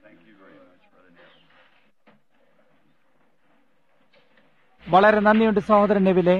Thank you very much, Brother Neville. വളരെ നന്ദിയുണ്ട് സഹോദരൻ നെവിലെ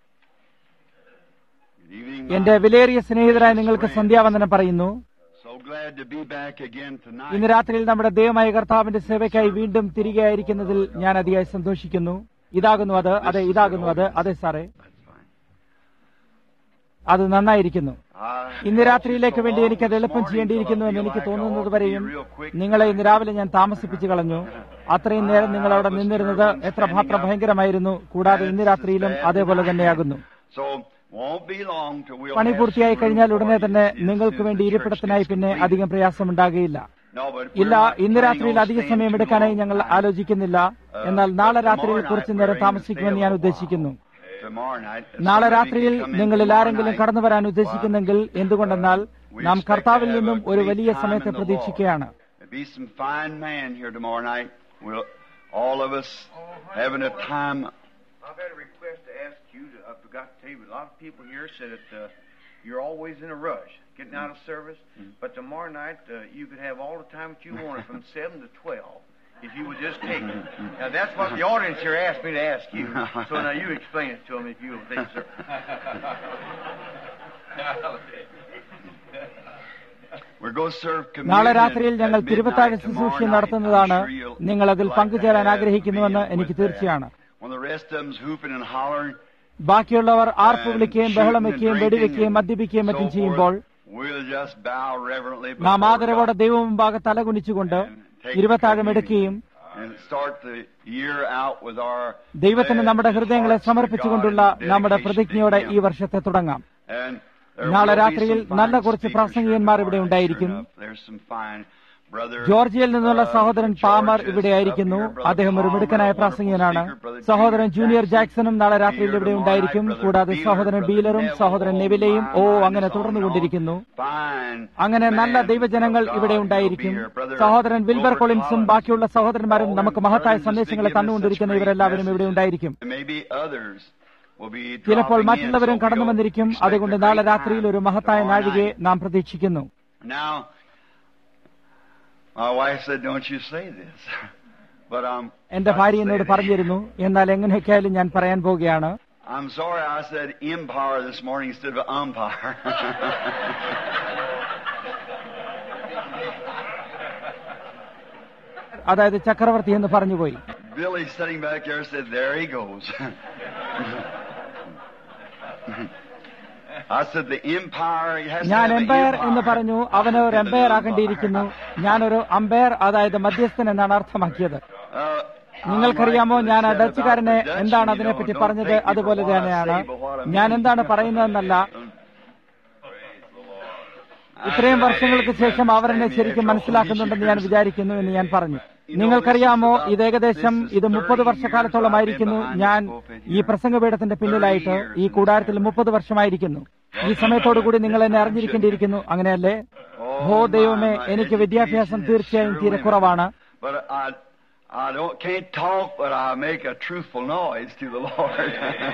Good evening. എന്റെ വിലയേറിയ സ്നേഹിതരായ നിങ്ങൾക്ക് സന്ധ്യാവന്ദനം പറയുന്നു So glad to be back again tonight. ഇന്ന് രാത്രിയിൽ നമ്മുടെ ദൈവമായ കർത്താവിന്റെ സേവയ്ക്കായി വീണ്ടും തിരികെ ആയിരിക്കുന്നതിൽ ഞാൻ അതിയായി സന്തോഷിക്കുന്നു ഇതാകുന്നു അത് അതെ ഇതാകുന്നു അത് അതെ സാറേ That's fine. അത് നന്നായിരിക്കുന്നു I- ഇന്ന് രാത്രിയിലേക്ക് വേണ്ടി എനിക്ക് അത് എളുപ്പം ചെയ്യേണ്ടിയിരിക്കുന്നു എന്ന് എനിക്ക് തോന്നുന്നത് വരെയും നിങ്ങളെ ഇന്ന് രാവിലെ ഞാൻ താമസിപ്പിച്ചു കളഞ്ഞു അത്രയും നേരം നിങ്ങൾ അവിടെ നിന്നിരുന്നത് എത്രമാത്രം ഭയങ്കരമായിരുന്നു കൂടാതെ ഇന്ന് രാത്രിയിലും അതേപോലെ തന്നെയാകുന്നു So won't be long till we'll പണി have പൂർത്തിയായി some കഴിഞ്ഞാൽ room ഉടനെ for തന്നെ this നിങ്ങൾക്ക് വേണ്ടി church ഇരിപ്പിടത്തിനായി പിന്നെ completed. അധികം പ്രയാസമുണ്ടാകുകയില്ല No, but we're ഇല്ല not ഇന്ന് planning രാത്രിയിൽ on അധിക staying സമയം too എടുക്കാനായി long ഞങ്ങൾ tonight. ആലോചിക്കുന്നില്ല എന്നാൽ നാളെ രാത്രിയിൽ കുറച്ചു നേരം താമസിക്കുമെന്ന് ഞാൻ ഉദ്ദേശിക്കുന്നു Tomorrow night, if നാളെ somebody രാത്രിയിൽ can come in നിങ്ങളിൽ tomorrow ആരെങ്കിലും night, കടന്നു വരാൻ ഉദ്ദേശിക്കുന്നെങ്കിൽ എന്തുകൊണ്ടെന്നാൽ നാം കർത്താവിൽ നിന്നും ഒരു വലിയ സമയത്തെ പ്രതീക്ഷിക്കുകയാണ് There'll be some fine man here tomorrow night. We'll all of us having a time. I've had a request to ask you. To, I forgot to tell you, but a lot of people here said that uh, you're always in a rush getting out of service. But tomorrow night uh, you could have all the time that you wanted from seven to twelve, if you would just take it. Now that's what the audience here asked me to ask you. So now you explain it to them if you will, please, sir. We're going to serve നാളെ communion രാത്രിയിൽ at ഞങ്ങൾ midnight തിരുവത്താഴ tomorrow ശുശ്രൂഷ night. നടത്തുന്നതാണ് I'm sure you'll- നിങ്ങൾ അതിൽ like പങ്കുചേരാൻ to have ആഗ്രഹിക്കുന്നുവെന്ന് me എനിക്ക് with that. തീർച്ചയാണ് When the rest of them's hooping and hollering, ബാക്കിയുള്ളവർ ആർപ്പ് and വിളിക്കുകയും shooting ബഹളം and വയ്ക്കുകയും drinking വെടിവെക്കുകയും and മദ്യപിക്കുകയും മറ്റും so ചെയ്യുമ്പോൾ forth, we'll just bow reverently നാം before ആദരവോടെ God ദൈവം മുമ്പാകെ തലകുനിച്ചുകൊണ്ട് ഇരുപത്താഴം എടുക്കുകയും and start the year out with our ദൈവത്തിന് നമ്മുടെ ഹൃദയങ്ങളെ hearts to സമർപ്പിച്ചുകൊണ്ടുള്ള God and നമ്മുടെ dedication പ്രതിജ്ഞയോടെ to ഈ Him. വർഷത്തെ തുടങ്ങാം And there നാളെ will be രാത്രിയിൽ some fine നല്ല കുറച്ച് speakers പ്രാസംഗികന്മാർ here ഇവിടെ tomorrow, ഉണ്ടായിരിക്കും. sure enough. There's some fine brother, ജോർജിയയിൽ നിന്നുള്ള uh, സഹോദരൻ George പാമർ is ഇവിടെ up ആയിരിക്കുന്നു here. Brother അദ്ദേഹം ഒരു Palmer, മിടുക്കനായ a wonderful പ്രാസംഗികനാണ് speaker. Brother സഹോദരൻ Junior ജൂനിയർ Jackson ജാക്സണും നാളെ will be രാത്രിയിൽ here ഇവിടെ tomorrow ഉണ്ടായിരിക്കും night. Brother കൂടാതെ Beeler, സഹോദരൻ Brother ബീലറും Neville, സഹോദരൻ oh നെവിലെയും my, ഓ mine അങ്ങനെ is on തുടർന്നുകൊണ്ടിരിക്കുന്നു and on. Fine അങ്ങനെ നല്ല man ദൈവജനങ്ങൾ of God ഇവിടെ will ഉണ്ടായിരിക്കും be here. Brother സഹോദരൻ വിൽബർ Wilbur കൊളിൻസും Collins, ബാക്കിയുള്ള സഹോദരന്മാരും all നമുക്ക് them മഹത്തായ brothers സന്ദേശങ്ങളെ to give us തന്നുകൊണ്ടിരിക്കുന്ന such great ഇവരെല്ലാവരും ഇവിടെ messages. ഉണ്ടായിരിക്കും And maybe others will be ചിലപ്പോൾ dropping in, മറ്റുള്ളവരും so കടന്നു we'll വന്നിരിക്കും expect a അതുകൊണ്ട് great നാളെ time രാത്രിയിൽ ഒരു മഹത്തായ tomorrow നാഴികയെ night. നാം പ്രതീക്ഷിക്കുന്നു Now, my wife said, "Don't you say this," but um, എന്റെ ഭാര്യ എന്നോട് പറഞ്ഞിരുന്നു എന്നാൽ എങ്ങനെയൊക്കെയായാലും ഞാൻ പറയാൻ പോവുകയാണ് I'm sorry I said empire this morning instead of umpire. അതായത് ചക്രവർത്തി എന്ന് പറഞ്ഞുപോയി Billy sitting back there said, "There he goes." I said, "The empire he has to ഞാൻ have an എംപയർ empire." എന്ന് പറഞ്ഞു അവന് ഒരു എംപയർ ആകേണ്ടിയിരിക്കുന്നു ഞാനൊരു അമ്പയർ അതായത് മധ്യസ്ഥൻ എന്നാണ് അർത്ഥമാക്കിയത് Uh, നിങ്ങൾക്കറിയാമോ I ഞാൻ ആ like what they said ഡച്ചുകാരനെ about the Dutch, എന്താണ് you അതിനെപ്പറ്റി know, don't പറഞ്ഞത് take me for അതുപോലെ what I തന്നെയാണ് say, but what I ഞാൻ mean. എന്താണ് പറയുന്നതെന്നല്ല ഇത്രയും വർഷങ്ങൾക്ക് ശേഷം അവർ എന്നെ ശരിക്കും മനസ്സിലാക്കുന്നുണ്ടെന്ന് ഞാൻ വിചാരിക്കുന്നു എന്ന് ഞാൻ പറഞ്ഞു നിങ്ങൾക്കറിയാമോ ഇത് ഏകദേശം ഇത് മുപ്പത് വർഷക്കാലത്തോളമായിരിക്കുന്നു ഞാൻ ഈ പ്രസംഗപീഠത്തിന്റെ പിന്നിലായിട്ട് ഈ കൂടാരത്തിൽ മുപ്പത് വർഷമായിരിക്കുന്നു ഈ സമയത്തോടുകൂടി നിങ്ങൾ എന്നെ അറിഞ്ഞിരിക്കേണ്ടിയിരിക്കുന്നു അങ്ങനെയല്ലേ ഓ ദൈവമേ എനിക്ക് വിദ്യാഭ്യാസം തീർച്ചയായും തീരെ കുറവാണ് But I, I don't can't talk, but I make a truthful noise to the Lord.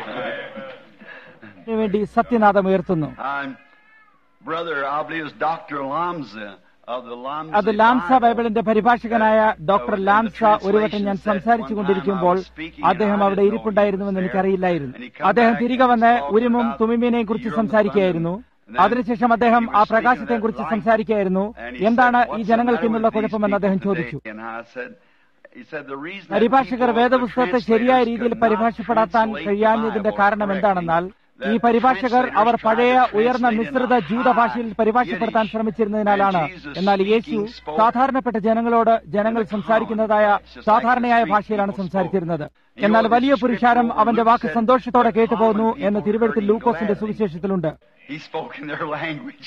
വേണ്ടി സത്യനാഥം ഉയർത്തുന്നു I'm brother, I believe it's Doctor Lamza of the Lamza. അത് ലാംസ Bible. ബൈബിളിന്റെ പരിഭാഷകനായ doctor Uh, Lamsa in the ഒരു വട്ടം ഞാൻ translations that സംസാരിച്ചു one കൊണ്ടിരിക്കുമ്പോൾ time I was speaking and അദ്ദേഹം I അവിടെ didn't know ഇരിപ്പുണ്ടായിരുന്നുവെന്ന് he was എനിക്കറിയില്ലായിരുന്നു there. And he come അദ്ദേഹം back തിരികെ and വന്ന് talked ഉരുമും about തുമിമീനെയും കുറിച്ച് the year of സംസാരിക്കുകയായിരുന്നു abundance. And then അതിനുശേഷം അദ്ദേഹം he was ആ speaking of പ്രകാശത്തെക്കുറിച്ച് that light. സംസാരിക്കുകയായിരുന്നു And he എന്താണ് said, ഈ "What's the ജനങ്ങൾക്ക് matter ഇന്നുള്ള with these കുഴപ്പമെന്ന് അദ്ദേഹം people ചോദിച്ചു today?" And I said, he said, "The reason that പരിഭാഷകർ people, the വേദപുസ്തകത്തെ ശരിയായ translators രീതിയിൽ could not പരിഭാഷപ്പെടാത്താൻ translate the കഴിയാഞ്ഞതിന്റെ Bible കാരണം correctly, എന്താണെന്നാൽ that ഈ the പരിഭാഷകർ translators അവർ tried പഴയ to ഉയർന്ന translate in മിശ്രിത a ജൂത ഭാഷയിൽ high പരിഭാഷപ്പെടുത്താൻ Yiddish. ശ്രമിച്ചിരുന്നതിനാലാണ് And Jesus എന്നാൽ യേശു speaking spoke സാധാരണപ്പെട്ട ജനങ്ങളോട് ജനങ്ങൾ in the സംസാരിക്കുന്നതായ common voice, just like സാധാരണയായ the street ഭാഷയിലാണ് people സംസാരിച്ചിരുന്നത് spoke. എന്നാൽ You know, വലിയ the പുരുഷാരം scripture അവന്റെ Luke വാക്ക് said, സന്തോഷത്തോടെ "The കേട്ടു common പോകുന്നു people എന്ന് തിരുവഴുത്തിൽ heard him ലൂക്കോസിന്റെ gladly." സുവിശേഷത്തിലുണ്ട് He spoke in their language.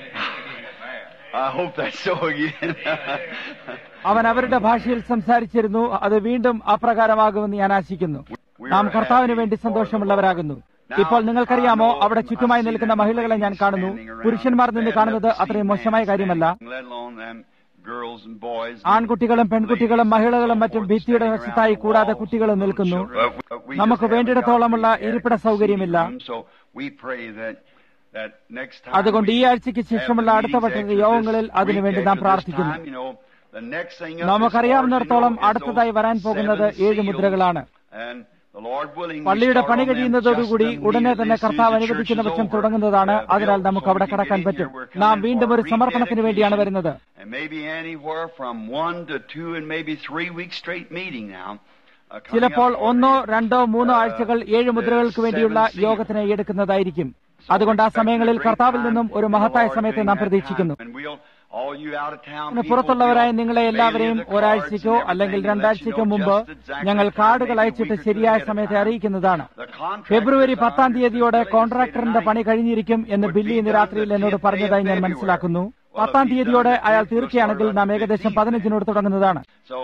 I hope that's so again. അവൻ അവരുടെ ഭാഷയിൽ സംസാരിച്ചിരുന്നു അത് വീണ്ടും അപ്രകാരമാകുമെന്ന് ഞാൻ ആശിക്കുന്നു നാം കർത്താവിന് വേണ്ടി സന്തോഷമുള്ളവരാകുന്നു ഇപ്പോൾ നിങ്ങൾക്കറിയാമോ അവിടെ ചുറ്റുമായി നിൽക്കുന്ന മഹിളകളെ ഞാൻ കാണുന്നു പുരുഷന്മാർ നിന്ന് കാണുന്നത് അത്രയും മോശമായ കാര്യമല്ല Let alone them girls and boys. ആൺകുട്ടികളും പെൺകുട്ടികളും മഹിളകളും മറ്റും ഭിത്തിയുടെ വശത്തായി കൂടാതെ കുട്ടികളും നിൽക്കുന്നു നമുക്ക് വേണ്ടിയിടത്തോളമുള്ള ഇരിപ്പിട സൗകര്യമില്ല So we pray that that next time അതുകൊണ്ട് ഈ we ആഴ്ചയ്ക്ക് ശേഷമുള്ള have അടുത്ത meetings വട്ടത്തെ after യോഗങ്ങളിൽ this അതിനുവേണ്ടി week, നാം after this പ്രാർത്ഥിക്കുന്നു time, you know, The next thing up, as നമുക്കറിയാവുന്നിടത്തോളം far as you know, is അടുത്തതായി വരാൻ those പോകുന്നത് seven ഏഴ് seals. മുദ്രകളാണ് And the Lord willing, we പള്ളിയുടെ start പണി on them കഴിയുന്നതോടുകൂടി just ഉടനെ തന്നെ immediately കർത്താവ് as soon as the അനുവദിക്കുന്ന church is പക്ഷം over. തുടങ്ങുന്നതാണ് Uh, അതിനാൽ built നമുക്ക് so അവിടെ we can കടക്കാൻ get in പറ്റും here. We're നാം coming വീണ്ടും for ഒരു സമർപ്പണത്തിന് വേണ്ടിയാണ് rededication. വരുന്നത് And maybe anywhere from one to two and maybe three weeks straight meeting now. uh, coming ചിലപ്പോൾ up ഒന്നോ already. രണ്ടോ മൂന്നോ Uh, ആഴ്ചകൾ ഏഴ് മുദ്രകൾക്ക് the വേണ്ടിയുള്ള seven seals. യോഗത്തിന് എടുക്കുന്നതായിരിക്കും അതുകൊണ്ട് ആ സമയങ്ങളിൽ കർത്താവിൽ നിന്നും ഒരു മഹത്തായ സമയത്തെ നാം പ്രതീക്ഷിക്കുന്നു അതിന് പുറത്തുള്ളവരായ നിങ്ങളെ എല്ലാവരെയും ഒരാഴ്ചയ്ക്കോ അല്ലെങ്കിൽ രണ്ടാഴ്ചയ്ക്കോ മുമ്പ് ഞങ്ങൾ കാർഡുകൾ അയച്ചിട്ട് ശരിയായ സമയത്തെ അറിയിക്കുന്നതാണ് ഫെബ്രുവരി പത്താം തീയതിയോടെ കോൺട്രാക്ടറിന്റെ പണി കഴിഞ്ഞിരിക്കും എന്ന് ബില്ലി ഇന്ന് രാത്രിയിൽ എന്നോട് പറഞ്ഞതായി ഞാൻ മനസ്സിലാക്കുന്നു പത്താം തീയതിയോടെ അയാൾ തീർച്ചയാണെങ്കിൽ നാം ഏകദേശം പതിനഞ്ചിനോട് തുടങ്ങുന്നതാണ്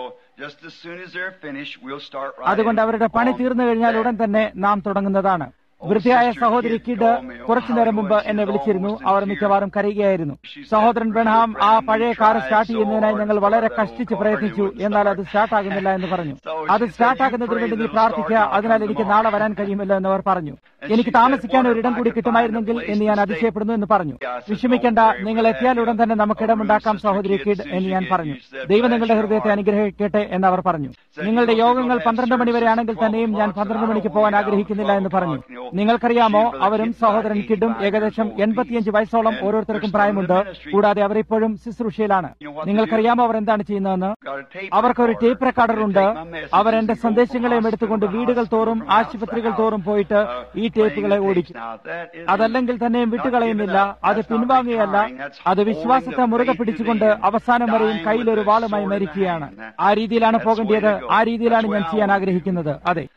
അതുകൊണ്ട് അവരുടെ പണി തീർന്നു കഴിഞ്ഞാൽ ഉടൻ തന്നെ നാം തുടങ്ങുന്നതാണ് വൃത്തിയായ സഹോദരി കിഡ് കുറച്ചു നേരം മുമ്പ് എന്നെ വിളിച്ചിരുന്നു അവർ മിക്കവാറും കരയുകയായിരുന്നു സഹോദരൻ ബ്രഹാം ആ പഴയ കാർ സ്റ്റാർട്ട് ചെയ്യുന്നതിനായി ഞങ്ങൾ വളരെ കഷ്ടിച്ച് പ്രയത്നിച്ചു എന്നാൽ അത് സ്റ്റാർട്ട് ആകുന്നില്ല എന്ന് പറഞ്ഞു അത് സ്റ്റാർട്ട് ആകുന്നതിന് വേണ്ടി നീ പ്രാർത്ഥിക്കുക അതിനാൽ എനിക്ക് നാളെ വരാൻ കഴിയുമല്ലോ എന്ന് അവർ പറഞ്ഞു എനിക്ക് താമസിക്കാൻ ഒരിടം കൂടി കിട്ടുമായിരുന്നെങ്കിൽ എന്ന് ഞാൻ അതിശയപ്പെടുന്നു എന്ന് പറഞ്ഞു വിഷമിക്കേണ്ട നിങ്ങൾ എത്തിയാൽ ഉടൻ തന്നെ നമുക്ക് ഇടമുണ്ടാക്കാം സഹോദരി കിഡ് എന്ന് ഞാൻ പറഞ്ഞു ദൈവം നിങ്ങളുടെ ഹൃദയത്തെ അനുഗ്രഹിക്കട്ടെ എന്ന് അവർ പറഞ്ഞു നിങ്ങളുടെ യോഗങ്ങൾ പന്ത്രണ്ട് മണി വരെ ആണെങ്കിൽ തന്നെയും ഞാൻ പന്ത്രണ്ട് മണിക്ക് പോകാൻ ആഗ്രഹിക്കുന്നില്ല എന്ന് പറഞ്ഞു നിങ്ങൾക്കറിയാമോ അവരും സഹോദരൻ കിഡും ഏകദേശം എൺപത്തിയഞ്ച് വയസ്സോളം ഓരോരുത്തർക്കും പ്രായമുണ്ട് കൂടാതെ അവർ ഇപ്പോഴും ശുശ്രൂഷയിലാണ് നിങ്ങൾക്കറിയാമോ അവർ എന്താണ് ചെയ്യുന്നതെന്ന് അവർക്കൊരു ടേപ്പ് റെക്കോർഡർ ഉണ്ട് അവർ എന്റെ സന്ദേശങ്ങളെയും എടുത്തുകൊണ്ട് വീടുകൾ തോറും ആശുപത്രികൾ തോറും പോയിട്ട് ഈ ടേപ്പുകളെ ഓടിക്കും അതല്ലെങ്കിൽ തന്നെയും വിട്ടുകളയുന്നില്ല അത് പിൻവാങ്ങുകയല്ല അത് വിശ്വാസത്തെ മുറുകെ പിടിച്ചുകൊണ്ട് അവസാനം വരെയും കയ്യിലൊരു വാളുമായി മരിക്കുകയാണ് ആ രീതിയിലാണ് പോകേണ്ടത് ആ രീതിയിലാണ് ഞാൻ ചെയ്യാൻ ആഗ്രഹിക്കുന്നത് അതെ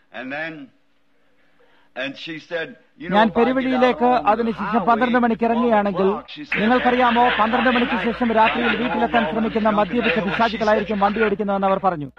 ഞാൻ പെരുവഴിയിലേക്ക് അതിനുശേഷം പന്ത്രണ്ട് മണിക്ക് ഇറങ്ങുകയാണെങ്കിൽ നിങ്ങൾക്കറിയാമോ പന്ത്രണ്ട് മണിക്ക് ശേഷം രാത്രിയിൽ വീട്ടിലെത്താൻ ശ്രമിക്കുന്ന മദ്യപിച്ച പിശാചികളായിരിക്കും വണ്ടി ഓടിക്കുന്നതെന്ന് അവർ പറഞ്ഞു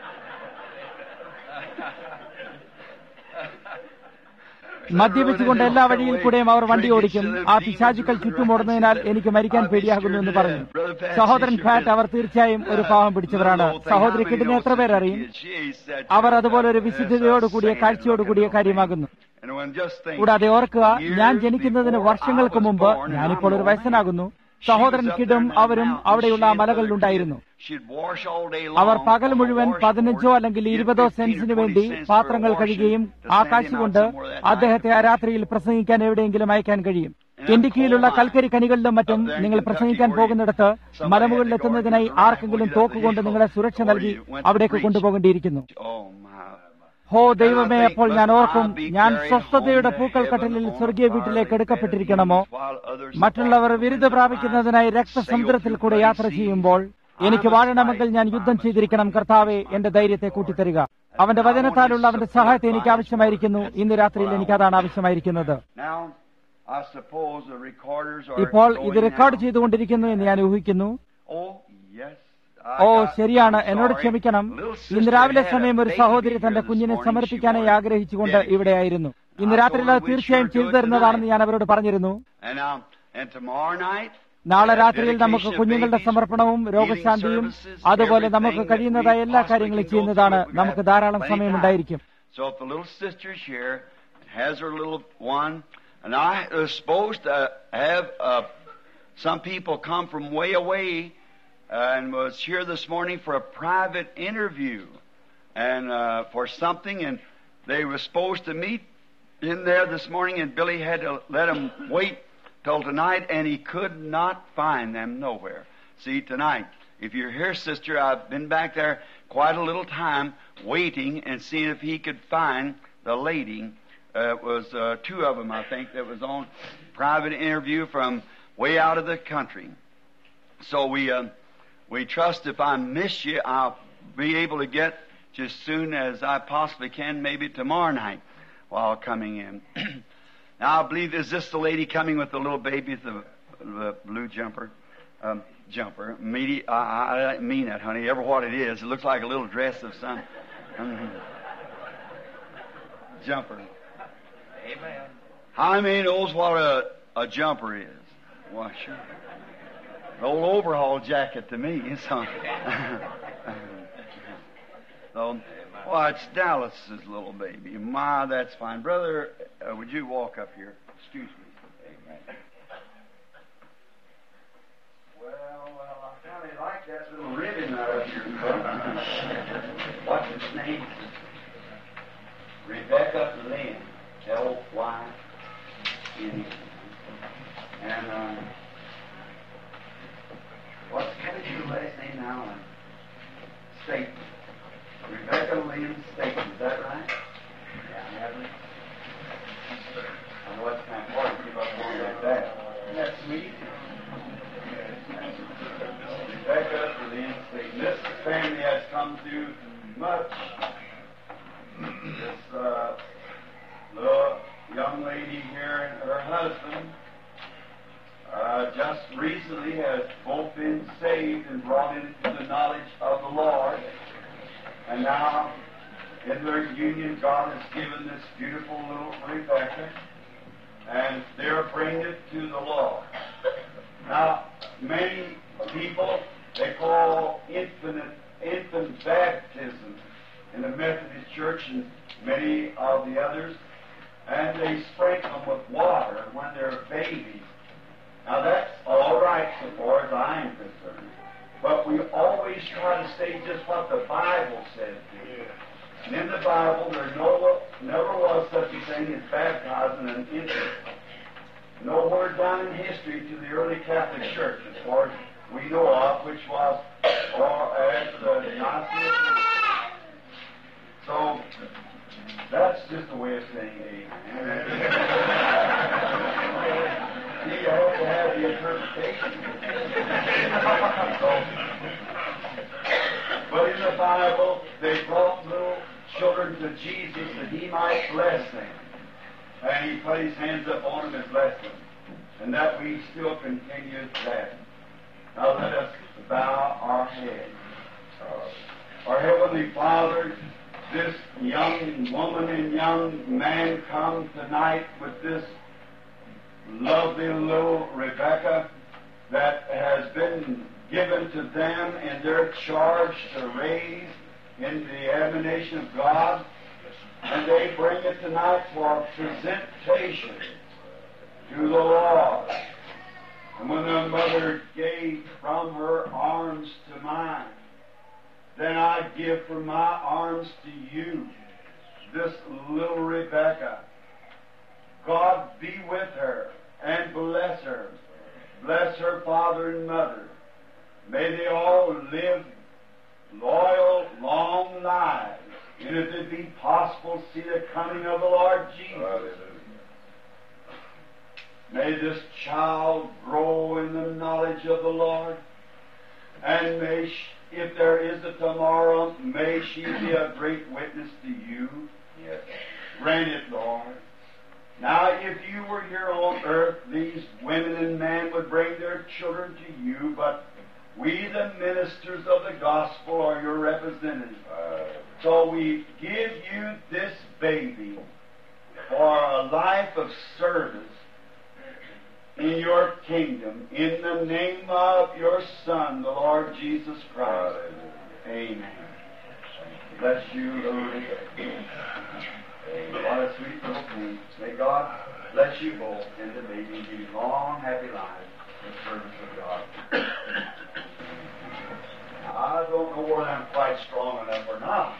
മദ്യപിച്ചുകൊണ്ട് എല്ലാ വഴിയിൽ കൂടെയും അവർ വണ്ടി ഓടിക്കും ആ പിശാചുക്കൾ ചുറ്റുമോടുന്നതിനാൽ എനിക്ക് മരിക്കാൻ പേടിയാകുന്നു എന്ന് പറഞ്ഞു സഹോദരൻ ഫാറ്റ് അവർ തീർച്ചയായും ഒരു പാവം പിടിച്ചവരാണ് സഹോദരി കിഡിനെ എത്ര പേരറിയും അവർ അതുപോലെ ഒരു വിശുദ്ധതയോടുകൂടിയ കാഴ്ചയോടുകൂടിയ കാര്യമാകുന്നു കൂടാതെ ഓർക്കുക ഞാൻ ജനിക്കുന്നതിന് വർഷങ്ങൾക്ക് മുമ്പ് ഞാനിപ്പോൾ ഒരു വയസ്സനാകുന്നു സഹോദരൻ കിഡും അവരും അവിടെയുള്ള ആ മലകളിലുണ്ടായിരുന്നു അവർ പകൽ മുഴുവൻ പതിനഞ്ചോ അല്ലെങ്കിൽ ഇരുപതോ സെൻസിന് വേണ്ടി പാത്രങ്ങൾ കഴുകുകയും ആ കാശ് കൊണ്ട് അദ്ദേഹത്തെ ആ രാത്രിയിൽ പ്രസംഗിക്കാൻ എവിടെയെങ്കിലും അയക്കാൻ കഴിയും കെൻഡിക്കിയിലുള്ള കൽക്കരി ഖനികളിലും മറ്റും നിങ്ങൾ പ്രസംഗിക്കാൻ പോകുന്നിടത്ത് മലമുകളിൽ എത്തുന്നതിനായി ആർക്കെങ്കിലും തോക്കുകൊണ്ട് നിങ്ങളെ സുരക്ഷ നൽകി അവിടേക്ക് കൊണ്ടുപോകേണ്ടിയിരിക്കുന്നു ഹോ ദൈവമേ അപ്പോൾ ഞാൻ ഓർക്കും ഞാൻ സ്വസ്ഥതയുടെ പൂക്കൾ കട്ടലിൽ സ്വർഗീയ വീട്ടിലേക്ക് എടുക്കപ്പെട്ടിരിക്കണമോ മറ്റുള്ളവർ വിരുദ്ധ പ്രാപിക്കുന്നതിനായി രക്തസമുദ്രത്തിൽ കൂടെ യാത്ര ചെയ്യുമ്പോൾ എനിക്ക് വാഴണമെങ്കിൽ ഞാൻ യുദ്ധം ചെയ്തിരിക്കണം കർത്താവെ എന്റെ ധൈര്യത്തെ കൂട്ടിത്തരിക അവന്റെ വചനത്താലുള്ള അവന്റെ സഹായത്തെ എനിക്ക് ആവശ്യമായിരിക്കുന്നു ഇന്ന് രാത്രിയിൽ എനിക്ക് അതാണ് ആവശ്യമായിരിക്കുന്നത് ഇപ്പോൾ ഇത് റെക്കോർഡ് ചെയ്തുകൊണ്ടിരിക്കുന്നു എന്ന് ഞാൻ ഊഹിക്കുന്നു ഓ ശരിയാണ് എന്നോട് ക്ഷമിക്കണം ഇന്ന് രാവിലെ സമയം ഒരു സഹോദരി തന്റെ കുഞ്ഞിനെ സമർപ്പിക്കാനായി ആഗ്രഹിച്ചുകൊണ്ട് ഇവിടെയായിരുന്നു ഇന്ന് രാത്രിയിൽ അത് തീർച്ചയായും ചെയ്തു തരുന്നതാണെന്ന് ഞാൻ അവരോട് പറഞ്ഞിരുന്നു നാളെ രാത്രിയിൽ നമുക്ക് കുഞ്ഞുങ്ങളുടെ സമർപ്പണവും രോഗശാന്തിയും അതുപോലെ നമുക്ക് കഴിയുന്നതായ എല്ലാ കാര്യങ്ങളും ചെയ്യുന്നതാണ് നമുക്ക് ധാരാളം സമയമുണ്ടായിരിക്കും And I was supposed to have uh, some people come from way away and was here this morning for a private interview and uh, for something, and they were supposed to meet in there this morning, and Billy had to let them wait till tonight, and he could not find them nowhere. See, tonight, if you're here, sister, I've been back there quite a little time waiting and seeing if he could find the lady. Uh, it was uh, two of them, I think, that was on private interview from way out of the country. So we. Uh, we trust if I miss you, I'll be able to get just soon as I possibly can, maybe tomorrow night while coming in. now, I believe, is this the lady coming with the little baby, the, the blue jumper? Um, jumper. Medi- I, I, mean that, honey. Ever what it is. It looks like a little dress of some um, jumper. Amen. How many knows what a, a jumper is? Why, sure old overhaul jacket to me. So, so well, it's Dallas's little baby. My, that's fine, brother. Uh, would you walk up here? Excuse me. Amen. Well, well, I kind of like that little ribbon right bless you. What's his name? Rebecca Lynn. L Y N. And uh, what's how did your last name now? Uh, Staten. Rebecca Lynn Staten. Is that right? Yeah, Natalie. I know it's kind of hard to give up one like that. Isn't that sweet? Rebecca Lynn Staten. This family has come through much. This uh, little young lady here and her husband uh, just recently has both been saved and brought into the knowledge of the Lord. And now, in their union, God has given this beautiful little Rebecca, and they're bringing it to the Lord. Now, many people, they call infant, infant baptism in the Methodist Church and many of the others, and they sprinkle them with water when they're babies. Now that's all right so far as I am concerned. But we always try to say just what the Bible says here. And in the Bible, there no, never was such a thing as baptizing an infant. Nowhere down in history to the early Catholic Church, as far as we know of, which was or as the Nicene So that's just a way of saying amen. you have to have the interpretation. so, but in the Bible, they brought little children to Jesus that he might bless them. And he put his hands up on them and blessed them. And that we still continue that. Now let us bow our heads. Our Heavenly Father, this young woman and young man come tonight with this lovely little Rebecca that has been given to them in their charge to raise in the admonition of God. And they bring it tonight for presentation to the Lord. And when the mother gave from her arms to mine, then I give from my arms to you this little Rebecca. God be with her and bless her. Bless her father and mother. May they all live loyal, long lives. And if it be possible, see the coming of the Lord Jesus. May this child grow in the knowledge of the Lord. And may, she, if there is a tomorrow, may she be a great witness to you. Yes. Grant it, Lord. Now, if you were here on earth, these women and men would bring their children to you, but we, the ministers of the gospel, are your representatives. Uh, So we give you this baby for a life of service in your kingdom, in the name of your Son, the Lord Jesus Christ. Amen. Bless you, Lord. What a sweet little thing. May God bless you both and the baby and give you long, happy lives in service of God. Now, I don't know whether I'm quite strong enough or not.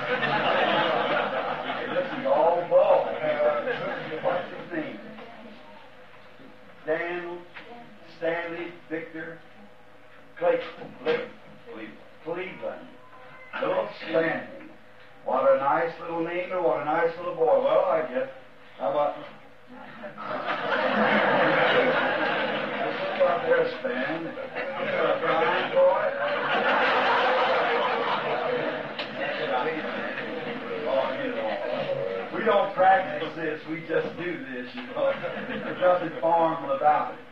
Listen to all ball. What's his name? Dan, Stanley Victor Clayton, Clayton, Cleveland. Little Stanley. What a nice little name and what a nice little boy. Well, I guess. How about. Let's out there, Stan. You're a fine boy. Oh, you know. We don't practice this, we just do this, you know. There's nothing formal about it.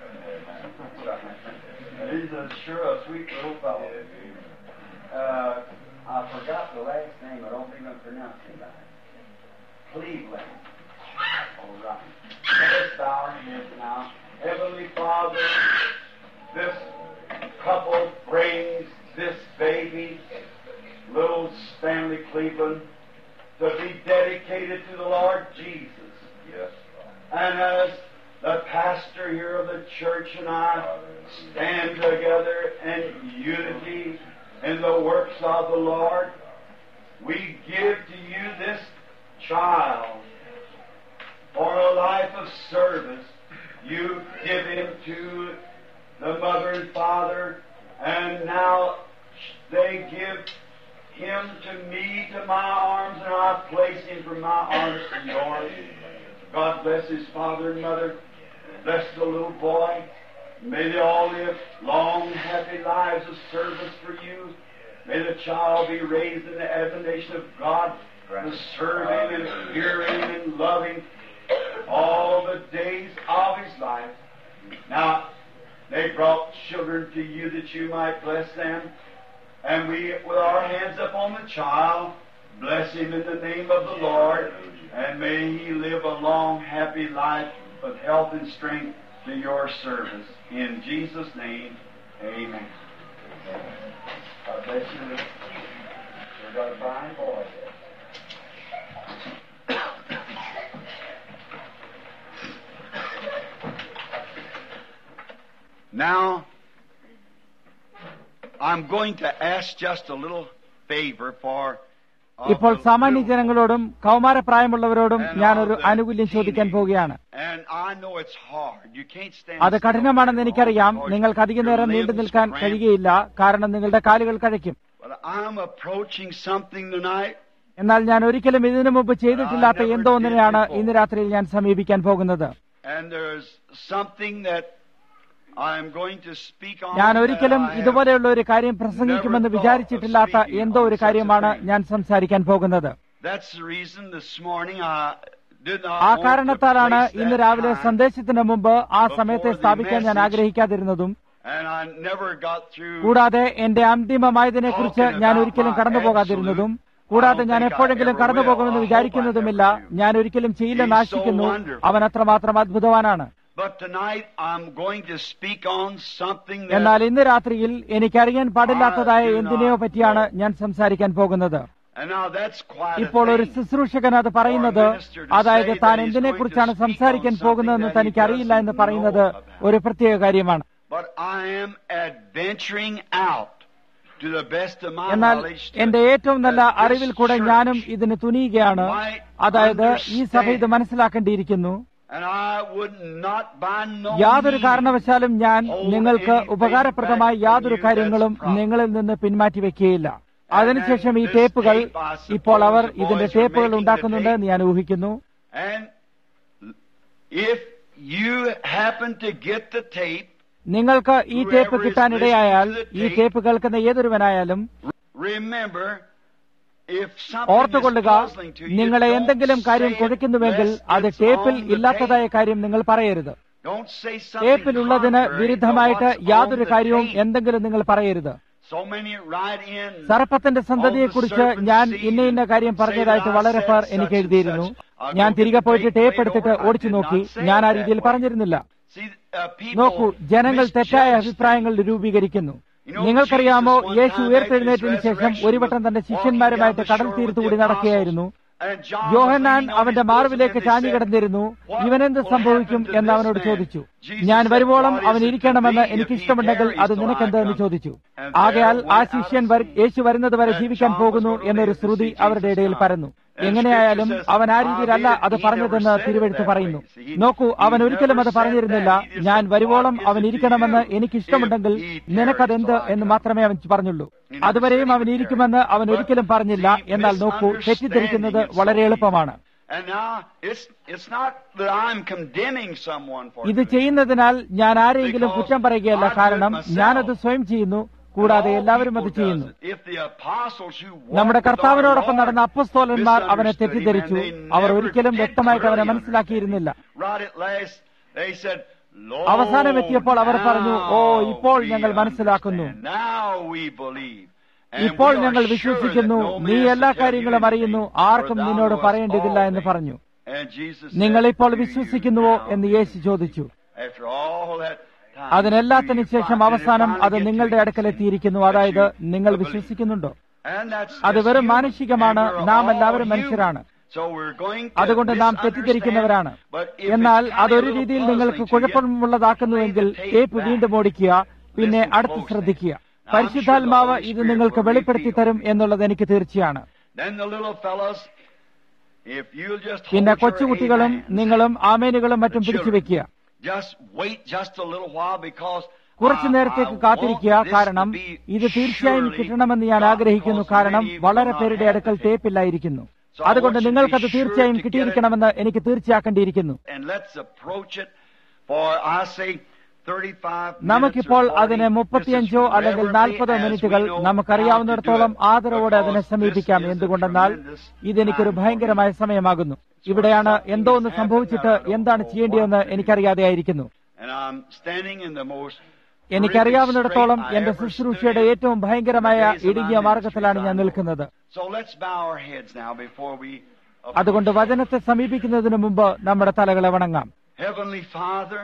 And he's a sure a sweet little fellow. Uh, I forgot the last name. I don't think I'm pronouncing that. Cleveland. All right. Let's bow our heads now. Heavenly Father, this couple brings this baby, little Stanley Cleveland, to be dedicated to the Lord Jesus. yes. And as the pastor here of the church and I stand together in unity in the works of the Lord. We give to you this child for a life of service. You give him to the mother and father, and now they give him to me, to my arms, and I place him from my arms to yours. God bless his father and mother. Bless the little boy. May they all live long, happy lives of service for you. May the child be raised in the admonition of God, to serve Him and hear Him and love Him all the days of his life. Now, they brought children to you that you might bless them. And we, with our hands upon the child, bless him in the name of the Lord. And may he live a long, happy life of health and strength to your service. In Jesus' name, amen. God bless you. We've got a fine boy there. Now, I'm going to ask just a little favor for uh, ഇപ്പോൾ the സാമാന്യ little- ജനങ്ങളോടും കൗമാരപ്രായമുള്ളവരോടും ഞാനൊരു ആനുകൂല്യം ചോദിക്കാൻ പോവുകയാണ് And I know it's hard. You can't stand അത് still കഠിനമാണെന്ന് very എനിക്കറിയാം long, of course. നിങ്ങൾക്ക് അധിക Your നേരം limbs നീണ്ടു നിൽക്കാൻ cramp. കഴിയുകയില്ല കാരണം നിങ്ങളുടെ കാലുകൾ കഴിക്കും But I'm approaching something tonight. എന്നാൽ ഞാൻ ഒരിക്കലും ഇതിനു മുമ്പ് ചെയ്തിട്ടില്ലാത്ത എന്തോ ഒന്നിനെയാണ് ഇന്ന് രാത്രിയിൽ ഞാൻ സമീപിക്കാൻ പോകുന്നത് And there's something that I'm going to speak on. ഞാൻ that ഒരിക്കലും I have ഇതുപോലെയുള്ള ഒരു കാര്യം പ്രസംഗിക്കുമെന്ന് വിചാരിച്ചിട്ടില്ലാത്ത എന്തോ ഒരു കാര്യമാണ് ഞാൻ സംസാരിക്കാൻ പോകുന്നത് That's the reason this morning I did not ആ want to കാരണത്താലാണ് place ഇന്ന് that രാവിലെ time, സന്ദേശത്തിന് മുമ്പ് ആ before സമയത്തെ the സ്ഥാപിക്കാൻ ഞാൻ message. ആഗ്രഹിക്കാതിരുന്നതും and I never got through. കൂടാതെ എന്റെ അന്തിമമായതിനെ കുറിച്ച് ഞാൻ ഒരിക്കലും കടന്നു പോകാതിരുന്നതും കൂടാതെ ഞാൻ എപ്പോഴെങ്കിലും കടന്നു പോകുമെന്ന് വിചാരിക്കുന്നതുമില്ല ഞാൻ ഒരിക്കലും ചെയ്യില്ലെന്ന് ആശിക്കുന്നു അവൻ അത്രമാത്രം അത്ഭുതവാനാണ് But tonight I'm going to speak on something എന്നാൽ that. ഇന്ന് രാത്രിയിൽ എനിക്കറിയാൻ പാടില്ലാത്തതായ എന്തിനെയോ പറ്റിയാണ് ഞാൻ സംസാരിക്കാൻ പോകുന്നത് And now that's quite a ഇപ്പോൾ ഒരു thing. ശുശ്രൂഷകൻ അത് പറയുന്നത് അതായത് താൻ എന്തിനെ കുറിച്ചാണ് സംസാരിക്കാൻ പോകുന്നതെന്ന് തനിക്ക് അറിയില്ല എന്ന് പറയുന്നത് ഒരു പ്രത്യേക കാര്യമാണ് But I am adventuring out to the best of my എന്നാൽ knowledge. to- എന്റെ ഏറ്റവും നല്ല that this അറിവിൽ കൂടെ church ഞാനും ഇതിന് തുനിയുകയാണ് അതായത് ഈ സഭ ഇത് മനസ്സിലാക്കേണ്ടിയിരിക്കുന്നു And I would not by no യാതൊരു means കാരണവശാലും ഞാൻ നിങ്ങൾക്ക് ഉപകാരപ്രദമായ യാതൊരു കാര്യങ്ങളും നിങ്ങളിൽ നിന്ന് പിന്മാറ്റി വെക്കുകയില്ല അതിനുശേഷം ഈ ടേപ്പുകൾ ഇപ്പോൾ അവർ ഇതിന്റെ ടേപ്പുകൾ ഉണ്ടാക്കുന്നുണ്ട് എന്ന് ഞാൻ ഊഹിക്കുന്നു And if you happen to get the tape, നിങ്ങൾക്ക് ഈ ടേപ്പ് കിട്ടാനിടയായാൽ ഈ ടേപ്പ് കേൾക്കുന്ന ഏതൊരുവനായാലും remember if something ഓർത്തുകൊള്ളുക is puzzling to you, നിങ്ങളെ don't എന്തെങ്കിലും കാര്യം say it കുഴയ്ക്കുന്നുവെങ്കിൽ unless അത് it's ടേപ്പിൽ on the ഇല്ലാത്തതായ tape. കാര്യം നിങ്ങൾ പറയരുത് Don't say something ടേപ്പിലുള്ളതിന് contrary to വിരുദ്ധമായിട്ട് what's on യാതൊരു the കാര്യവും tape. എന്തെങ്കിലും നിങ്ങൾ പറയരുത് So many write in സർപ്പത്തിന്റെ സന്തതിയെക്കുറിച്ച് ഞാൻ ഇന്ന ഇന്ന കാര്യം പറഞ്ഞതായിട്ട് വളരെ പേർ എനിക്ക് എഴുതിയിരുന്നു ഞാൻ തിരികെ പോയിട്ട് ടേപ്പ് എടുത്തിട്ട് ഓടിച്ചു നോക്കി ഞാൻ ആ രീതിയിൽ പറഞ്ഞിരുന്നില്ല See, uh, people നോക്കൂ ജനങ്ങൾ തെറ്റായ misjudge അഭിപ്രായങ്ങൾ രൂപീകരിക്കുന്നു നിങ്ങൾക്കറിയാമോ യേശു ഉയർത്തെഴുന്നേറ്റതിനു ശേഷം ഒരു വട്ടം തന്റെ ശിഷ്യന്മാരുമായിട്ട് കടൽ തീരത്തുകൂടി നടക്കുകയായിരുന്നു And John was Yohannan leaning on അവന്റെ his മാർവിലേക്ക് bosom and ചാഞ്ഞു they കിടന്നിരുന്നു said, ഇവനെന്ത് "What സംഭവിക്കും will happen to എന്ന് this അവനോട് man?" ചോദിച്ചു Jesus ഞാൻ said, വരുവോളം "What is അവൻ it to ഇരിക്കണമെന്ന് thee എനിക്ക് if he ഇഷ്ടമുണ്ടെങ്കിൽ tarries അത് till നിനക്കെന്ത് I എന്ന് come?" ചോദിച്ചു And ആകയാൽ there ആ went out ശിഷ്യന്മാർ a യേശു വരുന്നത് വരെ And ജീവിക്കാൻ John പോകുന്നു was going to എന്നൊരു live to ശ്രുതി see അവരുടെ Jesus ഇടയിൽ come. പരന്നു And എങ്ങനെയായാലും Scripture says, അവൻ ആ രീതിയിലല്ല "Howbeit അത് he പറഞ്ഞതെന്ന് never said it തിരുവെടുത്ത് that പറയുന്നു way." See, നോക്കൂ he അവൻ ഒരിക്കലും അത് never said പറഞ്ഞിരുന്നില്ല that. He just ഞാൻ said, വരുവോളം "What is അവൻ it to ഇരിക്കണമെന്ന് you എനിക്ക് ഇഷ്ടമുണ്ടെങ്കിൽ if he നിനക്കതെന്ത് tarries till I എന്ന് come?" മാത്രമേ അവൻ പറഞ്ഞുള്ളൂ He never അതുവരെയും said he അവൻ would ഇരിക്കുമെന്ന് tarry. അവൻ But ഒരിക്കലും പറഞ്ഞില്ല see, എന്നാൽ നോക്കൂ തെറ്റിദ്ധരിക്കുന്നത് misunderstanding is വളരെ so എളുപ്പമാണ് And now it's it's not that I'm condemning someone for ഇത് doing it. ചെയ്യുന്നതിനാൽ ഞാൻ ആരെങ്കിലും കുറ്റം പറയുകയല്ല കാരണം ഞാനത് സ്വയം ചെയ്യുന്നു കൂടാതെ എല്ലാവരും അത് ചെയ്യുന്നു നമ്മുടെ കർത്താവിനോടൊപ്പം നടന്ന അപ്പസ്തോലന്മാർ അവനെ തെറ്റിദ്ധരിച്ചു അവർ ഒരിക്കലും വ്യക്തമായിട്ട് അവനെ മനസ്സിലാക്കിയിരുന്നില്ല അവസാനം എത്തിയപ്പോൾ അവർ പറഞ്ഞു, "ഓ, ഇപ്പോൾ ഞങ്ങൾ മനസ്സിലാക്കുന്നു." ഇപ്പോൾ ഞങ്ങൾ വിശ്വസിക്കുന്നു നീ എല്ലാ കാര്യങ്ങളും അറിയുന്നു ആർക്കും നിന്നോട് പറയേണ്ടതില്ല എന്ന് പറഞ്ഞു നിങ്ങൾ ഇപ്പോൾ വിശ്വസിക്കുന്നുവോ എന്ന് യേശു ചോദിച്ചു അതിനെല്ലാത്തിനും ശേഷം അവസാനം അത് നിങ്ങളുടെ അടുക്കലെത്തിയിരിക്കുന്നു അതായത് നിങ്ങൾ വിശ്വസിക്കുന്നുണ്ടോ അത് വെറും മാനുഷികമാണ് നാം എല്ലാവരും മനുഷ്യരാണ് അതുകൊണ്ട് നാം തെറ്റിദ്ധരിക്കുന്നവരാണ് എന്നാൽ അതൊരു രീതിയിൽ നിങ്ങൾക്ക് കുഴപ്പമുള്ളതാക്കുന്നുവെങ്കിൽ ടേപ്പ് വീണ്ടും ഓടിക്കുക പിന്നെ അടുത്ത് ശ്രദ്ധിക്കുക പരിശുദ്ധാത്മാവ് ഇത് നിങ്ങൾക്ക് വെളിപ്പെടുത്തി തരും എന്നുള്ളത് എനിക്ക് തീർച്ചയാണ് Then the little fellows, if you'll just പിന്നെ hold your കൊച്ചുകുട്ടികളും amens, നിങ്ങളും ആമേനുകളും മറ്റും പിടിച്ചു വെക്കുക just wait just a little while because കുറച്ചു I- നേരത്തേക്ക് I കാത്തിരിക്കുക want this കാരണം to be ഇത് തീർച്ചയായും surely കിട്ടണമെന്ന് ഞാൻ God, ആഗ്രഹിക്കുന്നു because കാരണം many will വളരെ not പേരുടെ have അടുക്കൽ the faith. തേപ്പില്ലായിരിക്കുന്നു So I അതുകൊണ്ട് want you to നിങ്ങൾക്കത് be തീർച്ചയായും sure to get it. കിട്ടിയിരിക്കണമെന്ന് എനിക്ക് തീർച്ചയാക്കേണ്ടിയിരിക്കുന്നു and let's approach it for I say 35 നമുക്കിപ്പോൾ minutes or 40. അതിന് മുപ്പത്തിയഞ്ചോ This is അല്ലെങ്കിൽ reverently നാൽപ്പതോ as we മിനിറ്റുകൾ know നമുക്കറിയാവുന്നിടത്തോളം how to do it, ആദരവോടെ അതിനെ because സമീപിക്കാം this is a എന്തുകൊണ്ടെന്നാൽ tremendous ഇതെനിക്കൊരു time ഭയങ്കരമായ സമയമാകുന്നു ഇവിടെയാണ് എന്തോ ഒന്ന് സംഭവിച്ചിട്ട് എന്താണ് ചെയ്യേണ്ടിയെന്ന് എനിക്കറിയാതെയായിരിക്കുന്നു And I'm standing in the most എനിക്കറിയാവുന്നിടത്തോളം horrific എന്റെ strait I ever ശുശ്രൂഷയുടെ stood in. ഏറ്റവും ഭയങ്കരമായ The days of my ഇടുങ്ങിയ മാർഗത്തിലാണ് ministry, ഞാൻ I know. നിൽക്കുന്നത് So let's bow our heads now before we approach. അതുകൊണ്ട് വചനത്തെ സമീപിക്കുന്നതിന് മുമ്പ് നമ്മുടെ തലകളെ വണങ്ങാം Heavenly Father,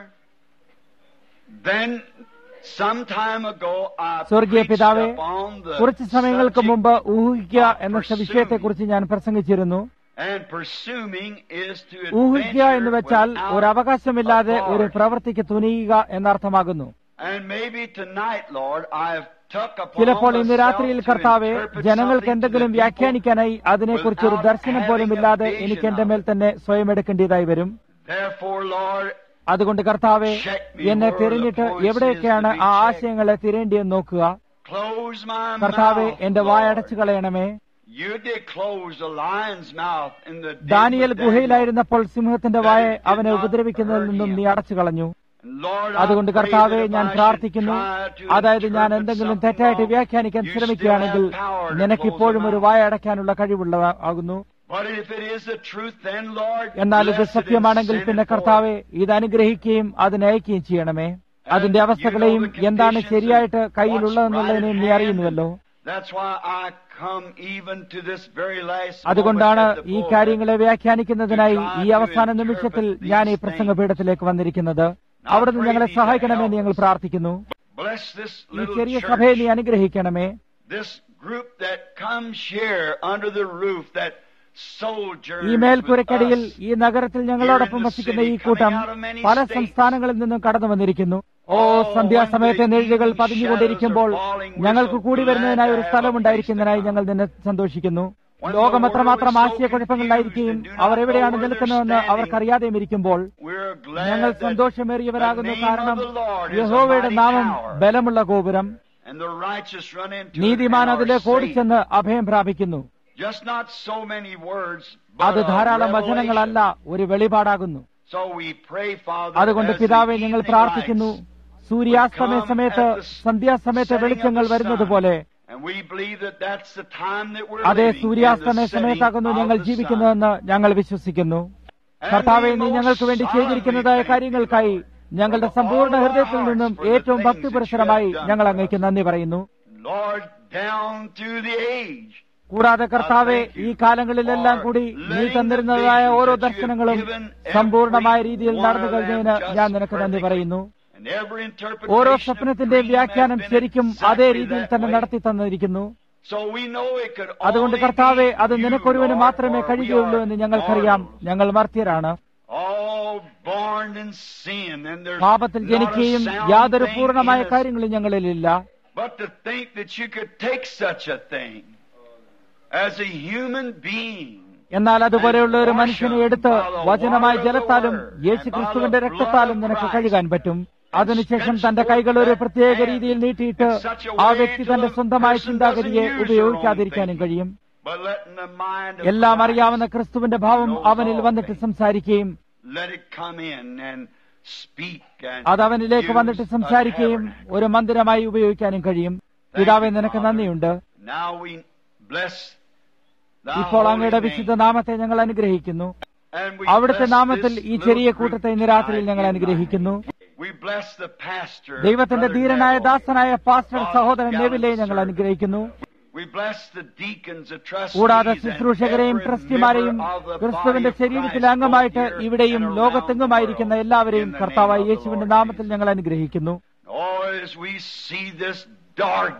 then some time ago I സ്വർഗീയ preached പിതാവേ upon the കുറച്ച് സമയങ്ങൾക്ക് subject മുമ്പ് ഊഹിക്കുക എന്ന വിഷയത്തെക്കുറിച്ച് ഞാൻ പ്രസംഗിച്ചിരുന്നു and presuming is to ഊഹിക്കുക എന്ന് adventure വെച്ചാൽ without ഒരു അവകാശമില്ലാതെ ഒരു authority. പ്രവൃത്തിക്ക് തുനിയുക എന്നർത്ഥമാകുന്നു And maybe tonight, Lord, I've took upon ചിലപ്പോൾ ഇന്ന് myself രാത്രിയിൽ to കർത്താവെ interpret ജനങ്ങൾക്ക് something to എന്തെങ്കിലും the people വ്യാഖ്യാനിക്കാനായി അതിനെക്കുറിച്ച് ഒരു without ദർശനം പോലും having a ഇല്ലാതെ vision എനിക്ക് എന്റെ of മേൽ തന്നെ സ്വയം എടുക്കേണ്ടതായി വരും Therefore, Lord, അതുകൊണ്ട് കർത്താവെ Check me എന്നെ where തിരഞ്ഞിട്ട് the points എവിടെയൊക്കെയാണ് is to be ആ checked. ആശയങ്ങളെ തിരേണ്ടിയെന്ന് നോക്കുക close my കർത്താവെ mouth, എന്റെ വായ Lord. അടച്ചു കളയണമേ You did close the lion's mouth in the den Daniel with Daniel. ഗുഹയിലായിരുന്നപ്പോൾ സിംഹത്തിന്റെ വായ അവനെ ഉപദ്രവിക്കുന്നതിൽ നിന്നും നീ അടച്ചു കളഞ്ഞു Lord, I അതുകൊണ്ട് pray കർത്താവെ that if ഞാൻ I should പ്രാർത്ഥിക്കുന്നു try to അതായത് ഞാൻ interpret എന്തെങ്കിലും something തെറ്റായിട്ട് wrong, വ്യാഖ്യാനിക്കാൻ you still ശ്രമിക്കുകയാണെങ്കിൽ have power to നിനക്കിപ്പോഴും close ഒരു the വായ അടയ്ക്കാനുള്ള കഴിവുള്ളതാകുന്നു But if it is the truth, then Lord, എന്നാൽ ഇത് bless it and സത്യമാണെങ്കിൽ send പിന്നെ it forth. കർത്താവെ ഇത് അനുഗ്രഹിക്കുകയും അതിനെ അയക്കുകയും ചെയ്യണമേ അതിന്റെ അവസ്ഥകളെയും എന്താണ് ശരിയായിട്ട് കയ്യിലുള്ളതെന്നുള്ളതിനെയും നീ അറിയുന്നുവല്ലോ That's why I come even to this very last അതുകൊണ്ടാണ് moment at the ഈ pulpit. കാര്യങ്ങളെ വ്യാഖ്യാനിക്കുന്നതിനായി ഈ അവസാന നിമിഷത്തിൽ ഞാൻ ഈ പ്രസംഗപീഠത്തിലേക്ക് വന്നിരിക്കുന്നത് അവിടുന്ന് ഞങ്ങളെ സഹായിക്കണമെന്ന് ഞങ്ങൾ പ്രാർത്ഥിക്കുന്നു Bless this ഈ little ചെറിയ സഭയെ നീ church, അനുഗ്രഹിക്കണമേ this group that comes here under the roof that sojourns ഈ മേൽക്കുരക്കടിയിൽ with us. ഈ നഗരത്തിൽ ഞങ്ങളോടൊപ്പം വസിക്കുന്ന ഈ കൂട്ടം പല സംസ്ഥാനങ്ങളിൽ നിന്നും കടന്നു വന്നിരിക്കുന്നു ഓ സന്ധ്യാസമയത്തെ നിഴലുകൾ പതിഞ്ഞുകൊണ്ടിരിക്കുമ്പോൾ ഞങ്ങൾക്ക് കൂടി വരുന്നതിനായി ഒരു സ്ഥലമുണ്ടായിരിക്കുന്നതിനായി ഞങ്ങൾ നിന്നെ സന്തോഷിക്കുന്നു ലോകം അത്രമാത്രം ആശയക്കുഴപ്പങ്ങളിലായിരിക്കുകയും അവർ എവിടെയാണ് നിൽക്കുന്നതെന്ന് അവർക്കറിയാതെയും ഇരിക്കുമ്പോൾ We're glad ഞങ്ങൾ that സന്തോഷമേറിയവരാകുന്നു the name കാരണം of the Lord is a യഹോവയുടെ mighty നാമം tower, ബലമുള്ള ഗോപുരം and the righteous run into it നീതിമാൻ and are അതിലേക്ക് saved. ഓടിച്ചെന്ന് അഭയം പ്രാപിക്കുന്നു Just not so many words, അത് but a ധാരാളം revelation. വചനങ്ങളല്ല ഒരു വെളിപാടാകുന്നു So we pray, Father, അതുകൊണ്ട് as the പിതാവെ ഞങ്ങൾ evening പ്രാർത്ഥിക്കുന്നു lights സൂര്യാസ്തമയ സമയത്ത് സന്ധ്യാസമയത്തെ വെളിച്ചങ്ങൾ വരുന്നത് പോലെ And we believe that that's the time that we're അതേ living, in സൂര്യാസ്തമയ the setting സമയത്താകുന്നു of ഞങ്ങൾ the sun. ജീവിക്കുന്നതെന്ന് ഞങ്ങൾ വിശ്വസിക്കുന്നു And കർത്താവെ we നീ most ഞങ്ങൾക്ക് വേണ്ടി solemnly ചെയ്തിരിക്കുന്നതായ thank you, കാര്യങ്ങൾക്കായി ഞങ്ങളുടെ Lord, സമ്പൂർണ്ണ all of our ഹൃദയത്തിൽ hearts നിന്നും for the ഏറ്റവും things ഭക്തിപുരസരമായി that you have done ഞങ്ങൾ for അങ്ങേക്ക് us. നന്ദി പറയുന്നു Lord, down through the age, കൂടാതെ കർത്താവെ thank you ഈ കാലങ്ങളിലെല്ലാം for കൂടി നീ letting തന്നിരുന്നതായ the ഓരോ visions that you have ദർശനങ്ങളും given every സമ്പൂർണമായ രീതിയിൽ one നടന്നു of them കഴിഞ്ഞതിന് just ഞാൻ നിനക്ക് നന്ദി perfectly. പറയുന്നു and every ഓരോ interpretation of സ്വപ്നത്തിന്റെയും dream വ്യാഖ്യാനം has been ശരിക്കും exactly അതേ രീതിയിൽ that തന്നെ way. നടത്തി തന്നിരിക്കുന്നു So we know it could അതുകൊണ്ട് only കർത്താവെ be അത് you, നിനക്കൊരുവന് Lord, മാത്രമേ for we കഴിയുകയുള്ളൂ are എന്ന് ഞങ്ങൾക്കറിയാം mortals. ഞങ്ങൾ മർത്യരാണ് all born in sin and there's പാപത്തിൽ not a ജനിക്കുകയും sound യാതൊരു thing പൂർണ്ണമായ in us. കാര്യങ്ങളും ഞങ്ങളിലില്ല But to think that you could take such a thing as a human being എന്നാൽ അതുപോലെയുള്ള ഒരു മനുഷ്യനെ എടുത്ത് വചനമായ ജലത്താലും യേശു ക്രിസ്തുവിന്റെ രക്തത്താലും നിനക്ക് കഴുകാൻ പറ്റും അതിനുശേഷം തന്റെ കൈകൾ ഒരു പ്രത്യേക രീതിയിൽ നീട്ടിയിട്ട് ആ വ്യക്തി തന്റെ സ്വന്തമായ ചിന്താഗതിയെ ഉപയോഗിക്കാതിരിക്കാനും കഴിയും but letting the mind of എല്ലാം Christ അറിയാവുന്ന ക്രിസ്തുവിന്റെ ഭാവം അവനിൽ വന്നിട്ട് സംസാരിക്കുകയും let it come in and speak and അത് അവനിലേക്ക് use വന്നിട്ട് a സംസാരിക്കുകയും tabernacle. ഒരു മന്ദിരമായി ഉപയോഗിക്കാനും കഴിയും പിതാവെ നിനക്ക് നന്ദിയുണ്ട് Now we bless thy ഇപ്പോൾ holy അങ്ങയുടെ name. വിശുദ്ധ നാമത്തെ ഞങ്ങൾ അനുഗ്രഹിക്കുന്നു And we അവിടുത്തെ bless നാമത്തിൽ this ഈ ചെറിയ little കൂട്ടത്തെ group ഇന്ന് രാത്രിയിൽ ഞങ്ങൾ tonight in അനുഗ്രഹിക്കുന്നു thy name. We bless the pastor, ദൈവത്തിന്റെ Brother ധീരനായ Neville. ദാസനായ പാസ്റ്റർ God's സഹോദരൻ gallant നെവിലെ ഞങ്ങൾ servant. അനുഗ്രഹിക്കുന്നു We bless the deacons, the trustees, കൂടാതെ and ശുശ്രൂഷകരെയും every ട്രസ്റ്റിമാരെയും member of the ക്രിസ്തുവിന്റെ body of ശരീരത്തിലെ Christ, അംഗമായിട്ട് both here ഇവിടെയും and around ലോകത്തെങ്ങുമായിരിക്കുന്ന the world, എല്ലാവരെയും in the കർത്താവായ name of the യേശുവിന്റെ Lord നാമത്തിൽ Jesus. ഞങ്ങൾ അനുഗ്രഹിക്കുന്നു Oh, as we see this dark,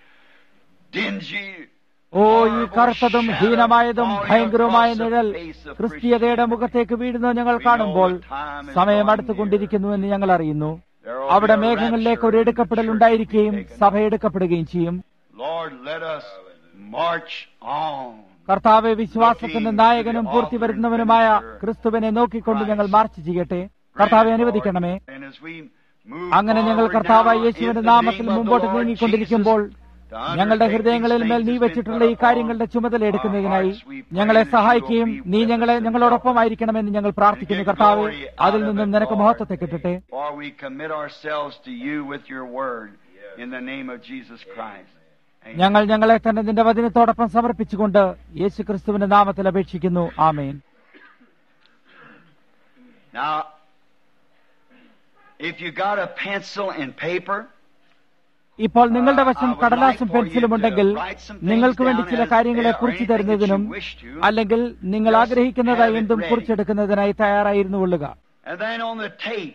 dingy, ഓ ഈ കറുത്തതും ഹീനമായതും ഭയങ്കരവുമായ നിഴൽ ക്രിസ്തീയതയുടെ മുഖത്തേക്ക് വീഴുന്നത് ഞങ്ങൾ കാണുമ്പോൾ സമയം അടുത്തുകൊണ്ടിരിക്കുന്നു എന്ന് ഞങ്ങൾ അറിയുന്നു There will അവിടെ be a മേഘങ്ങളിലേക്ക് ഒരു rapture എടുക്കപ്പെടൽ and the church ഉണ്ടായിരിക്കുകയും will be taken. സഭ എടുക്കപ്പെടുകയും ചെയ്യും Lord, let us march on. കർത്താവ് വിശ്വാസത്തിന്റെ നായകനും പൂർത്തി വരുന്നവനുമായ ക്രിസ്തുവിനെ നോക്കിക്കൊണ്ട് ഞങ്ങൾ മാർച്ച് ചെയ്യട്ടെ കർത്താവെ അനുവദിക്കണമേ And as we move അങ്ങനെ ഞങ്ങൾ forward കർത്താവായ now in യേശുവിന്റെ the നാമത്തിൽ name of the മുമ്പോട്ട് Lord നീങ്ങിക്കൊണ്ടിരിക്കുമ്പോൾ Jesus, to ഞങ്ങളുടെ undertake ഹൃദയങ്ങളിൽ these മേൽ നീ things that's വെച്ചിട്ടുള്ള been ഈ put കാര്യങ്ങളുടെ upon ചുമതല എടുക്കുന്നതിനായി our hearts. We pray ഞങ്ങളെ that you സഹായിക്കുകയും will be നീ with ഞങ്ങളെ us and ഞങ്ങളോടൊപ്പമായിരിക്കണമെന്ന് ഞങ്ങൾ പ്രാർത്ഥിക്കുന്നു give കർത്താവ് glory out അതിൽ of നിന്നും it, നിനക്ക് Lord. മഹത്വത്തെ കിട്ടട്ടെ For we commit ourselves to you with your word in the name of Jesus Christ. Amen. ഞങ്ങൾ ഞങ്ങളെ തന്നെ നിന്റെ വചനത്തോടൊപ്പം സമർപ്പിച്ചുകൊണ്ട് യേശു ക്രിസ്തുവിന്റെ നാമത്തിൽ അപേക്ഷിക്കുന്നു ആമേൻ Now, if you got a pencil and paper, ഇപ്പോൾ നിങ്ങളുടെ വശം കടലാസും പെൻസിലും ഉണ്ടെങ്കിൽ നിങ്ങൾക്ക് വേണ്ടി ചില കാര്യങ്ങളെ കുറിച്ച് തരുന്നതിനും അല്ലെങ്കിൽ നിങ്ങൾ ആഗ്രഹിക്കുന്നതായി എന്തും കുറിച്ചെടുക്കുന്നതിനായി തയ്യാറായിരുന്നു കൊള്ളുക and then on the tape,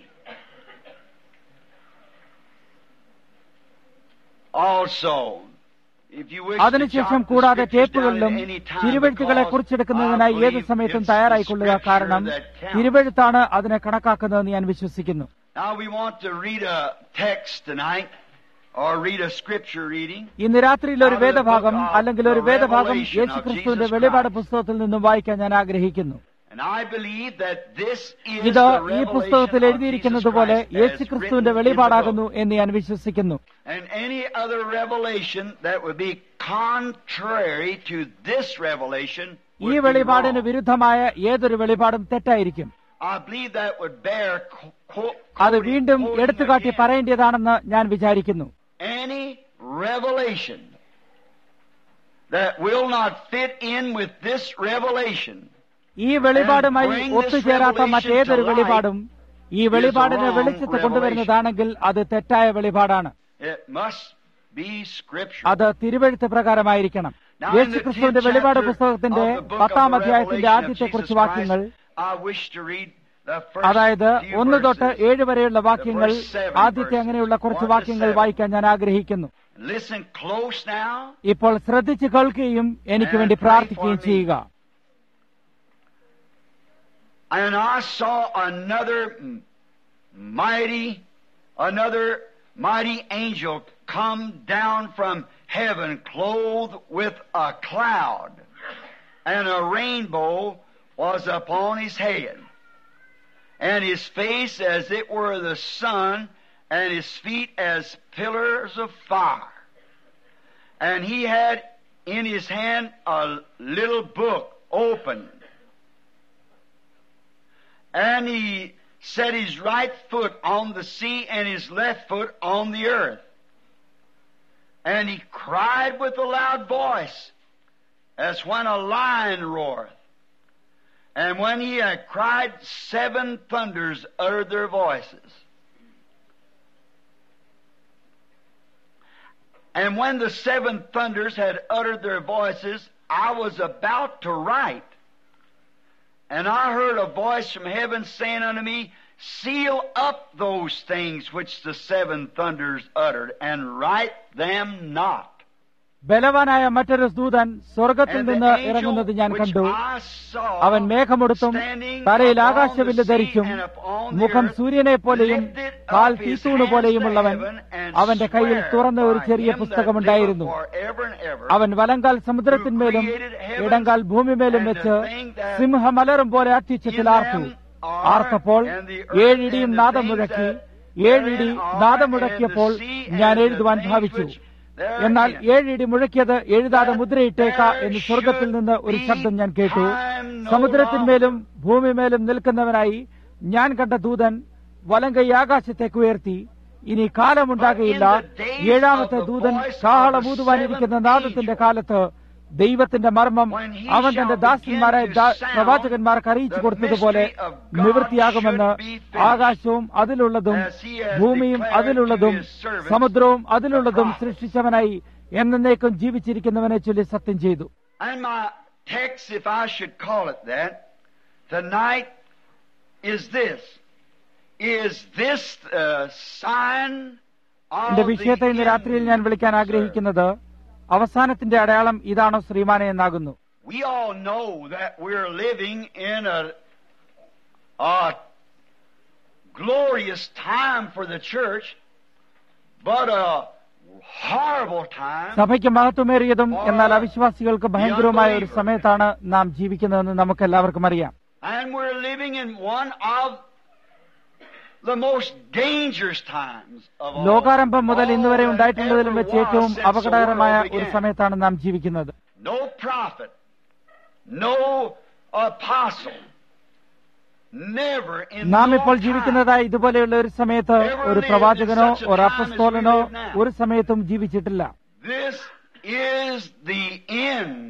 also, if you wish to അതിനുശേഷം jot the കൂടാതെ scriptures down ടേപ്പുകളിലും at any time, തിരുവെഴുത്തുകളെ because കുറിച്ചെടുക്കുന്നതിനായി I ഏത് believe സമയത്തും it's the തയ്യാറായിക്കൊള്ളുക scripture കാരണം that counts. തിരുവെഴുത്താണ് അതിനെ കണക്കാക്കുന്നതെന്ന് ഞാൻ വിശ്വസിക്കുന്നു Now we want to read a text tonight, or read a scripture reading. ഇന്ന് രാത്രിയിൽ ഒരു വേദഭാഗം അല്ലെങ്കിൽ ഒരു വേദഭാഗം യേശു ക്രിസ്തുവിന്റെ വെളിപാട് പുസ്തകത്തിൽ നിന്നും വായിക്കാൻ ഞാൻ ആഗ്രഹിക്കുന്നു And I believe that this is ഇത് the ഈ revelation പുസ്തകത്തിൽ of എഴുതിയിരിക്കുന്നത് Jesus പോലെ Christ യേശു as ക്രിസ്തുവിന്റെ written in the വെളിപാടാകുന്നു book. എന്ന് ഞാൻ വിശ്വസിക്കുന്നു And any other revelation that would be contrary to this revelation ഈ would be വെളിപാടിന് wrong. വിരുദ്ധമായ ഏതൊരു വെളിപാടും തെറ്റായിരിക്കും I believe that would bear qu- qu- അത് quoting- വീണ്ടും quoting എടുത്തുകാട്ടി again. പറയേണ്ടതാണെന്ന് ഞാൻ വിചാരിക്കുന്നു Any revelation that will not fit in with this revelation ഈ വെളിപാടുമായി ഒത്തുചേരാത്ത മറ്റേതൊരു വെളിപാടും ഈ വെളിപാടിനെ വെളിച്ചത്ത് കൊണ്ടുവരുന്നതാണെങ്കിൽ അത് തെറ്റായ വെളിപാടാണ് it must be scripture. അത് തിരുവെഴുത്ത് പ്രകാരമായിരിക്കണം Now, in യേശു the ക്രിസ്തുവിന്റെ 10th വെളിപാട് chapter പുസ്തകത്തിന്റെ of the book of പത്താം the അധ്യായത്തിന്റെ Revelation of ആദ്യത്തെ Jesus കുറച്ച് Christ, വാക്യങ്ങൾ I wish to read the first അതായത് few ഒന്ന് തൊട്ട് verses. ഏഴ് വരെയുള്ള വാക്യങ്ങൾ The first seven ആദ്യത്തെ verses, അങ്ങനെയുള്ള കുറച്ച് one to വാക്യങ്ങൾ seven. വായിക്കാൻ ഞാൻ ആഗ്രഹിക്കുന്നു Listen close now. ഇപ്പോൾ ശ്രദ്ധിച്ച് കേൾക്കുകയും എനിക്ക് വേണ്ടി And pray പ്രാർത്ഥിക്കുകയും for me. ചെയ്യുക And I saw another m- mighty, another mighty angel come down from heaven clothed with a cloud, and a rainbow was upon his head, and his face as it were the sun, and his feet as pillars of fire. And he had in his hand a little book opened. And he set his right foot on the sea and his left foot on the earth. And he cried with a loud voice, as when a lion roareth. And when he had cried, seven thunders uttered their voices. And when the seven thunders had uttered their voices, I was about to write. And I heard a voice from heaven saying unto me, Seal up those things which the seven thunders uttered, and write them not. ബലവാനായ മറ്റൊരു ദൂതൻ സ്വർഗത്തിൽ And the നിന്ന് angel ഇറങ്ങുന്നത് ഞാൻ which കണ്ടു I saw അവൻ മേഘമെടുത്തും standing തലയിൽ upon ആകാശവില്ല് the sea ധരിച്ചും and upon the മുഖം earth സൂര്യനെ പോലെയും lifted up കാൽ his തീത്തൂണ് hands പോലെയുമുള്ളവൻ to heaven and അവന്റെ കയ്യിൽ sware തുറന്ന ഒരു by ചെറിയ him that പുസ്തകമുണ്ടായിരുന്നു liveth forever and ever, അവൻ വലങ്കാൽ സമുദ്രത്തിന്മേലും ഇടങ്കാൽ ഭൂമിമേലും വെച്ച് സിംഹമലറും പോലെ അത്യുച്ചത്തിൽ ആർത്തു ആർത്തപ്പോൾ ഏഴിടിയും നാദം മുഴക്കി ഏഴിടി നാദം മുഴക്കിയപ്പോൾ ഞാൻ എഴുതുവാൻ ഭാവിച്ചു എന്നാൽ ഏഴിടി മുഴക്കിയത് എഴുതാതെ മുദ്രയിട്ടേക്ക എന്ന് സ്വർഗത്തിൽ നിന്ന് ഒരു ശബ്ദം ഞാൻ കേട്ടു സമുദ്രത്തിന്മേലും ഭൂമിമേലും നിൽക്കുന്നവനായി ഞാൻ കണ്ട ദൂതൻ വലങ്കൈ ആകാശത്തേക്ക് ഉയർത്തി ഇനി കാലമുണ്ടാകയില്ല ഏഴാമത്തെ ദൂതൻ കാഹളമൂതുവാനിരിക്കുന്ന നാദത്തിന്റെ കാലത്ത് ദൈവത്തിന്റെ മർമ്മം അവൻ തന്റെ ദാസന്മാരായ ദാ- പ്രവാചകന്മാർക്ക് അറിയിച്ചു കൊടുത്തതുപോലെ നിവൃത്തിയാകുമെന്ന് ആകാശവും അതിലുള്ളതും ഭൂമിയും അതിലുള്ളതും സമുദ്രവും അതിലുള്ളതും സൃഷ്ടിച്ചവനായി എന്നേക്കും ജീവിച്ചിരിക്കുന്നവനെ ചൊല്ലി സത്യം ചെയ്തു And my text, if I should call it that, tonight is this. Is this the sign of എന്റെ വിഷയത്തെ ഇന്ന് the രാത്രിയിൽ ഞാൻ end, വിളിക്കാൻ sir? ആഗ്രഹിക്കുന്നത് അവസാനത്തിന്റെ അടയാളം ഇതാണോ ശ്രീമാനെ എന്നാകുന്നു We all know that we're living in a, a glorious time for the church, but a horrible time. സഭയ്ക്ക് മഹത്വമേറിയതും എന്നാൽ അവിശ്വാസികൾക്ക് ഭയങ്കരവുമായ ഒരു സമയത്താണ് നാം ജീവിക്കുന്നതെന്ന് നമുക്ക് എല്ലാവർക്കും അറിയാം And we're living in one of the most dangerous times of all. ലോകാരംഭം മുതൽ ഇന്ന് വരെ All that ഉണ്ടായിട്ടുള്ളതിലും ever വെച്ച് ഏറ്റവും was since the അപകടകരമായ world ഒരു began. സമയത്താണ് നാം ജീവിക്കുന്നത് No prophet, no apostle, never in നാം no ഇപ്പോൾ time ജീവിക്കുന്നതായി ഇതുപോലെയുള്ള ഒരു സമയത്ത് ഒരു പ്രവാചകനോ ഒരു അപ്പസ്തോലനോ ഒരു സമയത്തും ജീവിച്ചിട്ടില്ല This is the end.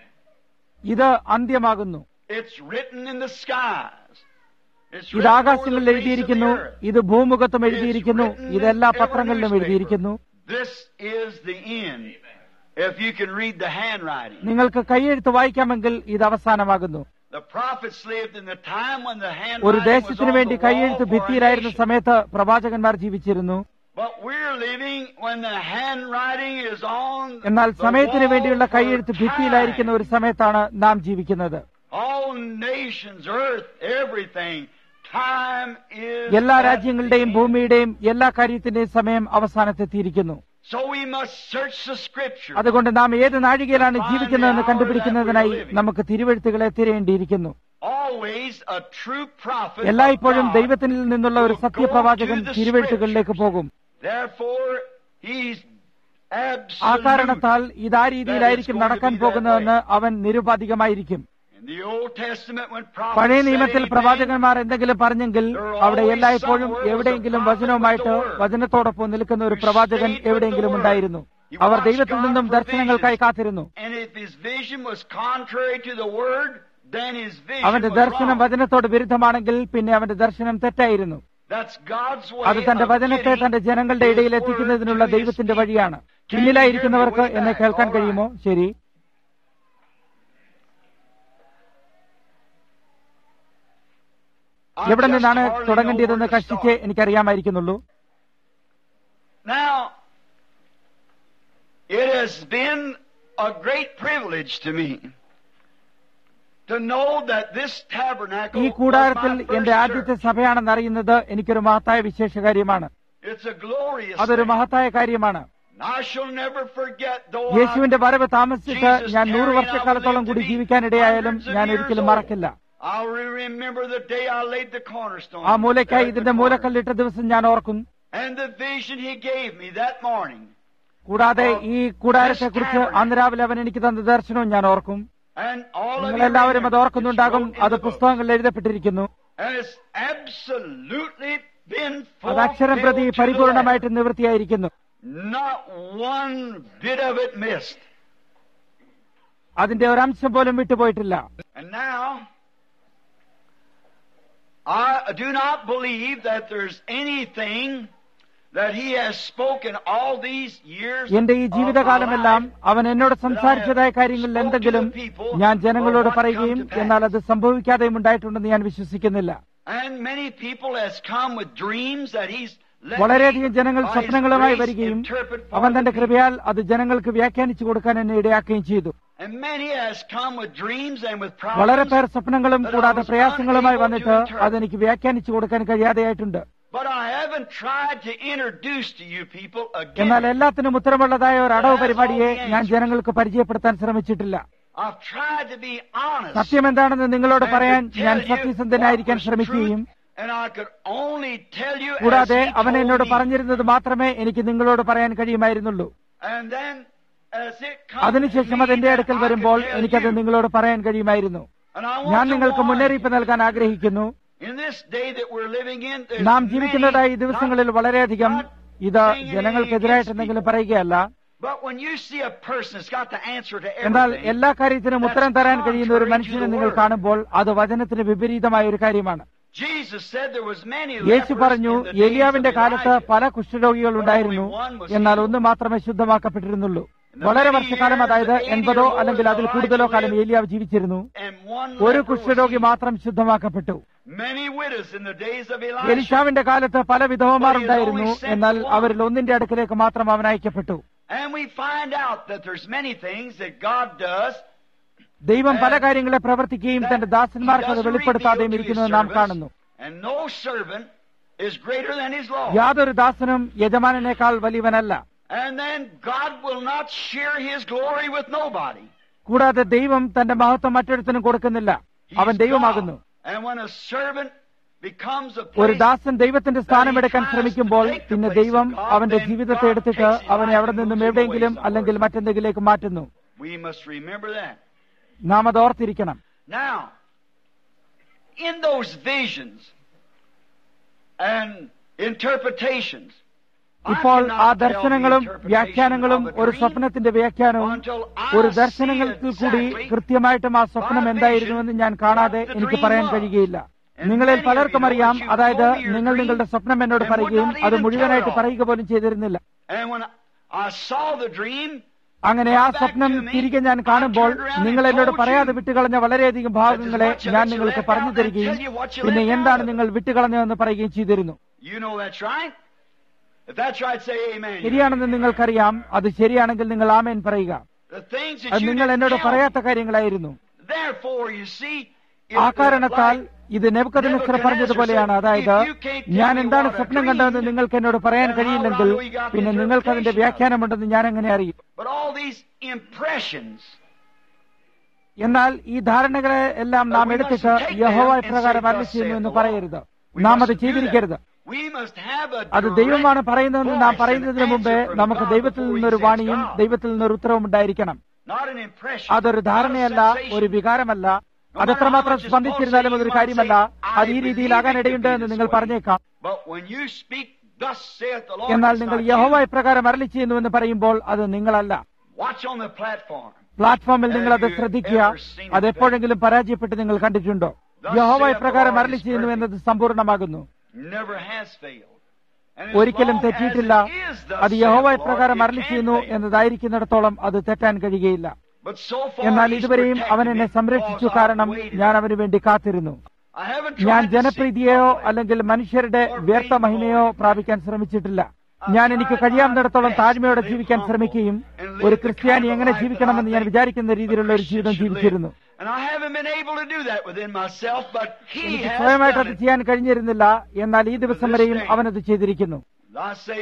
ഇത് അന്ത്യമാകുന്നു It's written in the skies. It's ഇത് written over ആകാശങ്ങളിൽ the face of എഴുതിയിരിക്കുന്നു the earth. ഇത് ഭൂമുഖത്തും It's എഴുതിയിരിക്കുന്നു written in ഇതെല്ലാ every പത്രങ്ങളിലും newspaper. എഴുതിയിരിക്കുന്നു This is the end. If you can read the handwriting. നിങ്ങൾക്ക് കൈയെഴുത്ത് വായിക്കാമെങ്കിൽ ഇത് അവസാനമാകുന്നു The prophets lived in the time when the ഒരു handwriting was ദേശത്തിനു on വേണ്ടി the wall കൈയെഴുത്ത് for a ഭിത്തിയിലായിരുന്ന nation. സമയത്ത് പ്രവാചകന്മാർ ജീവിച്ചിരുന്നു But we're living when the handwriting is on എന്നാൽ the സമയത്തിന് wall വേണ്ടിയുള്ള for കൈയെഴുത്ത് ഭിത്തിയിലായിരിക്കുന്ന time. ഒരു സമയത്താണ് നാം ജീവിക്കുന്നത് All nations, earth, everything. Time is എല്ലാ at രാജ്യങ്ങളുടെയും the end. ഭൂമിയുടെയും എല്ലാ കാര്യത്തിന്റെയും സമയം അവസാനത്തെത്തിയിരിക്കുന്നു So we must search the scripture. അതുകൊണ്ട് നാം ഏത് നാഴികയിലാണ് ജീവിക്കുന്നതെന്ന് കണ്ടുപിടിക്കുന്നതിനായി നമുക്ക് തിരുവെഴുത്തുകളെ തിരയേണ്ടിയിരിക്കുന്നു Always a true prophet. of എല്ലായ്പ്പോഴും God ദൈവത്തിൽ നിന്നുള്ള ഒരു will go സത്യപ്രവാചകൻ to the തിരുവെഴുത്തുകളിലേക്ക് scriptures. പോകും Therefore, he's ആ absolute. കാരണത്താൽ ഇത് ആ രീതിയിലായിരിക്കും നടക്കാൻ പോകുന്നതെന്ന് അവൻ നിരുപാധികമായിരിക്കും In the Old Testament, when prophets പഴയ said നിയമത്തിൽ anything, പ്രവാചകന്മാർ എന്തെങ്കിലും പറഞ്ഞെങ്കിൽ അവിടെ എല്ലായ്പ്പോഴും എവിടെയെങ്കിലും വചനവുമായിട്ട് വചനത്തോടൊപ്പം നിൽക്കുന്ന ഒരു പ്രവാചകൻ എവിടെയെങ്കിലും ഉണ്ടായിരുന്നു അവർ ദൈവത്തിൽ നിന്നും ദർശനങ്ങൾക്കായി കാത്തിരുന്നു And if his vision was contrary to the word, then his vision അവന്റെ was ദർശനം wrong. വചനത്തോട് വിരുദ്ധമാണെങ്കിൽ പിന്നെ അവന്റെ ദർശനം തെറ്റായിരുന്നു That's God's way അത് തന്റെ of വചനത്തെ getting തന്റെ ജനങ്ങളുടെ his ഇടയിൽ word എത്തിക്കുന്നതിനുള്ള to his ദൈവത്തിന്റെ people. വഴിയാണ് Can you പിന്നിലായിരിക്കുന്നവർക്ക് hear me way എന്നെ back? കേൾക്കാൻ All കഴിയുമോ right. ശരി I എവിടെ just നിന്നാണ് hardly know തുടങ്ങേണ്ടതെന്ന് where to കഷ്ടിച്ച് start. എനിക്കറിയാമായിരിക്കുന്നുള്ളൂ Now, it has been a great privilege to me to know that this tabernacle ഈ was കൂടാരത്തിൽ my എന്റെ first ആദ്യത്തെ church. സഭയാണെന്ന് അറിയുന്നത് എനിക്കൊരു മഹത്തായ വിശേഷ കാര്യമാണ് It's a glorious അതൊരു thing. മഹത്തായ കാര്യമാണ് I shall never forget, though യേശുവിന്റെ വരവ് താമസിച്ചിട്ട് Jesus ഞാൻ നൂറ് tarried, വർഷക്കാലത്തോളം I will കൂടി live to be ജീവിക്കാനിടയായാലും hundreds of ഞാൻ years ഒരിക്കലും old. മറക്കില്ല I'll remember the day I laid the cornerstone. ആ മൂലയ്ക്കായി there at the ഇതിന്റെ corner. മൂലക്കല്ലിട്ട ദിവസം ഞാൻ ഓർക്കും And the vision he gave me that morning. കൂടാതെ ഈ കൂടാരത്തെക്കുറിച്ച് അന്ന് രാവിലെ അവൻ എനിക്ക് തന്ന ദർശനവും ഞാൻ ഓർക്കും And all of you നിങ്ങളെല്ലാവരും അത് remember, ഓർക്കുന്നുണ്ടാകും it's wrote in അത് the book. പുസ്തകങ്ങളിൽ എഴുതപ്പെട്ടിരിക്കുന്നു And it's absolutely been അത് അക്ഷരം പ്രതി fulfilled to the പരിപൂർണമായിട്ട് നിവൃത്തിയായിരിക്കുന്നു letter. Not one bit of it missed. അതിന്റെ ഒരംശം പോലും വിട്ടുപോയിട്ടില്ല And now, I do not believe that there's anything that he has spoken all these years എന്റെ ഈ of my ജീവിതകാലമെല്ലാം life അവൻ എന്നോട് സംസാരിച്ചതായ കാര്യങ്ങളിൽ എന്തെങ്കിലും ഞാൻ ജനങ്ങളോട് പറയുകയും എന്നാൽ അത് സംഭവിക്കാതെയും ഉണ്ടായിട്ടുണ്ടെന്ന് ഞാൻ വിശ്വസിക്കുന്നില്ല And many people has come with dreams that he's let വളരെയധികം me, ജനങ്ങൾ by his സ്വപ്നങ്ങളുമായി grace, വരികയും interpret for അവൻ the തന്റെ people. കൃപയാൽ അത് ജനങ്ങൾക്ക് വ്യാഖ്യാനിച്ചു കൊടുക്കാൻ എന്നെ ഇടയാക്കുകയും ചെയ്തു And many has come with dreams and with വളരെ problems. പേർ സ്വപ്നങ്ങളും കൂടാതെ പ്രയാസങ്ങളുമായി വന്നിട്ട് അതെനിക്ക് വ്യാഖ്യാനിച്ചു കൊടുക്കാൻ കഴിയാതെയായിട്ടുണ്ട് But I haven't tried to introduce to you people എന്നാൽ again. എല്ലാത്തിനും ഉത്തരമുള്ളതായ ഒരു അടവ് പരിപാടിയെ ഞാൻ ജനങ്ങൾക്ക് പരിചയപ്പെടുത്താൻ ശ്രമിച്ചിട്ടില്ല I've tried to be honest. സത്യം എന്താണെന്ന് നിങ്ങളോട് and പറയാൻ to ഞാൻ tell you സത്യസന്ധനായിരിക്കാൻ what was ശ്രമിക്കുകയും truth, And I could only tell you as കൂടാതെ he അവൻ told എന്നോട് me. പറഞ്ഞിരുന്നത് മാത്രമേ എനിക്ക് നിങ്ങളോട് പറയാൻ കഴിയുമായിരുന്നുള്ളൂ And then, as it comes അതിനുശേഷം to അത് എന്റെ me, അടുക്കൽ I could വരുമ്പോൾ tell എനിക്കത് you. നിങ്ങളോട് പറയാൻ കഴിയുമായിരുന്നു And I want ഞാൻ to നിങ്ങൾക്ക് warn മുന്നറിയിപ്പ് you, നൽകാൻ ആഗ്രഹിക്കുന്നു In this day that we're living in, there's നാം many, ജീവിക്കുന്നതായ ഈ ദിവസങ്ങളിൽ വളരെയധികം ഇത് ജനങ്ങൾക്കെതിരായിട്ട് എന്തെങ്കിലും പറയുകയല്ല But when you see a person that's got the answer to എന്നാൽ everything, എല്ലാ കാര്യത്തിനും ഉത്തരം തരാൻ കഴിയുന്ന ഒരു മനുഷ്യനെ നിങ്ങൾ കാണുമ്പോൾ അത് വചനത്തിന് വിപരീതമായ ഒരു കാര്യമാണ് Jesus said there was many Yeshu lepers പറഞ്ഞു in the days ഏലിയാവിന്റെ of കാലത്ത് Elijah. പല കുഷ്ഠരോഗികൾ ഉണ്ടായിരുന്നു എന്നാൽ ഒന്ന് മാത്രമേ ശുദ്ധമാക്കപ്പെട്ടിരുന്നുള്ളൂ വളരെ വർഷക്കാലം അതായത് എൺപതോ അല്ലെങ്കിൽ അതിൽ കൂടുതലോ കാലം ഏലിയാവ് ജീവിച്ചിരുന്നു And one ഒരു leper was കുഷ്ഠരോഗി healed. മാത്രം ശുദ്ധമാക്കപ്പെട്ടു Many widows in the days of Elijah. എലിശാവിന്റെ കാലത്ത് പല വിധവമാർ ഉണ്ടായിരുന്നു എന്നാൽ അവരിൽ ഒന്നിന്റെ അടുക്കലേക്ക് മാത്രം അവൻ അയക്കപ്പെട്ടു And we find out that there's many things that God does ദൈവം പല കാര്യങ്ങളെ പ്രവർത്തിക്കുകയും തന്റെ ദാസന്മാർക്ക് അത് വെളിപ്പെടുത്താതെയും ഇരിക്കുന്നത് നാം കാണുന്നു And no servant is greater than his law. യാതൊരു ദാസനും യജമാനനേക്കാൾ വലിയവനല്ല And then God will not share his glory with nobody. കൂടാതെ ദൈവം തന്റെ മഹത്വം മറ്റൊരുത്തനും കൊടുക്കുന്നില്ല He's അവൻ ദൈവമാകുന്നു God. And when a servant becomes a ഒരു place ദാസൻ ദൈവത്തിന്റെ സ്ഥാനമെടുക്കാൻ ശ്രമിക്കുമ്പോൾ പിന്നെ ദൈവം അവന്റെ ജീവിതത്തെ എടുത്തിട്ട് അവനെ അവിടെ നിന്നും എവിടെയെങ്കിലും അല്ലെങ്കിൽ മറ്റെന്തെങ്കിലേക്ക് മാറ്റുന്നു we must remember that. നാം അത് ഓർത്തിരിക്കണം Now, in those visions and interpretations, I ഇപ്പോൾ cannot ആ tell the ദർശനങ്ങളും interpretation വ്യാഖ്യാനങ്ങളും of a ഒരു dream സ്വപ്നത്തിന്റെ വ്യാഖ്യാനവും until I ഒരു see ദർശനങ്ങൾക്ക് കൂടി exactly കൃത്യമായിട്ടും ആ സ്വപ്നം by എന്തായിരുന്നുവെന്ന് ഞാൻ കാണാതെ what the എനിക്ക് dream പറയാൻ was. കഴിയുകയില്ല And നിങ്ങളിൽ many of പലർക്കും you know അറിയാം that you അതായത് told me your നിങ്ങൾ dream നിങ്ങളുടെ സ്വപ്നം എന്നോട് and would പറയുകയും not അത് even മുഴുവനായിട്ട് tell it all. പറയുക പോലും ചെയ്തിരുന്നില്ല And when I saw the dream, അങ്ങനെ ആ സ്വപ്നം തിരികെ ഞാൻ കാണുമ്പോൾ നിങ്ങൾ എന്നോട് പറയാതെ വിട്ടുകളഞ്ഞ വളരെയധികം ഭാഗങ്ങളെ ഞാൻ നിങ്ങൾക്ക് പറഞ്ഞു തരികയും പിന്നെ എന്താണ് നിങ്ങൾ വിട്ടുകളഞ്ഞതെന്ന് പറയുകയും ചെയ്തിരുന്നു you know that's right. If that's right, say amen. ശരിയാണെന്ന് നിങ്ങൾക്കറിയാം അത് ശരിയാണെങ്കിൽ നിങ്ങൾ ആമേൻ പറയുക The things that അത് you നിങ്ങൾ didn't എന്നോട് tell പറയാത്ത കാര്യങ്ങളായിരുന്നു me. Therefore, you see, if ആ the കാരണത്താൽ like ഇത് നെബുക്കദിനസ്ര പറഞ്ഞതുപോലെയാണ് അതായത് ഞാൻ എന്താണ് സ്വപ്നം കണ്ടതെന്ന് നിങ്ങൾക്ക് എന്നോട് പറയാൻ കഴിയില്ലെങ്കിൽ പിന്നെ നിങ്ങൾക്ക് അതിന്റെ വ്യാഖ്യാനമുണ്ടെന്ന് ഞാൻ എങ്ങനെ അറിയും But all these impressions, എന്നാൽ ഈ ധാരണകളെ എല്ലാം നാം എടുത്തിട്ട് യഹോവ പ്രകാരം അല്ല ചെയ്യുന്നു എന്ന് പറയരുത് നാം അത് ചെയ്തിരിക്കരുത് we must have a അത് ദൈവമാണ് പറയുന്നതെന്ന് നാം പറയുന്നതിന് മുമ്പേ നമുക്ക് ദൈവത്തിൽ നിന്നൊരു വാണിയും ദൈവത്തിൽ നിന്നൊരു ഉത്തരവും ഉണ്ടായിരിക്കണം not an impression. അതൊരു ധാരണയല്ല ഒരു വികാരമല്ല അതെത്രമാത്രം സ്പന്ദിച്ചിരുന്നാലും അതൊരു കാര്യമല്ല അത് ഈ രീതിയിലാകാൻ ഇടയുണ്ട് എന്ന് നിങ്ങൾ പറഞ്ഞേക്കാം But when you speak, thus saith the Lord, എന്നാൽ it's നിങ്ങൾ not യഹോവ you. ഇപ്രകാരം അരളി ചെയ്യുന്നുവെന്ന് പറയുമ്പോൾ അത് നിങ്ങളല്ല Watch on the platform. പ്ലാറ്റ്ഫോമിൽ നിങ്ങൾ അത് ശ്രദ്ധിക്കുക അത് എപ്പോഴെങ്കിലും പരാജയപ്പെട്ട് നിങ്ങൾ കണ്ടിട്ടുണ്ടോ യഹോവ ഇപ്രകാരം അരളി ചെയ്യുന്നു എന്നത് സമ്പൂർണ്ണമാകുന്നു Never has failed. And as ഒരിക്കലും long as തെറ്റിയിട്ടില്ല it is thus അത് saith യഹോവ the Lord, ഇപ്രകാരം it അരളി can ചെയ്യുന്നു fail. എന്നതായിരിക്കുന്നിടത്തോളം അത് തെറ്റാൻ കഴിയുകയില്ല But so far എന്നാൽ he's ഇതുവരെയും protected അവൻ എന്നെ me സംരക്ഷിച്ചു because I've കാരണം waited. ഞാൻ അവന് വേണ്ടി കാത്തിരുന്നു I haven't ഞാൻ tried to ജനപ്രീതിയെയോ seek God. അല്ലെങ്കിൽ മനുഷ്യരുടെ വ്യർത്ഥ മഹിമയോ പ്രാപിക്കാൻ ശ്രമിച്ചിട്ടില്ല ഞാൻ എനിക്ക് കഴിയാവുന്നിടത്തോളം താഴ്മയോടെ ജീവിക്കാൻ ശ്രമിക്കുകയും ഒരു ക്രിസ്ത്യാനി എങ്ങനെ ജീവിക്കണമെന്ന് ഞാൻ വിചാരിക്കുന്ന രീതിയിലുള്ള ഒരു ജീവിതം ജീവിച്ചിരുന്നു And I haven't been able to do that within myself, but he എനിക്ക് has സ്വയമായിട്ട് done അത് it. ചെയ്യാൻ കഴിഞ്ഞിരുന്നില്ല എന്നാൽ ഈ ദിവസം വരെയും അവനത് ചെയ്തിരിക്കുന്നു I say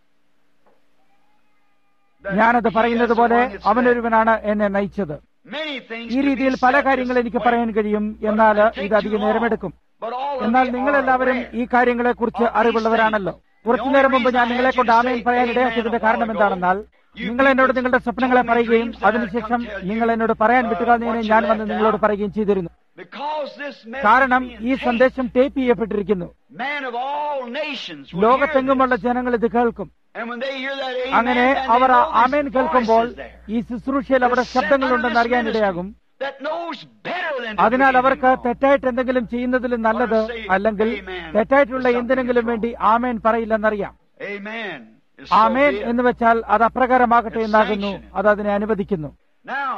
that ഞാനത് he പറയുന്നത് has the പോലെ one that's അവനൊരുവനാണ് എന്നെ നയിച്ചത് led. Many things ഈ could be രീതിയിൽ പല said കാര്യങ്ങൾ this എനിക്ക് way, പറയാൻ കഴിയും but എന്നാൽ it take ഇത് അധികം too നേരമെടുക്കും long. But all of എന്നാൽ you are നിങ്ങളെല്ലാവരും aware. ഈ കാര്യങ്ങളെക്കുറിച്ച് അറിവുള്ളവരാണല്ലോ കുറച്ചു നേരം മുമ്പ് ഞാൻ നിങ്ങളെ കൊണ്ട് ആമേൻ പറയാൻ ഇടയാക്കിയതിന്റെ കാരണം എന്താണെന്നാൽ നിങ്ങൾ എന്നോട് നിങ്ങളുടെ സ്വപ്നങ്ങളെ പറയുകയും അതിനുശേഷം നിങ്ങൾ എന്നോട് പറയാൻ വിട്ടുകളഞ്ഞതിനെ ഞാൻ വന്ന് നിങ്ങളോട് പറയുകയും ചെയ്തിരുന്നു Because this message കാരണം being ഈ taken, സന്ദേശം ടേപ്പ് ചെയ്യപ്പെട്ടിരിക്കുന്നു man of all nations will hear ലോകത്തെങ്ങുമുള്ള this. ജനങ്ങൾ ഇത് കേൾക്കും And when they hear that amen, അങ്ങനെ then they അവർ ആ know there's ആമേൻ കേൾക്കുമ്പോൾ voices there. ഈ ശുശ്രൂഷയിൽ അവിടെ ശബ്ദങ്ങളുണ്ടെന്ന് അറിയാനിടയാകും That knows better than to അതിനാൽ do അവർക്ക് anything wrong. തെറ്റായിട്ട് എന്തെങ്കിലും ചെയ്യുന്നതിലും നല്ലത് അല്ലെങ്കിൽ തെറ്റായിട്ടുള്ള എന്തിനെങ്കിലും വേണ്ടി ആമേൻ പറയില്ലെന്നറിയാം Amen. It's so amen be it. എന്ന് വെച്ചാൽ അത് അപ്രകാരമാകട്ടെ എന്നാകുന്നു അത് അതിനെ അനുവദിക്കുന്നു Now,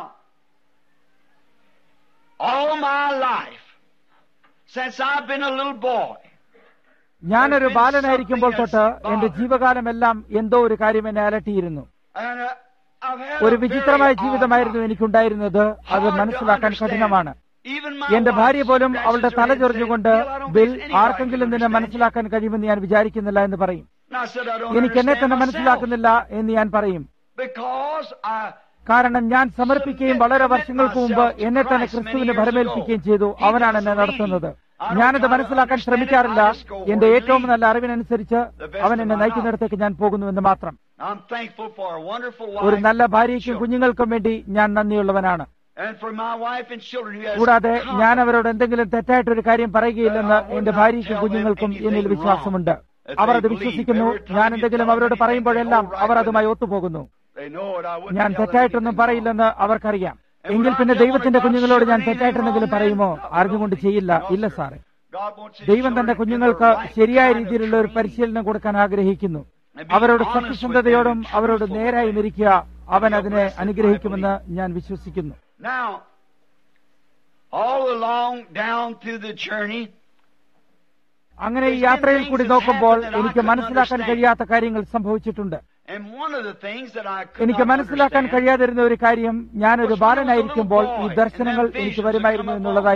all my life, since I've been a little boy, ഞാനൊരു ബാലനായിരിക്കുമ്പോൾ തൊട്ട് എന്റെ ജീവകാലമെല്ലാം എന്തോ ഒരു കാര്യം എന്നെ അലട്ടിയിരുന്നു and uh, I've had ഒരു a വിചിത്രമായ very ജീവിതമായിരുന്നു odd എനിക്കുണ്ടായിരുന്നത് അത് Hard to മനസ്സിലാക്കാൻ understand. കഠിനമാണ് Even my എന്റെ wife ഭാര്യ പോലും scratches അവളുടെ her തല head and ചൊറിഞ്ഞുകൊണ്ട് says, "Bill, I don't Bill think anybody ആർക്കെങ്കിലും can നിന്നെ understand മനസ്സിലാക്കാൻ കഴിയുമെന്ന് ഞാൻ വിചാരിക്കുന്നില്ല എന്ന് പറയും And I said, I don't എനിക്ക് എന്നെ തന്നെ understand myself മനസ്സിലാക്കുന്നില്ല എന്ന് ഞാൻ പറയും because I കാരണം ഞാൻ സമർപ്പിക്കുകയും വളരെ വർഷങ്ങൾക്ക് മുമ്പ് എന്നെ തന്നെ ക്രിസ്തുവിന് ഭരമേൽപ്പിക്കുകയും ചെയ്തു അവനാണ് എന്നെ നടത്തുന്നത് ഞാനത് മനസ്സിലാക്കാൻ ശ്രമിക്കാറില്ല എന്റെ ഏറ്റവും നല്ല അറിവിനനുസരിച്ച് അവൻ എന്നെ നയിക്കുന്നിടത്തേക്ക് ഞാൻ പോകുന്നുവെന്ന് മാത്രം I'm thankful for a wonderful ഒരു life നല്ല ഭാര്യയ്ക്കും കുഞ്ഞുങ്ങൾക്കും വേണ്ടി ഞാൻ നന്ദിയുള്ളവനാണ് and for my wife and children who has കൂടാതെ confidence ഞാൻ അവരോട് എന്തെങ്കിലും തെറ്റായിട്ടൊരു കാര്യം പറയുകയില്ലെന്ന് എന്റെ ഭാര്യയ്ക്കും കുഞ്ഞുങ്ങൾക്കും എന്നിൽ വിശ്വാസമുണ്ട് അവർ അത് വിശ്വസിക്കുന്നു ഞാൻ എന്തെങ്കിലും അവരോട് പറയുമ്പോഴെല്ലാം അവർ അതുമായി ഒത്തുപോകുന്നു They know it. I wouldn't ഞാൻ tell them തെറ്റായിട്ടൊന്നും anything പറയില്ലെന്ന് അവർക്കറിയാം എങ്കിൽ പിന്നെ ദൈവത്തിന്റെ കുഞ്ഞുങ്ങളോട് ഞാൻ തെറ്റായിട്ടെന്തെങ്കിലും പറയുമോ അറിഞ്ഞുകൊണ്ട് ചെയ്യില്ല ഇല്ല സാറേ wrong. God wants his ദൈവം തന്റെ children to കുഞ്ഞുങ്ങൾക്ക് get the right ശരിയായ kind of രീതിയിലുള്ള ഒരു training. പരിശീലനം കൊടുക്കാൻ ആഗ്രഹിക്കുന്നു അവരോട് സത്യസന്ധതയോടും അവരോട് നേരായും ഇരിക്കുക അവൻ അതിനെ അനുഗ്രഹിക്കുമെന്ന് ഞാൻ വിശ്വസിക്കുന്നു Now, all along down through the journey, അങ്ങനെ ഈ യാത്രയിൽ കൂടി നോക്കുമ്പോൾ എനിക്ക് മനസ്സിലാക്കാൻ കഴിയാത്ത കാര്യങ്ങൾ സംഭവിച്ചിട്ടുണ്ട് and one of the things that I could എനിക്ക് not മനസ്സിലാക്കാൻ understand കഴിയാതിരുന്ന ഒരു കാര്യം ഞാനൊരു ബാലനായിരിക്കുമ്പോൾ ഈ ദർശനങ്ങൾ എനിക്ക് വരുമായിരുന്നു എന്നുള്ളതായിരുന്നു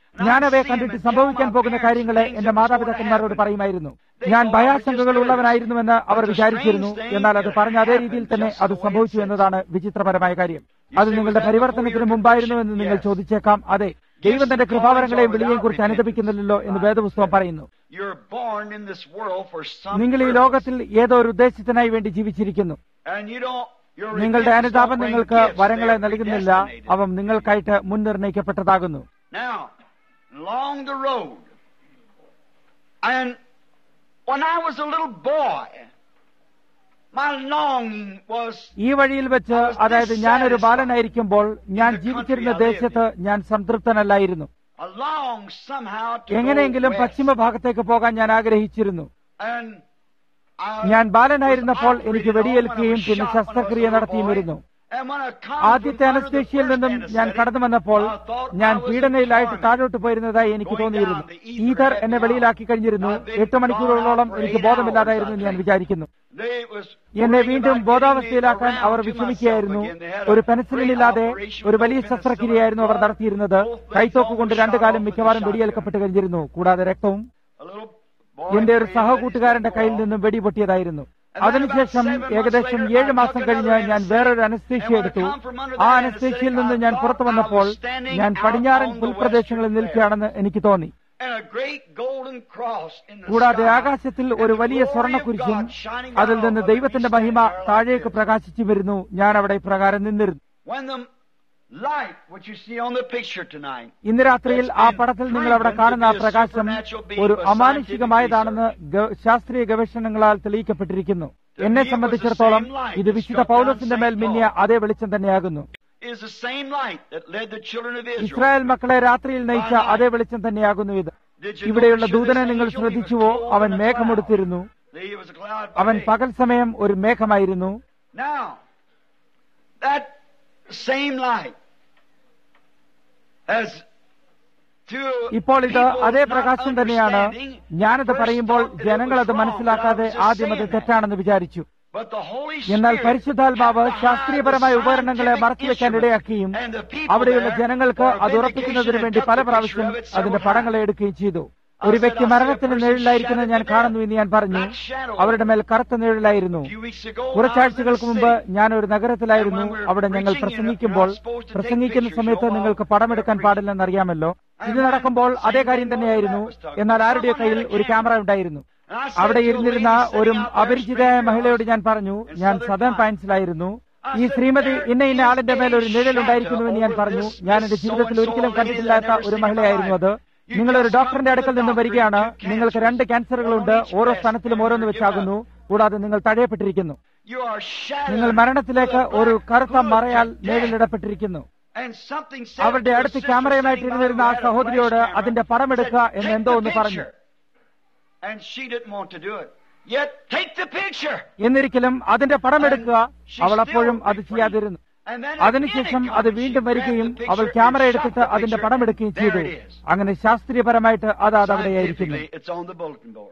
ഞാൻ അവയെ കണ്ടിട്ട് സംഭവിക്കാൻ പോകുന്ന കാര്യങ്ങളെ എന്റെ മാതാപിതാക്കന്മാരോട് പറയുമായിരുന്നു ഞാൻ ഭയാശങ്കകൾ ഉള്ളവനായിരുന്നുവെന്ന് അവർ വിചാരിച്ചിരുന്നു എന്നാൽ അത് പറഞ്ഞ അതേ രീതിയിൽ തന്നെ അത് സംഭവിച്ചു എന്നതാണ് വിചിത്രപരമായ കാര്യം അത് നിങ്ങളുടെ പരിവർത്തനത്തിന് മുമ്പായിരുന്നു എന്ന് നിങ്ങൾ ചോദിച്ചേക്കാം അതെ ദൈവം തന്റെ കൃപാവരങ്ങളെയും വിളിയെയും കുറിച്ച് അനുദപിക്കുന്നില്ലല്ലോ എന്ന് വേദപുസ്തകം പറയുന്നു You're born in this world for some നിങ്ങൾ ഈ purpose. ലോകത്തിൽ ഏതോ ഒരു ഉദ്ദേശത്തിനായി വേണ്ടി ജീവിച്ചിരിക്കുന്നു And you don't, your നിങ്ങളുടെ repentance അനുതാപം don't bring നിങ്ങൾക്ക് gifts. വരങ്ങളെ They're നൽകുന്നില്ല predestinated. അവ നിങ്ങൾക്കായിട്ട് മുൻനിർണയിക്കപ്പെട്ടതാകുന്നു Now, along the road, and when I was a little boy, my longing was ഈ വഴിയിൽ വെച്ച് അതായത് ഞാനൊരു ബാലനായിരിക്കുമ്പോൾ ഞാൻ ജീവിച്ചിരുന്ന ദേശത്ത് ഞാൻ സംതൃപ്തനല്ലായിരുന്നു along somehow to എങ്ങനെയെങ്കിലും go west. പശ്ചിമ ഭാഗത്തേക്ക് പോകാൻ ഞാൻ ആഗ്രഹിച്ചിരുന്നു And I ഞാൻ ബാലനായിരുന്നപ്പോൾ was എനിക്ക് operated on വെടിയേൽക്കുകയും when I was പിന്നെ shot when I was a ശസ്ത്രക്രിയ little നടത്തിയുമിരുന്നു boy. And when I come ആദ്യത്തെ from under the അനസ്തേഷ്യയിൽ first നിന്നും ഞാൻ anesthetic, കടന്നു വന്നപ്പോൾ I thought ഞാൻ I was പീഡനയിലായിട്ട് in താഴോട്ട് പോയിരുന്നതായി എനിക്ക് Going തോന്നിയിരുന്നു down, the ether ether had എന്നെ me വെളിയിലാക്കി out. കഴിഞ്ഞിരുന്നു I've been എട്ട് മണിക്കൂറുകളോളം gone out for എനിക്ക് eight ബോധമില്ലാതായിരുന്നു എന്ന് ഞാൻ hours, I വിചാരിക്കുന്നു They was എന്നെ worrying വീണ്ടും about ബോധാവസ്ഥയിലാക്കാൻ getting me our around to വിശ്രമിക്കുകയായിരുന്നു myself again. They had a ഒരു great പെൻസിലിനില്ലാതെ operation, ഒരു വലിയ no ശസ്ത്രക്രിയയായിരുന്നു അവർ penicillin, നടത്തിയിരുന്നത് both legs കൈത്തോക്ക് കൊണ്ട് almost രണ്ടു shot കാലം off with മിക്കവാറും the shotgun. വെടിയേൽക്കപ്പെട്ട് കഴിഞ്ഞിരുന്നു കൂടാതെ രക്തവും A little boy എന്റെ ഒരു prayed that his സഹകൂട്ടുകാരന്റെ leg കയ്യിൽ would നിന്നും വെടിപൊട്ടിയതായിരുന്നു And then അതിനുശേഷം about seven months ഏകദേശം later, ഏഴ് I മാസം took കഴിഞ്ഞ് another ഞാൻ anesthetic. വേറൊരു And അനസ്തേഷ്യ when I എടുത്തു come from under ആ that അനസ്തേഷ്യയിൽ anesthetic, നിന്ന് I ഞാൻ thought പുറത്തു I was വന്നപ്പോൾ standing ഞാൻ out പടിഞ്ഞാറൻ on the പുൽപ്രദേശങ്ങളിൽ western നിൽക്കുകയാണെന്ന് എനിക്ക് തോന്നി And a great golden cross in the കൂടാതെ sky. ആകാശത്തിൽ And ഒരു the വലിയ glory of സ്വർണ്ണക്കുരിശും God shining അതിൽ down നിന്ന് above it. ദൈവത്തിന്റെ We മഹിമ stand there like താഴേക്ക് this. പ്രകാശിച്ചു വരുന്നു ഞാൻ അവിടെ ഇപ്രകാരം നിന്നിരുന്നു When the light, which you see on the picture tonight, ഇന്ന് രാത്രിയിൽ ആ പടത്തിൽ നിങ്ങൾ അവിടെ കാണുന്ന ആ പ്രകാശം ഒരു അമാനുഷികമായതാണെന്ന് ഗ- ശാസ്ത്രീയ ഗവേഷണങ്ങളാൽ തെളിയിക്കപ്പെട്ടിരിക്കുന്നു എന്നെ സംബന്ധിച്ചിടത്തോളം ഇത് വിശുദ്ധ പൗലോസിന്റെ മേൽ മിന്നിയ അതേ വെളിച്ചം തന്നെയാകുന്നു is the same light that led the children of Israel. Israel മക്കളെ രാത്രിയിൽ നയിച്ച അതേ വെളിച്ചം തന്നെയാകുന്നു ഇത് Did you ഇവിടെയുള്ള notice ദൂതനെ this നിങ്ങൾ angel? He was ശ്രദ്ധിച്ചുവോ clothed അവൻ in a മേഘമെടുത്തിരുന്നു cloud. He was a cloud by അവൻ day. പകൽ സമയം ഒരു മേഘമായിരുന്നു Now, that same light has to ഇപ്പോൾ ഇത് people അതേ not പ്രകാശം തന്നെയാണ് understanding, ഞാനത് first പറയുമ്പോൾ thought that it ജനങ്ങൾ was അത് wrong, മനസ്സിലാക്കാതെ but I was just ആദ്യം അത് saying that. തെറ്റാണെന്ന് വിചാരിച്ചു But the Holy എന്നാൽ Spirit പരിശുദ്ധാത്മാവ് kept behind ശാസ്ത്രീയപരമായ the ഉപകരണങ്ങളെ scientific മറച്ചുവെക്കാൻ instruments. ഇടയാക്കുകയും And the people അവിടെയുള്ള there, ജനങ്ങൾക്ക് for അത് ഉറപ്പിക്കുന്നതിന് vindication, വേണ്ടി had പല took the പ്രാവശ്യം picture of it several അതിന്റെ times. പടങ്ങളെ എടുക്കുകയും ചെയ്തു I ഒരു said, വ്യക്തി I said, a മരണത്തിന് person നിഴലിലായിരിക്കുന്നത് ഞാൻ shadowed കാണുന്നു എന്ന് ഞാൻ പറഞ്ഞു black shadow. അവരുടെ മേൽ കറുത്ത നിഴലായിരുന്നു A few weeks ago, I was in കുറച്ചാഴ്ചകൾക്ക് the മുമ്പ് city. ഞാൻ ഒരു നഗരത്തിലായിരുന്നു And when we're അവിടെ ഞങ്ങൾ preaching, പ്രസംഗിക്കുമ്പോൾ you're not supposed to take പ്രസംഗിക്കുന്ന pictures, സമയത്ത് you know, നിങ്ങൾക്ക് while പടമെടുക്കാൻ you're പാടില്ലെന്ന് അറിയാമല്ലോ And ഇത് when നടക്കുമ്പോൾ same അതേ thing കാര്യം Lord തന്നെയായിരുന്നു was talking. എന്നാൽ ആരുടെ Someone കയ്യിൽ had a ഒരു camera. ക്യാമറ ഉണ്ടായിരുന്നു And I said അവിടെ to a lady ഇരുന്നിരുന്ന sitting ഒരു out there, അപരിചിതയായ stranger മഹിളയോട് house ഞാൻ പറഞ്ഞു in ഞാൻ Southern സദൻ Pines. പൈൻസിലായിരുന്നു I ഈ said, ശ്രീമതി "There ഇന്ന ഇന്ന is ആളിന്റെ മേൽ ഒരു a നിഴലുണ്ടായിരിക്കുന്നുവെന്ന് ഞാൻ shadow പറഞ്ഞു over this- ഞാൻ എന്റെ this ജീവിതത്തിൽ so-and-so ഒരിക്കലും lady കണ്ടിട്ടില്ലാത്ത that I've never ഒരു seen in my മഹിളയായിരുന്നു അത് life. You നിങ്ങൾ ഒരു just ഡോക്ടറിന്റെ come to അടുക്കൽ the നിന്ന് doctor, വരികയാണ് you two നിങ്ങൾക്ക് cancers. രണ്ട് ക്യാൻസറുകളുണ്ട് One on each ഓരോ breast, സ്ഥാനത്തിലും and ഓരോന്ന് you're വെച്ചാകുന്നു കൂടാതെ നിങ്ങൾ തഴയപ്പെട്ടിരിക്കുന്നു You are shadowed നിങ്ങൾ മരണത്തിലേക്ക് with a ഒരു black കറുത്ത hood മറയാൽ to death. നേരിലിടപ്പെട്ടിരിക്കുന്നു And something said അവരുടെ to a അടുത്ത് sister ക്യാമറയുമായിട്ട് sitting by ഇരുന്നിരുന്ന ആ who had a സഹോദരിയോട് flash camera, അതിന്റെ പടമെടുക്കുക said, എന്ന് "Take എന്തോ the ഒന്ന് പറഞ്ഞു picture." And she didn't want to do it. Yet, take the picture. എന്നിരിക്കലും അതിന്റെ പടമെടുക്കുക she അവൾ still അപ്പോഴും അത് refrained. ചെയ്യാതിരുന്നു And then അതിനുശേഷം again it അത് comes, വീണ്ടും she വരികയും grabbed the അവൾ picture ക്യാമറ and എടുത്തിട്ട് shot the അതിന്റെ picture, പടമെടുക്കുകയും and ചെയ്തു there it is. അങ്ങനെ ശാസ്ത്രീയപരമായിട്ട് അത് അത് അവിടെയായിരിക്കുന്നു Scientifically, it's on the bulletin board.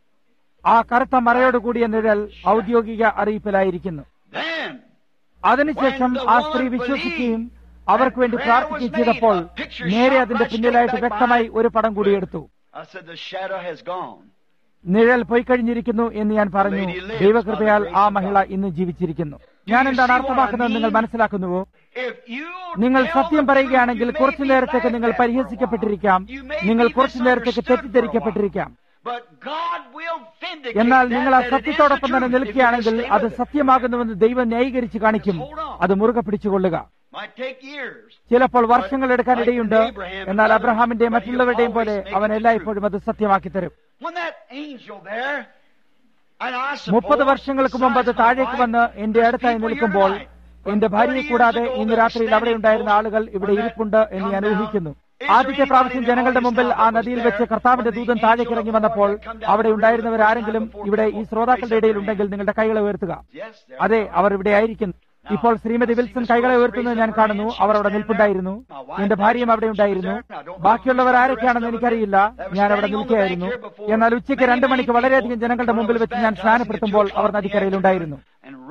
ആ കറുത്ത മറയോട് കൂടിയ നിഴൽ ഔദ്യോഗിക അറിയിപ്പിലായിരിക്കുന്നു Then, അതിനുശേഷം ആ സ്ത്രീ വിശ്വസിക്കുകയും അവർക്ക് വേണ്ടി പ്രാർത്ഥിക്കുകയും ചെയ്തപ്പോൾ നേരെ അതിന്റെ പിന്നിലായിട്ട് വ്യക്തമായി ഒരു പടം കൂടി എടുത്തു I said, the shadow has gone. നിഴൽ പോയി കഴിഞ്ഞിരിക്കുന്നു എന്ന് ഞാൻ പറഞ്ഞു ദൈവകൃപയാൽ ആ മഹിള ഇന്ന് ജീവിച്ചിരിക്കുന്നു ഞാൻ എന്താണ് അർത്ഥമാക്കുന്നത് നിങ്ങൾ മനസ്സിലാക്കുന്നുവോ If you നിങ്ങൾ tell സത്യം the പറയുകയാണെങ്കിൽ truth, you may കുറച്ചു be നേരത്തേക്ക് laughed നിങ്ങൾ at for a പരിഹസിക്കപ്പെട്ടിരിക്കാം while. You may നിങ്ങൾ be കുറച്ചു നേരത്തേക്ക് misunderstood for a while. തെറ്റിദ്ധരിക്കപ്പെട്ടിരിക്കാം But God will vindicate എന്നാൽ that, നിങ്ങൾ ആ that it is the സത്യത്തോടൊപ്പം തന്നെ truth if you നിൽക്കുകയാണെങ്കിൽ stay അത് with it. സത്യമാകുന്നുവെന്ന് ദൈവം ന്യായീകരിച്ച് കാണിക്കും അത് മുറുകെ പിടിച്ചുകൊള്ളുക Might take years. ചിലപ്പോൾ വർഷങ്ങൾ എടുക്കാൻ ഇടയുണ്ട് എന്നാൽ അബ്രഹാമിന്റെയും മറ്റുള്ളവരുടെയും പോലെ അവൻ എല്ലായ്പ്പോഴും അത് സത്യമാക്കി തരും When that angel there, and I മുപ്പത് suppose, വർഷങ്ങൾക്ക് മുമ്പ് അത് besides my താഴേക്ക് wife, വന്ന് എന്റെ there's അടുത്തായി people here നിൽക്കുമ്പോൾ tonight. എന്റെ ഭാര്യയെ 30 കൂടാതെ years ago ഇന്ന് that രാത്രിയിൽ standing അവിടെ ഉണ്ടായിരുന്ന close ആളുകൾ ഇവിടെ when that ഇരിപ്പുണ്ട് എന്ന് come ഞാൻ down. ഊഹിക്കുന്നു Is there ആദ്യത്തെ പ്രാവശ്യം anybody in ജനങ്ങളുടെ the മുമ്പിൽ audience ആ now that നദിയിൽ was വെച്ച് there കർത്താവിന്റെ when the ദൂതൻ angel താഴേക്ക് of ഇറങ്ങി the Lord വന്നപ്പോൾ had come down അവിടെ to the ഉണ്ടായിരുന്നവർ first time ആരെങ്കിലും before ഇവിടെ ഈ people. ശ്രോതാക്കളുടെ Raise up ഇടയിൽ your ഉണ്ടെങ്കിൽ hand. നിങ്ങളുടെ കൈകളെ ഉയർത്തുക Yes, there അതെ are. അവർ ഇവിടെ ആയിരിക്കുന്നു ഇപ്പോൾ ശ്രീമതി വിൽസൺ കൈകളെ ഉയർത്തുന്നത് ഞാൻ കാണുന്നു അവർ അവിടെ നിൽപ്പുണ്ടായിരുന്നു എന്റെ ഭാര്യയും അവിടെ ഉണ്ടായിരുന്നു ബാക്കിയുള്ളവർ ആരൊക്കെയാണെന്ന് എനിക്കറിയില്ല ഞാൻ അവിടെ നിൽക്കുകയായിരുന്നു എന്നാൽ ഉച്ചയ്ക്ക് രണ്ടു മണിക്ക് വളരെയധികം ജനങ്ങളുടെ മുമ്പിൽ വെച്ച് ഞാൻ സ്നാനപ്പെടുത്തുമ്പോൾ അവർ നദിക്കരയിലുണ്ടായിരുന്നു And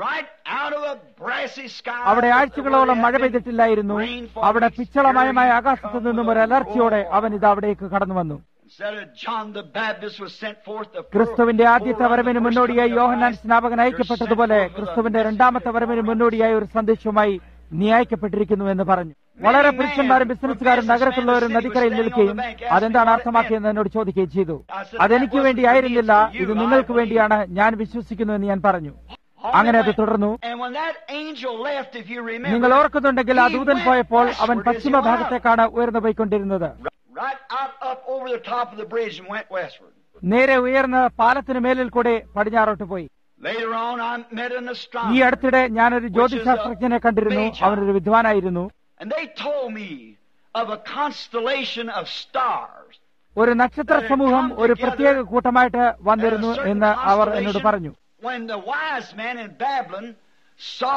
right out of a brassy sky. അവിടെ ആഴ്ചകളോളം മഴ പെയ്തിട്ടില്ലായിരുന്നു അവിടെ പിച്ചളമയമായ ആകാശത്തു നിന്നും ഒരു അലർച്ചയോടെ അവൻ ഇത് അവിടേക്ക് കടന്നു വന്നു Instead of John the Baptist was sent forth the ക്രിസ്തുവിന്റെ ആദ്യത്തെ വരവിന് മുന്നോടിയായി യോഹന്നാൻ സ്നാപകൻ അയക്കപ്പെട്ടതുപോലെ ക്രിസ്തുവിന്റെ രണ്ടാമത്തെ വരവിന് മുന്നോടിയായി ഒരു സന്ദേശവുമായി നീ അയക്കപ്പെട്ടിരിക്കുന്നു എന്ന് പറഞ്ഞു വളരെ പുരുഷന്മാരും ബിസിനസ്സുകാരും നഗരത്തിലുള്ളവരും നദിക്കരയിൽ നിൽക്കുകയും അതെന്താണ് അർത്ഥമാക്കിയെന്ന് എന്നോട് ചോദിക്കുകയും ചെയ്തു അതെനിക്ക് വേണ്ടി ആയിരുന്നില്ല ഇത് നിങ്ങൾക്ക് വേണ്ടിയാണ് ഞാൻ വിശ്വസിക്കുന്നു എന്ന് ഞാൻ പറഞ്ഞു അങ്ങനെ അത് തുടർന്നു And when that angel left, if you remember, നിങ്ങൾ ഓർക്കുന്നുണ്ടെങ്കിൽ ആ ദൂതൻ പോയപ്പോൾ അവൻ പശ്ചിമ ഭാഗത്തേക്കാണ് ഉയർന്നു പോയിക്കൊണ്ടിരുന്നത് right out up over the top of the bridge and went westward. നേരെ ഉയർന്ന് പാലത്തിന് മേലിൽ കൂടെ പടിഞ്ഞാറോട്ട് പോയി Later on, I met an ഈ astronomer, അടുത്തിടെ ഞാനൊരു ജ്യോതിശാസ്ത്രജ്ഞനെ കണ്ടിരുന്നു അവനൊരു വിദ്വാനായിരുന്നു and they told me of a constellation of stars. ഒരു നക്ഷത്ര സമൂഹം ഒരു പ്രത്യേക കൂട്ടമായിട്ട് വന്നിരുന്നു എന്ന് അവർ എന്നോട് പറഞ്ഞു When the wise men in Babylon saw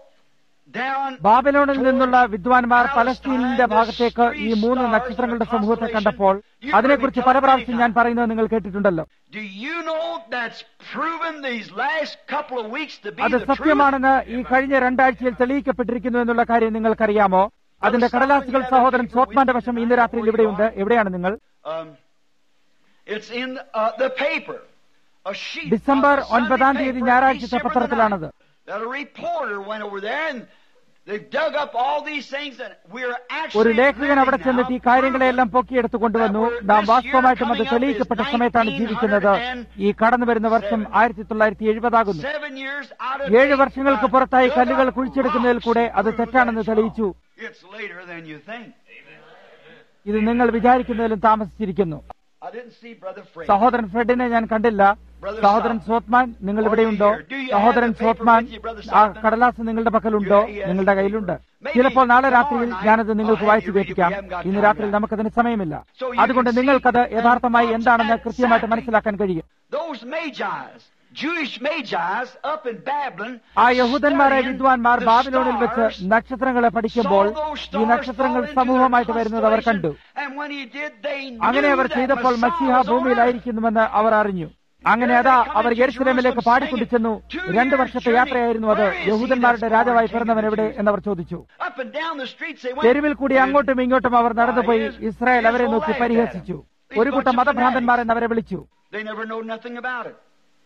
down ബാബിലോണിൽ നിന്നുള്ള വിദ്വാൻമാർ പലസ്തീനിന്റെ ഭാഗത്തേക്ക് ഈ മൂന്ന് നക്ഷത്രങ്ങളുടെ സമൂഹത്തെ കണ്ടപ്പോൾ അതിനെക്കുറിച്ച് പല പ്രാവശ്യം ഞാൻ പറയുന്നത് നിങ്ങൾ കേട്ടിട്ടുണ്ടല്ലോ Do you know that's proven these last couple of weeks to be അത് the truth? സത്യമാണെന്ന് ഈ കഴിഞ്ഞ രണ്ടാഴ്ചയിൽ തെളിയിക്കപ്പെട്ടിരിക്കുന്നു എന്നുള്ള കാര്യം നിങ്ങൾക്കറിയാമോ അതിന്റെ കടലാസുകൾ സഹോദരൻ സോത്മാന്റെ വശം ഇന്ന് രാത്രിയിൽ ഇവിടെയുണ്ട് എവിടെയാണ് നിങ്ങൾ Um, it's in uh, the paper. A sheet December of the Sunday ഒൻപതാം തീയതി paper, ഞായറാഴ്ചത്തെ December the പത്രത്തിലാണത് 9th, That a reporter went over there and they dug up all these things and we're actually ഒരു ലേഖകൻ അവിടെ living ചെന്നിട്ട് ഈ now കാര്യങ്ങളെല്ലാം പൊക്കിയെടുത്തു കൊണ്ടുവന്നു നാം വാസ്തവമായിട്ടും അത് തെളിയിക്കപ്പെട്ട സമയത്താണ് ജീവിക്കുന്നത് ഈ കടന്നു വരുന്ന വർഷം ആയിരത്തി തൊള്ളായിരത്തി എഴുപതാകുന്നു seven years out of ഏഴ് date, വർഷങ്ങൾക്ക് but പുറത്തായി dug കല്ലുകൾ up കുഴിച്ചെടുക്കുന്നതിൽ കൂടെ അത് തെറ്റാണെന്ന് തെളിയിച്ചു It's later than you think. ഇത് നിങ്ങൾ വിചാരിക്കുന്നതിലും താമസിച്ചിരിക്കുന്നു I didn't see Brother Fred. സഹോദരൻ ഫ്രെഡിനെ ഞാൻ കണ്ടില്ല സഹോദരൻ സോത്മാൻ നിങ്ങൾ ഇവിടെയുണ്ടോ സഹോദരൻ സോത്മാൻ ആ കടലാസ് നിങ്ങളുടെ പക്കലുണ്ടോ നിങ്ങളുടെ കയ്യിലുണ്ട് ചിലപ്പോൾ നാളെ രാത്രിയിൽ ഞാനത് നിങ്ങൾക്ക് വായിച്ചു കേൾപ്പിക്കാം ഇന്ന് രാത്രിയിൽ നമുക്കതിന് സമയമില്ല അതുകൊണ്ട് നിങ്ങൾക്കത് യഥാർത്ഥമായി എന്താണെന്ന് കൃത്യമായിട്ട് മനസ്സിലാക്കാൻ കഴിയും Those magi's, Jewish magi's up in Babylon, ആ യഹൂദന്മാരായ വിദ്വാൻമാർ ബാബിലോണിൽ വെച്ച് നക്ഷത്രങ്ങളെ പഠിക്കുമ്പോൾ ഈ നക്ഷത്രങ്ങൾ സമൂഹമായിട്ട് വരുന്നത് അവർ കണ്ടു And when he did, they അങ്ങനെ അവർ knew that ചെയ്തപ്പോൾ Messiah മസിഹ was on earth. ഭൂമിയിലായിരിക്കുന്നുവെന്ന് അവർ അറിഞ്ഞു അങ്ങനെ അതാ അവർ യെരുസലേമിലേക്ക് പാടിക്കൊണ്ടു ചെന്നു രണ്ടു വർഷത്തെ യാത്രയായിരുന്നു അത് യഹൂദന്മാരുടെ രാജാവായി പിറന്നവൻ എവിടെ എന്നവർ ചോദിച്ചു Up and down the streets they went. തെരുവിൽ കൂടി അങ്ങോട്ടും ഇങ്ങോട്ടും അവർ നടന്നുപോയി ഇസ്രായേൽ അവരെ നോക്കി പരിഹസിച്ചു ഒരു കൂട്ടം മതഭ്രാന്തന്മാർ എന്നവരെ വിളിച്ചു They never know nothing about it.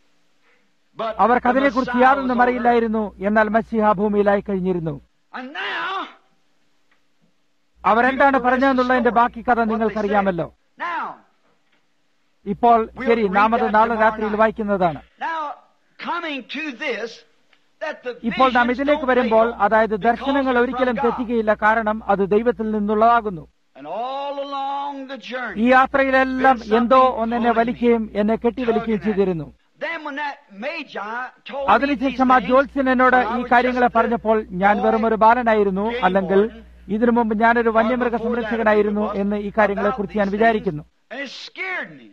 But അവർക്കതിനെക്കുറിച്ച് the Messiah യാതൊന്നും was on അറിയില്ലായിരുന്നു എന്നാൽ മസിഹ ഭൂമിയിലായി കഴിഞ്ഞിരുന്നു earth. And now, അവരെന്താണ് പറഞ്ഞതെന്നുള്ളതിന്റെ ബാക്കി കഥ നിങ്ങൾക്കറിയാമല്ലോ now, ഇപ്പോൾ ശരി നാം അത് നാളെ രാത്രിയിൽ വായിക്കുന്നതാണ് now, coming to this, that the ഇപ്പോൾ നാം visions ഇതിലേക്ക് don't വരുമ്പോൾ fail അതായത് because ദർശനങ്ങൾ they're ഒരിക്കലും from God. തെറ്റിക്കുകയില്ല കാരണം അത് ദൈവത്തിൽ നിന്നുള്ളതാകുന്നു And all along the journey, ഈ യാത്രയിലെല്ലാം എന്തോ ഒന്നെന്നെ വലിക്കുകയും എന്നെ കെട്ടിവലിക്കുകയും ചെയ്തിരുന്നു then when that Magi told me these അതിനുശേഷം ആ things, ജോത്സ്യൻ എന്നോട് I ഈ was കാര്യങ്ങളെ just a പറഞ്ഞപ്പോൾ ഞാൻ വെറും ഒരു ബാലനായിരുന്നു boy, അല്ലെങ്കിൽ born, ഇതിനു മുമ്പ് ഞാനൊരു വന്യമൃഗ or before that സംരക്ഷകനായിരുന്നു it was, എന്ന് ഈ കാര്യങ്ങളെ about കുറിച്ച് ഞാൻ these വിചാരിക്കുന്നു things, And it scared me.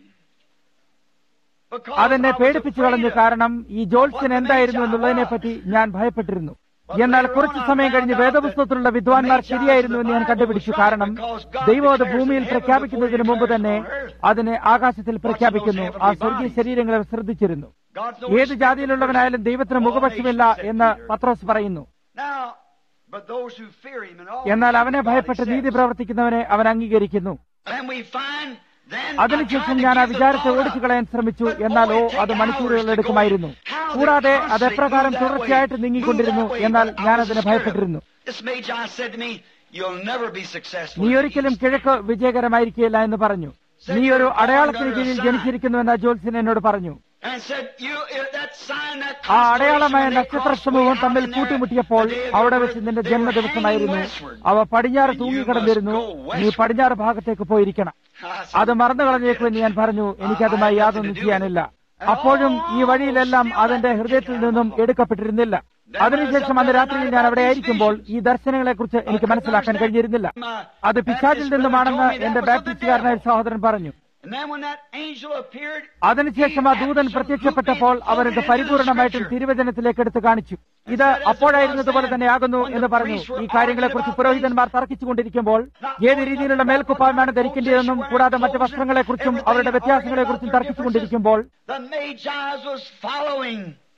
Because അതെന്നെ I was പേടിപ്പിച്ചു afraid കളഞ്ഞു of കാരണം ഈ ജോത്സ്യൻ എന്തായിരുന്നു എന്നുള്ളതിനെ പറ്റി ഞാൻ ഭയപ്പെട്ടിരുന്നു എന്നാൽ കുറച്ചു സമയം കഴിഞ്ഞ് വേദപുസ്തകത്തിലുള്ള വിദ്വാൻമാർ ശരിയായിരുന്നു എന്ന് ഞാൻ കണ്ടുപിടിച്ചു കാരണം ദൈവം അത് ഭൂമിയിൽ പ്രഖ്യാപിക്കുന്നതിന് മുമ്പ് തന്നെ അതിനെ ആകാശത്തിൽ പ്രഖ്യാപിക്കുന്നു ആ സ്വർഗീയ ശരീരങ്ങളെ ശ്രദ്ധിച്ചിരുന്നു God's no ഏത് ജാതിയിലുള്ളവനായാലും ദൈവത്തിന് മുഖപക്ഷമില്ല എന്ന് പത്രോസ് പറയുന്നു Now, but those who fear him and all എന്നാൽ അവനെ God ഭയപ്പെട്ട് accepts. നീതി പ്രവർത്തിക്കുന്നവനെ അവൻ അംഗീകരിക്കുന്നു And we find then അതിനുശേഷം ഞാൻ ആ വിചാരത്തെ ഓടിച്ചു കളയാൻ ശ്രമിച്ചു എന്നാലോ അത് മണിക്കൂറുകൾ എടുക്കുമായിരുന്നു കൂടാതെ അത് എപ്രകാരം തുടർച്ചയായിട്ട് നീങ്ങിക്കൊണ്ടിരുന്നു എന്നാൽ ഞാൻ അതിനെ ഭയപ്പെട്ടിരുന്നു This Magi said to me, You'll never be successful. നീ ഒരിക്കലും കിഴക്ക് വിജയകരമായിരിക്കില്ല എന്ന് പറഞ്ഞു നീ ഒരു അടയാളത്തിന് കീഴിൽ ജനിച്ചിരിക്കുന്നുവെന്ന് ജോത്സ്യൻ എന്നോട് പറഞ്ഞു And said, you, that sign, that ആ അടയാളമായ constellation, when they നക്ഷത്ര crossed സമൂഹം way out തമ്മിൽ in there, കൂട്ടിമുട്ടിയപ്പോൾ the day of അവിടെ their വെച്ച് birth, നിന്റെ they were ജന്മദിവസമായിരുന്നു hanging westward. അവ പടിഞ്ഞാറ് And you തൂങ്ങിക്കിടന്നിരുന്നു must go നീ westward. പടിഞ്ഞാറ് ഭാഗത്തേക്ക് പോയിരിക്കണം I said, അത് മറന്നു കളഞ്ഞേക്കുമെന്ന് ഞാൻ പറഞ്ഞു എനിക്കതുമായി യാതൊന്നും ചെയ്യാനില്ല അപ്പോഴും ഈ വഴിയിലെല്ലാം അതെന്റെ ഹൃദയത്തിൽ നിന്നും എടുക്കപ്പെട്ടിരുന്നില്ല അതിനുശേഷം അന്ന് രാത്രിയിൽ ഞാൻ അവിടെ ആയിരിക്കുമ്പോൾ ഈ ദർശനങ്ങളെക്കുറിച്ച് എനിക്ക് മനസ്സിലാക്കാൻ കഴിഞ്ഞിരുന്നില്ല അത് പിശാചിൽ നിന്നുമാണെന്ന് എന്റെ ബാപ്റ്റിസ്റ്റുകാരനായ സഹോദരൻ പറഞ്ഞു And then when that angel appeared, അതിനുശേഷം ആ ദൂതൻ പ്രത്യക്ഷപ്പെട്ടപ്പോൾ അവരത് പരിപൂർണമായിട്ടും തിരുവചനത്തിലേക്ക് എടുത്തു കാണിച്ചു ഇത് അപ്പോഴായിരുന്നതുപോലെ തന്നെയാകുന്നു എന്ന് പറഞ്ഞു ഈ കാര്യങ്ങളെക്കുറിച്ച് പുരോഹിതന്മാർ തർക്കിച്ചുകൊണ്ടിരിക്കുമ്പോൾ ഏത് രീതിയിലുള്ള മേൽക്കുപ്പായമാണ് ധരിക്കേണ്ടതെന്നും കൂടാതെ മറ്റ് വസ്ത്രങ്ങളെക്കുറിച്ചും അവരുടെ വ്യത്യാസങ്ങളെക്കുറിച്ചും തർക്കിച്ചുകൊണ്ടിരിക്കുമ്പോൾ the Magi was following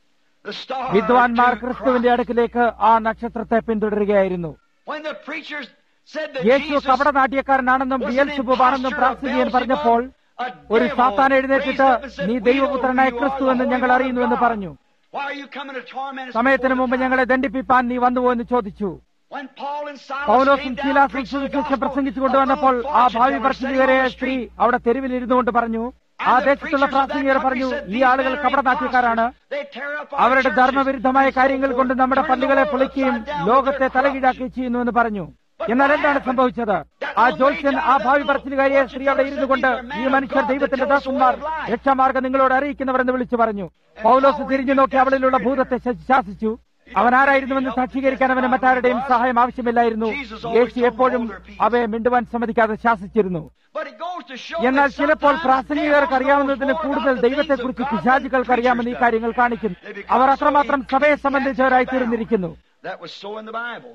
the star വിദ്വാൻമാർ to ക്രിസ്തുവിന്റെ Christ. അടുക്കിലേക്ക് ആ നക്ഷത്രത്തെ പിന്തുടരുകയായിരുന്നു When the preachers said that Yeshu Jesus കപടനാട്യക്കാരനാണെന്നും was an ബിയൽസുബാണെന്നും impostor of പ്രാർത്ഥിക്കാൻ പറഞ്ഞപ്പോൾ Beelzebub, a ഒരു devil സാത്താൻ raised എഴുന്നേറ്റിട്ട് up and said, നീ "We ദൈവപുത്രനായ know who you ക്രിസ്തു are, എന്ന് the ഞങ്ങൾ Holy അറിയുന്നു എന്ന് One of പറഞ്ഞു God. Why are you coming to torment us സമയത്തിന് before മുമ്പ് the ഞങ്ങളെ time?" ദണ്ഡിപ്പിപ്പാൻ നീ വന്നുവോ എന്ന് ചോദിച്ചു When Paul and Silas പൗലോസും came down ശീലാസും preaching the സുവിശേഷം gospel, പ്രസംഗിച്ചു a കൊണ്ടുവന്നപ്പോൾ little ആ fortune ഭാവി teller പറച്ചിലുകാരെ sitting on the സ്ത്രീ street. അവിടെ തെരുവിൽ ഇരുന്നുകൊണ്ട് പറഞ്ഞു ആ And the ദേശത്തുള്ള preachers of that പ്രാസംഗികർ country പറഞ്ഞു said, ഈ "These ആളുകൾ men are കപടനാട്യക്കാരാണ് imposters. They tear up our അവരുടെ churches ധർമ്മവിരുദ്ധമായ and so കാര്യങ്ങൾ forth, കൊണ്ട് നമ്മുടെ turn the പള്ളികളെ world പൊളിക്കുകയും upside down with ലോകത്തെ their തലകീഴാക്കുകയും ചെയ്യുന്നുവെന്ന് പറഞ്ഞു എന്നാൽ എന്താണ് സംഭവിച്ചത് ആ ജോത്സ്യൻ ആ ഭാവി പറച്ചിലുകാരിയെ സ്ത്രീ അവിടെ ഇരുന്നു കൊണ്ട് ഈ മനുഷ്യർ ദൈവത്തിന്റെ ദാസന്മാർ രക്ഷാമാർഗം നിങ്ങളോട് അറിയിക്കുന്നവരെന്ന് വിളിച്ചു പറഞ്ഞു പൗലോസ് തിരിഞ്ഞു നോക്കി അവളിലുള്ള ഭൂതത്തെ ശ- ശാസിച്ചു അവൻ ആരായിരുന്നുവെന്ന് സാക്ഷീകരിക്കാൻ അവന് മറ്റാരുടെയും സഹായം ആവശ്യമില്ലായിരുന്നു യേശു എപ്പോഴും അവയെ മിണ്ടുവാൻ സമ്മതിക്കാതെ ശാസിച്ചിരുന്നു But it goes to show എന്നാൽ that ചിലപ്പോൾ sometimes പ്രാസംഗികർക്ക് devils അറിയാവുന്നതിന് know more കൂടുതൽ about the ദൈവത്തെ things കുറിച്ച് of God പിശാചുക്കൾക്ക് than അറിയാമെന്ന് ഈ preachers കാര്യങ്ങൾ do. കാണിക്കുന്നു They become അവർ so അത്രമാത്രം സഭയെ ecclesiastic സംബന്ധിച്ചവരായി bound. തീർന്നിരിക്കുന്നു That was so in the Bible.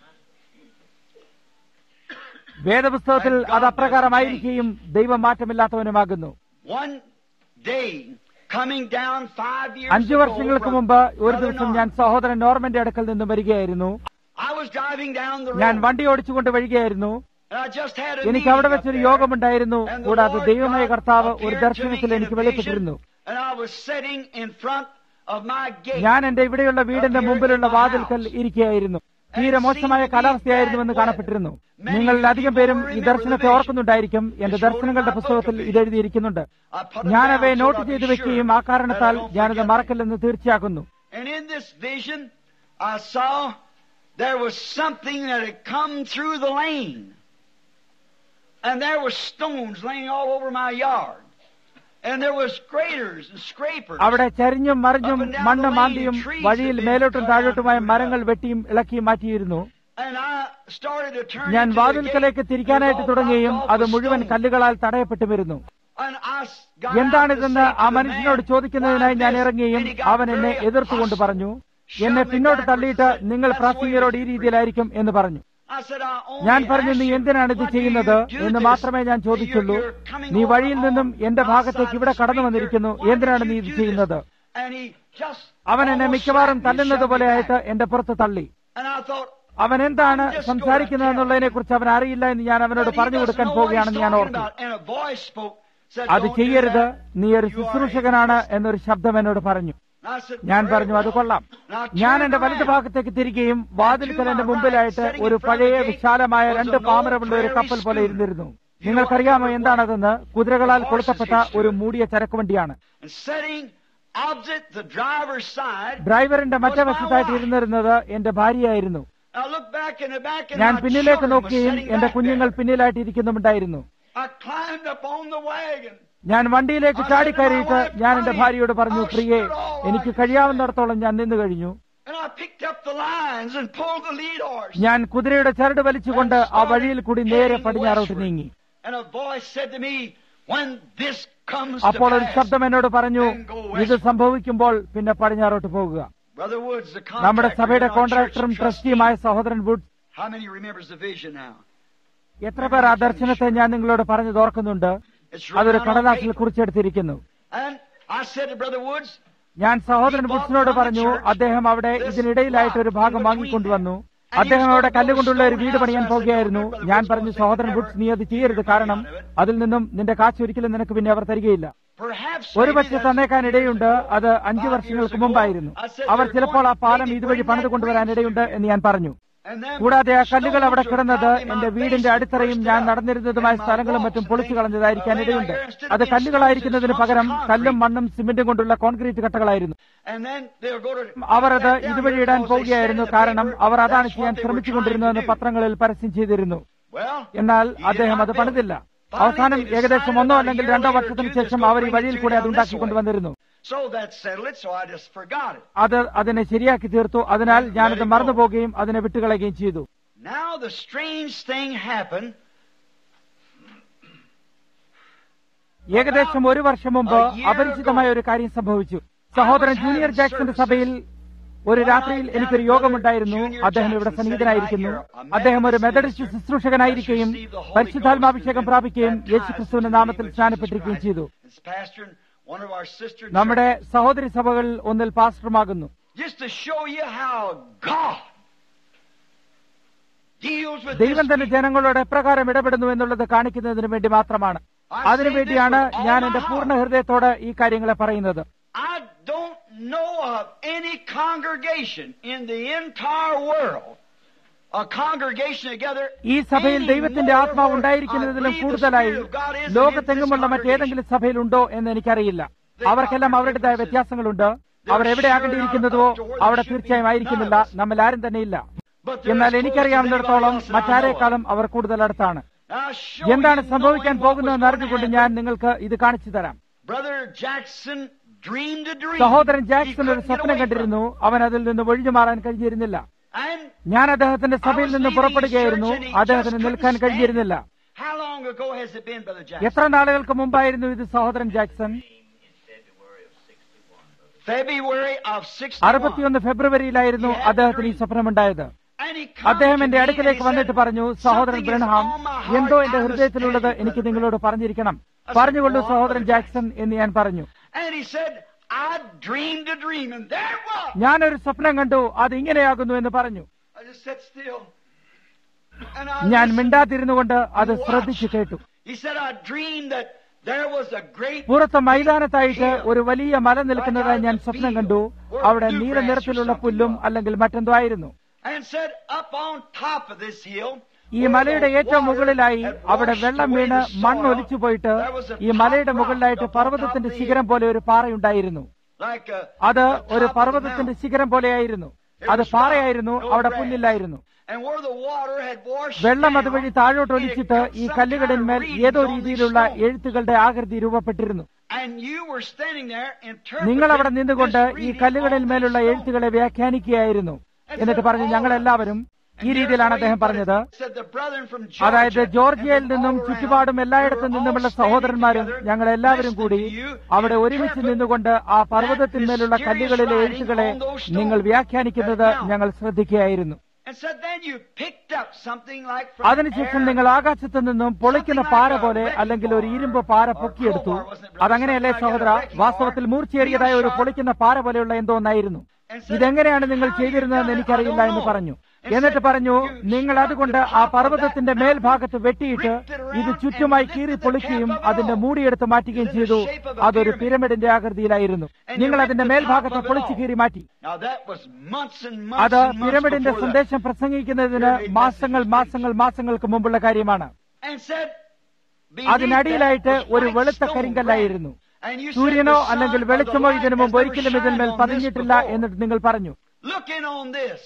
വേദപുസ്തകത്തിൽ അത് അപ്രകാരമായിരിക്കുകയും ദൈവം മാറ്റമില്ലാത്തവനുമാകുന്നു One day, coming down five years അഞ്ചു ago വർഷങ്ങൾക്ക് from മുമ്പ് ഒരു Brother ദിവസം Norman, ഞാൻ സഹോദരൻ നോർമന്റെ അടുക്കൽ നിന്നും വരികയായിരുന്നു I was driving down the ഞാൻ road. വണ്ടി ഓടിച്ചുകൊണ്ട് വരികയായിരുന്നു and I just had a എനിക്ക് meeting അവിടെ up വെച്ചൊരു there. യോഗമുണ്ടായിരുന്നു And the കൂടാതെ Lord ദൈവമായ God കർത്താവ് ഒരു appeared to ദർശനത്തിൽ me in എനിക്ക് a വെളിപ്പെട്ടിരുന്നു vision, And I was sitting in front of my gate. ഞാൻ എന്റെ ഇവിടെയുള്ള വീടിന്റെ മുമ്പിലുള്ള വാതിൽക്കൽ ഇരിക്കുകയായിരുന്നു തീരെ മോശമായ കാലാവസ്ഥയായിരുന്നുവെന്ന് കാണപ്പെട്ടിരുന്നു നിങ്ങളിൽ അധികം പേരും ഈ ദർശനത്തെ ഓർക്കുന്നുണ്ടായിരിക്കും എന്റെ ദർശനങ്ങളുടെ പുസ്തകത്തിൽ ഇത് എഴുതിയിരിക്കുന്നുണ്ട് I put them ഞാൻ down അവയെ so നോട്ട് I'll be ചെയ്തു sure വെക്കുകയും ആ കാരണത്താൽ that I don't ഞാനത് forget. മറക്കില്ലെന്ന് തീർച്ചയാക്കുന്നു And in this vision, I saw there was something that had come through the lane. And there were stones laying all over my yard. And there was graters and scrapers. അവിടെ ചരിഞ്ഞും മറിഞ്ഞും മണ്ണ് മാന്തിയും വഴിയിൽ മേലോട്ടും താഴോട്ടുമായ മരങ്ങൾ വെട്ടിയും ഇളക്കിയും മാറ്റിയിരുന്നു And I started to turn ഞാൻ into the വാതിൽക്കലേക്ക് gate. തിരിക്കാനായിട്ട് It was all തുടങ്ങുകയും blocked off അത് with മുഴുവൻ stones. കല്ലുകളാൽ തടയപ്പെട്ടുമിരുന്നു And I s- got out to എന്താണിതെന്ന് say to ആ the മനുഷ്യനോട് man, ചോദിക്കുന്നതിനായി "Why ഞാൻ this?" ഇറങ്ങുകയും And he got അവൻ എന്നെ very എതിർത്തുകൊണ്ട് hostile. പറഞ്ഞു Shoved എന്നെ me പിന്നോട്ട് backwards തള്ളിയിട്ട് and said, നിങ്ങൾ "That's the way പ്രാസംഗികരോട് ഈ it is രീതിയിലായിരിക്കും എന്ന് പറഞ്ഞു I said, "I only ഞാൻ പറഞ്ഞു നീ ask you, എന്തിനാണ് ഇത് what do ചെയ്യുന്നത് you do എന്ന് this? മാത്രമേ ഞാൻ You're- ചോദിച്ചുള്ളൂ you're coming നീ over വഴിയിൽ നിന്നും on എന്റെ my ഭാഗത്തേക്ക് side ഇവിടെ of the കടന്നു street വന്നിരിക്കുന്നു here. Why എന്തിനാണ് did നീ you ഇത് do ചെയ്യുന്നത് this?" And he just അവൻ എന്നെ almost മിക്കവാറും slapped me, തല്ലുന്നത് shoved me പോലെയായിട്ട് back. എന്റെ പുറത്ത് തള്ളി And I thought, അവൻ എന്താണ് I'm just സംസാരിക്കുന്നത് gonna tell എന്നുള്ളതിനെ കുറിച്ച് അവൻ അറിയില്ല എന്ന് ഞാൻ അവനോട് that he പറഞ്ഞു doesn't കൊടുക്കാൻ know what he's പോവുകയാണെന്ന് ഞാൻ talking ഓർത്തു about. And a voice spoke, said, അത് "Don't do ചെയ്യരുത് that. നീ ഒരു You are a ശുശ്രൂഷകനാണ് hypocrite." എന്നൊരു ശബ്ദം എന്നോട് പറഞ്ഞു And I said, ഞാൻ "Very പറഞ്ഞു അത് well." കൊള്ളാം And I ഞാൻ turned എന്റെ വലതു around. ഭാഗത്തേക്ക് തിരികെയും വാതിൽക്കൽ എന്റെ മുമ്പിലായിട്ട് ഒരു പഴയ വിശാലമായ രണ്ട് പാമരമുള്ള ഒരു കപ്പൽ പോലെ ഇരുന്നിരുന്നു നിങ്ങൾക്കറിയാമോ എന്താണതെന്ന് കുതിരകളാൽ കൊളുത്തപ്പെട്ട ഒരു മൂടിയ ചരക്കുവണ്ടിയാണ് And sitting opposite the driver's side, ഡ്രൈവറിന്റെ മറ്റേ വശത്തായിട്ട് ഇരുന്നിരുന്നത് എന്റെ ഭാര്യയായിരുന്നു I looked back in the back and ഞാൻ my പിന്നിലേക്ക് children was നോക്കുകയും sitting എന്റെ back കുഞ്ഞുങ്ങൾ there. പിന്നിലായിട്ട് ഇരിക്കുന്നുമുണ്ടായിരുന്നു I climbed up on the wagon. ഞാൻ വണ്ടിയിലേക്ക് ചാടിക്കയറിയിട്ട് ഞാൻ എന്റെ ഭാര്യയോട് പറഞ്ഞു പ്രിയേ എനിക്ക് കഴിയാവുന്നിടത്തോളം ഞാൻ നിന്നു കഴിഞ്ഞു And I picked up the lines and pulled the lead horse. ഞാൻ കുതിരയുടെ ചരട് വലിച്ചുകൊണ്ട് ആ വഴിയിൽ കൂടി നേരെ പടിഞ്ഞാറോട്ട് നീങ്ങി And a voice said to me, when this comes to അപ്പോൾ ഒരു pass, ശബ്ദം എന്നോട് പറഞ്ഞു ഇത് സംഭവിക്കുമ്പോൾ പിന്നെ പടിഞ്ഞാറോട്ട് പോകുക Brother Woods, the നമ്മുടെ contractor, സഭയുടെ our church കോൺട്രാക്ടറും trustee, ട്രസ്റ്റിയുമായ സഹോദരൻ Wood How many remembers the vision now? എത്ര പേർ ആ ദർശനത്തെ ഞാൻ നിങ്ങളോട് പറഞ്ഞത് ഓർക്കുന്നുണ്ട് It's അതൊരു written on കടലാസിൽ paper. കുറിച്ചെടുത്തിരിക്കുന്നു And I said to Brother Woods, ഞാൻ സഹോദരൻ വുഡ്സിനോട് പറഞ്ഞു അദ്ദേഹം അവിടെ ഇതിനിടയിലായിട്ട് ഒരു ഭാഗം വാങ്ങിക്കൊണ്ടുവന്നു അദ്ദേഹം അവിടെ കല്ലുകൊണ്ടുള്ള ഒരു വീട് പണിയാൻ പോകുകയായിരുന്നു ഞാൻ പറഞ്ഞു സഹോദരൻ വുഡ്സ് നീ അത് ചെയ്യരുത് കാരണം അതിൽ നിന്നും നിന്റെ കാശ് ഒരിക്കലും നിനക്ക് പിന്നെ അവർ തരികയില്ല perhaps ഒരു maybe പക്ഷെ that's- തന്നേക്കാൻ ഇടയുണ്ട് അത് അഞ്ചു വർഷങ്ങൾക്ക് മുമ്പായിരുന്നു അവർ ചിലപ്പോൾ ആ പാലം ഇതുവഴി പണിത് കൊണ്ടുവരാൻ ഇടയുണ്ട് എന്ന് ഞാൻ പറഞ്ഞു And then കൂടാതെ ആ കല്ലുകൾ അവിടെ stones കിടന്നത് were found in എന്റെ my വീടിന്റെ basement, അടിത്തറയും burst ഞാൻ up. നടന്നിരുന്നതുമായ And my സ്ഥലങ്ങളും മറ്റും walls പൊളിച്ചു hanging, കളഞ്ഞതായിരിക്കാൻ uh, ഇടയുണ്ട് laying there instead of അത് being കല്ലുകളായിരിക്കുന്നതിന് stones, പകരം it's concrete. കല്ലും മണ്ണും സിമെന്റും കൊണ്ടുള്ള കോൺക്രീറ്റ് കട്ടകളായിരുന്നു And then they'll go to അവർ അത് that down ഇതുവഴി here ഇടാൻ because they പോവുകയായിരുന്നു said in the കാരണം paper അവർ അതാണ് that's ചെയ്യാൻ what they were ശ്രമിച്ചുകൊണ്ടിരുന്നുവെന്ന് trying to do. പത്രങ്ങളിൽ പരസ്യം ചെയ്തിരുന്നു Well, എന്നാൽ he did അദ്ദേഹം not അത് build. പണിതില്ല Finally, അവസാനം they ഏകദേശം decided ഒന്നോ about a അല്ലെങ്കിൽ year രണ്ടോ later വർഷത്തിന് to ശേഷം just go അവർ ഈ bring വഴിയിൽ it കൂടെ down അത് this ഉണ്ടാക്കി way. കൊണ്ടുവന്നിരുന്നു So that settled it, so I just forgot it. അത് അതിനെ ശരിയാക്കി തീർത്തു അതിനാൽ ഞാനത് മറന്നുപോകുകയും അതിനെ വിട്ടുകളയുകയും ചെയ്തു Now the strange thing happened. ഏകദേശം ഒരു വർഷം മുമ്പ് അപരിചിതമായ ഒരു കാര്യം സംഭവിച്ചു സഹോദരൻ ജൂനിയർ ജാക്സന്റെ സഭയിൽ ഒരു രാത്രിയിൽ എനിക്കൊരു യോഗമുണ്ടായിരുന്നു അദ്ദേഹം ഇവിടെ സന്നിഹിതനായിരിക്കുന്നു അദ്ദേഹം ഒരു മെത്തഡിസ്റ്റ് ശുശ്രൂഷകനായിരിക്കുകയും പരിശുദ്ധാത്മാഭിഷേകം പ്രാപിക്കുകയും യേശുക്രിസ്തുവിന്റെ നാമത്തിൽ സ്നാനപ്പെട്ടിരിക്കുകയും ചെയ്തു It's pastor and one of our sisters. നമ്മുടെ സഹോദരി സഭകളിൽ ഒന്നിൽ പാസ്റ്ററുമാകുന്നു just to show you how God deals with ദൈവം this തന്റെ people. ജനങ്ങളോട് എപ്രകാരം ഇടപെടുന്നു എന്നുള്ളത് കാണിക്കുന്നതിന് വേണ്ടി മാത്രമാണ് അതിനുവേണ്ടിയാണ് ഞാൻ എന്റെ പൂർണ്ണ ഹൃദയത്തോട് ഈ കാര്യങ്ങളെ പറയുന്നത് I don't know of any congregation in the entire world, a congregation together. ഈ സഭയിൽ any ദൈവത്തിന്റെ more ആത്മാവ് where I ഉണ്ടായിരിക്കുന്നതിലും believe the കൂടുതലായി Spirit of God is in ലോകത്തെങ്ങുമുള്ള this മറ്റേതെങ്കിലും സഭയിലുണ്ടോ എന്ന് എനിക്കറിയില്ല അവർക്കെല്ലാം അവരുടേതായ വ്യത്യാസങ്ങളുണ്ട് അവർ എവിടെയാകേണ്ടിയിരിക്കുന്നതോ അവിടെ തീർച്ചയായും ആയിരിക്കുന്നില്ല നമ്മൾ ആരും തന്നെ ഇല്ല But they're എന്നാൽ as close as എനിക്കറിയാവുന്നിടത്തോളം anybody else that I know of. മറ്റാരേക്കാളും അവർ കൂടുതൽ അടുത്താണ് Now, show എന്താണ് you സംഭവിക്കാൻ knowing what was പോകുന്നതെന്ന് going to അറിഞ്ഞുകൊണ്ട് happen. ഞാൻ നിങ്ങൾക്ക് ഇത് കാണിച്ചു തരാം Brother Jackson dreamed a dream. സഹോദരൻ He ജാക്സൺ ഒരു couldn't get സ്വപ്നം away from കണ്ടിരുന്നു അവൻ അതിൽ നിന്ന് ഒഴിഞ്ഞു മാറാൻ കഴിഞ്ഞിരുന്നില്ല it. And ഞാൻ അദ്ദേഹത്തിന്റെ സഭയിൽ നിന്ന് പുറപ്പെടുകയായിരുന്നു അദ്ദേഹത്തിന് നിൽക്കാൻ കഴിഞ്ഞിരുന്നില്ല how long ago has it been, Brother Jackson? എത്ര നാളുകൾക്ക് മുമ്പായിരുന്നു ഇത് സഹോദരൻ ജാക്സൺ February of 61. അറുപത്തിയൊന്ന് ഫെബ്രുവരിയിലായിരുന്നു അദ്ദേഹത്തിന് ഈ സ്വപ്നമുണ്ടായത് And he come അദ്ദേഹം to എന്റെ me അടുക്കലേക്ക് and he വന്നിട്ട് said, പറഞ്ഞു സഹോദരൻ "Something is ബ്രഹ്ഹാം on my heart. എന്തോ എന്റെ I must ഹൃദയത്തിലുള്ളത് tell you, എനിക്ക് brother നിങ്ങളോട് പറഞ്ഞിരിക്കണം പറഞ്ഞുകൊള്ളൂ സഹോദരൻ ജാക്സൺ എന്ന് ഞാൻ പറഞ്ഞു And he said, I dreamed a dream, and there it was. ഞാനൊരു സ്വപ്നം കണ്ടു അത് ഇങ്ങനെയാകുന്നു എന്ന് പറഞ്ഞു I just sat still. And I ഞാൻ listened. മിണ്ടാതിരുന്നുകൊണ്ട് അത് ശ്രദ്ധിച്ചു കേട്ടു He said, I dreamed that there was a great പുറത്ത് മൈതാനത്തായിട്ട് ഒരു വലിയ മല നിൽക്കുന്നതായി ഞാൻ സ്വപ്നം കണ്ടു അവിടെ നീല നിറത്തിലുള്ള പുല്ലും അല്ലെങ്കിൽ മറ്റെന്തോ ആയിരുന്നു and said, up on top of this hill, ഈ മലയുടെ ഏറ്റവും മുകളിലായി അവിടെ വെള്ളം വീണ് മണ്ണ് ഒലിച്ചു പോയിട്ട് ഈ മലയുടെ മുകളിലായിട്ട് പർവ്വതത്തിന്റെ ശിഖരം പോലെ ഒരു പാറയുണ്ടായിരുന്നു like a, അത് ഒരു പർവ്വതത്തിന്റെ ശിഖരം പോലെയായിരുന്നു അത് പാറയായിരുന്നു അവിടെ പുല്ലില്ലായിരുന്നു and where the water had washed വെള്ളം down, അതുവഴി താഴോട്ട് it ഒലിച്ചിട്ട് had cut ഈ some കല്ലുകളിന്മേൽ kind of ഏതോ reeds on these രീതിയിലുള്ള stones. എഴുത്തുകളുടെ ആകൃതി രൂപപ്പെട്ടിരുന്നു And you were standing there interpreting നിങ്ങൾ അവിടെ നിന്നുകൊണ്ട് this ഈ reading കല്ലുകളിൽ on മേലുള്ള these stones. എഴുത്തുകളെ വ്യാഖ്യാനിക്കുകയായിരുന്നു എന്നിട്ട് പറഞ്ഞു ഞങ്ങളെല്ലാവരും ഈ രീതിയിലാണ് അദ്ദേഹം പറഞ്ഞത് Said the brethren from അതായത് Georgia ജോർജിയയിൽ and നിന്നും all around, ചുറ്റുപാടും എല്ലായിടത്തും we were നിന്നുമുള്ള all സഹോദരന്മാരും standing ഞങ്ങൾ together, എല്ലാവരും കൂടി listening to you അവിടെ ഒരുമിച്ച് interpret നിന്നുകൊണ്ട് ആ പർവ്വതത്തിന്മേലുള്ള mysterious കല്ലുകളിലെ writing എഴുത്തുകളെ on those stones നിങ്ങൾ വ്യാഖ്യാനിക്കുന്നത് that now- ഞങ്ങൾ ശ്രദ്ധിക്കുകയായിരുന്നു And said then you picked up something like from അതിനുശേഷം air. നിങ്ങൾ ആകാശത്ത് നിന്നും പൊളിക്കുന്ന പാറ പോലെ അല്ലെങ്കിൽ ഒരു ഇരുമ്പ് പാറ പൊക്കിയെടുത്തു അതങ്ങനെയല്ലേ സഹോദര വാസ്തവത്തിൽ മൂർച്ചയേറിയതായ ഒരു പൊളിക്കുന്ന പാറ പോലെയുള്ള എന്തോ ഒന്നായിരുന്നു ഇതെങ്ങനെയാണ് നിങ്ങൾ ചെയ്തിരുന്നതെന്ന് എനിക്കറിയില്ല എന്ന് പറഞ്ഞു എന്നിട്ട് പറഞ്ഞു നിങ്ങൾ അതുകൊണ്ട് ആ പർവ്വതത്തിന്റെ മേൽഭാഗത്ത് വെട്ടിയിട്ട് ഇത് ചുറ്റുമായി കീറി പൊളിക്കുകയും അതിന്റെ മൂടിയെടുത്ത് മാറ്റുകയും ചെയ്തു അതൊരു പിരമിഡിന്റെ ആകൃതിയിലായിരുന്നു നിങ്ങൾ അതിന്റെ മേൽഭാഗത്ത് പൊളിച്ചു കീറി മാറ്റി Now that was months and months അത് and months പിരമിഡിന്റെ before that. സന്ദേശം പ്രസംഗിക്കുന്നതിന് മാസങ്ങൾ മാസങ്ങൾ മാസങ്ങൾക്ക് മുമ്പുള്ള കാര്യമാണ് And said, beneath അതിനടിയിലായിട്ട് that was ഒരു white വെളുത്ത stone കരിങ്കല്ലായിരുന്നു granite. And you said സൂര്യനോ the sun അല്ലെങ്കിൽ or the വെളിച്ചമോ light ഇതിനു has മുമ്പ് never ഒരിക്കലും shined ഇതിന്മേൽ on this പതിഞ്ഞിട്ടില്ല before. എന്നിട്ട് നിങ്ങൾ പറഞ്ഞു Looking on this.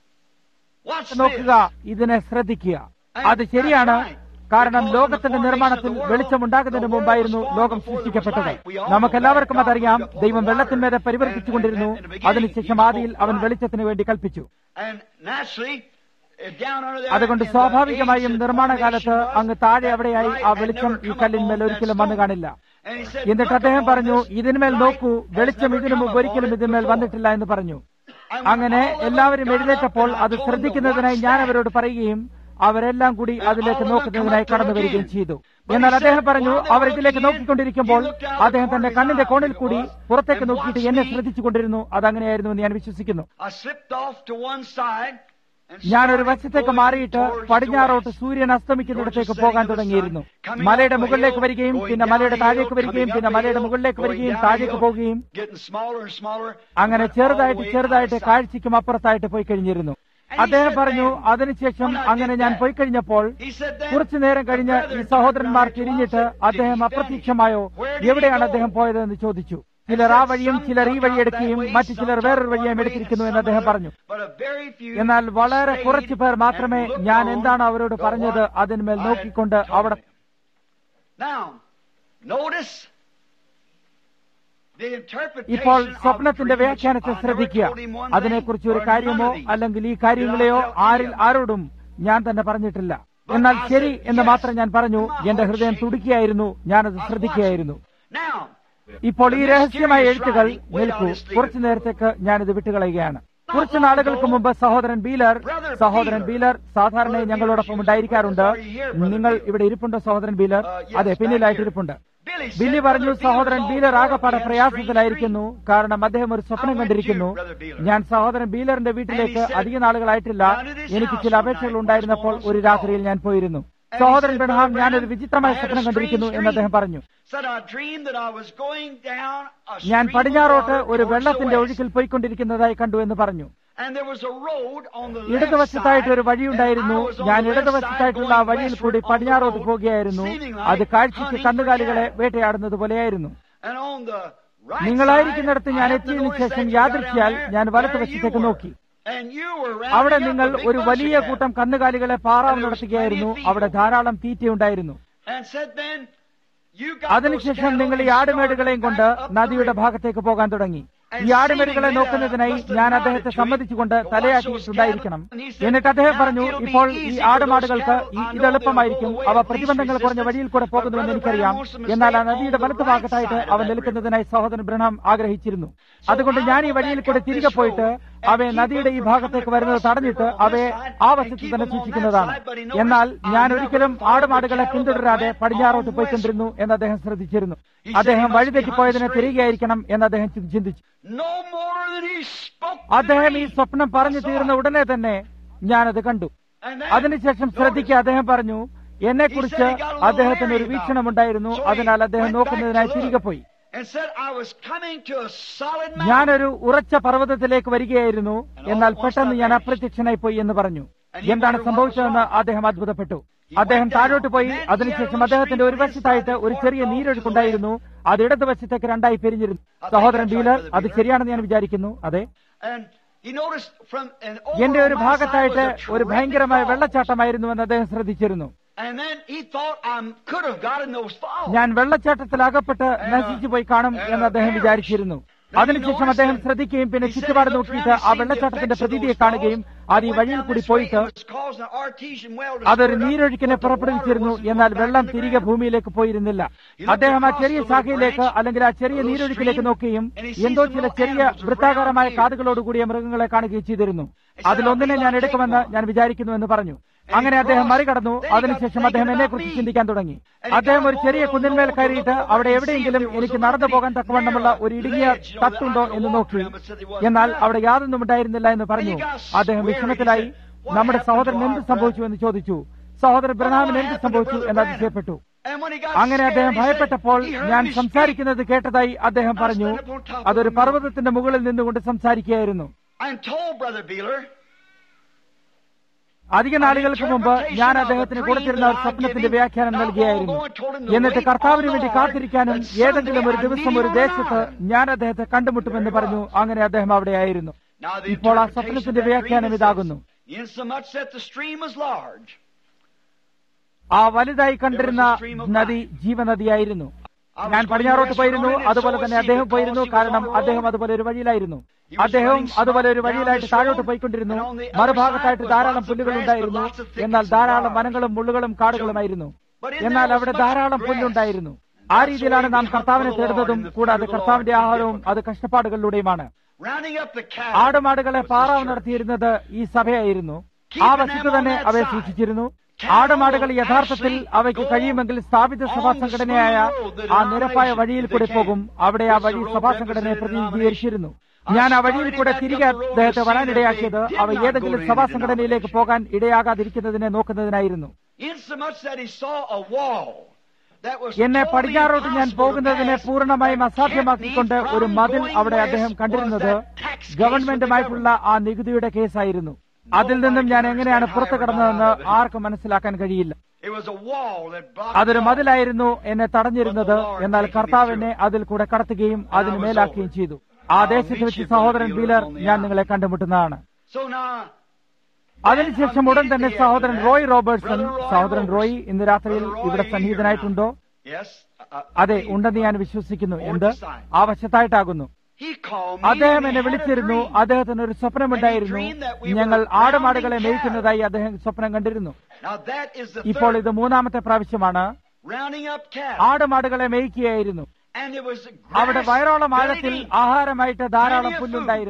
Watch നോക്കുക this. ഇതിനെ ശ്രദ്ധിക്കുക അത് ശരിയാണ് കാരണം ലോകത്തിന്റെ നിർമ്മാണത്തിൽ വെളിച്ചമുണ്ടാകുന്നതിന് മുമ്പായിരുന്നു ലോകം സൃഷ്ടിക്കപ്പെട്ടത് നമുക്കെല്ലാവർക്കും അതറിയാം ദൈവം വെള്ളത്തിന്മേലെ പരിവർത്തിച്ചുകൊണ്ടിരുന്നു അതിനുശേഷം ആദിയിൽ അവൻ വെളിച്ചത്തിന് വേണ്ടി കൽപ്പിച്ചു And naturally, uh, down under there അതുകൊണ്ട് in the സ്വാഭാവികമായും ancient നിർമ്മാണ കാലത്ത് formation അങ്ങ് താഴെ was അവിടെയായി light ആ had വെളിച്ചം never ഈ come കല്ലിന്മേൽ upon ഒരിക്കലും that വന്നു stone. കാണില്ല And he said, എന്നിട്ട് "Look അദ്ദേഹം upon പറഞ്ഞു this ഇതിന്മേൽ light നോക്കൂ has വെളിച്ചം never ഇതിനു come മുമ്പ് upon ഒരിക്കലും it ഇതിന്മേൽ before." വന്നിട്ടില്ല എന്ന് പറഞ്ഞു And when അങ്ങനെ all of us എല്ലാവരും got up എഴുന്നേറ്റപ്പോൾ and I അത് told them to ശ്രദ്ധിക്കുന്നതിനായി watch ഞാൻ that. അവരോട് പറയുകയും അവരെല്ലാം കൂടി അതിലേക്ക് all of them നോക്കുന്നതിനായി come up to കടന്നു look വരികയും in. ചെയ്തു But എന്നാൽ he അദ്ദേഹം said, പറഞ്ഞു while they അവർ were ഇതിലേക്ക് looking in, നോക്കിക്കൊണ്ടിരിക്കുമ്പോൾ he looked out of the അദ്ദേഹം തന്റെ corner of his കണ്ണിന്റെ eye, കോണിൽ I think കൂടി it was, പുറത്തേക്ക് and നോക്കിയിട്ട് watched എന്നെ me. ശ്രദ്ധിച്ചുകൊണ്ടിരുന്നു അതങ്ങനെയായിരുന്നു എന്ന് ഞാൻ വിശ്വസിക്കുന്നു I slipped off to one side and ഞാൻ ഒരു started വശത്തേക്ക് going മാറിയിട്ട് towards the പടിഞ്ഞാറോട്ട് west. സൂര്യൻ അസ്തമിക്കുന്നിടത്തേക്ക് Towards the പോകാൻ setting of the തുടങ്ങിയിരുന്നു sun. Coming മലയുടെ up a മുകളിലേക്ക് hill, വരികയും going പിന്നെ down മലയുടെ a hill, താഴേക്ക് വരികയും coming പിന്നെ up a മലയുടെ hill, മുകളിലേക്ക് going വരികയും down a താഴേക്ക് hill, പോവുകയും getting smaller and smaller, അങ്ങനെ and went all ചെറുതായിട്ട് the way ചെറുതായിട്ട് out of sight. കാഴ്ചയ്ക്കും അപ്പുറത്തായിട്ട് പോയി കഴിഞ്ഞിരുന്നു And he അദ്ദേഹം said പറഞ്ഞു then, അതിനുശേഷം when I did അങ്ങനെ ഞാൻ that, പോയി കഴിഞ്ഞപ്പോൾ He said then, കുറച്ചു നേരം the കഴിഞ്ഞ് brethren ഈ turned സഹോദരന്മാർ around to തിരിഞ്ഞിട്ട് us and said, അദ്ദേഹം "Did he അപ്രത്യക്ഷമായോ Where did he എവിടെയാണ് go?" അദ്ദേഹം പോയതെന്ന് ചോദിച്ചു ചിലർ ആ വഴിയും ചിലർ ഈ വഴി എടുക്കുകയും മറ്റു ചിലർ വേറൊരു വഴിയും എടുത്തിരിക്കുന്നു എന്ന് അദ്ദേഹം പറഞ്ഞു But a very few എന്നാൽ വളരെ stayed കുറച്ചു പേർ മാത്രമേ and looked ഞാൻ on എന്താണ് അവരോട് the പറഞ്ഞത് what അതിന്മേൽ I had നോക്കിക്കൊണ്ട് told അവിടെ them. Now, notice the interpretation ഇപ്പോൾ of സ്വപ്നത്തിന്റെ dreams. വ്യാഖ്യാനത്തെ I never ശ്രദ്ധിക്കുക told him one അതിനെക്കുറിച്ച് thing ഒരു or കാര്യമോ none of these. അല്ലെങ്കിൽ ഈ കാര്യങ്ങളെയോ Did I tell ആരിൽ him? ആരോടും ഞാൻ തന്നെ പറഞ്ഞിട്ടില്ല എന്നാൽ I ശരി said, എന്ന് yes. മാത്രം ഞാൻ പറഞ്ഞു My എന്റെ heart ഹൃദയം shaking. തുടിക്കുകയായിരുന്നു ഞാനത് I was ശ്രദ്ധിക്കുകയായിരുന്നു watching. Now, ഇപ്പോൾ ഈ the രഹസ്യമായ mysterious എഴുത്തുകൾ writing, wait, നിൽക്കൂ I'll just leave കുറച്ചു it. നേരത്തേക്ക് ഞാനിത് വിട്ടുകളയുകയാണ് കുറച്ചു നാളുകൾക്ക് മുമ്പ് സഹോദരൻ ബീലർ സഹോദരൻ ബീലർ സാധാരണ ഞങ്ങളോടൊപ്പം ഉണ്ടായിരിക്കാറുണ്ട് നിങ്ങൾ ഇവിടെ ഇരിപ്പുണ്ടോ സഹോദരൻ ബീലർ അതെ പിന്നിലായിട്ട് ഇരിപ്പുണ്ട് ബില്ലി പറഞ്ഞു സഹോദരൻ ബീലർ ആകപ്പാടെ പ്രയാസത്തിലായിരിക്കുന്നു കാരണം അദ്ദേഹം ഒരു സ്വപ്നം കണ്ടിരിക്കുന്നു ഞാൻ സഹോദരൻ ബീലറിന്റെ വീട്ടിലേക്ക് അധിക നാളുകളായിട്ടില്ല എനിക്ക് ചില അപേക്ഷകൾ ഉണ്ടായിരുന്നപ്പോൾ ഒരു രാത്രിയിൽ ഞാൻ പോയിരുന്നു സഹോദരൻ ബെൻഹാം ഞാനൊരു വിചിത്രമായ സ്വപ്നം കണ്ടിരിക്കുന്നു എന്ന് അദ്ദേഹം പറഞ്ഞു ഞാൻ പടിഞ്ഞാറോട്ട് ഒരു വെള്ളത്തിന്റെ ഒഴുക്കിൽ പോയിക്കൊണ്ടിരിക്കുന്നതായി കണ്ടു എന്ന് പറഞ്ഞു ഇടതുവശത്തായിട്ട് ഒരു വഴിയുണ്ടായിരുന്നു ഞാൻ ഇടതുവശത്തായിട്ടുള്ള ആ വഴിയിൽ കൂടി പടിഞ്ഞാറോട്ട് പോകുകയായിരുന്നു അത് കാഴ്ചയ്ക്ക് കന്നുകാലികളെ വേട്ടയാടുന്നത് പോലെയായിരുന്നു നിങ്ങളായിരിക്കുന്നിടത്ത് ഞാൻ എത്തിയതിനു ശേഷം യാദൃശ്യാൽ ഞാൻ വലത്തുവശത്തേക്ക് നോക്കി അവിടെ നിങ്ങൾ ഒരു വലിയ കൂട്ടം കന്നുകാലികളെ പാറാവ് നടത്തുകയായിരുന്നു അവിടെ ധാരാളം തീറ്റയുണ്ടായിരുന്നു അതിനുശേഷം നിങ്ങൾ ഈ ആടുമേടുകളെയും കൊണ്ട് നദിയുടെ ഭാഗത്തേക്ക് പോകാൻ തുടങ്ങി ഈ ആടുമേടുകളെ നോക്കുന്നതിനായി ഞാൻ അദ്ദേഹത്തെ സമ്മതിച്ചുകൊണ്ട് തലയാട്ടിയിട്ടുണ്ടായിരിക്കണം എന്നിട്ട് അദ്ദേഹം പറഞ്ഞു ഇപ്പോൾ ഈ ആടുമാടുകൾക്ക് ഈ ഇത് എളുപ്പമായിരിക്കും അവ പ്രതിബന്ധങ്ങൾ കുറഞ്ഞ വഴിയിൽ കൂടെ പോകുന്നുവെന്ന് എനിക്കറിയാം എന്നാൽ ആ നദിയുടെ വലത്ത് ഭാഗത്തായിട്ട് അവ നിൽക്കുന്നതിനായി സഹോദരൻ ബ്രഹ്ണം ആഗ്രഹിച്ചിരുന്നു അതുകൊണ്ട് ഞാൻ ഈ വഴിയിൽ കൂടെ തിരികെ പോയിട്ട് അവയെ നദിയുടെ ഈ ഭാഗത്തേക്ക് വരുന്നത് തടഞ്ഞിട്ട് അവയെ ആ വശത്ത് തന്നെ സൂക്ഷിക്കുന്നതാണ് എന്നാൽ ഞാൻ ഒരിക്കലും ആടുമാടുകളെ പിന്തുടരാതെ പടിഞ്ഞാറോട്ട് പോയിക്കൊണ്ടിരുന്നു എന്ന് അദ്ദേഹം ശ്രദ്ധിച്ചിരുന്നു അദ്ദേഹം വഴിതെറ്റിപ്പോയതിനെ തിരികെയായിരിക്കണം എന്ന് അദ്ദേഹം ചിന്തിച്ചു അദ്ദേഹം ഈ സ്വപ്നം പറഞ്ഞു തീർന്ന ഉടനെ തന്നെ ഞാനത് കണ്ടു അതിനുശേഷം ശ്രദ്ധിക്കുക അദ്ദേഹം പറഞ്ഞു എന്നെക്കുറിച്ച് അദ്ദേഹത്തിന് ഒരു വീക്ഷണമുണ്ടായിരുന്നു അതിനാൽ അദ്ദേഹം നോക്കുന്നതിനായി തിരികെ പോയി ഞാനൊരു ഉറച്ച പർവ്വതത്തിലേക്ക് വരികയായിരുന്നു എന്നാൽ പെട്ടെന്ന് ഞാൻ അപ്രത്യക്ഷനായി പോയി എന്ന് പറഞ്ഞു എന്താണ് സംഭവിച്ചതെന്ന് അദ്ദേഹം അത്ഭുതപ്പെട്ടു അദ്ദേഹം താഴോട്ട് പോയി അതിനുശേഷം അദ്ദേഹത്തിന്റെ ഒരു വശത്തായിട്ട് ഒരു ചെറിയ നീരൊഴുക്കുണ്ടായിരുന്നു അത് ഇടതുവശത്തേക്ക് രണ്ടായി പിരിഞ്ഞിരുന്നു സഹോദരൻ ഡീലർ അത് ശരിയാണെന്ന് ഞാൻ വിചാരിക്കുന്നു അതെ എന്റെ ഒരു ഭാഗത്തായിട്ട് ഒരു ഭയങ്കരമായ വെള്ളച്ചാട്ടമായിരുന്നുവെന്ന് അദ്ദേഹം ശ്രദ്ധിച്ചിരുന്നു ഞാൻ വെള്ളച്ചാട്ടത്തിൽ അകപ്പെട്ട് നശിച്ചു പോയി കാണും എന്ന് അദ്ദേഹം വിചാരിച്ചിരുന്നു അതിനുശേഷം അദ്ദേഹം ശ്രദ്ധിക്കുകയും പിന്നെ ചുറ്റുപാട് നോക്കിയിട്ട് ആ വെള്ളച്ചാട്ടത്തിന്റെ പ്രതീതിയെ കാണുകയും അത് ഈ വഴിയിൽ കൂടി പോയിട്ട് അതൊരു നീരൊഴുക്കിനെ പുറപ്പെടുവിച്ചിരുന്നു എന്നാൽ വെള്ളം തിരികെ ഭൂമിയിലേക്ക് പോയിരുന്നില്ല അദ്ദേഹം ആ ചെറിയ ശാഖയിലേക്ക് അല്ലെങ്കിൽ ആ ചെറിയ നീരൊഴുക്കിലേക്ക് നോക്കുകയും എന്തോ ചില ചെറിയ വൃത്താകാരമായ കാതുകളോടുകൂടിയ മൃഗങ്ങളെ കാണുകയും ചെയ്തിരുന്നു അതിലൊന്നിനെ ഞാൻ എടുക്കുമെന്ന് ഞാൻ വിചാരിക്കുന്നുവെന്ന് പറഞ്ഞു അങ്ങനെ അദ്ദേഹം മറികടന്നു അതിനുശേഷം അദ്ദേഹം എന്നെ കുറിച്ച് ചിന്തിക്കാൻ തുടങ്ങി അദ്ദേഹം ഒരു ചെറിയ കുന്നിന്മേൽ കയറിയിട്ട് അവിടെ എവിടെയെങ്കിലും എനിക്ക് നടന്നു പോകാൻ തക്കവണ്ണമുള്ള ഒരു ഇടുങ്ങിയ തട്ടുണ്ടോ എന്ന് നോക്കി എന്നാൽ അവിടെ യാതൊന്നും ഉണ്ടായിരുന്നില്ല എന്ന് പറഞ്ഞു അദ്ദേഹം വിഷമത്തിലായി നമ്മുടെ സഹോദരൻ എന്ത് സംഭവിച്ചു എന്ന് ചോദിച്ചു സഹോദരൻ ബ്രഹാമിന് എന്ത് സംഭവിച്ചു എന്ന് അതിശയപ്പെട്ടു അങ്ങനെ അദ്ദേഹം ഭയപ്പെട്ടപ്പോൾ ഞാൻ സംസാരിക്കുന്നത് കേട്ടതായി അദ്ദേഹം പറഞ്ഞു അതൊരു പർവ്വതത്തിന്റെ മുകളിൽ നിന്നുകൊണ്ട് സംസാരിക്കുകയായിരുന്നു അധിക നാളുകൾക്ക് മുമ്പ് ഞാൻ അദ്ദേഹത്തിന് കൊടുത്തിരുന്ന ഒരു സ്വപ്നത്തിന്റെ വ്യാഖ്യാനം നൽകിയായിരുന്നു എന്നിട്ട് കർത്താവിന് വേണ്ടി കാത്തിരിക്കാനും ഏതെങ്കിലും ഒരു ദിവസം ഒരു ദേശത്ത് ഞാൻ അദ്ദേഹത്തെ കണ്ടുമുട്ടുമെന്ന് പറഞ്ഞു അങ്ങനെ അദ്ദേഹം അവിടെയായിരുന്നു ഇപ്പോൾ ആ സ്വപ്നത്തിന്റെ വ്യാഖ്യാനം ഇതാകുന്നു ആ വലുതായി കണ്ടിരുന്ന നദി ജീവനദിയായിരുന്നു ഞാൻ പടിഞ്ഞാറോട്ട് പോയിരുന്നു അതുപോലെ തന്നെ അദ്ദേഹം പോയിരുന്നു കാരണം അദ്ദേഹം അതുപോലെ ഒരു വഴിയിലായിരുന്നു അദ്ദേഹവും അതുപോലെ ഒരു വഴിയിലായിട്ട് താഴോട്ട് പോയിക്കൊണ്ടിരുന്നു മറുഭാഗത്തായിട്ട് ധാരാളം പുല്ലുകൾ ഉണ്ടായിരുന്നു എന്നാൽ ധാരാളം വനങ്ങളും മുള്ളുകളും കാടുകളുമായിരുന്നു എന്നാൽ അവിടെ ധാരാളം പുല്ലുണ്ടായിരുന്നു ആ രീതിയിലാണ് നാം കർത്താവിനെ തേടുന്നതും കൂടാതെ കർത്താവിന്റെ ആഹാരവും അത് കഷ്ടപ്പാടുകളിലൂടെയുമാണ് ആടുമാടുകളെ പാറാവ് നടത്തിയിരുന്നത് ഈ സഭയായിരുന്നു ആ വശത്ത് തന്നെ അവയെ സൂക്ഷിച്ചിരുന്നു ആടുമാടുകൾ യഥാർത്ഥത്തിൽ അവയ്ക്ക് കഴിയുമെങ്കിൽ സ്ഥാപിത സഭാ സംഘടനയായ ആ നിരപ്പായ വഴിയിൽ കൂടെ പോകും അവിടെ ആ വഴി സഭാ സംഘടനയെ പ്രതിനിധീകരിച്ചിരുന്നു ഞാൻ ആ വഴിയിൽ കൂടെ തിരികെ അദ്ദേഹത്തെ വരാനിടയാക്കിയത് അവ ഏതെങ്കിലും സഭാ സംഘടനയിലേക്ക് പോകാൻ ഇടയാകാതിരിക്കുന്നതിനെ നോക്കുന്നതിനായിരുന്നു എന്നെ പടിഞ്ഞാറോട്ട് ഞാൻ പോകുന്നതിനെ പൂർണ്ണമായും അസാധ്യമാക്കിക്കൊണ്ട് ഒരു മതിൽ അവിടെ അദ്ദേഹം കണ്ടിരുന്നത് ഗവൺമെന്റുമായിട്ടുള്ള ആ നികുതിയുടെ കേസായിരുന്നു അതിൽ നിന്നും ഞാൻ എങ്ങനെയാണ് പുറത്തു കടന്നതെന്ന് ആർക്കും മനസ്സിലാക്കാൻ കഴിയില്ല അതൊരു മതിലായിരുന്നു എന്നെ തടഞ്ഞിരുന്നത് എന്നാൽ കർത്താവ് എന്നെ അതിൽ കൂടെ കടത്തുകയും അതിന് മേലാക്കുകയും ചെയ്തു ആ ദേശത്ത് വെച്ച് സഹോദരൻ ബീലർ ഞാൻ നിങ്ങളെ കണ്ടുമുട്ടുന്നതാണ് അതിനുശേഷം ഉടൻ തന്നെ സഹോദരൻ റോയ് റോബർട്ട്സൺ സഹോദരൻ റോയ് ഇന്ന് രാത്രിയിൽ ഇവിടെ സന്നിഹിതനായിട്ടുണ്ടോ അതെ ഉണ്ടെന്ന് ഞാൻ വിശ്വസിക്കുന്നു എന്ത് ആ വശത്തായിട്ടാകുന്നു അദ്ദേഹം എന്നെ വിളിച്ചിരുന്നു അദ്ദേഹത്തിന് ഒരു സ്വപ്നമുണ്ടായിരുന്നു ഞങ്ങൾ ആടുമാടുകളെ മേയ്ക്കുന്നതായി അദ്ദേഹം സ്വപ്നം കണ്ടിരുന്നു ഇപ്പോൾ ഇത് മൂന്നാമത്തെ പ്രാവശ്യമാണ് ആടുമാടുകളെ മേയ്ക്കുകയായിരുന്നു അവിടെ വയറോളം ആഴത്തിൽ ആഹാരമായിട്ട് ധാരാളം പുല്ലുണ്ടായിരുന്നു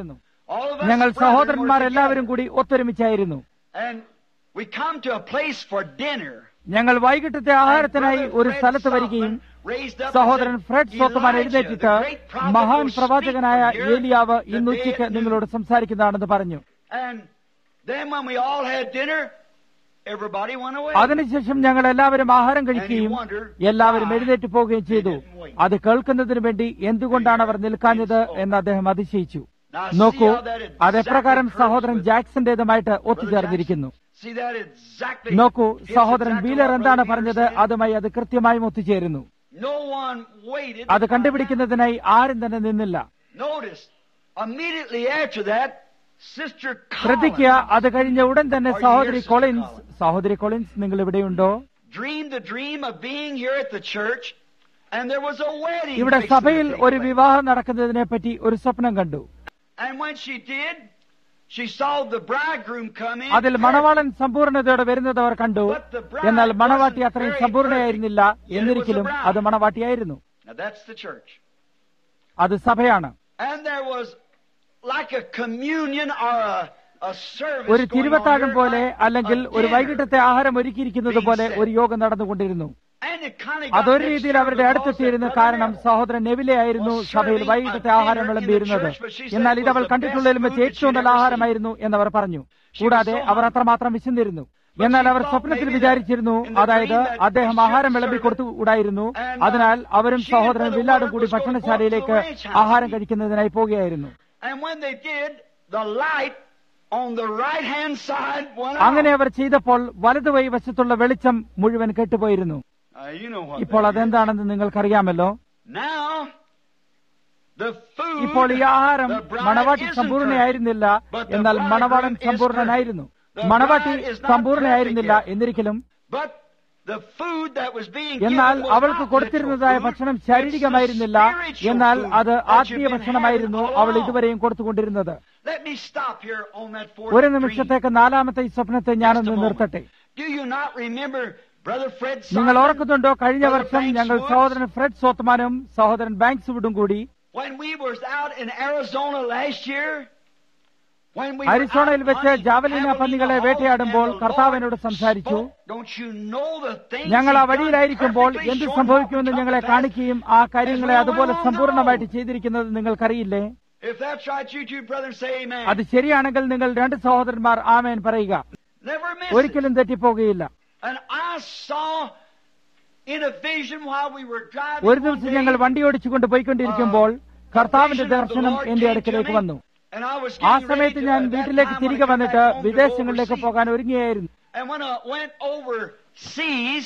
All of us ഞങ്ങൾ brethren സഹോദരന്മാർ were എല്ലാവരും together. കൂടി ഒത്തൊരുമിച്ചായിരുന്നു And we come to a place for dinner. ഞങ്ങൾ വൈകിട്ടത്തെ ആഹാരത്തിനായി ഒരു സ്ഥലത്ത് വരികയും സഹോദരൻ ഫ്രെഡ് സോത്തമാൻ എഴുന്നേറ്റിട്ട് മഹാൻ പ്രവാചകനായ ഏലിയാവ് ഇന്ന് ഉച്ചയ്ക്ക് നിങ്ങളോട് സംസാരിക്കുന്നതാണെന്ന് പറഞ്ഞു And then when we all had dinner, everybody went away. അതിനുശേഷം ഞങ്ങൾ എല്ലാവരും ആഹാരം കഴിക്കുകയും എല്ലാവരും എഴുന്നേറ്റ് പോവുകയും ചെയ്തു അത് കേൾക്കുന്നതിന് വേണ്ടി എന്തുകൊണ്ടാണ് അവർ നിൽക്കാഞ്ഞത് എന്ന് അദ്ദേഹം അതിശയിച്ചു നോക്കൂ അത് എപ്രകാരം സഹോദരൻ ജാക്സന്റേതുമായിട്ട് ഒത്തുചേർന്നിരിക്കുന്നു See that exactly. നോക്കൂ It's സഹോദരൻ exactly വീലർ what എന്താണ് Brother പറഞ്ഞത് Beeler said. അതുമായി അത് കൃത്യമായും ഒത്തുചേരുന്നു No one waited. അത് കണ്ടുപിടിക്കുന്നതിനായി ആരും തന്നെ നിന്നില്ല Notice, immediately after that, Sister ശ്രദ്ധിക്കുക Collins അത് കഴിഞ്ഞ ഉടൻ തന്നെ Are you സഹോദരി here, Sister കൊളിൻസ് Collins? സഹോദരി കൊളിൻസ് നിങ്ങൾ ഇവിടെയുണ്ടോ dreamed the dream of being here at the church, and there was a wedding. ഇവിടെ fixing to സഭയിൽ take ഒരു place. വിവാഹം നടക്കുന്നതിനെ പറ്റി ഒരു സ്വപ്നം കണ്ടു And when she did, she saw the bridegroom come in. അതിൽ മണവാളൻ സമ്പൂർണതയോടെ വരുന്നത് അവർ കണ്ടു എന്നാൽ മണവാട്ടി അത്രയും സമ്പൂർണയായിരുന്നില്ല എന്നിരിക്കലും അത് മണവാട്ടിയായിരുന്നു Now that's the church. അത് സഭയാണ് And there was like a communion or a, a service ഒരു going on തിരുവത്താഴം here, പോലെ like അല്ലെങ്കിൽ a ഒരു dinner. വൈകിട്ടത്തെ ആഹാരം ഒരുക്കിയിരിക്കുന്നത് പോലെ ഒരു യോഗം നടന്നുകൊണ്ടിരുന്നു And it kind of got അതൊരു mixed രീതിയിൽ up അവരുടെ because അടുത്തെത്തിയിരുന്നു that കാരണം brother സഹോദരൻ നെവിലെ ആയിരുന്നു സഭയിൽ വൈകിട്ടത്തെ ആഹാരം വിളമ്പിയിരുന്നത് എന്നാൽ ഇത് അവൾ കണ്ടിട്ടുള്ളതിലും വെച്ച് ഏറ്റവും നല്ല ആഹാരമായിരുന്നു എന്നവർ പറഞ്ഞു കൂടാതെ അവർ അത്രമാത്രം വിശന്നിരുന്നു എന്നാൽ അവർ സ്വപ്നത്തിൽ വിചാരിച്ചിരുന്നു അതായത് അദ്ദേഹം ആഹാരം വിളമ്പി കൊടുത്തുകൂടായിരുന്നു അതിനാൽ അവരും സഹോദരൻ വില്ലാടും കൂടി ഭക്ഷണശാലയിലേക്ക് ആഹാരം കഴിക്കുന്നതിനായി പോവുകയായിരുന്നു And when they did, the light on the right hand side went അങ്ങനെ out. അവർ ചെയ്തപ്പോൾ വലതുവൈ വശത്തുള്ള വെളിച്ചം മുഴുവൻ കെട്ടുപോയിരുന്നു Uh, you know what ഇപ്പോൾ that is. അതെന്താണെന്ന് നിങ്ങൾക്കറിയാമല്ലോ Now, the food, ഇപ്പോൾ ഈ ആഹാരം the bride മണവാട്ടി isn't സമ്പൂർണയായിരുന്നില്ല perfect, but the എന്നാൽ മണവാളൻ bridegroom is സമ്പൂർണനായിരുന്നു perfect. The മണവാട്ടി bride is not സമ്പൂർണയായിരുന്നില്ല perfect yet. എന്നിരിക്കലും But the food that was being എന്നാൽ given was അവൾക്ക് not കൊടുത്തിരുന്നതായ literal food, ഭക്ഷണം it's the ശാരീരികമായിരുന്നില്ല spiritual എന്നാൽ food അത് that you've ആത്മീയ been ഭക്ഷണമായിരുന്നു having all അവൾ along. ഇതുവരെയും കൊടുത്തുകൊണ്ടിരുന്നത് Let me stop here on that fourth ഒരു dream. നിമിഷത്തേക്ക് നാലാമത്തെ ഈ സ്വപ്നത്തെ Just a ഞാനൊന്ന് moment. നിർത്തട്ടെ Do you not remember Brother Fred നിങ്ങൾ Simon? ഓർക്കുന്നുണ്ടോ കഴിഞ്ഞ Brother വർഷം Banks ഞങ്ങൾ Woods? സഹോദരൻ ഫ്രെഡ് സോത്മാനും സഹോദരൻ ബാങ്ക്സ് വുഡും കൂടി When we was out in Arizona last year, when we were അരിസോണയിൽ out വെച്ച് hunting ജാവലീന javelina പന്നികളെ hogs വേട്ടയാടുമ്പോൾ and the കർത്താവിനോട് Lord സംസാരിച്ചു spoke, Don't you know the things ഞങ്ങൾ ആ he done വഴിയിലായിരിക്കുമ്പോൾ perfectly എന്ത് showing സംഭവിക്കുമെന്ന് what we ഞങ്ങളെ talked about? കാണിക്കുകയും ആ കാര്യങ്ങളെ As we അതുപോലെ went along സമ്പൂർണ്ണമായിട്ട് the road. ചെയ്തിരിക്കുന്നത് നിങ്ങൾക്കറിയില്ലേ If that's right, you two brothers say amen. അത് ശരിയാണെങ്കിൽ നിങ്ങൾ രണ്ട് സഹോദരന്മാർ ആമേൻ പറയുക Never miss ഒരിക്കലും തെറ്റിപ്പോകുകയില്ല it. And I saw in a vision while we were driving ഒരു one ദിവസം day, ഞങ്ങൾ വണ്ടി ഓടിച്ചുകൊണ്ട് പോയിക്കൊണ്ടിരിക്കുമ്പോൾ കർത്താവിന്റെ ദർശനം എന്റെ അടുക്കിലേക്ക് വന്നു and I was ആ getting ready സമയത്ത് to- ഞാൻ at that വീട്ടിലേക്ക് time when I തിരികെ come back വന്നിട്ട് home to go വിദേശങ്ങളിലേക്ക് overseas. പോകാൻ ഒരുങ്ങിയായിരുന്നു And when I went overseas,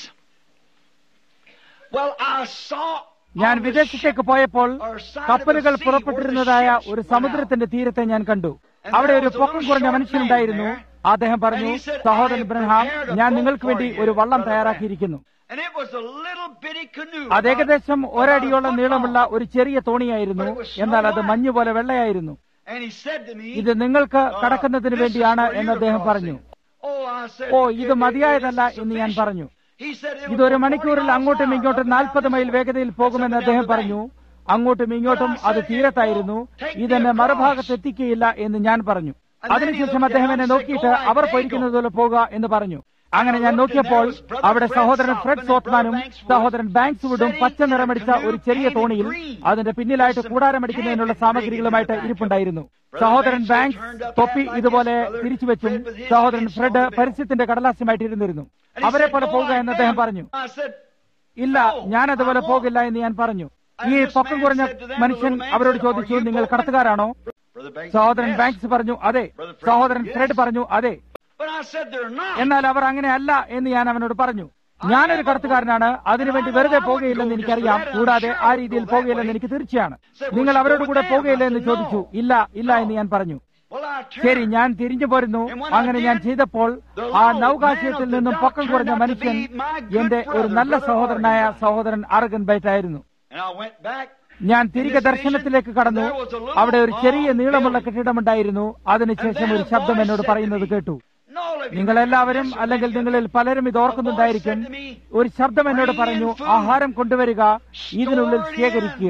well, I saw ഞാൻ on the വിദേശത്തേക്ക് ship പോയപ്പോൾ or side of the കപ്പലുകൾ sea പുറപ്പെട്ടിരുന്നതായ where the ships ഒരു went സമുദ്രത്തിന്റെ തീരത്തെ ഞാൻ കണ്ടു And അവിടെ there ഒരു was a പൊക്കം little കുറഞ്ഞ short മനുഷ്യനുണ്ടായിരുന്നു man there. അദ്ദേഹം പറഞ്ഞു And he said, സഹോദരൻ "I have ബ്രഹാം prepared a ഞാൻ boat നിങ്ങൾക്ക് for വേണ്ടി you, ഒരു വള്ളം Brother തയ്യാറാക്കിയിരിക്കുന്നു And it was a little bitty canoe. അത് about- ഏകദേശം about a ഒരടിയോളം foot നീളമുള്ള long. ഒരു ചെറിയ തോണിയായിരുന്നു But it was so എന്നാൽ അത് wide. മഞ്ഞ് പോലെ വെള്ളയായിരുന്നു And he said to me, ഇത് നിങ്ങൾക്ക് "Uh, കടക്കുന്നതിന് this is വേണ്ടിയാണ് for you എന്ന് to അദ്ദേഹം cross പറഞ്ഞു in." Oh, I said, oh "It- ഇത് it- മതിയായതല്ല it is എന്ന് ഞാൻ sufficient." പറഞ്ഞു He said, "It ഇതൊരു will go മണിക്കൂറിൽ 40 അങ്ങോട്ടും miles ഇങ്ങോട്ടും up and down നാൽപ്പത് this മൈൽ way. വേഗതയിൽ പോകുമെന്ന് That's up and അദ്ദേഹം down the പറഞ്ഞു അങ്ങോട്ടും ഇങ്ങോട്ടും അത് തീരത്തായിരുന്നു ഇതെന്നെ മറുഭാഗത്ത് എത്തിക്കുകയില്ല എന്ന് ഞാൻ പറഞ്ഞു അതിനുശേഷം അദ്ദേഹം എന്നെ നോക്കിയിട്ട് അവർ പോയിരിക്കുന്നത് പോലെ പോകുക എന്ന് പറഞ്ഞു അങ്ങനെ ഞാൻ നോക്കിയപ്പോൾ അവിടെ സഹോദരൻ ഫ്രെഡ് സോത്മാനും സഹോദരൻ ബാങ്ക്സ് വുഡും പച്ച നിറമടിച്ച ഒരു ചെറിയ തോണിയിൽ അതിന്റെ പിന്നിലായിട്ട് കൂടാരമടിക്കുന്നതിനുള്ള സാമഗ്രികളുമായിട്ട് ഇരിപ്പുണ്ടായിരുന്നു സഹോദരൻ ബാങ്ക്സ് തൊപ്പി ഇതുപോലെ തിരിച്ചു വെച്ചും സഹോദരൻ ഫ്രെഡ് പരസ്യത്തിന്റെ കടലാസ്യമായിട്ട് ഇരുന്നിരുന്നു And he അവരെ said, പോലെ "Go പോകുക like എന്ന് അദ്ദേഹം them." പറഞ്ഞു I said, ഇല്ല ഞാൻ അതുപോലെ പോകില്ല എന്ന് ഞാൻ പറഞ്ഞു ഈ പൊക്കം കുറഞ്ഞ മനുഷ്യൻ അവരോട് ചോദിച്ചു നിങ്ങൾ കടത്തുകാരാണോ Brother Banks, സഹോദരൻ "Yes." ബാങ്ക്സ് പറഞ്ഞു അതെ സഹോദരൻ ഫ്രെഡ് പറഞ്ഞു അതെ But I said, "They're not." എന്നാൽ അവർ അങ്ങനെ അല്ല എന്ന് ഞാൻ അവനോട് പറഞ്ഞു ഞാനൊരു കടത്തുകാരനാണ് അതിനുവേണ്ടി വെറുതെ പോകുകയില്ലെന്ന് എനിക്കറിയാം കൂടാതെ ആ രീതിയിൽ പോകുകയില്ലെന്ന് എനിക്ക് തീർച്ചയാണ് നിങ്ങൾ അവരോട് കൂടെ പോകുകയില്ല എന്ന് ചോദിച്ചു ഇല്ല ഇല്ല എന്ന് ഞാൻ പറഞ്ഞു Well, I turned. ശരി ഞാൻ തിരിഞ്ഞു പോരുന്നു അങ്ങനെ ഞാൻ ചെയ്തപ്പോൾ ആ നൗകാശയത്തിൽ നിന്നും പൊക്കം കുറഞ്ഞ മനുഷ്യൻ എന്റെ ഒരു നല്ല സഹോദരനായ സഹോദരൻ അറഗൻ ബൈറ്റായിരുന്നു And I went back. ഞാൻ തിരികെ ദർശനത്തിലേക്ക് കടന്നു അവിടെ ഒരു ചെറിയ നീളമുള്ള കെട്ടിടമുണ്ടായിരുന്നു അതിനുശേഷം ഒരു ശബ്ദം എന്നോട് പറയുന്നത് കേട്ടു And all of you നിങ്ങളെല്ലാവരും അല്ലെങ്കിൽ നിങ്ങളിൽ പലരും ഇത് ഓർക്കുന്നുണ്ടായിരിക്കും ഒരു ശബ്ദം എന്നോട് പറഞ്ഞു ആഹാരം കൊണ്ടുവരിക ഇതിനുള്ളിൽ ശേഖരിക്കുക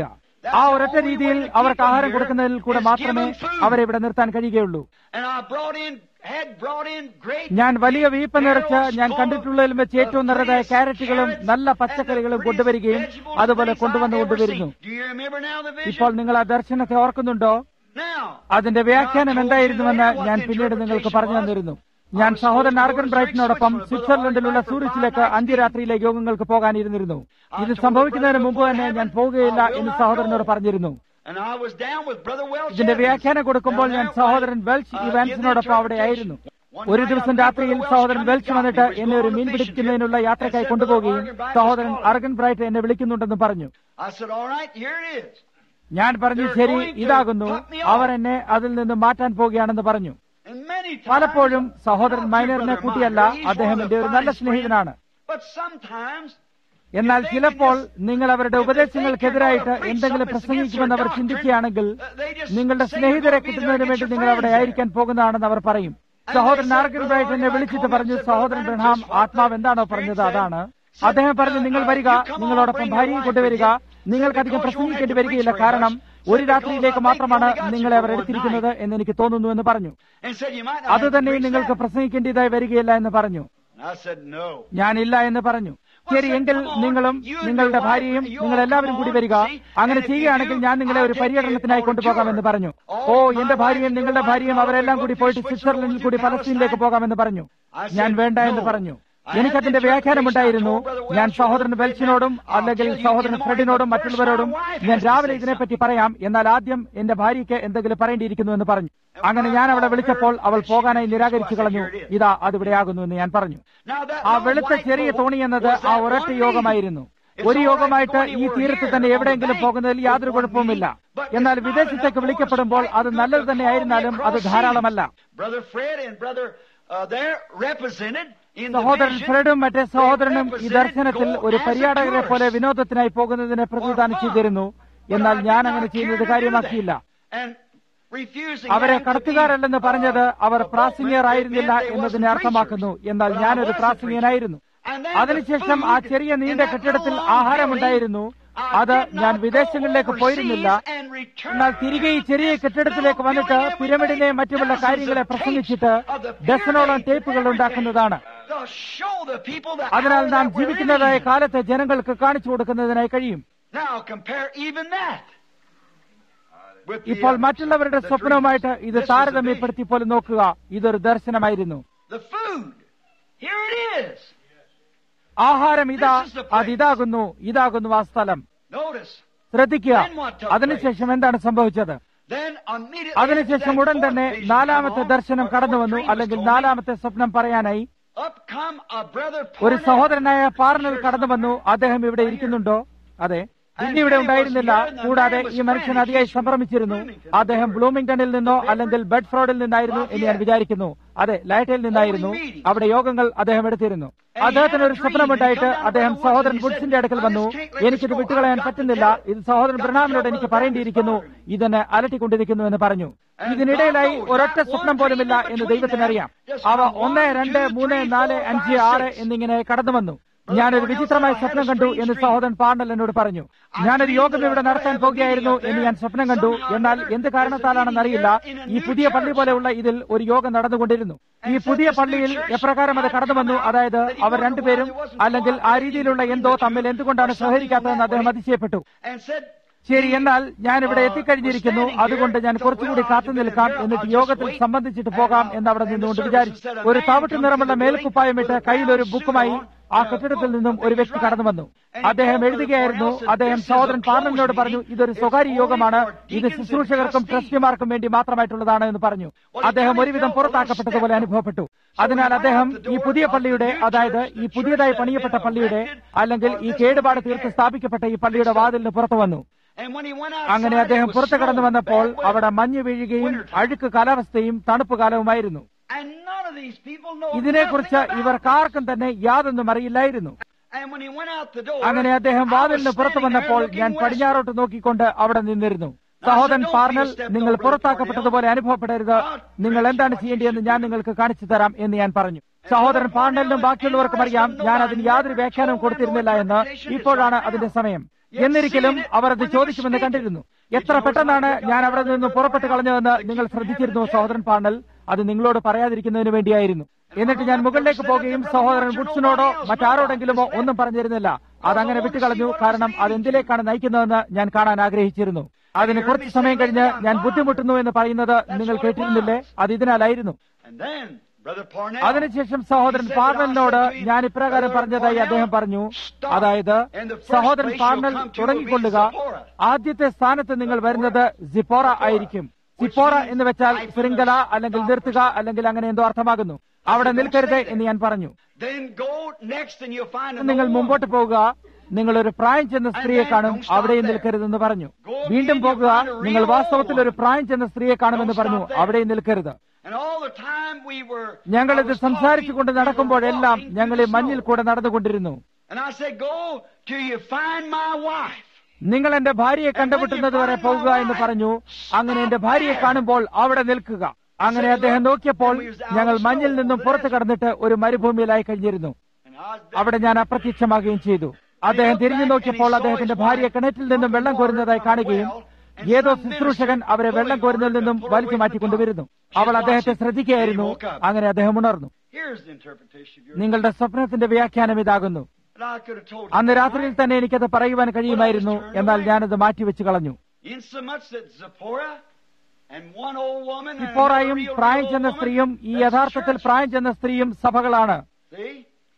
ആ ഒരൊറ്റ രീതിയിൽ അവർക്ക് ആഹാരം കൊടുക്കുന്നതിൽ കൂടെ മാത്രമേ അവരെ ഇവിടെ നിർത്താൻ കഴിയുകയുള്ളൂ And I brought in, had brought in great ഞാൻ വലിയ വീപ്പ നിറച്ച് ഞാൻ കണ്ടിട്ടുള്ളതിലും വെച്ച് ഏറ്റവും നിറതായ ക്യാരറ്റുകളും നല്ല പച്ചക്കറികളും കൊണ്ടുവരികയും അതുപോലെ കൊണ്ടുവന്നു കൊണ്ടുവരുന്നു Do you remember now the vision? ഇപ്പോൾ നിങ്ങൾ ആ ദർശനത്തെ ഓർക്കുന്നുണ്ടോ Now, അതിന്റെ വ്യാഖ്യാനം എന്തായിരുന്നുവെന്ന് ഞാൻ പിന്നീട് നിങ്ങൾക്ക് പറഞ്ഞു തന്നിരുന്നു ഞാൻ സഹോദരൻ ആർഗൻ ബ്രൈറ്റിനോടൊപ്പം സ്വിറ്റ്സർലൻഡിലുള്ള സൂറിച്ചിലേക്ക് അന്ത്യരാത്രിയിലെ യോഗങ്ങൾക്ക് പോകാനിരുന്നിരുന്നു ഇത് സംഭവിക്കുന്നതിന് മുമ്പ് തന്നെ ഞാൻ പോവുകയില്ല എന്ന് സഹോദരനോട് പറഞ്ഞിരുന്നു and I was down with Brother Welch. ഇതിന്റെ വ്യാഖ്യാനം കൊടുക്കുമ്പോൾ ഞാൻ സഹോദരൻ വെൽച്ച് ഇവാൻസിനോടൊപ്പം അവിടെ ആയിരുന്നു ഒരു ദിവസം രാത്രിയിൽ സഹോദരൻ വെൽച്ച് വന്നിട്ട് എന്നെ ഒരു മീൻ പിടിക്കുന്നതിനുള്ള യാത്രയ്ക്കായി കൊണ്ടുപോവുകയും സഹോദരൻ അർഗൻ ബ്രൈറ്റ് എന്നെ വിളിക്കുന്നുണ്ടെന്ന് പറഞ്ഞു I said, all right, here it is. ഞാൻ പറഞ്ഞു ശരി ഇതാകുന്നു അവർ എന്നെ അതിൽ നിന്ന് മാറ്റാൻ പോവുകയാണെന്ന് പറഞ്ഞു And many times, പലപ്പോഴും സഹോദരൻ not മൈനറിനെ your കൂട്ടിയല്ല brother Meyer, he's അദ്ദേഹം one of എന്റെ the ഒരു നല്ല finest സ്നേഹിതനാണ് friends. But sometimes, എന്നാൽ ചിലപ്പോൾ നിങ്ങൾ അവരുടെ ഉപദേശങ്ങൾക്കെതിരായിട്ട് എന്തെങ്കിലും പ്രസംഗിക്കുമെന്ന് അവർ ചിന്തിക്കുകയാണെങ്കിൽ നിങ്ങളുടെ സ്നേഹിതരെ കിട്ടുന്നതിന് വേണ്ടി നിങ്ങൾ അവിടെ ആയിരിക്കാൻ പോകുന്നതാണെന്ന് അവർ പറയും സഹോദരൻ ആർഗൻ ബ്രൈറ്റ് എന്നെ വിളിച്ചിട്ട് പറഞ്ഞു സഹോദരൻ ബ്രഹാം ആത്മാവ് എന്താണോ പറഞ്ഞത് അതാണ് അദ്ദേഹം പറഞ്ഞു നിങ്ങൾ വരിക നിങ്ങളോടൊപ്പം ഭാര്യയെ കൊണ്ടുവരിക നിങ്ങൾക്കധികം പ്രസംഗിക്കേണ്ടി വരികയില്ല കാരണം ഒരു രാത്രിയിലേക്ക് മാത്രമാണ് നിങ്ങളെ അവർ എടുത്തിരിക്കുന്നത് എന്ന് എനിക്ക് തോന്നുന്നു എന്ന് പറഞ്ഞു and said, you might not അത് have to തന്നെ preach നിങ്ങൾക്ക് that. പ്രസംഗിക്കേണ്ടതായി വരികയില്ല എന്ന് പറഞ്ഞു And I said, no. ഞാനില്ല എന്ന് പറഞ്ഞു ശരി എങ്കിൽ നിങ്ങളും നിങ്ങളുടെ ഭാര്യയും നിങ്ങൾ എല്ലാവരും കൂടി വരിക അങ്ങനെ ചെയ്യുകയാണെങ്കിൽ ഞാൻ നിങ്ങളെ ഒരു പര്യടനത്തിനായി കൊണ്ടുപോകാമെന്ന് പറഞ്ഞു ഓ എന്റെ ഭാര്യയും നിങ്ങളുടെ ഭാര്യയും അവരെല്ലാം കൂടി പോയിട്ട് സ്വിറ്റ്സർലൻഡിൽ കൂടി പലസ്തീനിലേക്ക് പോകാമെന്ന് പറഞ്ഞു ഞാൻ വേണ്ട എന്ന് പറഞ്ഞു എനിക്കതിന്റെ വ്യാഖ്യാനമുണ്ടായിരുന്നു ഞാൻ സഹോദരൻ വെൽച്ചിനോടും അല്ലെങ്കിൽ സഹോദരൻ ഫ്രെഡിനോടും മറ്റുള്ളവരോടും ഞാൻ രാവിലെ ഇതിനെപ്പറ്റി പറയാം എന്നാൽ ആദ്യം എന്റെ ഭാര്യയ്ക്ക് എന്തെങ്കിലും പറയേണ്ടിയിരിക്കുന്നു എന്ന് പറഞ്ഞു അങ്ങനെ ഞാൻ അവളെ വിളിച്ചപ്പോൾ അവൾ പോകാനായി നിരാകരിച്ചു കളഞ്ഞു ഇതാ അതിവിടെയാകുന്നു എന്ന് ഞാൻ പറഞ്ഞു Now that ആ little വെളുത്ത white ചെറിയ boat തോണി എന്നത് was ആ that ഒരൊറ്റ one യോഗമായിരുന്നു meeting. ഒരു It's all യോഗമായിട്ട് right, ഈ Tony, തീരത്ത് we're തന്നെ here എവിടെയെങ്കിലും on the പോകുന്നതിൽ bank. യാതൊരു It's one കുഴപ്പവുമില്ല meeting. But എന്നാൽ it's not വിദേശത്തേക്ക് enough വിളിക്കപ്പെടുമ്പോൾ for us അത് to നല്ലത് call തന്നെയായിരുന്നാലും me അത് across ധാരാളമല്ല seas. Brother Fred and Brother uh, they're represented in the സഹോദരൻ vision. ഫ്രെഡും മറ്റേ സഹോദരനും ഈ represented ദർശനത്തിൽ go ഒരു as a പര്യാടകരെ പോലെ tourist. വിനോദത്തിനായി പോകുന്നതിനെ പ്രതിദാനം ചെയ്തിരുന്നു എന്നാൽ ഞാൻ അങ്ങനെ ചെയ്യുന്നത് കാര്യമാക്കിയില്ല അവരെ കടത്തുകാരല്ലെന്ന് പറഞ്ഞത് അവർ പ്രാസംഗികർ ആയിരുന്നില്ല എന്നതിനെ അർത്ഥമാക്കുന്നു എന്നാൽ ഞാനൊരു പ്രാസംഗികനായിരുന്നു അതിനുശേഷം ആ ചെറിയ നീണ്ട കെട്ടിടത്തിൽ ആഹാരമുണ്ടായിരുന്നു അത് ഞാൻ വിദേശങ്ങളിലേക്ക് പോയിരുന്നില്ല എന്നാൽ തിരികെ ഈ ചെറിയ കെട്ടിടത്തിലേക്ക് വന്നിട്ട് പിരമിഡിനെയും മറ്റുമുള്ള കാര്യങ്ങളെ പ്രസംഗിച്ചിട്ട് ഡസനോളം ടേപ്പുകൾ ഉണ്ടാക്കുന്നതാണ് അതിനാൽ നാം ജീവിക്കുന്നതായ കാലത്തെ ജനങ്ങൾക്ക് കാണിച്ചു കൊടുക്കുന്നതിനായി കഴിയും ഇപ്പോൾ മറ്റുള്ളവരുടെ സ്വപ്നവുമായിട്ട് ഇത് താരതമ്യപ്പെടുത്തി പോലെ നോക്കുക ഇതൊരു ദർശനമായിരുന്നു ആഹാരം ഇതാ അതിതാകുന്നു ഇതാകുന്നു ആ സ്ഥലം ശ്രദ്ധിക്കുക അതിനുശേഷം എന്താണ് സംഭവിച്ചത് അതിനുശേഷം ഉടൻ തന്നെ നാലാമത്തെ ദർശനം കടന്നു വന്നു അല്ലെങ്കിൽ നാലാമത്തെ സ്വപ്നം പറയാനായി ഒരു സഹോദരനായ പാർണൽ കടന്നു വന്നു അദ്ദേഹം ഇവിടെ ഇരിക്കുന്നുണ്ടോ അതെ പിന്നെ ഇവിടെ ഉണ്ടായിരുന്നില്ല കൂടാതെ ഈ മനുഷ്യൻ അതിയായി സംഭ്രമിച്ചിരുന്നു അദ്ദേഹം ബ്ലൂമിംഗ്ടണിൽ നിന്നോ അല്ലെങ്കിൽ ബെഡ്ഫ്രോഡിൽ നിന്നായിരുന്നു എന്ന് ഞാൻ വിചാരിക്കുന്നു അതെ ലൈറ്റയിൽ നിന്നായിരുന്നു അവിടെ യോഗങ്ങൾ അദ്ദേഹം എടുത്തിരുന്നു അദ്ദേഹത്തിന് ഒരു സ്വപ്നമുണ്ടായിട്ട് അദ്ദേഹം സഹോദരൻ വുഡ്സിന്റെ അടുക്കൽ വന്നു എനിക്കിത് വിട്ടുകളയാൻ പറ്റുന്നില്ല ഇത് സഹോദരൻ ബ്രഹാമിനോട് എനിക്ക് പറയേണ്ടിയിരിക്കുന്നു ഇതെന്നെ അലട്ടിക്കൊണ്ടിരിക്കുന്നു എന്ന് പറഞ്ഞു ഇതിനിടയിലായി ഒരൊറ്റ സ്വപ്നം പോലുമില്ല എന്ന് ദൈവത്തിനറിയാം അവ ഒന്ന് രണ്ട് മൂന്ന് നാല് അഞ്ച് ആറ് എന്നിങ്ങനെ കടന്നു വന്നു ഞാനൊരു വിചിത്രമായ സ്വപ്നം കണ്ടു എന്ന് സഹോദരൻ പാണ്ഡൽ എന്നോട് പറഞ്ഞു ഞാനൊരു യോഗം ഇവിടെ നടത്താൻ പോകുകയായിരുന്നു എന്ന് ഞാൻ സ്വപ്നം കണ്ടു എന്നാൽ എന്ത് കാരണത്താലാണെന്നറിയില്ല ഈ പുതിയ പള്ളി പോലെയുള്ള ഇതിൽ ഒരു യോഗം നടന്നുകൊണ്ടിരുന്നു ഈ പുതിയ പള്ളിയിൽ എപ്രകാരം അത് കടന്നു വന്നു അതായത് അവർ രണ്ടുപേരും അല്ലെങ്കിൽ ആ രീതിയിലുള്ള എന്തോ തമ്മിൽ എന്തുകൊണ്ടാണ് സഹകരിക്കാത്തതെന്ന് അദ്ദേഹം അതിശയപ്പെട്ടു ശരി എന്നാൽ ഞാൻ ഇവിടെ എത്തിക്കഴിഞ്ഞിരിക്കുന്നു അതുകൊണ്ട് ഞാൻ കുറച്ചുകൂടി കാത്തു നിൽക്കാം എന്നിട്ട് യോഗത്തിൽ സംബന്ധിച്ചിട്ട് പോകാം എന്ന് അവിടെ നിന്നുകൊണ്ട് വിചാരിച്ചു ഒരു തവിട്ട് നിറമുള്ള മേൽക്കുപ്പായമിട്ട് കയ്യിൽ ഒരു ബുക്കുമായി ആ കെട്ടിടത്തിൽ നിന്നും ഒരു വ്യക്തി കടന്നു വന്നു അദ്ദേഹം എഴുതുകയായിരുന്നു അദ്ദേഹം സഹോദരൻ പാർലമെന്റിനോട് പറഞ്ഞു ഇതൊരു സ്വകാര്യ യോഗമാണ് ഇത് ശുശ്രൂഷകർക്കും ട്രസ്റ്റിമാർക്കും വേണ്ടി മാത്രമായിട്ടുള്ളതാണ് എന്ന് പറഞ്ഞു അദ്ദേഹം ഒരുവിധം പുറത്താക്കപ്പെട്ടതുപോലെ അനുഭവപ്പെട്ടു അതിനാൽ അദ്ദേഹം ഈ പുതിയ പള്ളിയുടെ അതായത് ഈ പുതിയതായി പണിയപ്പെട്ട പള്ളിയുടെ അല്ലെങ്കിൽ ഈ കേടുപാട് തീർത്ത് സ്ഥാപിക്കപ്പെട്ട ഈ പള്ളിയുടെ വാതിലിന് പുറത്തു വന്നു അങ്ങനെ അദ്ദേഹം പുറത്തു കടന്നു വന്നപ്പോൾ അവിടെ മഞ്ഞ് വീഴുകയും അഴുക്ക് കാലാവസ്ഥയും തണുപ്പ് കാലവുമായിരുന്നു ഇതിനെക്കുറിച്ച് ഇവർക്കാർക്കും തന്നെ യാതൊന്നും അറിയില്ലായിരുന്നു അങ്ങനെ അദ്ദേഹം വാതിലിന് പുറത്തു വന്നപ്പോൾ ഞാൻ പടിഞ്ഞാറോട്ട് നോക്കിക്കൊണ്ട് അവിടെ നിന്നിരുന്നു സഹോദരൻ പാർണൽ നിങ്ങൾ പുറത്താക്കപ്പെട്ടതുപോലെ അനുഭവപ്പെടരുത് നിങ്ങൾ എന്താണ് ചെയ്യേണ്ടതെന്ന് ഞാൻ നിങ്ങൾക്ക് കാണിച്ചു തരാം എന്ന് ഞാൻ പറഞ്ഞു സഹോദരൻ പാർണലിനും ബാക്കിയുള്ളവർക്കും അറിയാം ഞാൻ അതിന് യാതൊരു വ്യാഖ്യാനവും കൊടുത്തിരുന്നില്ല എന്ന് ഇപ്പോഴാണ് അതിന്റെ സമയം എന്നിരിക്കലും അവർ അത് ചോദിക്കുമെന്ന് കണ്ടിരുന്നു എത്ര പെട്ടെന്നാണ് ഞാൻ അവിടെ നിന്ന് പുറപ്പെട്ടു കളഞ്ഞതെന്ന് നിങ്ങൾ ശ്രദ്ധിച്ചിരുന്നു സഹോദരൻ പാണൽ അത് നിങ്ങളോട് പറയാതിരിക്കുന്നതിന് വേണ്ടിയായിരുന്നു എന്നിട്ട് ഞാൻ മുകളിലേക്ക് പോകുകയും സഹോദരൻ വുഡ്സിനോടോ മറ്റാരോടെങ്കിലുമോ ഒന്നും പറഞ്ഞിരുന്നില്ല അതങ്ങനെ വിട്ടുകളഞ്ഞു കാരണം അത് എന്തിലേക്കാണ് നയിക്കുന്നതെന്ന് ഞാൻ കാണാൻ ആഗ്രഹിച്ചിരുന്നു അതിന് കുറച്ച് സമയം കഴിഞ്ഞ് ഞാൻ ബുദ്ധിമുട്ടുന്നു എന്ന് പറയുന്നത് നിങ്ങൾ കേട്ടിരുന്നില്ലേ അത് ഇതിനാലായിരുന്നു And then, Brother Parnell, അതിനുശേഷം സഹോദരൻ പാർണലിനോട് ഞാൻ ഇപ്രകാരം പറഞ്ഞതായി അദ്ദേഹം പറഞ്ഞു അതായത് സഹോദരൻ പാർണൽ തുടങ്ങിക്കൊള്ളുക ആദ്യത്തെ സ്ഥാനത്ത് നിങ്ങൾ വരുന്നത് സിപ്പോറ ആയിരിക്കും സിപ്പോറ എന്ന് വെച്ചാൽ ശൃംഖല അല്ലെങ്കിൽ നിർത്തുക അല്ലെങ്കിൽ അങ്ങനെ എന്തോ അർത്ഥമാകുന്നു അവിടെ നിൽക്കരുത് എന്ന് ഞാൻ പറഞ്ഞു then go next and you'll find നിങ്ങൾ another മുമ്പോട്ട് woman. പോകുക നിങ്ങൾ ഒരു പ്രായം ചെന്ന സ്ത്രീയെ കാണും അവിടെയും നിൽക്കരുതെന്ന് പറഞ്ഞു വീണ്ടും പോകുക നിങ്ങൾ വാസ്തവത്തിൽ ഒരു പ്രായം ചെന്ന സ്ത്രീയെ കാണുമെന്ന് പറഞ്ഞു അവിടെയും നിൽക്കരുത് And all the time we were, ഞങ്ങളിത് I was സംസാരിച്ചുകൊണ്ട് talking, we were നടക്കുമ്പോഴെല്ലാം walking ഞങ്ങൾ ഈ through the മഞ്ഞിൽ snow. കൂടെ നടന്നുകൊണ്ടിരുന്നു And I said, go till you find my wife. നിങ്ങൾ എന്റെ ഭാര്യയെ കണ്ടുമുട്ടുന്നത് വരെ പോകുക എന്ന് പറഞ്ഞു അങ്ങനെ എന്റെ ഭാര്യയെ കാണുമ്പോൾ അവിടെ നിൽക്കുക അങ്ങനെ അദ്ദേഹം നോക്കിയപ്പോൾ ഞങ്ങൾ മഞ്ഞിൽ നിന്നും പുറത്തു കടന്നിട്ട് ഒരു മരുഭൂമിയിലായി കഴിഞ്ഞിരുന്നു And I was അവിടെ ഞാൻ അപ്രത്യക്ഷമാകുകയും ചെയ്തു അദ്ദേഹം തിരിഞ്ഞു നോക്കിയപ്പോൾ അദ്ദേഹത്തിന്റെ ഭാര്യ കിണറ്റിൽ നിന്നും വെള്ളം കോരുന്നതായി കാണുകയും ഏതോ ശുശ്രൂഷകൻ അവരെ വെള്ളം കോരുന്നതിൽ നിന്നും വലിച്ചു മാറ്റിക്കൊണ്ടുവരുന്നു അവൾ അദ്ദേഹത്തെ ശ്രദ്ധിക്കുകയായിരുന്നു അങ്ങനെ അദ്ദേഹം ഉണർന്നു Here's the interpretation of your നിങ്ങളുടെ സ്വപ്നത്തിന്റെ വ്യാഖ്യാനം ഇതാകുന്നു And I could have told you. അന്ന് രാത്രിയിൽ തന്നെ എനിക്കത് പറയുവാൻ കഴിയുമായിരുന്നു എന്നാൽ ഞാനത് മാറ്റിവെച്ചു കളഞ്ഞു Insomuch that Zipporah and one old woman and സിപ്പോറായും another real പ്രായം old ചെന്ന woman, സ്ത്രീയും ഈ that's യഥാർത്ഥത്തിൽ church. പ്രായം ചെന്ന സ്ത്രീയും സഭകളാണ് See?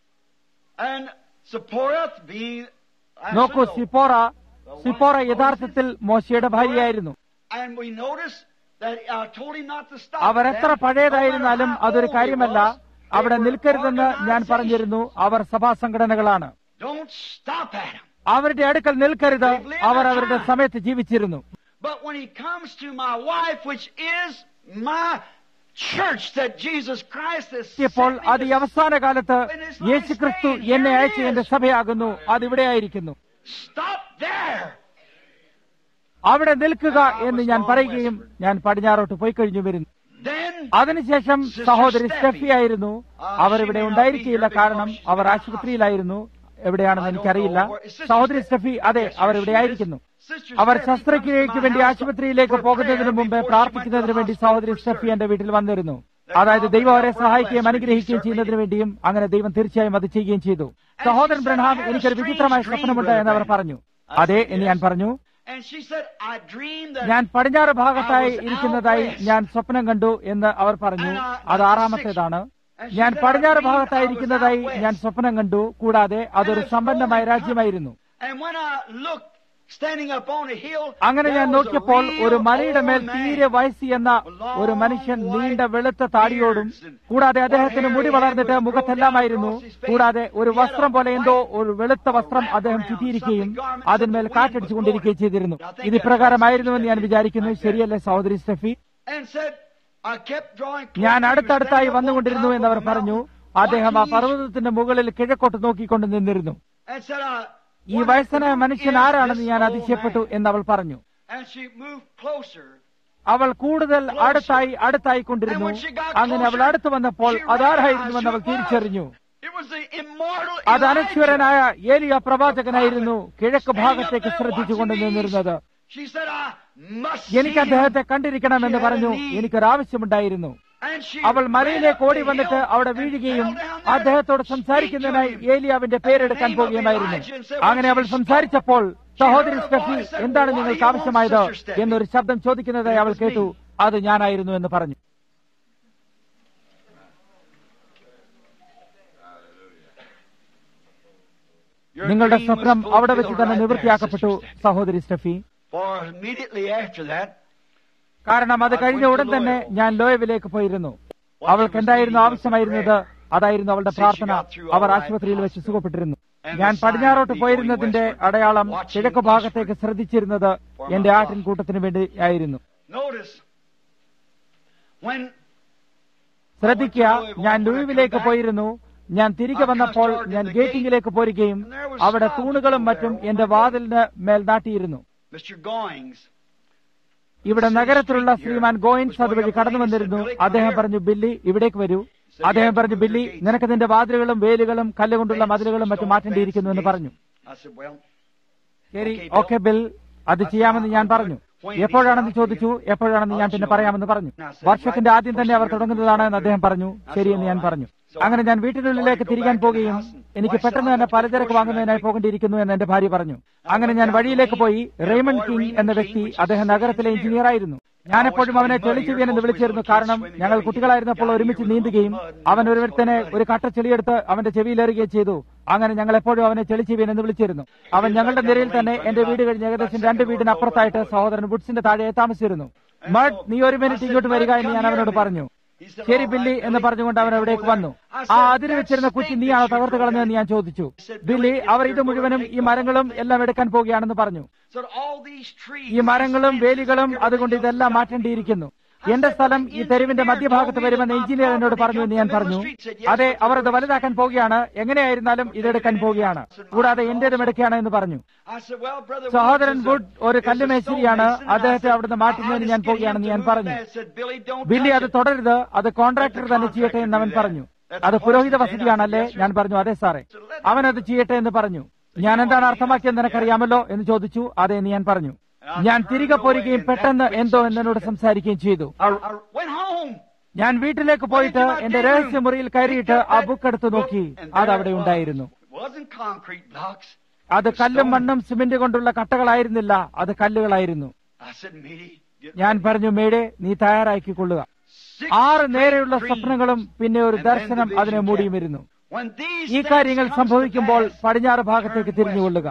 And Zipporah being as നോക്കൂ we know, സിപ്പോറ സിപ്പോറ യഥാർത്ഥത്തിൽ മോശയുടെ ഭാര്യയായിരുന്നു And we notice that I told him not to stop. അവർ എത്ര them, പഴയതായിരുന്നാലും no matter how അതൊരു old they കാര്യമല്ല was, they അവിടെ were നിൽക്കരുതെന്ന് ഞാൻ organization. പറഞ്ഞിരുന്നു അവർ സഭാ സംഘടനകളാണ് Don't stop at him. അവരുടെ അടുക്കൽ നിൽക്കരുത് അവർ അവരുടെ സമയത്ത് ജീവിച്ചിരുന്നു But when he comes to my wife, which is my church that Jesus Christ has ഇപ്പോൾ sent me അത് ഈ to അവസാന കാലത്ത് യേശുക്രിസ്തു എന്നെ അയച്ച എന്റെ സഭയാകുന്നു അതിവിടെയായിരിക്കുന്നു stop there. അവിടെ നിൽക്കുക എന്ന് ഞാൻ പറയുകയും ഞാൻ പടിഞ്ഞാറോട്ട് പോയി കഴിഞ്ഞു വരുന്നു Then അതിനുശേഷം സഹോദരി സ്റ്റെഫി ആയിരുന്നു അവർ ഇവിടെ ഉണ്ടായിരിക്കില്ല കാരണം അവർ ആശുപത്രിയിലായിരുന്നു എവിടെയാണെന്ന് എനിക്കറിയില്ല സഹോദരി സ്റ്റെഫി അതെ അവർ ഇവിടെ ആയിരിക്കുന്നു Sister അവർ Steffi ശസ്ത്രക്രിയയ്ക്ക് comes to വേണ്ടി my house ആശുപത്രിയിലേക്ക് for പോകുന്നതിന് prayer മുമ്പ് before she പ്രാർത്ഥിക്കുന്നതിന് went to the വേണ്ടി hospital സഹോദരി for സ്റ്റെഫി prayer. എന്റെ വീട്ടിൽ വന്നിരുന്നു അതായത് ദൈവം അവരെ സഹായിക്കുകയും അനുഗ്രഹിക്കുകയും ചെയ്യുന്നതിന് വേണ്ടിയും അങ്ങനെ ദൈവം തീർച്ചയായും അത് ചെയ്യുകയും ചെയ്തു സഹോദരൻ ബ്രഹാം എനിക്കൊരു വിചിത്രമായ സ്വപ്നമുണ്ട് എന്ന് അവർ പറഞ്ഞു അതെ എന്ന് ഞാൻ പറഞ്ഞു And she said, I dreamed that ഞാൻ പടിഞ്ഞാറ് ഭാഗത്തായി ഇരിക്കുന്നതായി ഞാൻ സ്വപ്നം കണ്ടു എന്ന് അവർ പറഞ്ഞു അത് ആറാമത്തേതാണ് ഞാൻ പടിഞ്ഞാറ് ഭാഗത്തായിരിക്കുന്നതായി ഞാൻ സ്വപ്നം കണ്ടു കൂടാതെ അതൊരു സമ്പന്നമായ രാജ്യമായിരുന്നു And when I looked, standing up on a hill, അങ്ങനെ there ഞാൻ was a നോക്കിയപ്പോൾ ഒരു real മലയുടെ മേൽ old തീരെ man. വയസ്സി എന്ന ഒരു മനുഷ്യൻ നീണ്ട വെളുത്ത താടിയോടും കൂടാതെ അദ്ദേഹത്തിന് മുടി വളർന്നിട്ട് മുഖത്തെല്ലാമായിരുന്നു കൂടാതെ ഒരു വസ്ത്രം പോലെ എന്തോ ഒരു വെളുത്ത വസ്ത്രം അദ്ദേഹം ചുറ്റിയിരിക്കുകയും അതിന്മേൽ കാറ്റടിച്ചുകൊണ്ടിരിക്കുകയും ചെയ്തിരുന്നു ഇത് ഇപ്രകാരമായിരുന്നുവെന്ന് ഞാൻ വിചാരിക്കുന്നു ശരിയല്ലേ സഹോദരി Steffi And said, I kept drawing closer. ഞാൻ He was അടുത്തടുത്തായി standing up on വന്നുകൊണ്ടിരുന്നു top എന്ന് of അവർ the പറഞ്ഞു mountain, അദ്ദേഹം ആ watching east, പർവ്വതത്തിന്റെ മുകളിൽ കിഴക്കോട്ട് നോക്കിക്കൊണ്ട് നിന്നിരുന്നു and said, I ഈ wondered, വയസ്സനായ who മനുഷ്യൻ is ആരാണെന്ന് this ഞാൻ old അതിശയപ്പെട്ടു man? എന്ന് അവൾ പറഞ്ഞു And she moved closer. അവൾ കൂടുതൽ അടുത്തായി അടുത്തായി കൊണ്ടിരുന്നു അങ്ങനെ അവൾ അടുത്ത് വന്നപ്പോൾ അതാരായിരുന്നുവെന്ന് അവൾ തിരിച്ചറിഞ്ഞു It was the immortal അത് Elijah. അനശ്വരനായ ഏലിയ പ്രവാചകനായിരുന്നു കിഴക്ക് ഭാഗത്തേക്ക് ശ്രദ്ധിച്ചുകൊണ്ട് നിന്നിരുന്നത് She said, I must എനിക്ക് see him. അദ്ദേഹത്തെ കണ്ടിരിക്കണമെന്ന് പറഞ്ഞു എനിക്കൊരാവശ്യമുണ്ടായിരുന്നു And she അവൾ മലയിലേക്ക് ran up ഓടി the വന്നിട്ട് hill അവിടെ and വീഴുകയും fell down there, അദ്ദേഹത്തോട് speak to സംസാരിക്കുന്നതിനായി him. ഏലിയാവിന്റെ പേരെടുക്കാൻ പോകുകയുമായിരുന്നു അങ്ങനെ അവൾ സംസാരിച്ചപ്പോൾ സഹോദരി സ്റ്റെഫി എന്താണ് നിങ്ങൾക്ക് ആവശ്യമായത് എന്നൊരു ശബ്ദം ചോദിക്കുന്നതായി അവൾ കേട്ടു അത് ഞാനായിരുന്നു എന്ന് പറഞ്ഞു Your നിങ്ങളുടെ dream സ്വപ്നം was അവിടെ വെച്ച് fulfilled തന്നെ right there, നിവൃത്തിയാക്കപ്പെട്ടു Sister Steffi. സഹോദരി Steffi For immediately after that, കാരണം അത് കഴിഞ്ഞ ഉടൻ തന്നെ ഞാൻ ലോയവിലേക്ക് പോയിരുന്നു അവൾക്ക് എന്തായിരുന്നു ആവശ്യമായിരുന്നത് അതായിരുന്നു അവളുടെ പ്രാർത്ഥന അവർ ആശുപത്രിയിൽ വെച്ച് സുഖപ്പെട്ടിരുന്നു ഞാൻ പടിഞ്ഞാറോട്ട് പോയിരുന്നതിന്റെ അടയാളം കിഴക്ക് ഭാഗത്തേക്ക് ശ്രദ്ധിച്ചിരുന്നത് എന്റെ ആട്ടിൻകൂട്ടത്തിന് വേണ്ടി ആയിരുന്നു notice when ശ്രദ്ധിക്കുക ഞാൻ ലൂവിലേക്ക് പോയിരുന്നു ഞാൻ തിരികെ വന്നപ്പോൾ ഞാൻ ഗേറ്റിംഗിലേക്ക് പോരുകയും അവിടെ തൂണുകളും മറ്റും എന്റെ വാതിലിന് മേൽ നാട്ടിയിരുന്നു Mr. Goings ഇവിടെ നഗരത്തിലുള്ള ശ്രീമാൻ ഗോയിൻസ് അതുവഴി കടന്നു വന്നിരുന്നു അദ്ദേഹം പറഞ്ഞു ബില്ലി ഇവിടേക്ക് വരൂ അദ്ദേഹം പറഞ്ഞു ബില്ലി നിനക്ക് നിന്റെ വാതിലുകളും വേലുകളും കല്ലുകൊണ്ടുള്ള മതിലുകളും മറ്റും മാറ്റേണ്ടിയിരിക്കുന്നു എന്ന് പറഞ്ഞു I said, well, ശരി ഓക്കെ ബിൽ അത് ചെയ്യാമെന്ന് ഞാൻ പറഞ്ഞു എപ്പോഴാണെന്ന് ചോദിച്ചു എപ്പോഴാണെന്ന് ഞാൻ പിന്നെ പറയാമെന്ന് പറഞ്ഞു വർഷത്തിന്റെ ആദ്യം തന്നെ അവർ തുടങ്ങുന്നതാണ് എന്ന് അദ്ദേഹം പറഞ്ഞു ശരിയെന്ന് ഞാൻ പറഞ്ഞു അങ്ങനെ ഞാൻ വീട്ടിനുള്ളിലേക്ക് തിരികാൻ പോകുകയും എനിക്ക് പെട്ടെന്ന് തന്നെ പലചരക്ക് വാങ്ങുന്നതിനായി പോകേണ്ടിയിരിക്കുന്നു എന്ന് എന്റെ ഭാര്യ പറഞ്ഞു അങ്ങനെ ഞാൻ വഴിയിലേക്ക് പോയി റേമൺ കിങ് എന്ന വ്യക്തി അദ്ദേഹം നഗരത്തിലെ എഞ്ചിനീയർ ആയിരുന്നു ഞാനെപ്പോഴും അവനെ ചെളിച്ചുവിയൻ എന്ന് വിളിച്ചിരുന്നു കാരണം ഞങ്ങൾ കുട്ടികളായിരുന്നപ്പോൾ ഒരുമിച്ച് നീന്തുകയും അവൻ ഒരുത്തനെ ഒരു കട്ട ചെളിയെടുത്ത് അവന്റെ ചെവിയിലേറുകയും ചെയ്തു അങ്ങനെ ഞങ്ങൾ എപ്പോഴും അവനെ ചെളിച്ചുവിയൻ എന്ന് വിളിച്ചിരുന്നു അവൻ ഞങ്ങളുടെ നിരയിൽ തന്നെ എന്റെ വീട് കഴിഞ്ഞ് ഏകദേശം രണ്ട് വീടിനപ്പുറത്തായിട്ട് സഹോദരൻ വുഡ്സിന്റെ താഴെ താമസിച്ചിരുന്നു മഡ് നീ ഒരു മിനിറ്റ് ഇങ്ങോട്ട് വരിക എന്ന് ഞാൻ അവനോട് പറഞ്ഞു ശരി ബില്ലി എന്ന് പറഞ്ഞുകൊണ്ട് അവൻ അവിടേക്ക് വന്നു ആ അതിര് വെച്ചിരുന്ന കുറ്റി നീയാണോ തകർത്ത് കളഞ്ഞതെന്ന് ഞാൻ ചോദിച്ചു ബില്ലി അവർ ഇത് മുഴുവനും ഈ മരങ്ങളും എല്ലാം എടുക്കാൻ പോവുകയാണെന്ന് പറഞ്ഞു So all these trees. ഈ മരങ്ങളും വേലികളും അതുകൊണ്ട് ഇതെല്ലാം മാറ്റേണ്ടിയിരിക്കുന്നു എന്റെ സ്ഥലം ഈ തെരുവിന്റെ മധ്യഭാഗത്ത് വരുമെന്ന് എഞ്ചിനീയർ എന്നോട് പറഞ്ഞു എന്ന് ഞാൻ പറഞ്ഞു അതെ അവർ അത് വലുതാക്കാൻ പോവുകയാണ് എങ്ങനെയായിരുന്നാലും ഇതെടുക്കാൻ പോവുകയാണ് കൂടാതെ എന്റേതും എടുക്കുകയാണ് എന്ന് പറഞ്ഞു I said, well, brother. സഹോദരൻ Woods is വുഡ് a- ഒരു is a കല്ലുമേശിരിയാണ് stonemason. I അദ്ദേഹത്തെ said, അവിടുന്ന് മാറ്റുന്നതിന് I ഞാൻ just get പോവുകയാണെന്ന് him ഞാൻ to move പറഞ്ഞു that. I said, Billy, don't Billy touch അത് it. തുടരുത് അത് കോൺട്രാക്ടർ തന്നെ ചെയ്യട്ടെ എന്ന് അവൻ പറഞ്ഞു അത് പുരോഹിത വസതിയാണല്ലേ ഞാൻ പറഞ്ഞു അതെ സാറേ അവൻ അത് ചെയ്യട്ടെ എന്ന് പറഞ്ഞു ഞാൻ എന്താണ് അർത്ഥമാക്കിയെന്ന് നിനക്കറിയാമല്ലോ എന്ന് ചോദിച്ചു അതെ എന്ന് ഞാൻ പറഞ്ഞു ഞാൻ തിരികെ പോരുകയും പെട്ടെന്ന് എന്തോ എന്നോട് സംസാരിക്കുകയും ചെയ്തു I, I went home. ഞാൻ വീട്ടിലേക്ക് പോയിട്ട് എന്റെ രഹസ്യമുറിയിൽ കയറിയിട്ട് ആ ബുക്ക് എടുത്ത് നോക്കി And അത് there അവിടെ it was. ഉണ്ടായിരുന്നു It wasn't concrete blocks. അത് കല്ലും മണ്ണും സിമെന്റ് കൊണ്ടുള്ള കട്ടകളായിരുന്നില്ല അത് കല്ലുകളായിരുന്നു I said, Meaty, get ഞാൻ പറഞ്ഞു മേടെ നീ തയ്യാറാക്കിക്കൊള്ളുക six ആറ് നേരെയുള്ള great സ്വപ്നങ്ങളും പിന്നെ ഒരു And then ദർശനം the vision അതിനെ came. മൂടിയുമിരുന്നു When these ഈ things കാര്യങ്ങൾ comes to സംഭവിക്കുമ്പോൾ pass, പടിഞ്ഞാറ് ഭാഗത്തേക്ക് turn തിരിഞ്ഞുകൊള്ളുക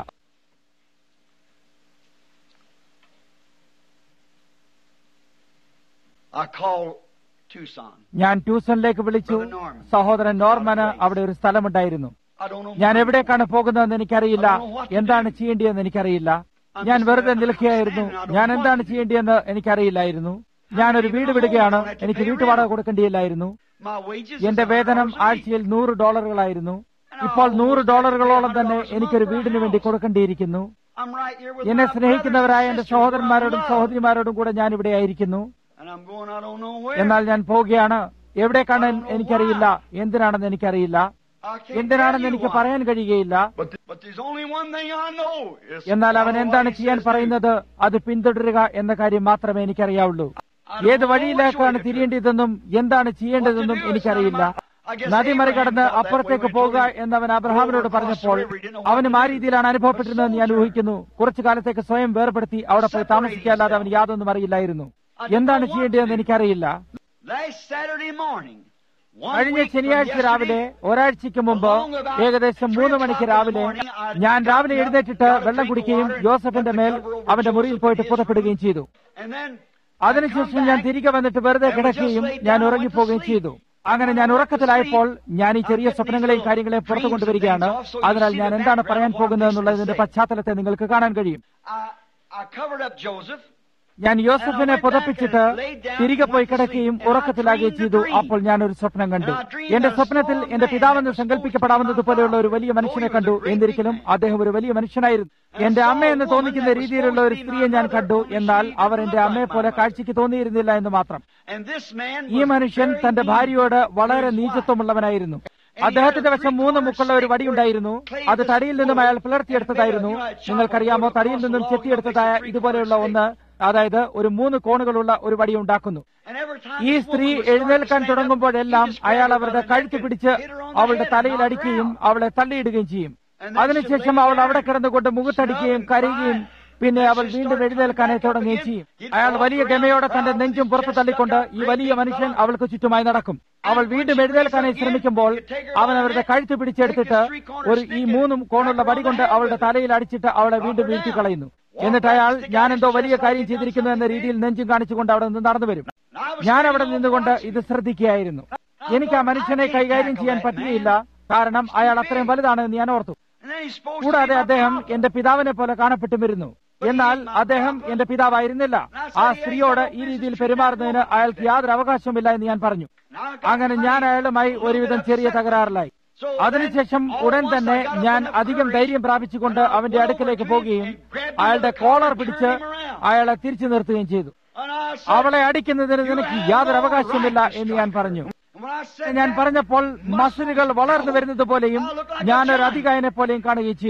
I called Tucson. ഞാൻ ട്യൂഷനിലേക്ക് വിളിച്ചു Brother Norman. സഹോദരൻ നോർമന് അവിടെ ഒരു സ്ഥലമുണ്ടായിരുന്നു I don't know. ഞാൻ എവിടേക്കാണ് പോകുന്നതെന്ന് എനിക്കറിയില്ല എന്താണ് ചെയ്യേണ്ടതെന്ന് എനിക്കറിയില്ല ഞാൻ വെറുതെ നിൽക്കുകയായിരുന്നു ഞാൻ എന്താണ് ചെയ്യേണ്ടതെന്ന് എനിക്കറിയില്ലായിരുന്നു ഞാനൊരു വീട് വിടുകയാണ് എനിക്ക് വീട്ടുവാടക കൊടുക്കേണ്ടിയില്ലായിരുന്നു My wages is എന്റെ വേതനം $100 a week. ആഴ്ചയിൽ നൂറ് ഡോളറുകളായിരുന്നു ഇപ്പോൾ നൂറ് ഡോളറുകളോളം തന്നെ എനിക്കൊരു വീടിന് വേണ്ടി കൊടുക്കേണ്ടിയിരിക്കുന്നു I'm right here with എന്നെ my സ്നേഹിക്കുന്നവരായ brothers എന്റെ and sisters സഹോദരന്മാരോടും who I love. സഹോദരിമാരോടും കൂടെ ഞാൻ ഇവിടെ ആയിരിക്കുന്നു And I'm going, I don't know where. എന്നാൽ ഞാൻ പോവുകയാണ് എവിടേക്കാണ് എനിക്കറിയില്ല എന്തിനാണെന്ന് എനിക്കറിയില്ല I can't എന്തിനാണെന്ന് tell you എനിക്ക് why. പറയാൻ കഴിയുകയില്ല But, but there's only one thing I know. is എന്നാൽ അവൻ follow എന്താണ് what he ചെയ്യാൻ says to do. പറയുന്നത് അത് പിന്തുടരുക എന്ന കാര്യം മാത്രമേ എനിക്കറിയാവുള്ളൂ ഏത് വഴിയിലേക്കാണ് തിരിയേണ്ടതെന്നും എന്താണ് ചെയ്യേണ്ടതെന്നും എനിക്കറിയില്ല നദി മറികടന്ന് അപ്പുറത്തേക്ക് പോകുക എന്നവൻ അബ്രഹാമിനോട് പറഞ്ഞപ്പോൾ അവനും ആ രീതിയിലാണ് അനുഭവപ്പെട്ടിരുന്നതെന്ന് ഞാൻ ഊഹിക്കുന്നു കുറച്ചു കാലത്തേക്ക് സ്വയം വേർപെടുത്തി അവിടെ പോയി താമസിക്കാല്ലാതെ അവന് യാതൊന്നും അറിയില്ലായിരുന്നു എന്താണ് ചെയ്യേണ്ടതെന്ന് എനിക്കറിയില്ല Last Saturday morning, one കഴിഞ്ഞ week from ശനിയാഴ്ച രാവിലെ yesterday, ഒരാഴ്ചക്ക് മുമ്പ് ഏകദേശം മൂന്ന് മണിക്ക് രാവിലെ ഞാൻ രാവിലെ എഴുന്നേറ്റിട്ട് വെള്ളം കുടിക്കുകയും ജോസഫിന്റെ മേൽ അവന്റെ മുറിയിൽ പോയിട്ട് പുതപ്പെടുകയും ചെയ്തു and then അതിനുശേഷം ഞാൻ തിരികെ വന്നിട്ട് വെറുതെ കിടക്കുകയും ഞാൻ ഉറങ്ങിപ്പോവുകയും ചെയ്തു അങ്ങനെ ഞാൻ ഉറക്കത്തിലായപ്പോൾ ഞാൻ ഈ ചെറിയ സ്വപ്നങ്ങളെയും കാര്യങ്ങളെയും പുറത്തു കൊണ്ടുവരികയാണ് അതിനാൽ ഞാൻ എന്താണ് പറയാൻ പോകുന്നത് എന്നുള്ളതിന്റെ പശ്ചാത്തലത്തെ നിങ്ങൾക്ക് കാണാൻ കഴിയും I, I covered up Joseph. ഞാൻ യോസഫിനെ പുതപ്പിച്ചിട്ട് തിരികെ പോയി കിടക്കുകയും ഉറക്കത്തിലാകുകയും ചെയ്തു അപ്പോൾ ഞാൻ ഒരു സ്വപ്നം കണ്ടു എന്റെ സ്വപ്നത്തിൽ എന്റെ പിതാവെന്ന് സങ്കല്പിക്കപ്പെടാവുന്നത് പോലെയുള്ള ഒരു വലിയ മനുഷ്യനെ കണ്ടു എന്നിരിക്കലും അദ്ദേഹം ഒരു വലിയ മനുഷ്യനായിരുന്നു എന്റെ അമ്മയെന്ന് തോന്നിക്കുന്ന രീതിയിലുള്ള ഒരു സ്ത്രീയെ ഞാൻ കണ്ടു എന്നാൽ അവർ എന്റെ അമ്മയെ പോലെ കാഴ്ചയ്ക്ക് തോന്നിയിരുന്നില്ല എന്ന് മാത്രം And this man ഈ was മനുഷ്യൻ very തന്റെ mean ഭാര്യയോട് വളരെ to his wife. നീചത്വമുള്ളവനായിരുന്നു അദ്ദേഹത്തിന്റെ വശം മൂന്ന് മുക്കുള്ള ഒരു വടി ഉണ്ടായിരുന്നു അത് തടിയിൽ നിന്നും അയാൾ പിളർത്തിയെടുത്തതായിരുന്നു നിങ്ങൾക്കറിയാമോ തടിയിൽ നിന്നും ചെത്തിയെടുത്തതായ ഇതുപോലെയുള്ള ഒന്ന് അതായത് ഒരു മൂന്ന് കോണുകളുള്ള ഒരു വടി ഉണ്ടാക്കുന്നു And every time ഈ this സ്ത്രീ woman was എഴുന്നേൽക്കാൻ starting to stand up, തുടങ്ങുമ്പോഴെല്ലാം he just അയാൾ grabbed her അവരുടെ by the കഴുത്ത് neck പിടിച്ച് and hit her on the അവളുടെ head and തലയിൽ knocked her അടിക്കുകയും out. അവളെ തള്ളിയിടുകയും ചെയ്യും And then അതിനുശേഷം she lay അവൾ അവിടെ there, കിടന്നുകൊണ്ട് മുഖത്തടിക്കുകയും snubbed and കരയുകയും cried. പിന്നെ And അവൾ she വീണ്ടും started എഴുന്നേൽക്കാനായി coming back up തുടങ്ങുകയും again. ചെയ്യും He'd അയാൾ walk വലിയ around ഗമയോടെ തന്റെ proud with നെഞ്ചും his പുറത്ത് chest തള്ളിക്കൊണ്ട് stuck out, ഈ great വലിയ big മനുഷ്യൻ fella. അവൾക്ക് ചുറ്റുമായി നടക്കും അവൾ when വീണ്ടും she raised എഴുന്നേൽക്കാനായി up again, ശ്രമിക്കുമ്പോൾ he'd take her അവൻ by the അവരുടെ neck, കഴുത്ത് പിടിച്ചെടുത്തിട്ട് take the three-cornered ഒരു ഈ stick and മൂന്നും കോണുള്ള whack her വടി on the കൊണ്ട് head അവളുടെ with it. തലയിൽ അടിച്ചിട്ട് അവളെ Drop വീണ്ടും her വീഴ്ത്തി down. കളയുന്നു Walk എന്നിട്ട് back, അയാൾ stick out ഞാൻ his എന്തോ chest വലിയ like കാര്യം he'd done ചെയ്തിരിക്കുന്നു എന്ന something രീതിയിൽ big. നെഞ്ചും കാണിച്ചുകൊണ്ട് അവിടെ നിന്ന് നടന്നു വരും And I was ഞാൻ standing അവിടെ over നിന്നുകൊണ്ട് watching. ഇത് ശ്രദ്ധിക്കുകയായിരുന്നു എനിക്ക് ആ മനുഷ്യനെ കൈകാര്യം ചെയ്യാൻ പറ്റുകയില്ല കാരണം അയാൾ അത്രയും വലുതാണ് എന്ന് ഞാൻ ഓർത്തു And then he's supposed to കൂടാതെ be my അദ്ദേഹം papa. എന്റെ പിതാവിനെ പോലെ കാണപ്പെട്ടുമിരുന്നു എന്നാൽ അദ്ദേഹം എന്റെ പിതാവായിരുന്നില്ല ആ സ്ത്രീയോട് ഈ രീതിയിൽ പെരുമാറുന്നതിന് അയാൾക്ക് യാതൊരു അവകാശവുമില്ല എന്ന് ഞാൻ പറഞ്ഞു And I got അങ്ങനെ ഞാൻ mighty അയാളുമായി little ഒരുവിധം bit ചെറിയ upset. തകരാറിലായി So അതിനുശേഷം then, all ഉടൻ at once തന്നെ I got up ഞാൻ enough അധികം courage ധൈര്യം പ്രാപിച്ചുകൊണ്ട് and I അവന്റെ went അടുക്കലേക്ക് over to him പോവുകയും and grabbed him അയാളുടെ by the collar collar and പിടിച്ച് turned him around. അയാളെ തിരിച്ചു നിർത്തുകയും ചെയ്തു And I said, അവളെ അടിക്കുന്നതിന് "You നിനക്ക് have യാതൊരു no അവകാശവുമില്ല right to എന്ന് ഞാൻ strike her." പറഞ്ഞു And when I said ഞാൻ that, പറഞ്ഞപ്പോൾ മസിലുകൾ വളർന്നു വരുന്നത് പോലെയും ഞാനൊരു അധികായനെ പോലെയും കാണുകയും ചെയ്തു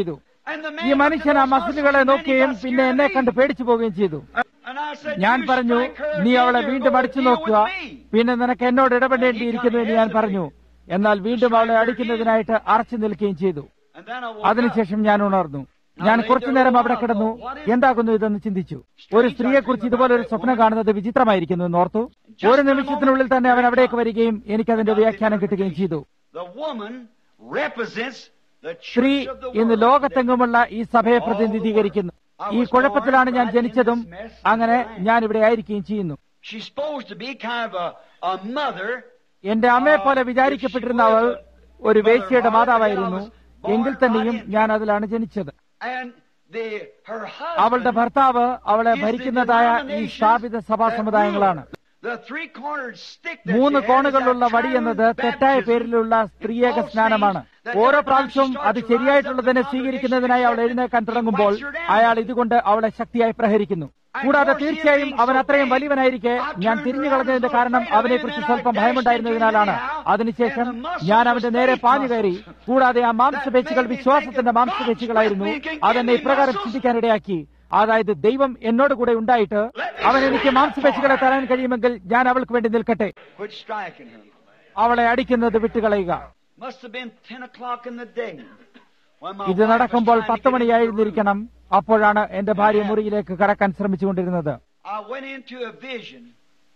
And the ഈ man മനുഷ്യൻ ആ മസിലുകളെ നോക്കുകയും പിന്നെ എന്നെ കണ്ട് പേടിച്ചു പോവുകയും ചെയ്തു And I said, ഞാൻ "You പറഞ്ഞു strike her നീ again, അവളെ you're വീണ്ടും gonna അടിച്ചു deal നോക്കുക with me." പിന്നെ നിനക്ക് എന്നോട് ഇടപെടേണ്ടിയിരിക്കുന്നു എന്ന് ഞാൻ പറഞ്ഞു എന്നാൽ വീണ്ടും അവളെ അടിക്കുന്നതിനായിട്ട് അറച്ചു നിൽക്കുകയും ചെയ്തു And then I woke up. അതിനുശേഷം ഞാൻ ഉണർന്നു ഞാൻ കുറച്ചു നേരം അവിടെ കിടന്നു എന്താകുന്നു ഇതെന്ന് ചിന്തിച്ചു ഒരു സ്ത്രീയെക്കുറിച്ച് ഇതുപോലെ ഒരു സ്വപ്നം കാണുന്നത് വിചിത്രമായിരിക്കുന്നു എന്ന് ഓർത്തു ഒരു നിമിഷത്തിനുള്ളിൽ തന്നെ അവൻ അവിടേക്ക് വരികയും എനിക്കതിന്റെ വ്യാഖ്യാനം കിട്ടുകയും ചെയ്തു The woman represents the സ്ത്രീ church of the ഇന്ന് world. ലോകത്തെങ്ങുമുള്ള ഈ സഭയെ പ്രതിനിധീകരിക്കുന്നു ഈ കുഴപ്പത്തിലാണ് ഞാൻ ജനിച്ചതും അങ്ങനെ ഞാൻ ഇവിടെ ആയിരിക്കുകയും ചെയ്യുന്നു She's supposed to be kind of a, a mother. എന്റെ അമ്മയെ പോലെ വിചാരിക്കപ്പെട്ടിരുന്ന അവൾ ഒരു വേശ്യയുടെ മാതാവായിരുന്നു എങ്കിൽ തന്നെയും ഞാൻ അതിലാണ് ജനിച്ചത് And the, her അവളുടെ husband, ഭർത്താവ് അവളെ ഭരിക്കുന്നതായ ഈ സ്ഥാപിത സഭാ സമുദായങ്ങളാണ് the three-cornered stick that മൂന്ന് she has കോണുകളിലുള്ള is that വടി എന്നത് triune തെറ്റായ baptism. പേരിലുള്ള സ്ത്രീയേക സ്നാനമാണ് ഓരോ പ്രാവശ്യവും അത് ശരിയായിട്ടുള്ളതിനെ സ്വീകരിക്കുന്നതിനായി അവൾ എഴുന്നേക്കാൻ തുടങ്ങുമ്പോൾ അയാൾ ഇതുകൊണ്ട് അവളെ ശക്തിയായി പ്രഹരിക്കുന്നു കൂടാതെ തീർച്ചയായും അവൻ അത്രയും വലിയവനായിരിക്കെ ഞാൻ തിരിഞ്ഞു കളഞ്ഞതിന്റെ കാരണം അവനെക്കുറിച്ച് സ്വല്പം ഭയമുണ്ടായിരുന്നതിനാലാണ് അതിനുശേഷം ഞാൻ അവന്റെ നേരെ പാഞ്ഞു കയറി കൂടാതെ ആ മാംസപേശികൾ വിശ്വാസത്തിന്റെ മാംസപേശികളായിരുന്നു അതെന്നെ ഇപ്രകാരം ചിന്തിക്കാനിടയാക്കി അതായത് ദൈവം എന്നോട് കൂടെ ഉണ്ടായിട്ട് അവൻ എനിക്ക് മാംസപേശികളെ തരാൻ കഴിയുമെങ്കിൽ ഞാൻ അവൾക്ക് വേണ്ടി നിൽക്കട്ടെ Quit striking her. അവളെ അടിക്കുന്നത് വിട്ടുകളയുക Must have been 10 o'clock in the day. When my ഇത് wife was നടക്കുമ്പോൾ trying to പത്ത് get into the മണിയായിരുന്നിരിക്കണം അപ്പോഴാണ് എന്റെ ഭാര്യ മുറിയിലേക്ക് കടക്കാൻ ശ്രമിച്ചുകൊണ്ടിരുന്നത് room. I went into a vision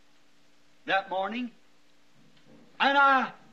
that morning, and I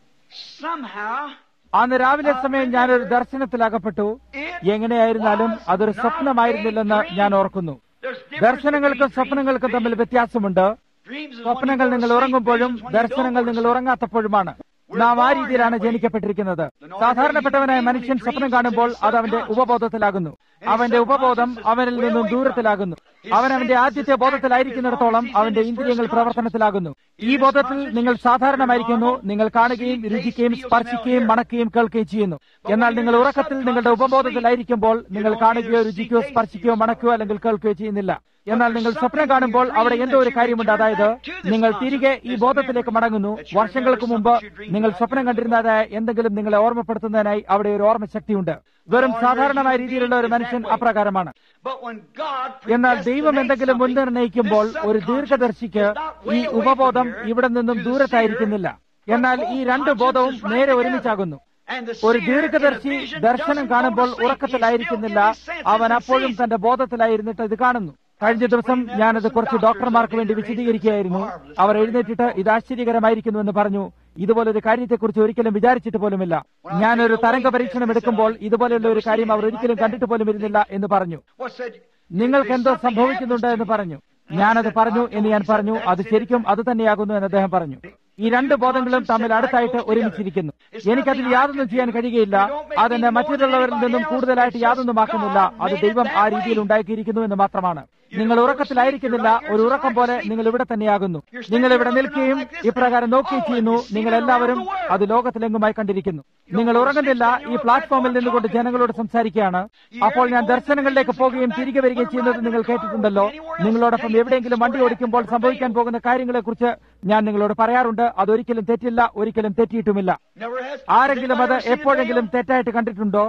somehow അന്ന് രാവിലെ സമയം ഞാനൊരു ദർശനത്തിൽ അകപ്പെട്ടു എങ്ങനെയായിരുന്നാലും അതൊരു സ്വപ്നമായിരുന്നില്ലെന്ന് ഞാൻ ഓർക്കുന്നു there's difference ദർശനങ്ങൾക്കും between സ്വപ്നങ്ങൾക്കും dreams and തമ്മിൽ വ്യത്യാസമുണ്ട് visions. Dreams is when സ്വപ്നങ്ങൾ you go നിങ്ങൾ to sleep, ഉറങ്ങുമ്പോഴും visions when you ദർശനങ്ങൾ don't go to നിങ്ങൾ sleep. ഉറങ്ങാത്തപ്പോഴുമാണ് നാം ആ രീതിയിലാണ് ജനിക്കപ്പെട്ടിരിക്കുന്നത് സാധാരണപ്പെട്ടവനായ മനുഷ്യൻ സ്വപ്നം കാണുമ്പോൾ അത് അവന്റെ ഉപബോധത്തിലാകുന്നു അവന്റെ ഉപബോധം അവനിൽ നിന്നും ദൂരത്തിലാകുന്നു അവൻ അവന്റെ ആദ്യത്തെ ബോധത്തിലായിരിക്കുന്നിടത്തോളം അവന്റെ ഇന്ദ്രിയങ്ങൾ പ്രവർത്തനത്തിലാകുന്നു ഈ ബോധത്തിൽ നിങ്ങൾ സാധാരണമായിരിക്കുന്നു നിങ്ങൾ കാണുകയും രുചിക്കുകയും സ്പർശിക്കുകയും മണക്കുകയും കേൾക്കുകയും ചെയ്യുന്നു എന്നാൽ നിങ്ങൾ ഉറക്കത്തിൽ നിങ്ങളുടെ ഉപബോധത്തിലായിരിക്കുമ്പോൾ നിങ്ങൾ കാണുകയോ രുചിക്കുകയോ സ്പർശിക്കുകയോ മണക്കുകയോ അല്ലെങ്കിൽ കേൾക്കുകയോ ചെയ്യുന്നില്ല എന്നാൽ നിങ്ങൾ സ്വപ്നം കാണുമ്പോൾ അവിടെ എന്തോ ഒരു കാര്യമുണ്ട് അതായത് നിങ്ങൾ തിരികെ ഈ ബോധത്തിലേക്ക് മടങ്ങുന്നു വർഷങ്ങൾക്ക് മുമ്പ് നിങ്ങൾ സ്വപ്നം കണ്ടിരുന്നതായ എന്തെങ്കിലും നിങ്ങളെ ഓർമ്മപ്പെടുത്തുന്നതിനായി അവിടെ ഒരു ഓർമ്മശക്തിയുണ്ട് വെറും സാധാരണമായ രീതിയിലുള്ള ഒരു മനുഷ്യൻ അപ്രകാരമാണ് But when God എന്നാൽ ദൈവം predestinates എന്തെങ്കിലും something, മുൻനിർണയിക്കുമ്പോൾ this ഒരു subconscious ദീർഘദർശിക്ക് is not ഈ way away ഉപബോധം from here ഇവിടെ നിന്നും to the ദൂരത്തായിരിക്കുന്നില്ല seer, എന്നാൽ but ഈ both രണ്ട് conscious ബോധവും is right നേരെ together. ഒരുമിച്ചാകുന്നു And the ഒരു seer in a ദീർഘദർശി vision ദർശനം doesn't കാണുമ്പോൾ go to sleep. He's ഉറക്കത്തിലായിരിക്കുന്നില്ല still in his senses അവൻ and അപ്പോഴും sees. തന്റെ ബോധത്തിലായിരുന്നിട്ട് ഇത് കാണുന്നു കഴിഞ്ഞ ദിവസം ഞാനത് കുറച്ച് ഡോക്ടർമാർക്ക് വേണ്ടി വിശദീകരിക്കുകയായിരുന്നു അവർ എഴുന്നേറ്റിട്ട് ഇത് ആശ്ചര്യകരമായിരിക്കുന്നുവെന്ന് പറഞ്ഞു ഇതുപോലൊരു കാര്യത്തെക്കുറിച്ച് ഒരിക്കലും വിചാരിച്ചിട്ട് പോലുമില്ല ഞാനൊരു തരംഗ പരീക്ഷണം എടുക്കുമ്പോൾ ഇതുപോലെയുള്ള ഒരു കാര്യം അവർ ഒരിക്കലും കണ്ടിട്ട് പോലും ഇരുന്നില്ല എന്ന് പറഞ്ഞു What said? നിങ്ങൾക്ക് എന്തോ സംഭവിക്കുന്നുണ്ട് എന്ന് പറഞ്ഞു ഞാനത് പറഞ്ഞു എന്ന് ഞാൻ പറഞ്ഞു അത് ശരിക്കും അത് തന്നെയാകുന്നു എന്ന് അദ്ദേഹം പറഞ്ഞു ഈ രണ്ട് ബോധങ്ങളും തമ്മിൽ അടുത്തായിട്ട് ഒരുമിച്ചിരിക്കുന്നു എനിക്കതിൽ യാതൊന്നും ചെയ്യാൻ കഴിയുകയില്ല അതെന്നെ മറ്റുള്ളവരിൽ നിന്നും കൂടുതലായിട്ട് യാതൊന്നുമാക്കുന്നില്ല അത് ദൈവം ആ രീതിയിൽ ഉണ്ടാക്കിയിരിക്കുന്നു എന്ന് മാത്രമാണ് നിങ്ങൾ ഉറക്കത്തിലായിരിക്കുന്നില്ല ഒരു ഉറക്കം പോലെ നിങ്ങൾ ഇവിടെ തന്നെയാകുന്നു നിങ്ങൾ ഇവിടെ നിൽക്കുകയും ഇപ്രകാരം നോക്കുകയും ചെയ്യുന്നു നിങ്ങൾ എല്ലാവരും അത് ലോകത്തിലെങ്ങുമായി കണ്ടിരിക്കുന്നു നിങ്ങൾ ഉറങ്ങുന്നില്ല ഈ പ്ലാറ്റ്ഫോമിൽ നിന്നുകൊണ്ട് ജനങ്ങളോട് സംസാരിക്കുകയാണ് അപ്പോൾ ഞാൻ ദർശനങ്ങളിലേക്ക് പോകുകയും തിരികെ വരികയും ചെയ്യുന്നത് നിങ്ങൾ കേട്ടിട്ടുണ്ടല്ലോ നിങ്ങളോടൊപ്പം എവിടെയെങ്കിലും വണ്ടി ഓടിക്കുമ്പോൾ സംഭവിക്കാൻ പോകുന്ന കാര്യങ്ങളെക്കുറിച്ച് ഞാൻ നിങ്ങളോട് പറയാറുണ്ട് അതൊരിക്കലും തെറ്റില്ല ഒരിക്കലും തെറ്റിയിട്ടുമില്ല Never has. ആരെങ്കിലും അത് എപ്പോഴെങ്കിലും തെറ്റായിട്ട് കണ്ടിട്ടുണ്ടോ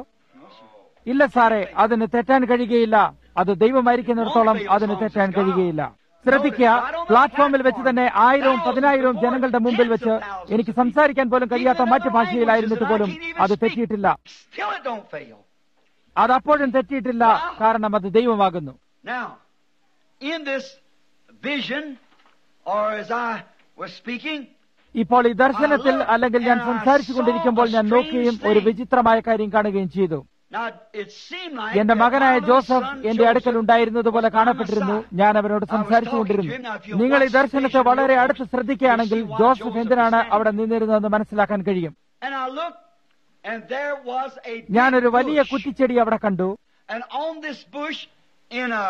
ഇല്ല സാറേ അതിന് തെറ്റാൻ കഴിയുകയില്ല അത് ദൈവമായിരിക്കുന്നിടത്തോളം അതിന് തെറ്റാൻ കഴിയുകയില്ല ശ്രദ്ധിക്കുക പ്ലാറ്റ്ഫോമിൽ വെച്ച് തന്നെ ആയിരവും പതിനായിരവും ജനങ്ങളുടെ മുമ്പിൽ വെച്ച് എനിക്ക് സംസാരിക്കാൻ പോലും കഴിയാത്ത മറ്റു ഭാഷയിലായിരുന്നിട്ട് പോലും അത് തെറ്റിയിട്ടില്ല Still it don't fail. അത് അപ്പോഴും തെറ്റിയിട്ടില്ല കാരണം അത് ദൈവമാകുന്നു Now, in this vision, or as I was speaking, ഇപ്പോൾ ഈ ദർശനത്തിൽ അല്ലെങ്കിൽ ഞാൻ സംസാരിച്ചു കൊണ്ടിരിക്കുമ്പോൾ ഞാൻ നോക്കുകയും ഒരു വിചിത്രമായ കാര്യം കാണുകയും ചെയ്തു now it seemed like എന്റെ that മകനായ my little ജോസഫ് son എന്റെ അടുക്കൽ Joseph ഉണ്ടായിരുന്നതുപോലെ was by my കാണപ്പെട്ടിരുന്നു side. ഞാൻ അവനോട് സംസാരിച്ചുകൊണ്ടിരുന്നു നിങ്ങൾ ഈ ദർശനത്തെ വളരെ അടുത്ത് ശ്രദ്ധിക്കുകയാണെങ്കിൽ ജോസഫ് എന്തിനാണ് അവിടെ നിന്നിരുന്നതെന്ന് മനസ്സിലാക്കാൻ കഴിയും And I looked, and there was a big ഞാനൊരു വലിയ bush. കുറ്റിച്ചെടി അവിടെ കണ്ടു And on this bush, in a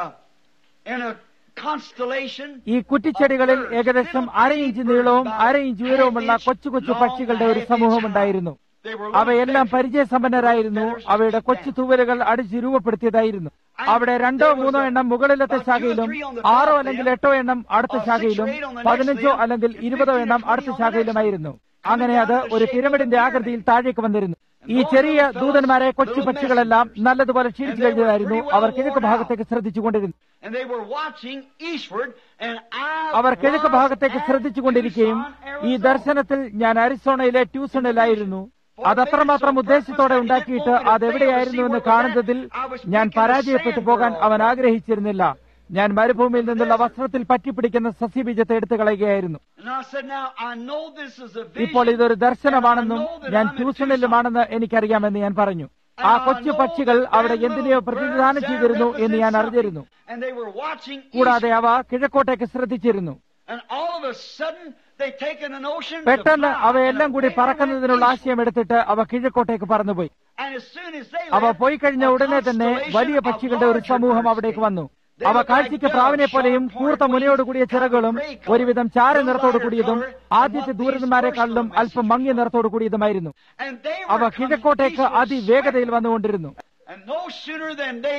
in a constellation, ഈ കുറ്റിച്ചെടികളിൽ ഏകദേശം അര ഇഞ്ച് നീളവും അര ഇഞ്ച് ഉയരവുമുള്ള കൊച്ചു കൊച്ചു പക്ഷികളുടെ ഒരു സമൂഹം ഉണ്ടായിരുന്നു they were അവയെല്ലാം പരിചയസമ്പന്നരായിരുന്നു അവയുടെ കൊച്ചു തൂവലുകൾ അടിച്ച് രൂപപ്പെടുത്തിയതായിരുന്നു അവിടെ രണ്ടോ മൂന്നോ എണ്ണം മുകളിലത്തെ ശാഖയിലും ആറോ അല്ലെങ്കിൽ എട്ടോ എണ്ണം അടുത്ത ശാഖയിലും പതിനഞ്ചോ അല്ലെങ്കിൽ ഇരുപതോ എണ്ണം അടുത്ത ശാഖയിലുമായിരുന്നു അങ്ങനെ അത് ഒരു പിരമിഡിന്റെ ആകൃതിയിൽ താഴേക്ക് വന്നിരുന്നു ഈ ചെറിയ ദൂതന്മാരെ കൊച്ചു പക്ഷികളെല്ലാം നല്ലതുപോലെ ക്ഷീണിച്ചു കഴിഞ്ഞതായിരുന്നു അവർ കിഴക്ക് ഭാഗത്തേക്ക് ശ്രദ്ധിച്ചുകൊണ്ടിരുന്നു And they were watching eastward, and I അവർ കിഴക്ക് was ഭാഗത്തേക്ക് at ശ്രദ്ധിച്ചുകൊണ്ടിരിക്കുകയും Tucson, ഈ Arizona. ദർശനത്തിൽ ഞാൻ അരിസോണയിലെ ട്യൂസണിലായിരുന്നു അതത്രമാത്രം ഉദ്ദേശത്തോടെ ഉണ്ടാക്കിയിട്ട് അതെവിടെയായിരുന്നുവെന്ന് കാണുന്നതിൽ ഞാൻ പരാജയപ്പെട്ടു പോകാൻ അവൻ ആഗ്രഹിച്ചിരുന്നില്ല ഞാൻ മരുഭൂമിയിൽ നിന്നുള്ള വസ്ത്രത്തിൽ പറ്റിപ്പിടിക്കുന്ന സസ്യബീജത്തെ എടുത്തു കളയുകയായിരുന്നു And I said, now I know this is a vision. ഇപ്പോൾ ഇതൊരു ദർശനമാണെന്നും ഞാൻ ട്യൂഷനിലുമാണെന്ന് എനിക്കറിയാമെന്ന് ഞാൻ പറഞ്ഞു ആ കൊച്ചു പക്ഷികൾ അവിടെ എന്തിനെയോ പ്രതിനിധാനം ചെയ്തിരുന്നു എന്ന് ഞാൻ അറിഞ്ഞിരുന്നു And they were watching കൂടാതെ അവ കിഴക്കോട്ടേക്ക് ശ്രദ്ധിച്ചിരുന്നു And all of a sudden, they taken an ocean to പെട്ടെന്ന് fly, അവയെല്ലാം and കൂടി they went പറക്കുന്നതിനുള്ള east. ആശയം എടുത്തിട്ട് അവ കിഴക്കോട്ടേക്ക് പറന്നുപോയി And as soon as they അവ left, പോയി കഴിഞ്ഞ a ഉടനെ തന്നെ constellation വലിയ of പക്ഷികളുടെ ഒരു larger സമൂഹം birds അവിടേക്ക് came. വന്നു They അവ looked like കാഴ്ചയ്ക്ക് doves, പ്രാവിനെ പോലെയും sharp കൂർത്ത pointed മുനയോട് wings, കൂടിയ have a ചിറകുകളും gray color, ഒരുവിധം ചാര little നിറത്തോട് lighter കൂടിയതും color than ആദ്യത്തെ what ദൂരന്മാരെക്കാളിലും these first അല്പം മങ്ങിയ നിറത്തോട് കൂടിയതുമായിരുന്നു And they അവ were coming കിഴക്കോട്ടേക്ക് eastward, അതിവേഗതയിൽ വന്നുകൊണ്ടിരുന്നു And no sooner than they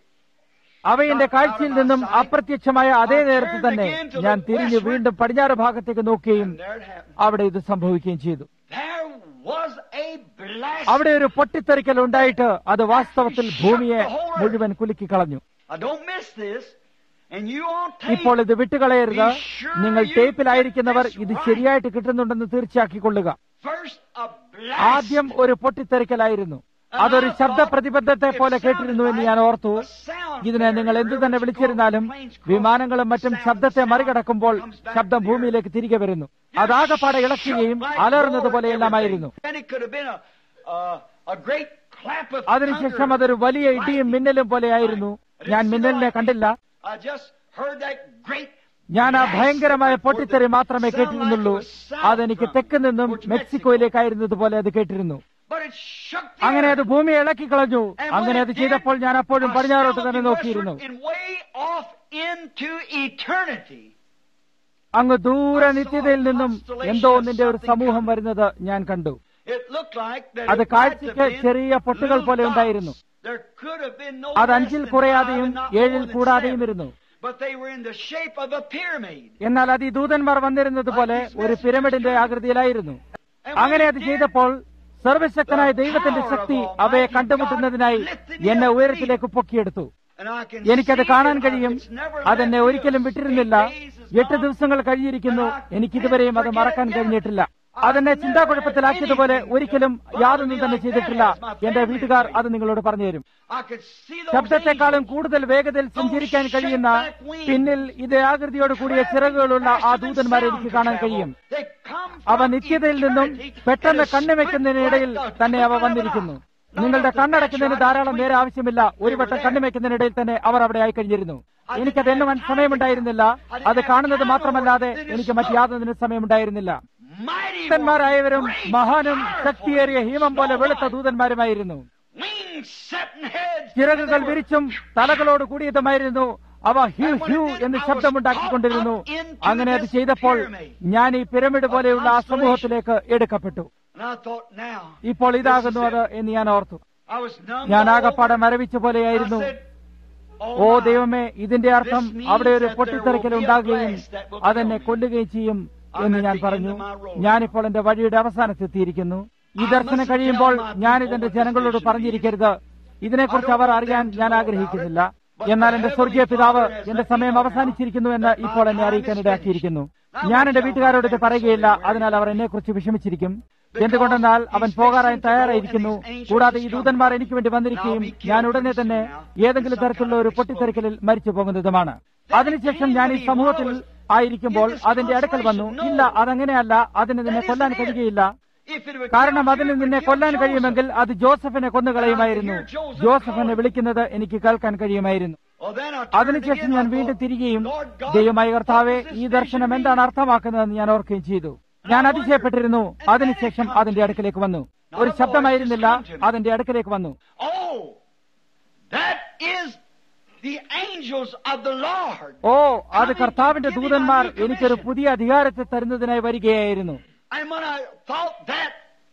അവയെന്റെ കാഴ്ചയിൽ നിന്നും അപ്രത്യക്ഷമായ അതേ നേരത്ത് തന്നെ ഞാൻ തിരിഞ്ഞു വീണ്ടും പടിഞ്ഞാറ് ഭാഗത്തേക്ക് നോക്കുകയും and there it happened. അവിടെ ഇത് സംഭവിക്കുകയും ചെയ്തു There was a blast. അവിടെ ഒരു പൊട്ടിത്തെറിക്കൽ ഉണ്ടായിട്ട് അത് വാസ്തവത്തിൽ ഭൂമിയെ മുഴുവൻ കുലുക്കി കളഞ്ഞു I don't miss this. And you on tape. ഇപ്പോൾ ഇത് വിട്ടുകളയരുത് നിങ്ങൾ ടേപ്പിലായിരിക്കുന്നവർ ഇത് ശരിയായിട്ട് കിട്ടുന്നുണ്ടെന്ന് തീർച്ചയാക്കിക്കൊള്ളുക First a blast. ആദ്യം ഒരു പൊട്ടിത്തെറിക്കലായിരുന്നു അതൊരു ശബ്ദ പ്രതിബദ്ധത്തെ പോലെ കേട്ടിരുന്നു എന്ന് ഞാൻ ഓർത്തു ഇതിനെ നിങ്ങൾ എന്തു തന്നെ വിളിച്ചിരുന്നാലും വിമാനങ്ങളും മറ്റും ശബ്ദത്തെ മറികടക്കുമ്പോൾ ശബ്ദം ഭൂമിയിലേക്ക് തിരികെ വരുന്നു അതാകപ്പാടെ ഇളക്കുകയും അലറുന്നത് പോലെയെല്ലാമായിരുന്നു And it could have been a, a, a great clap of അതിനുശേഷം thunder. അതൊരു വലിയ ഇടിയും മിന്നലും പോലെയായിരുന്നു ഞാൻ മിന്നലിനെ കണ്ടില്ല I just heard that great ഞാൻ ആ ഭയങ്കരമായ പൊട്ടിത്തെറി മാത്രമേ കേട്ടിരുന്നുള്ളൂ അതെനിക്ക് തെക്ക് നിന്നും മെക്സിക്കോയിലേക്കായിരുന്നത് പോലെ അത് കേട്ടിരുന്നു But it shook the അങ്ങനെ അത് earth. ഭൂമിയെ ഇളക്കി കളഞ്ഞു And അങ്ങനെ when അത് it ചെയ്തപ്പോൾ did, ഞാൻ അപ്പോഴും a പടിഞ്ഞാറോട്ട് sound തന്നെ westward നോക്കിയിരുന്നു and way off into eternity. അങ്ങ് ദൂരെ നിത്യതയിൽ നിന്നും എന്തോ ഒന്നിന്റെ ഒരു സമൂഹം വരുന്നത് ഞാൻ കണ്ടു It looked like that അത് it might have കാഴ്ചയ്ക്ക് been ചെറിയ പൊട്ടുകൾ little പോലെ dots. ഉണ്ടായിരുന്നു There could have been no അത് less അഞ്ചിൽ than കുറയാതെയും five and not ഏഴിൽ more than കൂടാതെയും seven. ഇരുന്നു But they were in the shape of a pyramid. എന്നാൽ അത് ഈ ദൂതന്മാർ വന്നിരുന്നത് പോലെ ഒരു പിരമിഡിന്റെ ആകൃതിയിലായിരുന്നു അങ്ങനെ അത് ചെയ്തപ്പോൾ സർവശക്തനായ ദൈവത്തിന്റെ ശക്തി അവയെ കണ്ടുമുട്ടുന്നതിനായി എന്നെ ഉയരത്തിലേക്ക് പൊക്കിയെടുത്തു And I can എനിക്കത് see കാണാൻ that കഴിയും it's never അതെന്നെ left me ഒരിക്കലും of വിട്ടിരുന്നില്ല eight days is എട്ട് gone. ദിവസങ്ങൾ കഴിഞ്ഞിരിക്കുന്നു എനിക്കിതുവരെയും അത് മറക്കാൻ കഴിഞ്ഞിട്ടില്ല അതെന്നെ ചിന്താക്കുഴപ്പത്തിലാക്കിയതുപോലെ ഒരിക്കലും യാതൊന്നും തന്നെ ചെയ്തിട്ടില്ല എന്റെ വീട്ടുകാർ അത് നിങ്ങളോട് പറഞ്ഞു തരും I could see those ശബ്ദത്തെക്കാളും angels. കൂടുതൽ വേഗതയിൽ സഞ്ചരിക്കാൻ കഴിയുന്ന പിന്നിൽ ഇതേ ആകൃതിയോട് കൂടിയ ചിറകുകളുള്ള ആ ദൂതന്മാരെ എനിക്ക് കാണാൻ കഴിയും They come അവ from നിത്യതയിൽ നിന്നും eternity പെട്ടെന്ന് in a കണ്ണുവെക്കുന്നതിനിടയിൽ sprint like the തന്നെ അവ twinkling of an വന്നിരിക്കുന്നു eye. നിങ്ങളുടെ കണ്ണടയ്ക്കുന്നതിന് ധാരാളം നേരം ആവശ്യമില്ല ഒരു വട്ടം കണ്ണുവെക്കുന്നതിനിടയിൽ തന്നെ അവർ അവിടെ ആയിക്കഴിഞ്ഞിരുന്നു എനിക്കത് എണ്ണുവാൻ സമയമുണ്ടായിരുന്നില്ല അത് കാണുന്നത് മാത്രമല്ലാതെ എനിക്ക് മറ്റ് യാതൊന്നിനും സമയമുണ്ടായിരുന്നില്ല Mighty ദൂതന്മാരായവരും ones, great, മഹാനും powerful, ശക്തിയേറിയ ഹീമം പോലെ വെളുത്ത ദൂതന്മാരുമായിരുന്നു wings set in heads. ചിറകുകൾ They were വിരിച്ചും തലകളോട് കൂടിയതുമായിരുന്നു അവ ഹ്യൂ ഹ്യൂ എന്ന് ശബ്ദമുണ്ടാക്കിക്കൊണ്ടിരുന്നു അങ്ങനെ അത് ചെയ്തപ്പോൾ ഞാൻ ഈ പിരമിഡ് പോലെയുള്ള ആ സമൂഹത്തിലേക്ക് എടുക്കപ്പെട്ടു And I thought, now, ഇപ്പോൾ ഇതാകുന്നു അത് എന്ന് ഞാൻ ഓർത്തു I was numb ഞാൻ all ആകപ്പാടെ over. മരവിച്ച പോലെയായിരുന്നു I said, oh oh my, ദൈവമേ ഇതിന്റെ അർത്ഥം അവിടെ ഒരു പൊട്ടിത്തെറിക്കൽ ഉണ്ടാകുകയും അതെന്നെ കൊല്ലുകയും ചെയ്യും എന്ന് ഞാൻ പറഞ്ഞു ഞാനിപ്പോൾ എന്റെ വഴിയുടെ അവസാനത്തെത്തിയിരിക്കുന്നു ഈ ദർശനം കഴിയുമ്പോൾ ഞാൻ ഇതെന്റെ ജനങ്ങളോട് പറഞ്ഞിരിക്കരുത് ഇതിനെക്കുറിച്ച് അവർ അറിയാൻ ഞാൻ ആഗ്രഹിക്കുന്നില്ല എന്നാൽ എന്റെ സ്വർഗീയ പിതാവ് എന്റെ സമയം അവസാനിച്ചിരിക്കുന്നു എന്ന് ഇപ്പോൾ എന്നെ അറിയിക്കാൻ ഇടയാക്കിയിരിക്കുന്നു ഞാൻ എന്റെ വീട്ടുകാരോട് ഇത് പറയുകയില്ല അതിനാൽ അവർ എന്നെക്കുറിച്ച് വിഷമിച്ചിരിക്കും എന്തുകൊണ്ടെന്നാൽ അവൻ പോകാറായി തയ്യാറായിരിക്കുന്നു കൂടാതെ ഈ ദൂതന്മാർ എനിക്ക് വേണ്ടി വന്നിരിക്കുകയും ഞാൻ ഉടനെ തന്നെ ഏതെങ്കിലും തരത്തിലുള്ള ഒരു പൊട്ടിത്തെറിക്കലിൽ മരിച്ചു പോകുന്നതുമാണ് അതിനുശേഷം ഞാൻ ഈ സമൂഹത്തിൽ ആയിരിക്കുമ്പോൾ അതിന്റെ അടുക്കൽ വന്നു ഇല്ല അതങ്ങനെയല്ല അതിന് നിന്നെ കൊല്ലാൻ കഴിയുകയില്ല if it would കാരണം kill അതിന് you, നിന്നെ it would കൊല്ലാൻ kill കഴിയുമെങ്കിൽ അത് ജോസഫിനെ കൊന്നുകളയുമായിരുന്നു ജോസഫ് എന്നെ വിളിക്കുന്നത് എനിക്ക് കേൾക്കാൻ കഴിയുമായിരുന്നു Joseph. Well, then I turned അതിനുശേഷം again, ഞാൻ I വീണ്ടും thought, തിരികെയും Lord God, ദൈവമായ കർത്താവെ what does ഈ this ദർശനം vision എന്താണ് mean? അർത്ഥമാക്കുന്നതെന്ന് ഞാൻ ഓർക്കുകയും ചെയ്തു ഞാൻ അതിശയപ്പെട്ടിരുന്നു അതിനുശേഷം അതിന്റെ അടുക്കലേക്ക് വന്നു ഒരു ശബ്ദമായിരുന്നില്ല അതിന്റെ അടുക്കലേക്ക് വന്നു Oh, that is the angels of the Lord. ഓ അത് കർത്താവിന്റെ ദൂതന്മാർ എനിക്കൊരു പുതിയ അധികാരത്തെ തരുന്നതിനായി വരികയായിരുന്നു And when I thought that,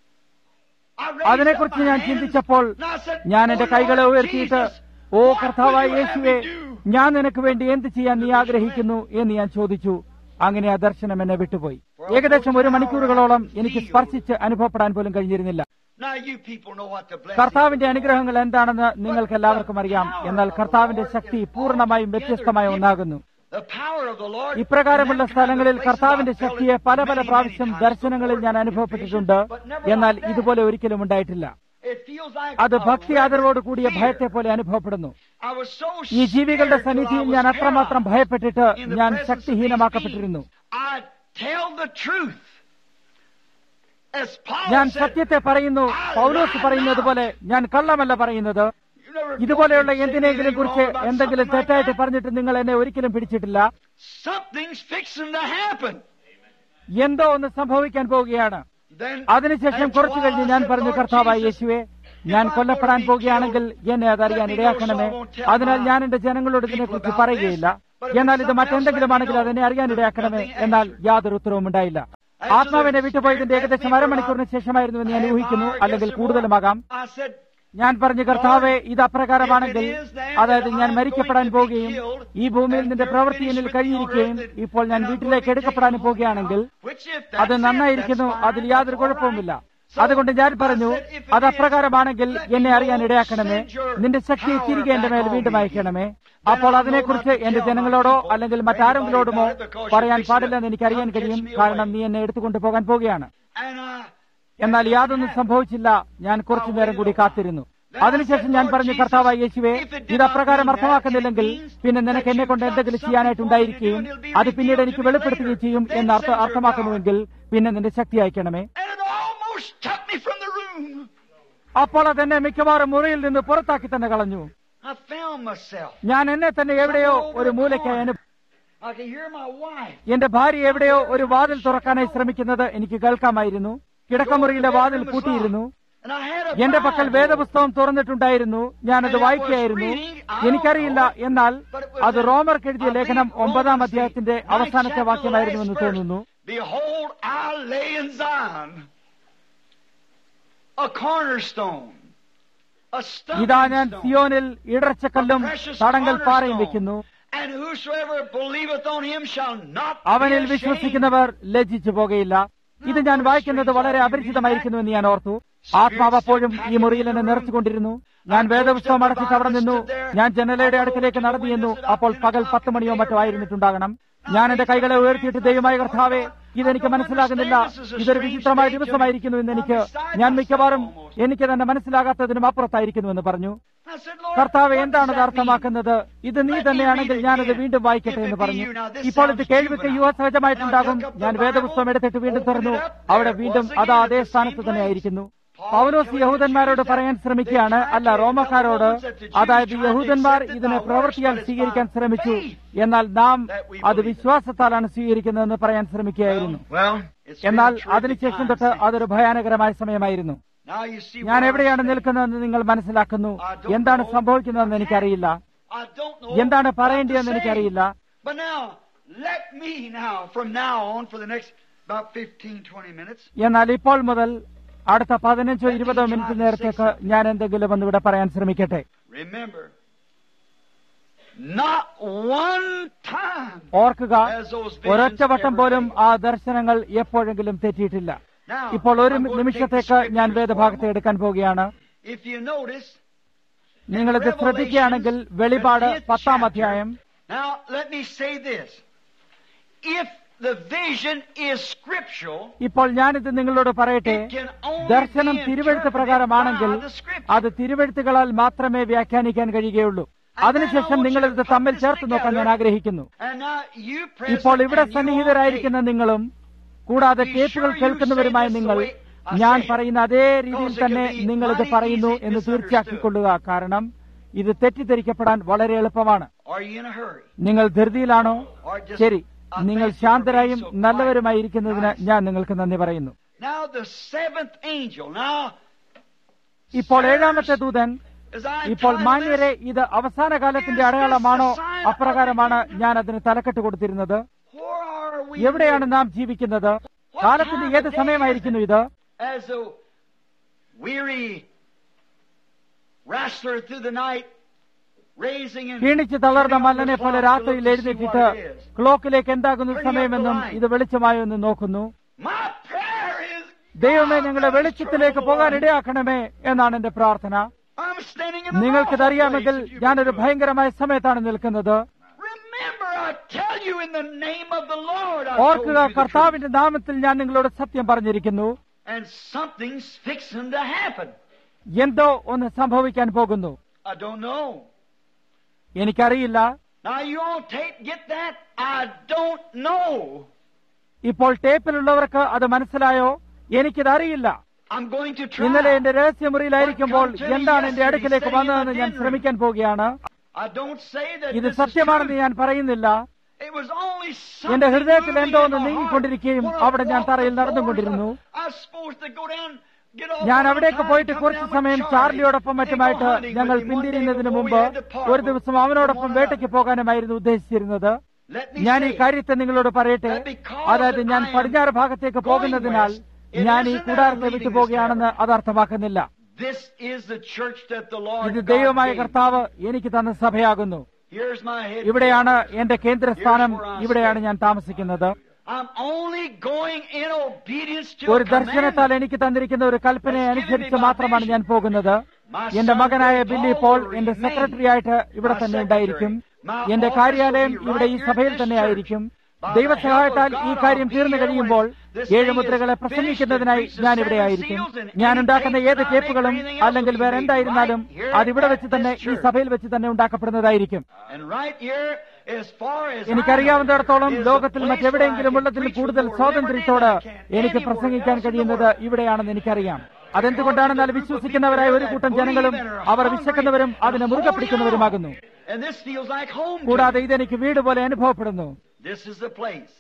I raised അതിനെക്കുറിച്ച് up my ഞാൻ hands, ചിന്തിച്ചപ്പോൾ and I said, ഞാൻ എന്റെ "Oh, കൈകളെ Lord ഉയർത്തിയിട്ട് Jesus, ഓ what കർത്താവായ would you have യേശുവെ me do?" ഞാൻ നിനക്ക് വേണ്ടി എന്ത് ചെയ്യാൻ നീ ആഗ്രഹിക്കുന്നു എന്ന് ഞാൻ ചോദിച്ചു അങ്ങനെ ആ ദർശനം എന്നെ വിട്ടുപോയി ഏകദേശം ഒരു മണിക്കൂറുകളോളം എനിക്ക് സ്പർശിച്ച് അനുഭവപ്പെടാൻ പോലും കഴിഞ്ഞിരുന്നില്ല Now you people know what the blessing കർത്താവിന്റെ അനുഗ്രഹങ്ങൾ എന്താണെന്ന് നിങ്ങൾക്ക് എല്ലാവർക്കും അറിയാം എന്നാൽ കർത്താവിന്റെ ശക്തി പൂർണ്ണമായും വ്യത്യസ്തമായ ഒന്നാകുന്നു The power of the Lord. ഇപ്രകാരമുള്ള സ്ഥലങ്ങളിൽ കർത്താവിന്റെ ശക്തിയെ പല പല പ്രാവശ്യം ദർശനങ്ങളിൽ ഞാൻ അനുഭവപ്പെട്ടിട്ടുണ്ട് എന്നാൽ ഇതുപോലെ ഒരിക്കലും ഉണ്ടായിട്ടില്ല It feels like അത് a ഭക്തി ആദരവോട് കൂടിയ fear. ഭയത്തെ പോലെ അനുഭവപ്പെടുന്നു I was so ഈ ജീവികളുടെ scared till I സന്നിധിയിൽ was ഞാൻ അത്രമാത്രം paralyzed ഭയപ്പെട്ടിട്ട് in the ഞാൻ presence of these ശക്തിഹീനമാക്കപ്പെട്ടിരുന്നു beings. I tell the truth. As Paul ഞാൻ said, സത്യത്തെ പറയുന്നു പൗലോസ് പറയുന്നത് പോലെ ഞാൻ കള്ളമല്ല പറയുന്നത് you never ഇതുപോലെയുള്ള told me എന്തിനെങ്കിലും anything കുറിച്ച് wrong about എന്തെങ്കിലും something like തെറ്റായിട്ട് that. പറഞ്ഞിട്ട് നിങ്ങൾ എന്നെ ഒരിക്കലും പിടിച്ചിട്ടില്ല Something's fixing to happen. എന്തോ ഒന്ന് സംഭവിക്കാൻ പോവുകയാണ് Then അതിനുശേഷം after കുറച്ചു a while, കഴിഞ്ഞ് I ഞാൻ said, പറഞ്ഞു "Lord കർത്താവായ Jesus, യേശുവെ ഞാൻ കൊല്ലപ്പെടാൻ പോകുകയാണെങ്കിൽ എന്നെ അതറിയാൻ ഇടയാക്കണമേ അതിനാൽ ഞാൻ എന്റെ ജനങ്ങളോട് ഇതിനെക്കുറിച്ച് പറയുകയില്ല എന്നാൽ ഇത് മറ്റെന്തെങ്കിലുമാണെങ്കിൽ അതെന്നെ അറിയാൻ ഇടയാക്കണമേ എന്നാൽ യാതൊരു ഉത്തരവും ഉണ്ടായില്ല ആത്മാവിനെ വിട്ടുപോയതിന്റെ ഏകദേശം അരമണിക്കൂറിന് ശേഷമായിരുന്നു എന്ന് ഞാൻ ഊഹിക്കുന്നു അല്ലെങ്കിൽ കൂടുതലുമാകാം I said, ഞാൻ പറഞ്ഞു കർത്താവെ ഇത് അപ്രകാരമാണെങ്കിൽ അതായത് ഞാൻ മരിക്കപ്പെടാൻ പോവുകയും ഈ ഭൂമിയിൽ നിന്റെ പ്രവൃത്തി എന്നിൽ കഴിഞ്ഞിരിക്കുകയും ഇപ്പോൾ ഞാൻ വീട്ടിലേക്ക് എടുക്കപ്പെടാൻ പോവുകയാണെങ്കിൽ which if അത് that's it, നന്നായിരിക്കുന്നു that's fine. അതിൽ യാതൊരു That's all കുഴപ്പവുമില്ല right. അതുകൊണ്ട് ഞാൻ പറഞ്ഞു അത് അപ്രകാരമാണെങ്കിൽ എന്നെ അറിയാൻ ഇടയാക്കണമേ നിന്റെ ശക്തിയെ തിരികെ എന്റെ മേൽ വീണ്ടും അയക്കണമേ അപ്പോൾ അതിനെക്കുറിച്ച് എന്റെ ജനങ്ങളോടോ അല്ലെങ്കിൽ മറ്റാരെങ്കിലോടുമോ പറയാൻ പാടില്ലെന്ന് എനിക്കറിയാൻ കഴിയും കാരണം നീ എന്നെ എടുത്തുകൊണ്ട് പോകാൻ പോവുകയാണ് And I എന്നാൽ യാതൊന്നും സംഭവിച്ചില്ല ഞാൻ കുറച്ചു നേരം കൂടി കാത്തിരുന്നു അതിനുശേഷം ഞാൻ പറഞ്ഞു കർത്താവായ യേശുവെ ഇത് അപ്രകാരം അർത്ഥമാക്കുന്നില്ലെങ്കിൽ പിന്നെ നിനക്ക് എന്നെ കൊണ്ട് എന്തെങ്കിലും ചെയ്യാനായിട്ടുണ്ടായിരിക്കുകയും അത് പിന്നീട് എനിക്ക് വെളിപ്പെടുത്തുകയും ചെയ്യും എന്ന് അർത്ഥ അർത്ഥമാക്കുന്നുവെങ്കിൽ പിന്നെ നിന്റെ ശക്തി അയക്കണമേ and it almost took me from the room. അപ്പോൾ അതെന്നെ മിക്കവാറും മുറിയിൽ നിന്ന് പുറത്താക്കി തന്നെ കളഞ്ഞു I found myself. ഞാൻ എന്നെ തന്നെ എവിടെയോ ഒരു മൂലയ്ക്കായി Anu I could hear my wife. എന്റെ ഭാര്യ എവിടെയോ ഒരു വാതിൽ തുറക്കാനായി ശ്രമിക്കുന്നത് എനിക്ക് കേൾക്കാമായിരുന്നു കിടക്കമുറിയിലെ വാതിൽ പൂട്ടിയിരുന്നു And I had a എന്റെ പക്കൽ Bible. വേദപുസ്തകം തുറന്നിട്ടുണ്ടായിരുന്നു ഞാനത് വായിക്കുകയായിരുന്നു എനിക്കറിയില്ല എന്നാൽ അത് റോമർക്ക് എഴുതിയ ലേഖനം ഒമ്പതാം അധ്യായത്തിന്റെ അവസാനത്തെ വാക്യമായിരുന്നുവെന്ന് തോന്നുന്നു Behold, I lay in Zion a cornerstone, a ഇതാ ഞാൻ stumbling stone, സിയോനിൽ ഇടർച്ചക്കല്ലും a precious തടങ്കൽ പാറയും cornerstone. വെക്കുന്നു And whosoever believeth on him shall not അവനിൽ be ashamed. വിശ്വസിക്കുന്നവർ ലജ്ജിച്ചു പോകയില്ല ഇത് ഞാൻ വായിക്കുന്നത് വളരെ അപരിചിതമായിരിക്കുന്നുവെന്ന് ഞാൻ ഓർത്തു ആത്മാവ് അപ്പോഴും ഈ മുറിയിൽ എന്നെ നിറച്ചുകൊണ്ടിരുന്നു ഞാൻ വേദപുസ്തകം അടച്ചിട്ട് അവിടെ നിന്നു ഞാൻ ജനലയുടെ അടുക്കലേക്ക് നടന്നു ചെന്നു അപ്പോൾ പകൽ പത്ത് മണിയോ മറ്റോ ആയിരുന്നിട്ടുണ്ടാകണം ഞാൻ എന്റെ കൈകളെ ഉയർത്തിയിട്ട് ദൈവമായ കർത്താവെ ഇതെനിക്ക് മനസ്സിലാകുന്നില്ല ഇതൊരു വിചിത്രമായ ദിവസമായിരിക്കുന്നു എന്ന് എനിക്ക് ഞാൻ മിക്കവാറും എനിക്ക് തന്നെ മനസ്സിലാകാത്തതിനും അപ്പുറത്തായിരിക്കുന്നു എന്ന് പറഞ്ഞു I said, Lord, കർത്താവ് what എന്താണ് does ഇത് that അർത്ഥമാക്കുന്നത് ഇത് നീ തന്നെയാണെങ്കിൽ ഞാനത് വീണ്ടും വായിക്കട്ടെ എന്ന് പറഞ്ഞു ഇപ്പോൾ ഇത് കേൾവിക്ക് യുവസഹജമായിട്ടുണ്ടാകും ഞാൻ വേദപുസ്തകം എടുത്തിട്ട് വീണ്ടും തുറന്നു അവിടെ വീണ്ടും അത് അതേ സ്ഥാനത്ത് തന്നെ ആയിരിക്കുന്നു പൗലോസ് യഹൂദന്മാരോട് പറയാൻ ശ്രമിക്കുകയാണ് അല്ല റോമക്കാരോട് അതായത് യഹൂദന്മാർ ഇതിനെ പ്രവൃത്തിയാൽ സ്വീകരിക്കാൻ ശ്രമിച്ചു എന്നാൽ നാം അത് വിശ്വാസത്താലാണ് സ്വീകരിക്കുന്നതെന്ന് പറയാൻ ശ്രമിക്കുകയായിരുന്നു Well, it's എന്നാൽ been a terrific അതിനുശേഷം time തൊട്ട് since. അതൊരു ഭയാനകരമായ സമയമായിരുന്നു Now you see ഞാൻ where എവിടെയാണ് I'm നിൽക്കുന്നതെന്ന് നിങ്ങൾ മനസ്സിലാക്കുന്നു എന്താണ് സംഭവിക്കുന്നതെന്ന് എനിക്കറിയില്ല I don't know എന്താണ് what to പറയേണ്ടതെന്ന് say. എനിക്കറിയില്ല But now, let me now, from now on, for the next about 15, 20 minutes, എന്നാൽ ഇപ്പോൾ മുതൽ അടുത്ത പതിനഞ്ചോ ഇരുപതോ മിനിറ്റ് നേരത്തേക്ക് ഞാൻ എന്തെങ്കിലും ഒന്ന് ഇവിടെ പറയാൻ ശ്രമിക്കട്ടെ remember, not one time ഓർക്കുക has those visions ഒരൊറ്റ വട്ടം ever പോലും failed. ആ ദർശനങ്ങൾ എപ്പോഴെങ്കിലും തെറ്റിയിട്ടില്ല Now, ഇപ്പോൾ ഒരു I'm going to take the നിമിഷത്തേക്ക് ഞാൻ scriptures വേദഭാഗത്തെ for a എടുക്കാൻ പോവുകയാണ് moment. If you notice, നിങ്ങളിത് ശ്രദ്ധിക്കുകയാണെങ്കിൽ വെളിപാട് പത്താം അധ്യായം Now, let me say this. If the vision is scriptural, ഇപ്പോൾ ഞാനിത് നിങ്ങളോട് പറയട്ടെ it can only ദർശനം be തിരുവെഴുത്ത് interpreted പ്രകാരമാണെങ്കിൽ by the scripture. അത് തിരുവെഴുത്തുകളാൽ മാത്രമേ വ്യാഖ്യാനിക്കാൻ കഴിയുകയുള്ളൂ അതിനുശേഷം നിങ്ങൾ ഇത് തമ്മിൽ ചേർത്ത് നോക്കാൻ ഞാൻ ആഗ്രഹിക്കുന്നു And now you ഇപ്പോൾ present ഇവിടെ and you സന്നിഹിതരായിരിക്കുന്ന നിങ്ങളും കൂടാതെ ടേപ്പുകൾ കേൾക്കുന്നവരുമായ നിങ്ങൾ ഞാൻ പറയുന്ന അതേ രീതിയിൽ തന്നെ നിങ്ങൾ ഇത് പറയുന്നു എന്ന് തീർച്ചയാക്കിക്കൊള്ളുക കാരണം ഇത് തെറ്റിദ്ധരിക്കപ്പെടാൻ വളരെ എളുപ്പമാണ് Are you in a hurry? നിങ്ങൾ ധൃതിയിലാണോ Or just ശരി I നിങ്ങൾ thank you for ശാന്തരായും being so quiet. നല്ലവരുമായിരിക്കുന്നതിന് Nice. ഞാൻ നിങ്ങൾക്ക് നന്ദി പറയുന്നു Now the seventh angel. Now, ഇപ്പോൾ ഏഴാമത്തെ ദൂതൻ as I ഇപ്പോൾ entitled മാന്യരെ this, ഇത് അവസാന കാലത്തിന്റെ അടയാളമാണോ അപ്രകാരമാണ് ഞാൻ അതിന് തലക്കെട്ട് കൊടുത്തിരുന്നത് where are we എവിടെയാണ് living? നാം ജീവിക്കുന്നത് കാലത്തിന്റെ ഏത് സമയമായിരിക്കുന്നു ഇത് As a weary wrestler through the night, raising and ക്ഷീണിച്ച് തളർന്ന putting on മല്ലനെ the പോലെ clock to രാത്രിയിൽ look to see എഴുന്നേറ്റിട്ട് what it is. ക്ലോക്കിലേക്ക് എന്താകുന്നു സമയമെന്നും ഇത് വെളിച്ചമായോ എന്ന് നോക്കുന്നു My prayer is ദൈവമേ ഞങ്ങളെ വെളിച്ചത്തിലേക്ക് പോകാൻ ഇടയാക്കണമേ എന്നാണ് എന്റെ പ്രാർത്ഥന I'm standing in the നിങ്ങൾക്കിത് wrong അറിയാമെങ്കിൽ place. ഞാനൊരു ഭയങ്കരമായ സമയത്താണ് നിൽക്കുന്നത് Remember, I tell you in the name of the Lord. I ഓർക്കുക told you the കർത്താവിന്റെ നാമത്തിൽ ഞാൻ നിങ്ങളോട് സത്യം പറഞ്ഞിരിക്കുന്നു truth. And something's fixing to happen. എന്തോ ഒന്ന് സംഭവിക്കാൻ പോകുന്നു I don't know. എനിക്കറിയില്ല Now you on tape get that? I don't know. ഇപ്പോൾ ടേപ്പിലുള്ളവർക്ക് അത് മനസ്സിലായോ എനിക്കിത് അറിയില്ല I'm going to ഇന്നലെ try. എന്റെ രഹസ്യമുറിയിലായിരിക്കുമ്പോൾ എന്താണ് എന്റെ അടുക്കിലേക്ക് വന്നതെന്ന് ഞാൻ ശ്രമിക്കാൻ പോവുകയാണ് I don't say that ഇത് this is സത്യമാണെന്ന് true. ഞാൻ പറയുന്നില്ല It was only എന്റെ something ഹൃദയത്തിൽ moving എന്തോ in ഒന്ന് my നീങ്ങിക്കൊണ്ടിരിക്കുകയും heart. അവിടെ ഞാൻ When I തറയിൽ walked നടന്നുകൊണ്ടിരുന്നു forward, I was supposed to go down, get off ഞാൻ on the അവിടേക്ക് time, പോയിട്ട് come കുറച്ചു down with സമയം Charlie ചാർലിയോടൊപ്പം and go മറ്റുമായിട്ട് hunting ഞങ്ങൾ with him one day പിന്തിരിയുന്നതിന് before we മുമ്പ് had to part ഒരു with ദിവസം അവനോടൊപ്പം one വേട്ടയ്ക്ക് another. പോകാനുമായിരുന്നു ഉദ്ദേശിച്ചിരുന്നത് Let me ഞാൻ ഈ say, കാര്യത്തെ നിങ്ങളോട് പറയട്ടെ that because അതായത് ഞാൻ I am പടിഞ്ഞാറ് ഭാഗത്തേക്ക് going പോകുന്നതിനാൽ west, it ഞാൻ ഈ isn't that കൂടാരത്തെ I'm leaving വിട്ടു this പോകുകയാണെന്ന് അത് അർത്ഥമാക്കുന്നില്ല This is the church that the Lord ഇത് God ദൈവമായ gave. കർത്താവ് എനിക്ക് തന്ന സഭയാകുന്നു Here's my head. ഇവിടെയാണ് എന്റെ കേന്ദ്രസ്ഥാനം ഇവിടെയാണ് ഞാൻ താമസിക്കുന്നത് I'm only going in obedience to ഒരു a ദർശനത്താൽ commandment. എനിക്ക് തന്നിരിക്കുന്ന ഒരു കൽപ്പനയെ അനുസരിച്ച് മാത്രമാണ് ഞാൻ പോകുന്നത് എന്റെ മകനായ ബില്ലി പോൾ എന്റെ സെക്രട്ടറി ആയിട്ട് ഇവിടെ തന്നെ ഉണ്ടായിരിക്കും എന്റെ കാര്യാലയം ഇവിടെ ഈ സഭയിൽ തന്നെ ആയിരിക്കും ദൈവസഹായത്താൽ ഈ കാര്യം തീർന്നു കഴിയുമ്പോൾ ഏഴ് മുദ്രകളെ പ്രസംഗിക്കുന്നതിനായി ഞാൻ ഇവിടെ ആയിരിക്കും ഞാൻ ഉണ്ടാക്കുന്ന ഏത് ടേപ്പുകളും അല്ലെങ്കിൽ വേറെ എന്തായിരുന്നാലും അതിവിടെ വെച്ച് തന്നെ ഈ സഭയിൽ വെച്ച് തന്നെ ഉണ്ടാക്കപ്പെടുന്നതായിരിക്കും And right here, as far as എനിക്കറിയാവുന്നിടത്തോളം I know, is ലോകത്തിൽ the place മറ്റെവിടെയെങ്കിലും where I can ഉള്ളതിൽ preach കൂടുതൽ with more സ്വാതന്ത്ര്യത്തോട് liberty than I can എനിക്ക് anywhere പ്രസംഗിക്കാൻ else in the കഴിയുന്നത് world. ഇവിടെയാണെന്ന് എനിക്കറിയാം അതെന്തുകൊണ്ടാണെന്നാൽ വിശ്വസിക്കുന്നവരായ ഒരു കൂട്ടം ജനങ്ങളും അവർ വിശക്കുന്നവരും അതിനെ മുറുകെ പിടിക്കുന്നവരുമാകുന്നു And this feels like home. to കൂടാതെ me. ഇതെനിക്ക് വീട് പോലെ അനുഭവപ്പെടുന്നു This is the place.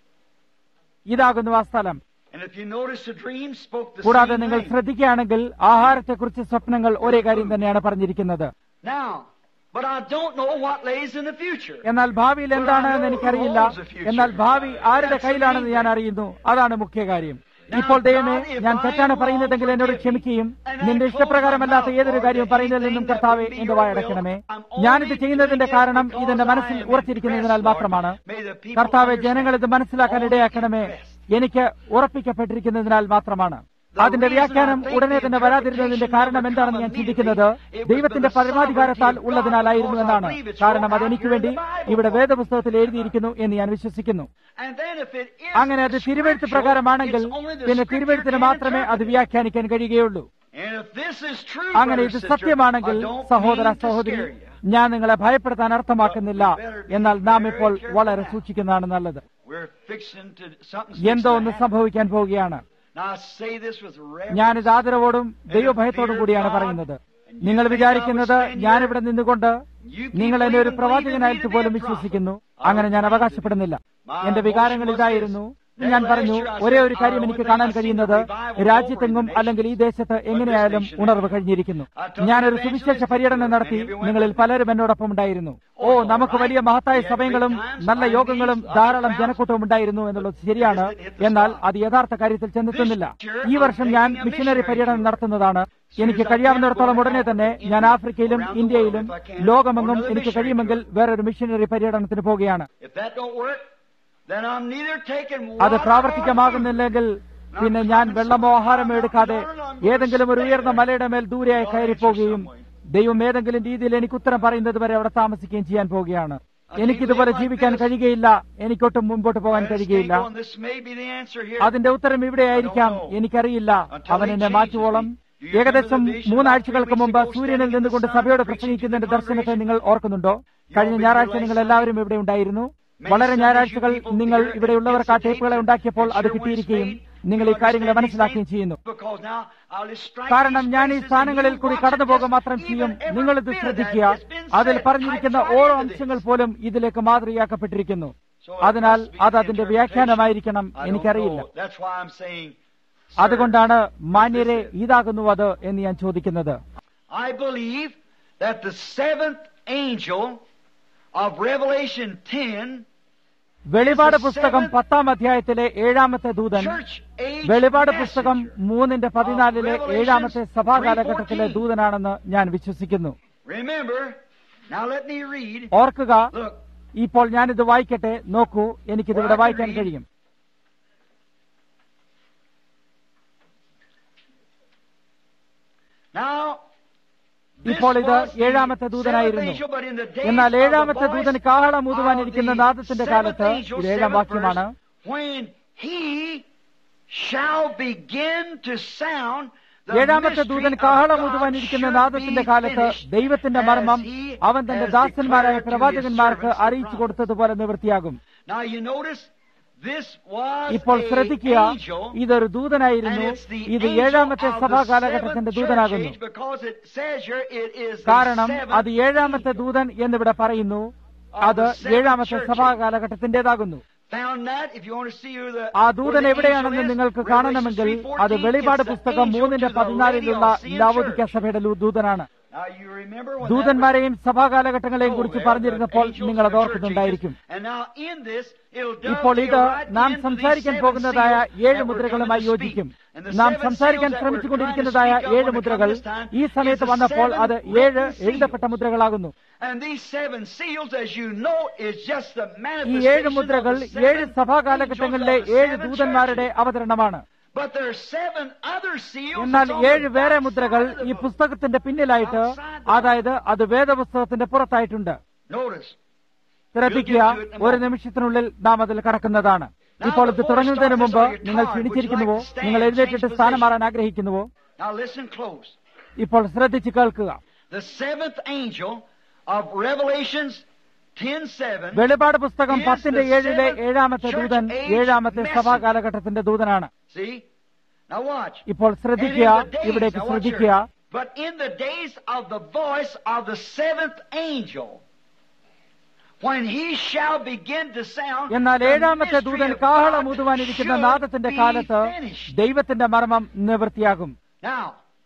ഇതാകുന്നു ആ സ്ഥലം And if you notice, the dream spoke the കൂടാതെ same നിങ്ങൾ thing. ശ്രദ്ധിക്കുകയാണെങ്കിൽ ആഹാരത്തെക്കുറിച്ച് സ്വപ്നങ്ങൾ ഒരേ കാര്യം തന്നെയാണ് പറഞ്ഞിരിക്കുന്നത് Now, but I don't know what lays in the future. എന്നാൽ ഭാവിയിൽ എന്താണ് എന്ന് എനിക്കറിയില്ല എന്നാൽ ഭാവി ആരുടെ കയ്യിലാണെന്ന് ഞാൻ അറിയുന്നു അതാണ് മുഖ്യ കാര്യം ഇപ്പോൾ ദൈവമേ ഞാൻ തെറ്റാണ് പറയുന്നതെങ്കിൽ എന്നോട് ക്ഷമിക്കുകയും നിന്റെ ഇഷ്ടപ്രകാരമല്ലാത്ത ഏതൊരു കാര്യവും പറയുന്നതിൽ നിന്നും കർത്താവെ എന്റെ വായടക്കണമേ ഞാനിത് ചെയ്യുന്നതിന്റെ കാരണം ഇതെന്റെ മനസ്സിൽ ഉറച്ചിരിക്കുന്നതിനാൽ മാത്രമാണ് കർത്താവെ ജനങ്ങൾ ഇത് മനസ്സിലാക്കാൻ ഇടയാക്കണമേ എനിക്ക് ഉറപ്പിക്കപ്പെട്ടിരിക്കുന്നതിനാൽ മാത്രമാണ് അതിന്റെ വ്യാഖ്യാനം ഉടനെ തന്നെ വരാതിരുന്നതിന്റെ കാരണം എന്താണെന്ന് ഞാൻ ചിന്തിക്കുന്നത് ദൈവത്തിന്റെ പരമാധികാരത്താൽ ഉള്ളതിനാലായിരുന്നു എന്നാണ് കാരണം അതെനിക്ക് വേണ്ടി ഇവിടെ വേദപുസ്തകത്തിൽ എഴുതിയിരിക്കുന്നു എന്ന് ഞാൻ വിശ്വസിക്കുന്നു And then if it is അങ്ങനെ അത് തിരുവെഴുത്ത് പ്രകാരമാണെങ്കിൽ പിന്നെ തിരുവെഴുത്തിന് മാത്രമേ അത് വ്യാഖ്യാനിക്കാൻ കഴിയുകയുള്ളൂ And if this is true, അങ്ങനെ brother, ഇത് sister, സത്യമാണെങ്കിൽ I don't സഹോദര mean to സഹോദരി scare you. ഞാൻ നിങ്ങളെ ഭയപ്പെടുത്താൻ അർത്ഥമാക്കുന്നില്ല എന്നാൽ നാം ഇപ്പോൾ വളരെ സൂക്ഷിക്കുന്നതാണ് നല്ലത് We're fixing to something's എന്തോ fixing ഒന്ന് to happen. സംഭവിക്കാൻ പോവുകയാണ് Now I say this with reverence. ഞാനിത് ആദരവോടും ദൈവഭയത്തോടും കൂടിയാണ് പറയുന്നത് നിങ്ങൾ വിചാരിക്കുന്നത് ഞാനിവിടെ നിന്നുകൊണ്ട് നിങ്ങൾ എന്നെ ഒരു പ്രവാചകനായിട്ട് പോലും വിശ്വസിക്കുന്നു അങ്ങനെ ഞാൻ അവകാശപ്പെടുന്നില്ല എന്റെ വികാരങ്ങൾ ഇതായിരുന്നു ഞാൻ പറഞ്ഞു ഒരേ ഒരു കാര്യം എനിക്ക് കാണാൻ കഴിയുന്നത് രാജ്യത്തെങ്ങും അല്ലെങ്കിൽ ഈ ദേശത്ത് എങ്ങനെയായാലും ഉണർവ് കഴിഞ്ഞിരിക്കുന്നു ഞാനൊരു സുവിശേഷ പര്യടനം നടത്തി നിങ്ങളിൽ പലരും എന്നോടൊപ്പം ഉണ്ടായിരുന്നു ഓ നമുക്ക് വലിയ മഹത്തായ സമയങ്ങളും നല്ല യോഗങ്ങളും ധാരാളം ജനക്കൂട്ടവും ഉണ്ടായിരുന്നു എന്നുള്ളത് ശരിയാണ് എന്നാൽ അത് യഥാർത്ഥ കാര്യത്തിൽ ചെന്നെത്തുന്നില്ല ഈ വർഷം ഞാൻ മിഷനറി പര്യടനം നടത്തുന്നതാണ് എനിക്ക് കഴിയാവുന്നിടത്തോളം ഉടനെ തന്നെ ഞാൻ ആഫ്രിക്കയിലും ഇന്ത്യയിലും ലോകമെങ്ങും എനിക്ക് കഴിയുമെങ്കിൽ വേറൊരു മിഷനറി പര്യടനത്തിന് പോവുകയാണ് If that don't work, then I'm neither taking അത് water പ്രാവർത്തികമാകുന്നില്ലെങ്കിൽ പിന്നെ ഞാൻ വെള്ളമോ ആഹാരമോ എടുക്കാതെ ഏതെങ്കിലും ഒരു ഉയർന്ന മലയുടെ മേൽ ദൂരെയായി കയറിപ്പോവുകയും ദൈവം ഏതെങ്കിലും രീതിയിൽ എനിക്ക് ഉത്തരം പറയുന്നത് വരെ അവിടെ താമസിക്കുകയും ചെയ്യാൻ പോവുകയാണ് എനിക്കിതുപോലെ ജീവിക്കാൻ കഴിയുകയില്ല എനിക്കൊട്ടും മുമ്പോട്ട് പോകാൻ കഴിയുകയില്ല or this may be the answer here. അതിന്റെ ഉത്തരം ഇവിടെയായിരിക്കാം എനിക്കറിയില്ല അവൻ എന്നെ മാറ്റുവോളം ഏകദേശം മൂന്നാഴ്ചകൾക്ക് മുമ്പ് സൂര്യനിൽ നിന്നുകൊണ്ട് സഭയോട് പ്രസംഗിക്കുന്നതിന്റെ ദർശനത്തെ നിങ്ങൾ ഓർക്കുന്നുണ്ടോ കഴിഞ്ഞ ഞായറാഴ്ച നിങ്ങൾ എല്ലാവരും ഇവിടെ ഉണ്ടായിരുന്നു വളരെ ഞായറാഴ്ചകൾ നിങ്ങൾ ഇവിടെയുള്ളവർക്ക് ആ ടേപ്പുകളെ ഉണ്ടാക്കിയപ്പോൾ അത് കിട്ടിയിരിക്കുകയും നിങ്ങൾ ഈ കാര്യങ്ങളെ മനസ്സിലാക്കുകയും ചെയ്യുന്നു Because now I'll just strike കാരണം these ഞാൻ ഈ places സ്ഥാനങ്ങളിൽ and you കൂടി watch കടന്നു it പോകുക just മാത്രം even ചെയ്യും every നിങ്ങൾ ഇത് bit of that ശ്രദ്ധിക്കുക has been അതിൽ said. പറഞ്ഞിരിക്കുന്ന Types right ഓരോ into this. അംശങ്ങൾ പോലും ഇതിലേക്ക് മാതൃയാക്കപ്പെട്ടിരിക്കുന്നു അതിനാൽ അത് അതിന്റെ വ്യാഖ്യാനമായിരിക്കണം I don't എനിക്കറിയില്ല know. That's why I'm saying, അതുകൊണ്ടാണ് മാന്യരെ ഇതാകുന്നു അത് എന്ന് ഞാൻ ചോദിക്കുന്നത് I believe that the seventh angel of Revelation 10 വെളിപാട് പുസ്തകം പത്താം അധ്യായത്തിലെ ഏഴാമത്തെ ദൂതൻ church age വെളിപാട് പുസ്തകം messenger. മൂന്നിന്റെ പതിനാലിലെ ഏഴാമത്തെ സഭാ കാലഘട്ടത്തിലെ ദൂതനാണെന്ന് ഞാൻ വിശ്വസിക്കുന്നു Remember, now let me read. ഓർക്കുക Look, ഇപ്പോൾ ഞാനിത് വായിക്കട്ടെ നോക്കൂ എനിക്കിതിവിടെ വായിക്കാൻ കഴിയും ഇപ്പോൾ ഇത് was the ഏഴാമത്തെ seventh ദൂതനായിരുന്നു angel, but in the days എന്നാൽ of the ഏഴാമത്തെ voice ദൂതൻ കാഹളം of ഊതുവാനിരിക്കുന്ന the നാദത്തിന്റെ seventh കാലത്ത് angel, ഇത് ഏഴാം seventh വാക്യമാണ് verse, when he shall begin to sound the ഏഴാമത്തെ mystery ദൂതൻ of കാഹളം God ഊതുവാനിരിക്കുന്ന should നാദത്തിന്റെ be കാലത്ത് finished ദൈവത്തിന്റെ as മർമ്മം he അവൻ തന്റെ has ദാസന്മാരായ declared to his പ്രവാചകന്മാർക്ക് servants the അറിയിച്ചു promise. കൊടുത്തതുപോലെ നിവൃത്തിയാകും Now you notice this was ഇപ്പോൾ a ശ്രദ്ധിക്കുക angel ഇതൊരു and ദൂതനായിരുന്നു it's the ഇത് angel ഏഴാമത്തെ of സഭാ the കാലഘട്ടത്തിന്റെ seventh church ദൂതനാകുന്നു age because it says here it is the കാരണം seventh അത് ഏഴാമത്തെ ദൂതൻ എന്നിവിടെ പറയുന്നു അത് ഏഴാമത്തെ സഭാ കാലഘട്ടത്തിന്റേതാകുന്നു Found that if you want to see who the ആ where ദൂതൻ the എവിടെയാണെന്ന് angel is, നിങ്ങൾക്ക് Revelation കാണണമെങ്കിൽ 3:14, അത് വെളിപാട് it's the പുസ്തകം angel മൂന്നിന്റെ to the പതിനാലിലുള്ള Laodicean ലാവോദിക്ക church. സഭയുടെ ലൂ- ദൂതനാണ് Now you remember when that ദൂതന്മാരെയും സഭാകാലഘട്ടങ്ങളെയും was- കുറിച്ച് Oh, there, പറഞ്ഞിരുന്നപ്പോൾ the angels നിങ്ങൾ of അത് the church ഓർക്കുന്നുണ്ടായിരിക്കും ages. And now in this, it'll ഇപ്പോൾ ഇത് dovetail right നാം into സംസാരിക്കാൻ these പോകുന്നതായ seven seals ഏഴ് that we're മുദ്രകളുമായി coming to യോജിക്കും speak. And the നാം seven സംസാരിക്കാൻ seals that we're ശ്രമിച്ചുകൊണ്ടിരിക്കുന്നതായ trying to speak of ഏഴ് when it മുദ്രകൾ comes this time ഈ is സമയത്ത് the വന്നപ്പോൾ seven അത് written ഏഴ് seals. എഴുതപ്പെട്ട മുദ്രകളാകുന്നു And these seven seals, as you know, is just the ഈ ഏഴ് manifestation മുദ്രകൾ of the ഏഴ് seven സഭാ angels കാലഘട്ടങ്ങളിലെ of the ഏഴ് seven ദൂതന്മാരുടെ churches. അവതരണമാണ് But there are seven other seals എന്നാൽ that's on the ഏഴ് വേറെ back മുദ്രകൾ side of the ഈ book. പുസ്തകത്തിന്റെ പിന്നിലായിട്ട് അതായത് അത് വേദപുസ്തകത്തിന്റെ പുറത്തായിട്ടുണ്ട് Notice. ശ്രദ്ധിക്കുക ഒരു നിമിഷത്തിനുള്ളിൽ നാം അതിൽ കടക്കുന്നതാണ് ഇപ്പോൾ ഇത് തുടങ്ങുന്നതിന് മുമ്പ് നിങ്ങൾ ക്ഷണിച്ചിരിക്കുന്നുവോ നിങ്ങൾ എഴുന്നേറ്റിട്ട് സ്ഥാനം മാറാൻ ആഗ്രഹിക്കുന്നുവോ Now listen close. ഇപ്പോൾ ശ്രദ്ധിച്ച് കേൾക്കുക The seventh angel of Revelations 10:7 വെളിപാട് പുസ്തകം is പത്തിന്റെ the ഏഴിലെ seventh ഏഴാമത്തെ church ദൂതൻ age ഏഴാമത്തെ message. സഭാ കാലഘട്ടത്തിന്റെ ദൂതനാണ് See? Now watch. ഇപ്പോൾ And ശ്രദ്ധിക്കുക in the days- ഇവിടേക്ക് now watch ശ്രദ്ധിക്കുക here. But in the days of the voice of the seventh angel, when he shall begin to sound, എന്നാൽ the ഏഴാമത്തെ mystery ദൂതൻ of കാഹളം God ഊതുവാനിരിക്കുന്ന should നാദത്തിന്റെ be കാലത്ത് finished. ദൈവത്തിന്റെ മർമ്മം നിവൃത്തിയാകും Now,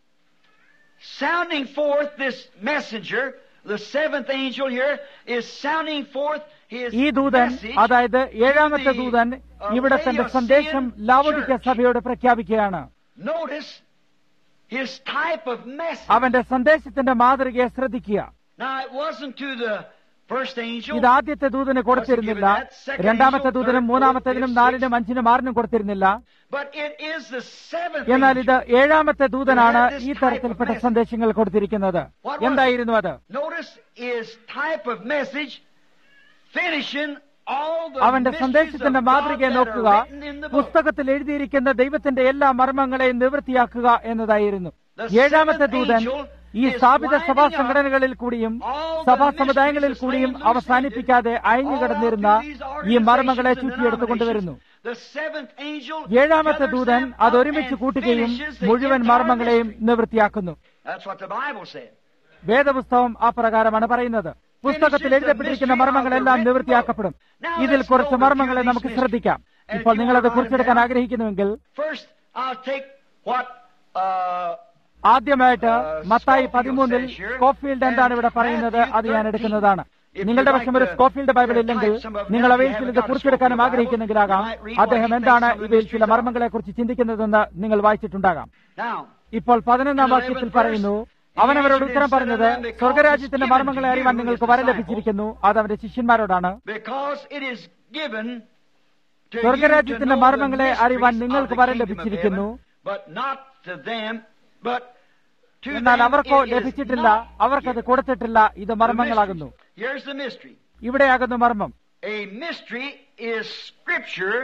sounding forth this messenger, the seventh angel here, is sounding forth his ഈ ദൂതൻ message അതായത് ഏഴാമത്തെ to the, ദൂതൻ uh, ഇവിടെ തന്റെ സന്ദേശം Laodicean ലാവോദിക്ക church. സഭയോട് പ്രഖ്യാപിക്കുകയാണ് Notice his type of message. അവന്റെ സന്ദേശത്തിന്റെ മാതൃകയെ ശ്രദ്ധിക്കുക Now, it wasn't to the first angel. ഇത് ആദ്യത്തെ ദൂതന് കൊടുത്തിരുന്നില്ല രണ്ടാമത്തെ ദൂതനും മൂന്നാമത്തേതിനും നാലിനും അഞ്ചിനും ആറിനും കൊടുത്തിരുന്നില്ല But it is the seventh എന്നാൽ ഇത് angel. ഏഴാമത്തെ ദൂതനാണ് ഈ തരത്തിൽപ്പെട്ട സന്ദേശങ്ങൾ കൊടുത്തിരിക്കുന്നത് എന്തായിരുന്നു അത് Notice his type of message finishing all the അവന്റെ mysteries സന്ദേശത്തിന്റെ of God മാതൃകയെ that are നോക്കുക written in the book. പുസ്തകത്തിൽ എഴുതിയിരിക്കുന്ന ദൈവത്തിന്റെ എല്ലാ മർമ്മങ്ങളെയും നിവൃത്തിയാക്കുക എന്നതായിരുന്നു The ഏഴാമത്തെ seventh ദൂതൻ angel ഈ is സ്ഥാപിത winding സഭാ up സംഘടനകളിൽ കൂടിയും all the സഭാ mysteries സമുദായങ്ങളിൽ that's കൂടിയും laying loose അവസാനിപ്പിക്കാതെ അയഞ്ഞു all കടന്നിരുന്ന out to these ഈ മർമ്മങ്ങളെ organizations and ചുറ്റിയെടുത്തുകൊണ്ടുവരുന്നു denominations. The seventh angel ഏഴാമത്തെ gathers ദൂതൻ them അത് up ഒരുമിച്ച് and കൂട്ടുകയും finishes the മുഴുവൻ entire മർമ്മങ്ങളെയും mystery. നിവൃത്തിയാക്കുന്നു That's what the Bible said. വേദപുസ്തകം ആ പ്രകാരമാണ് പറയുന്നത് പുസ്തകത്തിൽ എഴുതപ്പെട്ടിരിക്കുന്ന മർമ്മങ്ങളെല്ലാം നിവൃത്തിയാക്കപ്പെടും ഇതിൽ കുറച്ച് മർമ്മങ്ങളെ നമുക്ക് ശ്രദ്ധിക്കാം ഇപ്പോൾ നിങ്ങളത് കുറിച്ചെടുക്കാൻ ആഗ്രഹിക്കുന്നുവെങ്കിൽ First, I'll take what uh, ആദ്യമായിട്ട് മത്തായി പതിമൂന്നിൽ സ്കോഫീൽഡ് എന്താണ് ഇവിടെ പറയുന്നത് അത് ഞാൻ എടുക്കുന്നതാണ് നിങ്ങളുടെ പക്ഷം ഒരു സ്കോഫീൽഡ് ബൈബിൾ ഇല്ലെങ്കിൽ നിങ്ങൾ അവയിൽ ചിലത് കുറിച്ചെടുക്കാനും ആഗ്രഹിക്കുന്നെങ്കിലാകാം അദ്ദേഹം എന്താണ് ഇവയിൽ ചില മർമ്മങ്ങളെ കുറിച്ച് ചിന്തിക്കുന്നതെന്ന് നിങ്ങൾ വായിച്ചിട്ടുണ്ടാകാം now. ഇപ്പോൾ പതിനൊന്നാം വാക്യത്തിൽ പറയുന്നു അവൻ അവരോട് ഉത്തരം പറഞ്ഞത് സ്വർഗരാജ്യത്തിന്റെ മർമ്മങ്ങളെ അറിയാൻ നിങ്ങൾക്ക് വരം ലഭിച്ചിരിക്കുന്നു അത് അവന്റെ ശിഷ്യന്മാരോടാണ് Because it is given to you to സ്വർഗരാജ്യത്തിന്റെ know the മർമ്മങ്ങളെ അറിവാൻ mysteries നിങ്ങൾക്ക് of the വരം kingdom of ലഭിച്ചിരിക്കുന്നു heaven, but not to them, but to എന്നാൽ them അവർക്കോ it is ലഭിച്ചിട്ടില്ല not അവർക്കത് given. കൊടുത്തിട്ടില്ല ഇത് The മർമ്മങ്ങളാകുന്നു mystery. Here's the mystery. ഇവിടെയാകുന്നു മർമ്മം A mystery is scripture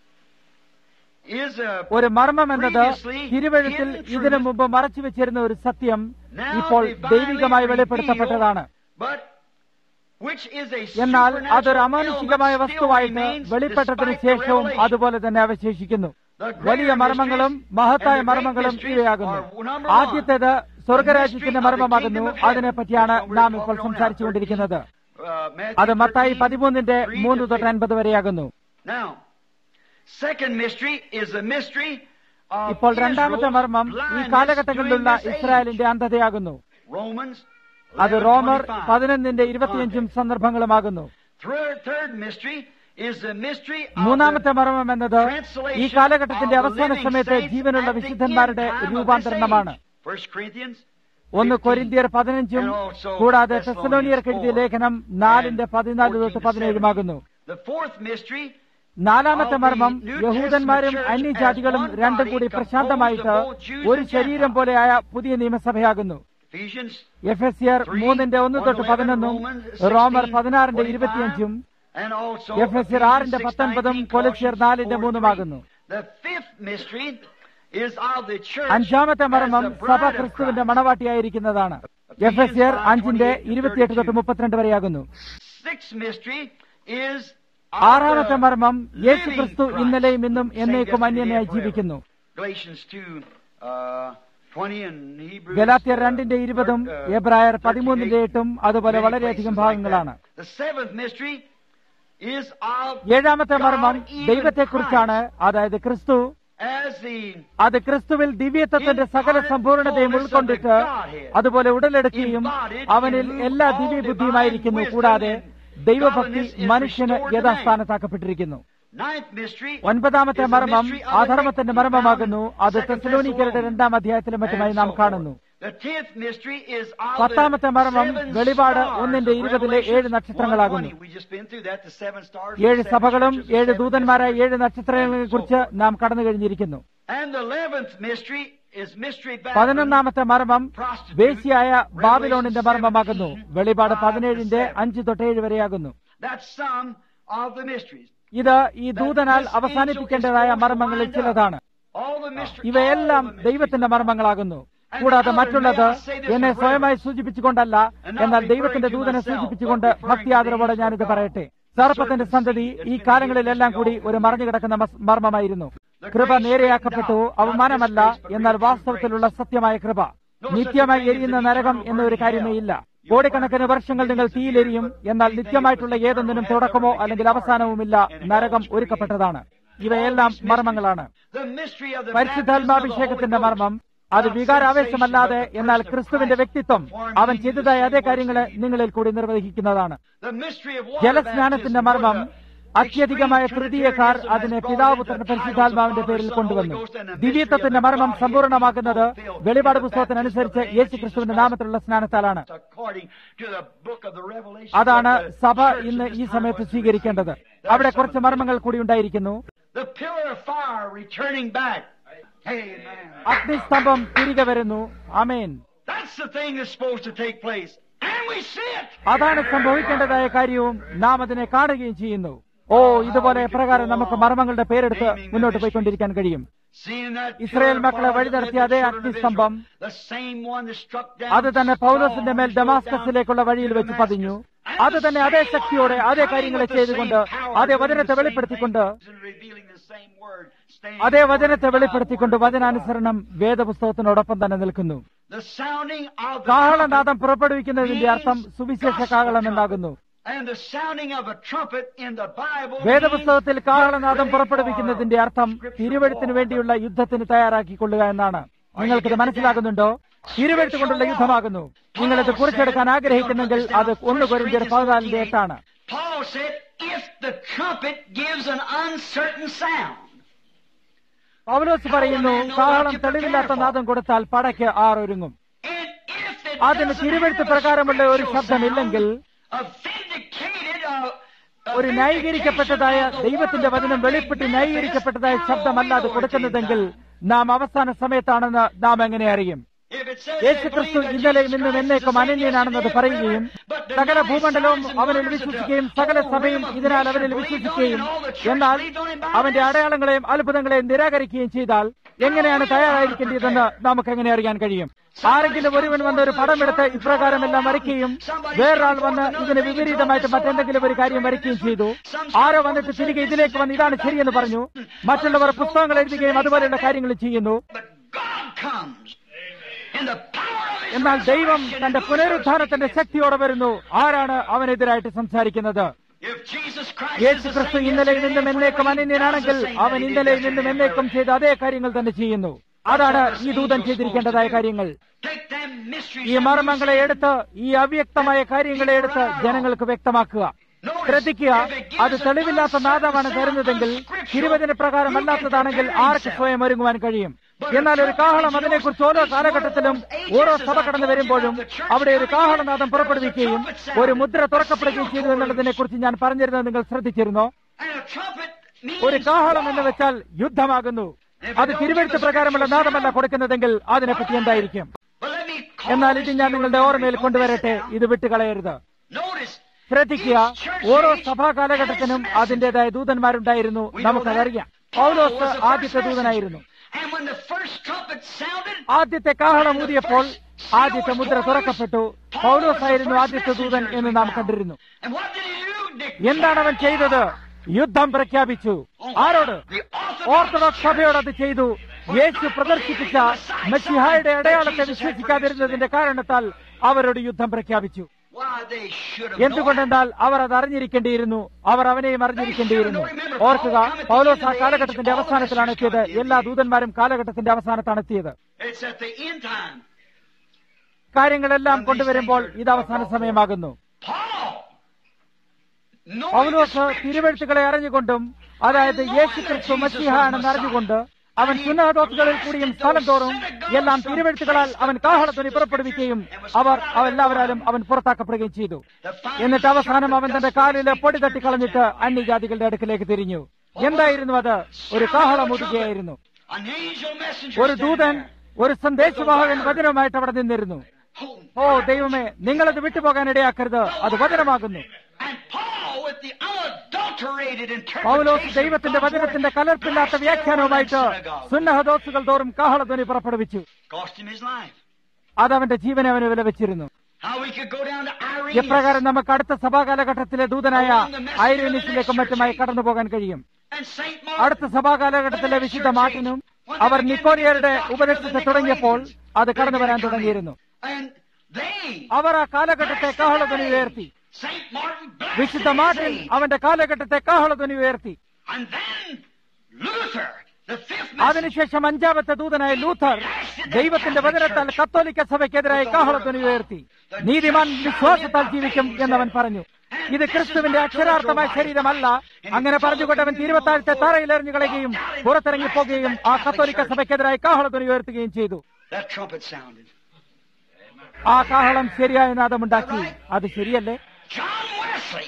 is a ഒരു മർമ്മം എന്നത് previously തിരുവഴുത്തിൽ hidden ഇതിനു truth, മുമ്പ് മറച്ചു വെച്ചിരുന്ന ഒരു സത്യം now ഇപ്പോൾ divinely ദൈവികമായി വെളിപ്പെടുത്തപ്പെട്ടതാണ് revealed, but which is a എന്നാൽ supernatural അതൊരു അമാനുഷികമായ element still വസ്തുവായിട്ട് remains വെളിപ്പെട്ടതിന് despite the ശേഷവും revelation. അതുപോലെ തന്നെ അവശേഷിക്കുന്നു The വലിയ greater മർമ്മങ്ങളും mysteries മഹത്തായ and the great മർമ്മങ്ങളും mysteries ഇവയാകുന്നു are number one, ആദ്യത്തേത് സ്വർഗരാജ്യത്തിന്റെ the mystery of the മർമ്മമാകുന്നു kingdom of heaven. അതിനെ പറ്റിയാണ് That's what we're നാം talking ഇപ്പോൾ on now, സംസാരിച്ചുകൊണ്ടിരിക്കുന്നത് 13, uh, Matthew അത് മത്തായി 13, പതിമൂന്നിന്റെ 3 മൂന്ന് to തൊട്ട് 6. അൻപത് വരെയാകുന്നു Now, second mystery is the mystery of ഇപ്പോൾ രണ്ടാമത്തെ Israel's മർമ്മം ഈ blindness കാലഘട്ടങ്ങളിലുള്ള during this age. ഇസ്രായേലിന്റെ അന്ധതയാകുന്നു Romans അത് റോമർ 11:25. പതിനൊന്നിന്റെ ഇരുപത്തിയഞ്ചും സന്ദർഭങ്ങളുമാകുന്നു Third, third mystery is the mystery of മൂന്നാമത്തെ the മർമ്മം എന്നത് ഈ കാലഘട്ടത്തിന്റെ അവസാന സമയത്തെ ജീവനുള്ള വിശുദ്ധന്മാരുടെ രൂപാന്തരണമാണ് First Corinthians ഒന്ന് കൊരിന്തിയർ പതിനഞ്ചും കൂടാതെ തെസലോനിയർക്ക് എഴുതിയ ലേഖനം നാലിന്റെ പതിനാല് തൊട്ട് പതിനേഴുമാകുന്നു The fourth mystery നാലാമത്തെ മർമ്മം യഹൂദന്മാരും അന്യജാതികളും രണ്ടും കൂടി പ്രശാന്തമായിട്ട് ഒരു ശരീരം പോലെയായ പുതിയ നിയമസഭയാകുന്നു Ephesians എഫ് എസ് ആർ 3, മൂന്നിന്റെ ഒന്ന് തൊട്ട് 11, പതിനൊന്നും Romans റോമർ 16, പതിനാറിന്റെ 45, ഇരുപത്തിയഞ്ചും and also എഫ് എസ് ആർ ആറിന്റെ Ephesians 6, പത്തൊൻപതും 19, കൊലസ്യർ Colossians നാലിന്റെ 4, മൂന്നുമാകുന്നു 3. The fifth mystery is of the church അഞ്ചാമത്തെ മർമ്മം as the സഭ bride of ക്രിസ്തുവിന്റെ Christ. മണവാട്ടിയായിരിക്കുന്നതാണ് എഫ് എസ് ആർ അഞ്ചിന്റെ ഇരുപത്തിയെട്ട് തൊട്ട് മുപ്പത്തിരണ്ട് വരെയാകുന്നു Sixth mystery is ആറാമത്തെ മർമ്മം യേശു ക്രിസ്തു ഇന്നലെയും ഇന്നും എന്നേക്കും അന്യനായി ജീവിക്കുന്നു Galatians 2, uh, 20 and Hebrews. ഗലാത്യർ രണ്ടിന്റെ ഇരുപതും uh, എബ്രായർ 13 പതിമൂന്നിന്റെ എട്ടും അതുപോലെ many വളരെയധികം places like ഭാഗങ്ങളാണ് that. The seventh mystery is of ഏഴാമത്തെ മർമ്മം God, even ദൈവത്തെക്കുറിച്ചാണ് അതായത് ക്രിസ്തു Christ, as the അത് ക്രിസ്തുവിൽ ദിവ്യത്വത്തിന്റെ സകല സമ്പൂർണതയും ഉൾക്കൊണ്ടിട്ട് അതുപോലെ ഉടലെടുക്കുകയും അവനിൽ എല്ലാ ദിവ്യബുദ്ധിയുമായിരിക്കുന്നു കൂടാതെ ദൈവഭക്തി മനുഷ്യന് യഥാസ്ഥാനത്താക്കപ്പെട്ടിരിക്കുന്നു ninth mystery ഒൻപതാമത്തെ is the മർമ്മം mystery of the അധർമ്മത്തിന്റെ മർമ്മമാകുന്നു അത് തെസലോനിക്കരുടെ രണ്ടാം അധ്യായത്തിലും മറ്റുമായി നാം കാണുന്നു The tenth mystery is of പത്താമത്തെ the മർമ്മം seven വെളിപാട് stars ഒന്നിന്റെ of ഇരുപതിലെ Revelation ഏഴ് നക്ഷത്രങ്ങളാകുന്നു 1:20. We just been through that, the seven stars, ഏഴ് the seven സഭകളും churches, the ഏഴ് seven ദൂതന്മാരായ messengers. ഏഴ് നക്ഷത്രങ്ങളെ കുറിച്ച് നാം കടന്നു കഴിഞ്ഞിരിക്കുന്നു And the eleventh mystery is mystery Babylon. പതിനൊന്നാമത്തെ മർമ്മം വേശ്യയായ ബാബിലോണിന്റെ മർമ്മമാകുന്നു വെളിപാട് പതിനേഴിന്റെ അഞ്ച് തൊട്ട് ഏഴ് വരെയാകുന്നു That's some of the mysteries. ഇത് ഈ ദൂതനാൽ അവസാനിപ്പിക്കേണ്ടതായ മർമ്മങ്ങളിൽ ചിലതാണ് All the mysteries. ഇവയെല്ലാം ദൈവത്തിന്റെ മർമ്മങ്ങളാകുന്നു കൂടാതെ മറ്റുള്ളത് എന്നെ സ്വയമായി സൂചിപ്പിച്ചുകൊണ്ടല്ല എന്നാൽ ദൈവത്തിന്റെ ദൂതനെ സൂചിപ്പിച്ചുകൊണ്ട് ഭക്തിയാദരവോടെ ഞാനിത് പറയട്ടെ സർപ്പത്തിന്റെ സന്തതി ഈ കാലങ്ങളിലെല്ലാം കൂടി ഒരു മറഞ്ഞു കിടക്കുന്ന മസ്- മർമ്മമായിരുന്നു കൃപ നേരെയാക്കപ്പെട്ടു അവമാനമല്ല എന്നാൽ വാസ്തവത്തിലുള്ള സത്യമായ കൃപ നിത്യമായി എരിയുന്ന നരകം എന്നൊരു കാര്യമേ ഇല്ല കോടിക്കണക്കിന് വർഷങ്ങൾ നിങ്ങൾ തീയിലെരിയും എന്നാൽ നിത്യമായിട്ടുള്ള ഏതൊന്നിനും തുടക്കമോ അല്ലെങ്കിൽ അവസാനവുമില്ല നരകം ഒരുക്കപ്പെട്ടതാണ് ഇവയെല്ലാം മർമ്മങ്ങളാണ് The mystery of the പരിശുദ്ധാത്മാഭിഷേകത്തിന്റെ മർമ്മം അത് വികാരാവേശമല്ലാതെ എന്നാൽ ക്രിസ്തുവിന്റെ വ്യക്തിത്വം അവൻ ചെയ്തതായ അതേ കാര്യങ്ങളെ നിങ്ങളിൽ കൂടി നിർവഹിക്കുന്നതാണ് The mystery of water ജലസ്നാനത്തിന്റെ baptism, മർമ്മം where the- അത്യധികമായ തൃതീയ കാർ അതിനെ പിതാവ് പുത്രൻ പരിശുദ്ധാത്മാവിന്റെ പേരിൽ കൊണ്ടുവന്നു ദിവ്യത്വത്തിന്റെ മർമ്മം സമ്പൂർണ്ണമാക്കുന്നത് വെളിപാട് പുസ്തകത്തിനനുസരിച്ച് യേശു ക്രിസ്തുവിന്റെ നാമത്തിലുള്ള സ്നാനത്താലാണ് according to the book of the Revelation. അതാണ് that the സഭ church ഇന്ന് is ഈ time സമയത്ത് of സ്വീകരിക്കേണ്ടത് അവിടെ കുറച്ച് മർമ്മങ്ങൾ കൂടി ഉണ്ടായിരിക്കുന്നു The pillar of fire returning back. Amen. അഗ്നിസ്തംഭം തിരികെ വരുന്നു അമേൻ That's the thing that's supposed to take place. And we see it. അതാണ് സംഭവിക്കേണ്ടതായ കാര്യവും നാം അതിനെ കാണുകയും ചെയ്യുന്നു ഓ ഇതുപോലെ എപ്രകാരം നമുക്ക് മർമ്മങ്ങളുടെ പേരെടുത്ത് മുന്നോട്ട് പോയിക്കൊണ്ടിരിക്കാൻ കഴിയും Seeing that Israel pillar of മക്കളെ fire വഴി that നടത്തിയ led അതേ the children of അഗ്നിസ്തംഭം Israel, the same one that struck down അത് തന്നെ പൗലോസിന്റെ മേൽ Saul, ഡമാസ്കസിലേക്കുള്ള വഴിയിൽ വെച്ച് പതിഞ്ഞു അത് തന്നെ അതേ ശക്തിയോടെ അതേ കാര്യങ്ങളെ ചെയ്തുകൊണ്ട് അതേ വചനത്തെ വെളിപ്പെടുത്തിക്കൊണ്ട് അതേ വചനത്തെ വെളിപ്പെടുത്തിക്കൊണ്ട് വചനാനുസരണം വേദപുസ്തകത്തിനോടൊപ്പം തന്നെ നിൽക്കുന്നു The sounding of the കാഹളനാദം പുറപ്പെടുവിക്കുന്നതിന്റെ അർത്ഥം സുവിശേഷ കാഹളം എന്നാകുന്നു and the sounding of a trumpet in the Bible വേദപുസ്തകത്തിൽ കാഹളനാദം പുറപ്പെടുവിക്കുന്നതിന്റെ അർത്ഥം തിരുവഴുത്തിന് വേണ്ടിയുള്ള യുദ്ധത്തിന് തയ്യാറാക്കിക്കൊള്ളുക എന്നാണ് നിങ്ങൾക്കിത് മനസ്സിലാകുന്നുണ്ടോ തിരുവഴുത്ത് കൊണ്ടുള്ള യുദ്ധമാകുന്നു നിങ്ങളിത് കുറിച്ചെടുക്കാൻ ആഗ്രഹിക്കുന്നെങ്കിൽ അത് ഒന്ന് കൊരിന്ത്യർ പതിനാലിന്റെ എട്ടാണ് Paul said, if the trumpet gives an uncertain sound, പൗലോസ് പറയുന്നു കാഹളം തെളിവില്ലാത്ത നാദം കൊടുത്താൽ പടയ്ക്ക് ആറൊരുങ്ങും and if it അതിന് doesn't തിരുവഴുത്ത് have a പ്രകാരമുള്ള ഒരു spiritual ശബ്ദമില്ലെങ്കിൽ sound, a vindicated, uh, a ഒരു ന്യായീകരിക്കപ്പെട്ടതായ vindication of the ദൈവത്തിന്റെ word of വചനം God വെളിപ്പെട്ട് made ന്യായീകരിക്കപ്പെട്ടതായ manifest, ശബ്ദമല്ലാതെ how will we കൊടുക്കുന്നതെങ്കിൽ know it is നാം അവസാന സമയത്താണെന്ന് നാം എങ്ങനെ അറിയും If it says Yeshu they ക്രിസ്തു believe that ഇന്നലെയും Jesus ഇന്നും Christ is എന്നേക്കും the same അനന്യനാണെന്നത് yesterday, പറയുകയും forever, but സകല deny ഭൂമണ്ഡലവും signs and അവനിൽ wonders വിശ്വസിക്കുകയും of the സകല whole സഭയും realm of ഇതിനാൽ nature അവനിൽ believed on വിശ്വസിക്കുകയും and all the church എന്നാൽ believed on him by അവന്റെ this. അടയാളങ്ങളെയും അത്ഭുതങ്ങളെയും നിരാകരിക്കുകയും ചെയ്താൽ എങ്ങനെയാണ് തയ്യാറായിരിക്കേണ്ടതെന്ന് നമുക്ക് എങ്ങനെ അറിയാൻ കഴിയും ആരെങ്കിലും ഒരുവൻ വന്ന് ഒരു പടമെടുത്ത് ഇപ്രകാരമെല്ലാം വരയ്ക്കുകയും വേറൊരാൾ വന്ന് ഇതിന് വിപരീതമായിട്ട് മറ്റെന്തെങ്കിലും ഒരു കാര്യം വരയ്ക്കുകയും ചെയ്തു ആരോ വന്നിട്ട് തിരികെ ഇതിലേക്ക് വന്ന് ഇതാണ് ശരിയെന്ന് പറഞ്ഞു മറ്റുള്ളവർ പുസ്തകങ്ങൾ എഴുതുകയും അതുപോലെയുള്ള കാര്യങ്ങൾ ചെയ്യുന്നു But God comes in the power of His എന്നാൽ ദൈവം തന്റെ resurrection. പുനരുദ്ധാനത്തിന്റെ ശക്തിയോടെ വരുന്നു ആരാണ് അവനെതിരായിട്ട് സംസാരിക്കുന്നത് If Jesus Christ is Yeshu the ക്രിസ്തു same ഇന്നലെയും yesterday, ഇന്നും എന്നേക്കും forever, He അനന്യനാണെങ്കിൽ does the same അവൻ that He did ഇന്നലെയും ഇന്നും yesterday, എന്നേക്കും forever. ചെയ്ത അതേ കാര്യങ്ങൾ തന്നെ ചെയ്യുന്നു അതാണ് ഈ ദൂതൻ ചെയ്തിരിക്കേണ്ടതായ കാര്യങ്ങൾ Take them mysteries ഈ and മർമ്മങ്ങളെ you എടുത്ത് ഈ അവ്യക്തമായ കാര്യങ്ങളെ എടുത്ത് ജനങ്ങൾക്ക് വ്യക്തമാക്കുക ശ്രദ്ധിക്കുക അത് തെളിവില്ലാത്ത നാദമാണ് തരുന്നതെങ്കിൽ തിരുവചന പ്രകാരം അല്ലാത്തതാണെങ്കിൽ ആർക്ക് സ്വയം ഒരുങ്ങുവാൻ കഴിയും എന്നാൽ ഒരു കാഹളം അതിനെക്കുറിച്ച് ഓരോ കാലഘട്ടത്തിലും ഓരോ സഭ കടന്നു വരുമ്പോഴും അവിടെ ഒരു കാഹളനാദം പുറപ്പെടുവിക്കുകയും ഒരു മുദ്ര തുറക്കപ്പെടുകയും ചെയ്തു എന്നുള്ളതിനെ കുറിച്ച് ഞാൻ പറഞ്ഞിരുന്നത് നിങ്ങൾ ശ്രദ്ധിച്ചിരുന്നോ And a trumpet ഒരു means കാഹളം എന്ന് വെച്ചാൽ യുദ്ധമാകുന്നു അത് തിരുവഴുത്ത് പ്രകാരമുള്ള നാദമല്ല കൊടുക്കുന്നതെങ്കിൽ അതിനെപ്പറ്റി എന്തായിരിക്കും But let me എന്നാൽ ഇത് ഞാൻ നിങ്ങളുടെ ഓർമ്മയിൽ കൊണ്ടുവരട്ടെ ഇത് വിട്ടുകളയരുത് Notice, ശ്രദ്ധിക്കുക ഓരോ സഭാ കാലഘട്ടത്തിനും അതിന്റേതായ ദൂതന്മാരുണ്ടായിരുന്നു നമുക്കതറിയാം പൗലോസ് ആദ്യത്തെ ദൂതനായിരുന്നു and when the first trumpet sounded, ആദ്യത്തെ കാഹളം ഊതിയപ്പോൾ ആദ്യത്തെ മുദ്ര തുറക്കപ്പെട്ടു പൗലോസ് ആയിരുന്നു ആദ്യത്തെ ദൂതൻ എന്ന് നാം കണ്ടിരുന്നു and what did he do? Dick? എന്താണ് അവൻ ചെയ്തത് യുദ്ധം പ്രഖ്യാപിച്ചു ആരോട് ഓർത്തഡോക്സ് സഭയോട് അത് ചെയ്തു യേശു പ്രദർശിപ്പിച്ച മെസ്സിഹായുടെ അടയാളത്തെ വിശ്വസിക്കാതിരുന്നതിന്റെ കാരണത്താൽ അവരോട് യുദ്ധം പ്രഖ്യാപിച്ചു Why, they should have known. എന്തുകൊണ്ടെന്നാൽ അവർ അത് അറിഞ്ഞിരിക്കേണ്ടിയിരുന്നു അവർ അവനെയും അറിഞ്ഞിരിക്കേണ്ടിയിരുന്നു ഓർക്കുക പൗലോസ് ആ കാലഘട്ടത്തിന്റെ അവസാനത്തിലാണ് എത്തിയത് എല്ലാ ദൂതന്മാരും കാലഘട്ടത്തിന്റെ അവസാനത്താണ് എത്തിയത് It's at the end time. കാര്യങ്ങളെല്ലാം കൊണ്ടുവരുമ്പോൾ ഇത് അവസാന സമയമാകുന്നു Paul, knowing Paulose the scriptures, തിരുവെഴുത്തുകളെ അറിഞ്ഞുകൊണ്ടും അതായത് യേശു ക്രിസ്തു മസിഹ ആണെന്ന് അറിഞ്ഞുകൊണ്ട് അവൻ സുന്നഹദോത്തുകളിൽ കൂടിയും സ്ഥലം തോറും എല്ലാം തിരുവെഴുത്തുകളാൽ അവൻ കാഹളധ്വനി പുറപ്പെടുവിക്കുകയും അവർ എല്ലാവരാലും അവൻ പുറത്താക്കപ്പെടുകയും ചെയ്തു the final എന്നിട്ട് അവസാനം അവൻ തന്റെ കാലില് പൊടി തട്ടിക്കളഞ്ഞിട്ട് അന്യജാതികളുടെ അടുക്കിലേക്ക് തിരിഞ്ഞു എന്തായിരുന്നു അത് ഒരു കാഹളമുതുകയായിരുന്നു an angel messenger ഒരു standing ദൂതൻ there. ഒരു സന്ദേശവാഹകൻ വചനവുമായിട്ട് അവിടെ നിന്നിരുന്നു Oh, ഓ ദൈവമേ നിങ്ങളത് വിട്ടുപോകാൻ ഇടയാക്കരുത് അത് വചനമാകുന്നു And Paul, with the unadulterated Paulose interpretation ദൈവത്തിന്റെ of God's വചനത്തിന്റെ word, കലർപ്പില്ലാത്ത വ്യാഖ്യാനവുമായിട്ട് സുന്നഹദോസുകൾ തോറും കാഹളധ്വനി പുറപ്പെടുവിച്ചു cost him his life. അതവന്റെ ജീവനെ അവന് വിലവെച്ചിരുന്നു How we could go down to Irenaeus. എപ്രകാരം നമുക്ക് അടുത്ത സഭാകാലഘട്ടത്തിലെ ദൂതനായ ഐരേനിസിലേക്കും മറ്റുമായി കടന്നു പോകാൻ കഴിയും And Saint Martin. അടുത്ത സഭാകാലഘട്ടത്തിലെ വിശുദ്ധ മാർട്ടിനും അവർ നിക്കോരിയരുടെ ഉപദേശത്തെ തുടങ്ങിയപ്പോൾ അത് കടന്നു വരാൻ തുടങ്ങിയിരുന്നു And they, അവർ ആ കാലഘട്ടത്തെ കാഹളധ്വനി ഉയർത്തി Saint Martin, blessed വിശുദ്ധ his മാർട്ടിൻ age. അവന്റെ കാലഘട്ടത്തെ കാഹളധ്വനി ഉയർത്തി And then Luther, the fifth messenger, അതിനുശേഷം അഞ്ചാമത്തെ ദൂതനായ ലൂഥർ ദൈവത്തിന്റെ വചനത്താൽ കത്തോലിക്ക സഭയ്ക്കെതിരായി കാഹളധ്വനി ഉയർത്തി നീതിമാൻ വിശ്വാസത്താൽ ജീവിക്കും എന്നവൻ പറഞ്ഞു ഇത് ക്രിസ്തുവിന്റെ അക്ഷരാർത്ഥമായ ശരീരമല്ല അങ്ങനെ പറഞ്ഞുകൊണ്ട് അവൻ തിരുവത്താഴത്തെ തറയിലെറിഞ്ഞു കളയുകയും പുറത്തിറങ്ങിപ്പോകുകയും ആ കത്തോലിക്ക സഭയ്ക്കെതിരായി കാഹളധ്വനി ഉയർത്തുകയും ചെയ്തു that trumpet sounded. ആ കാഹളം ശരിയായ നാദമുണ്ടാക്കി അത് ശരിയല്ലേ John Wesley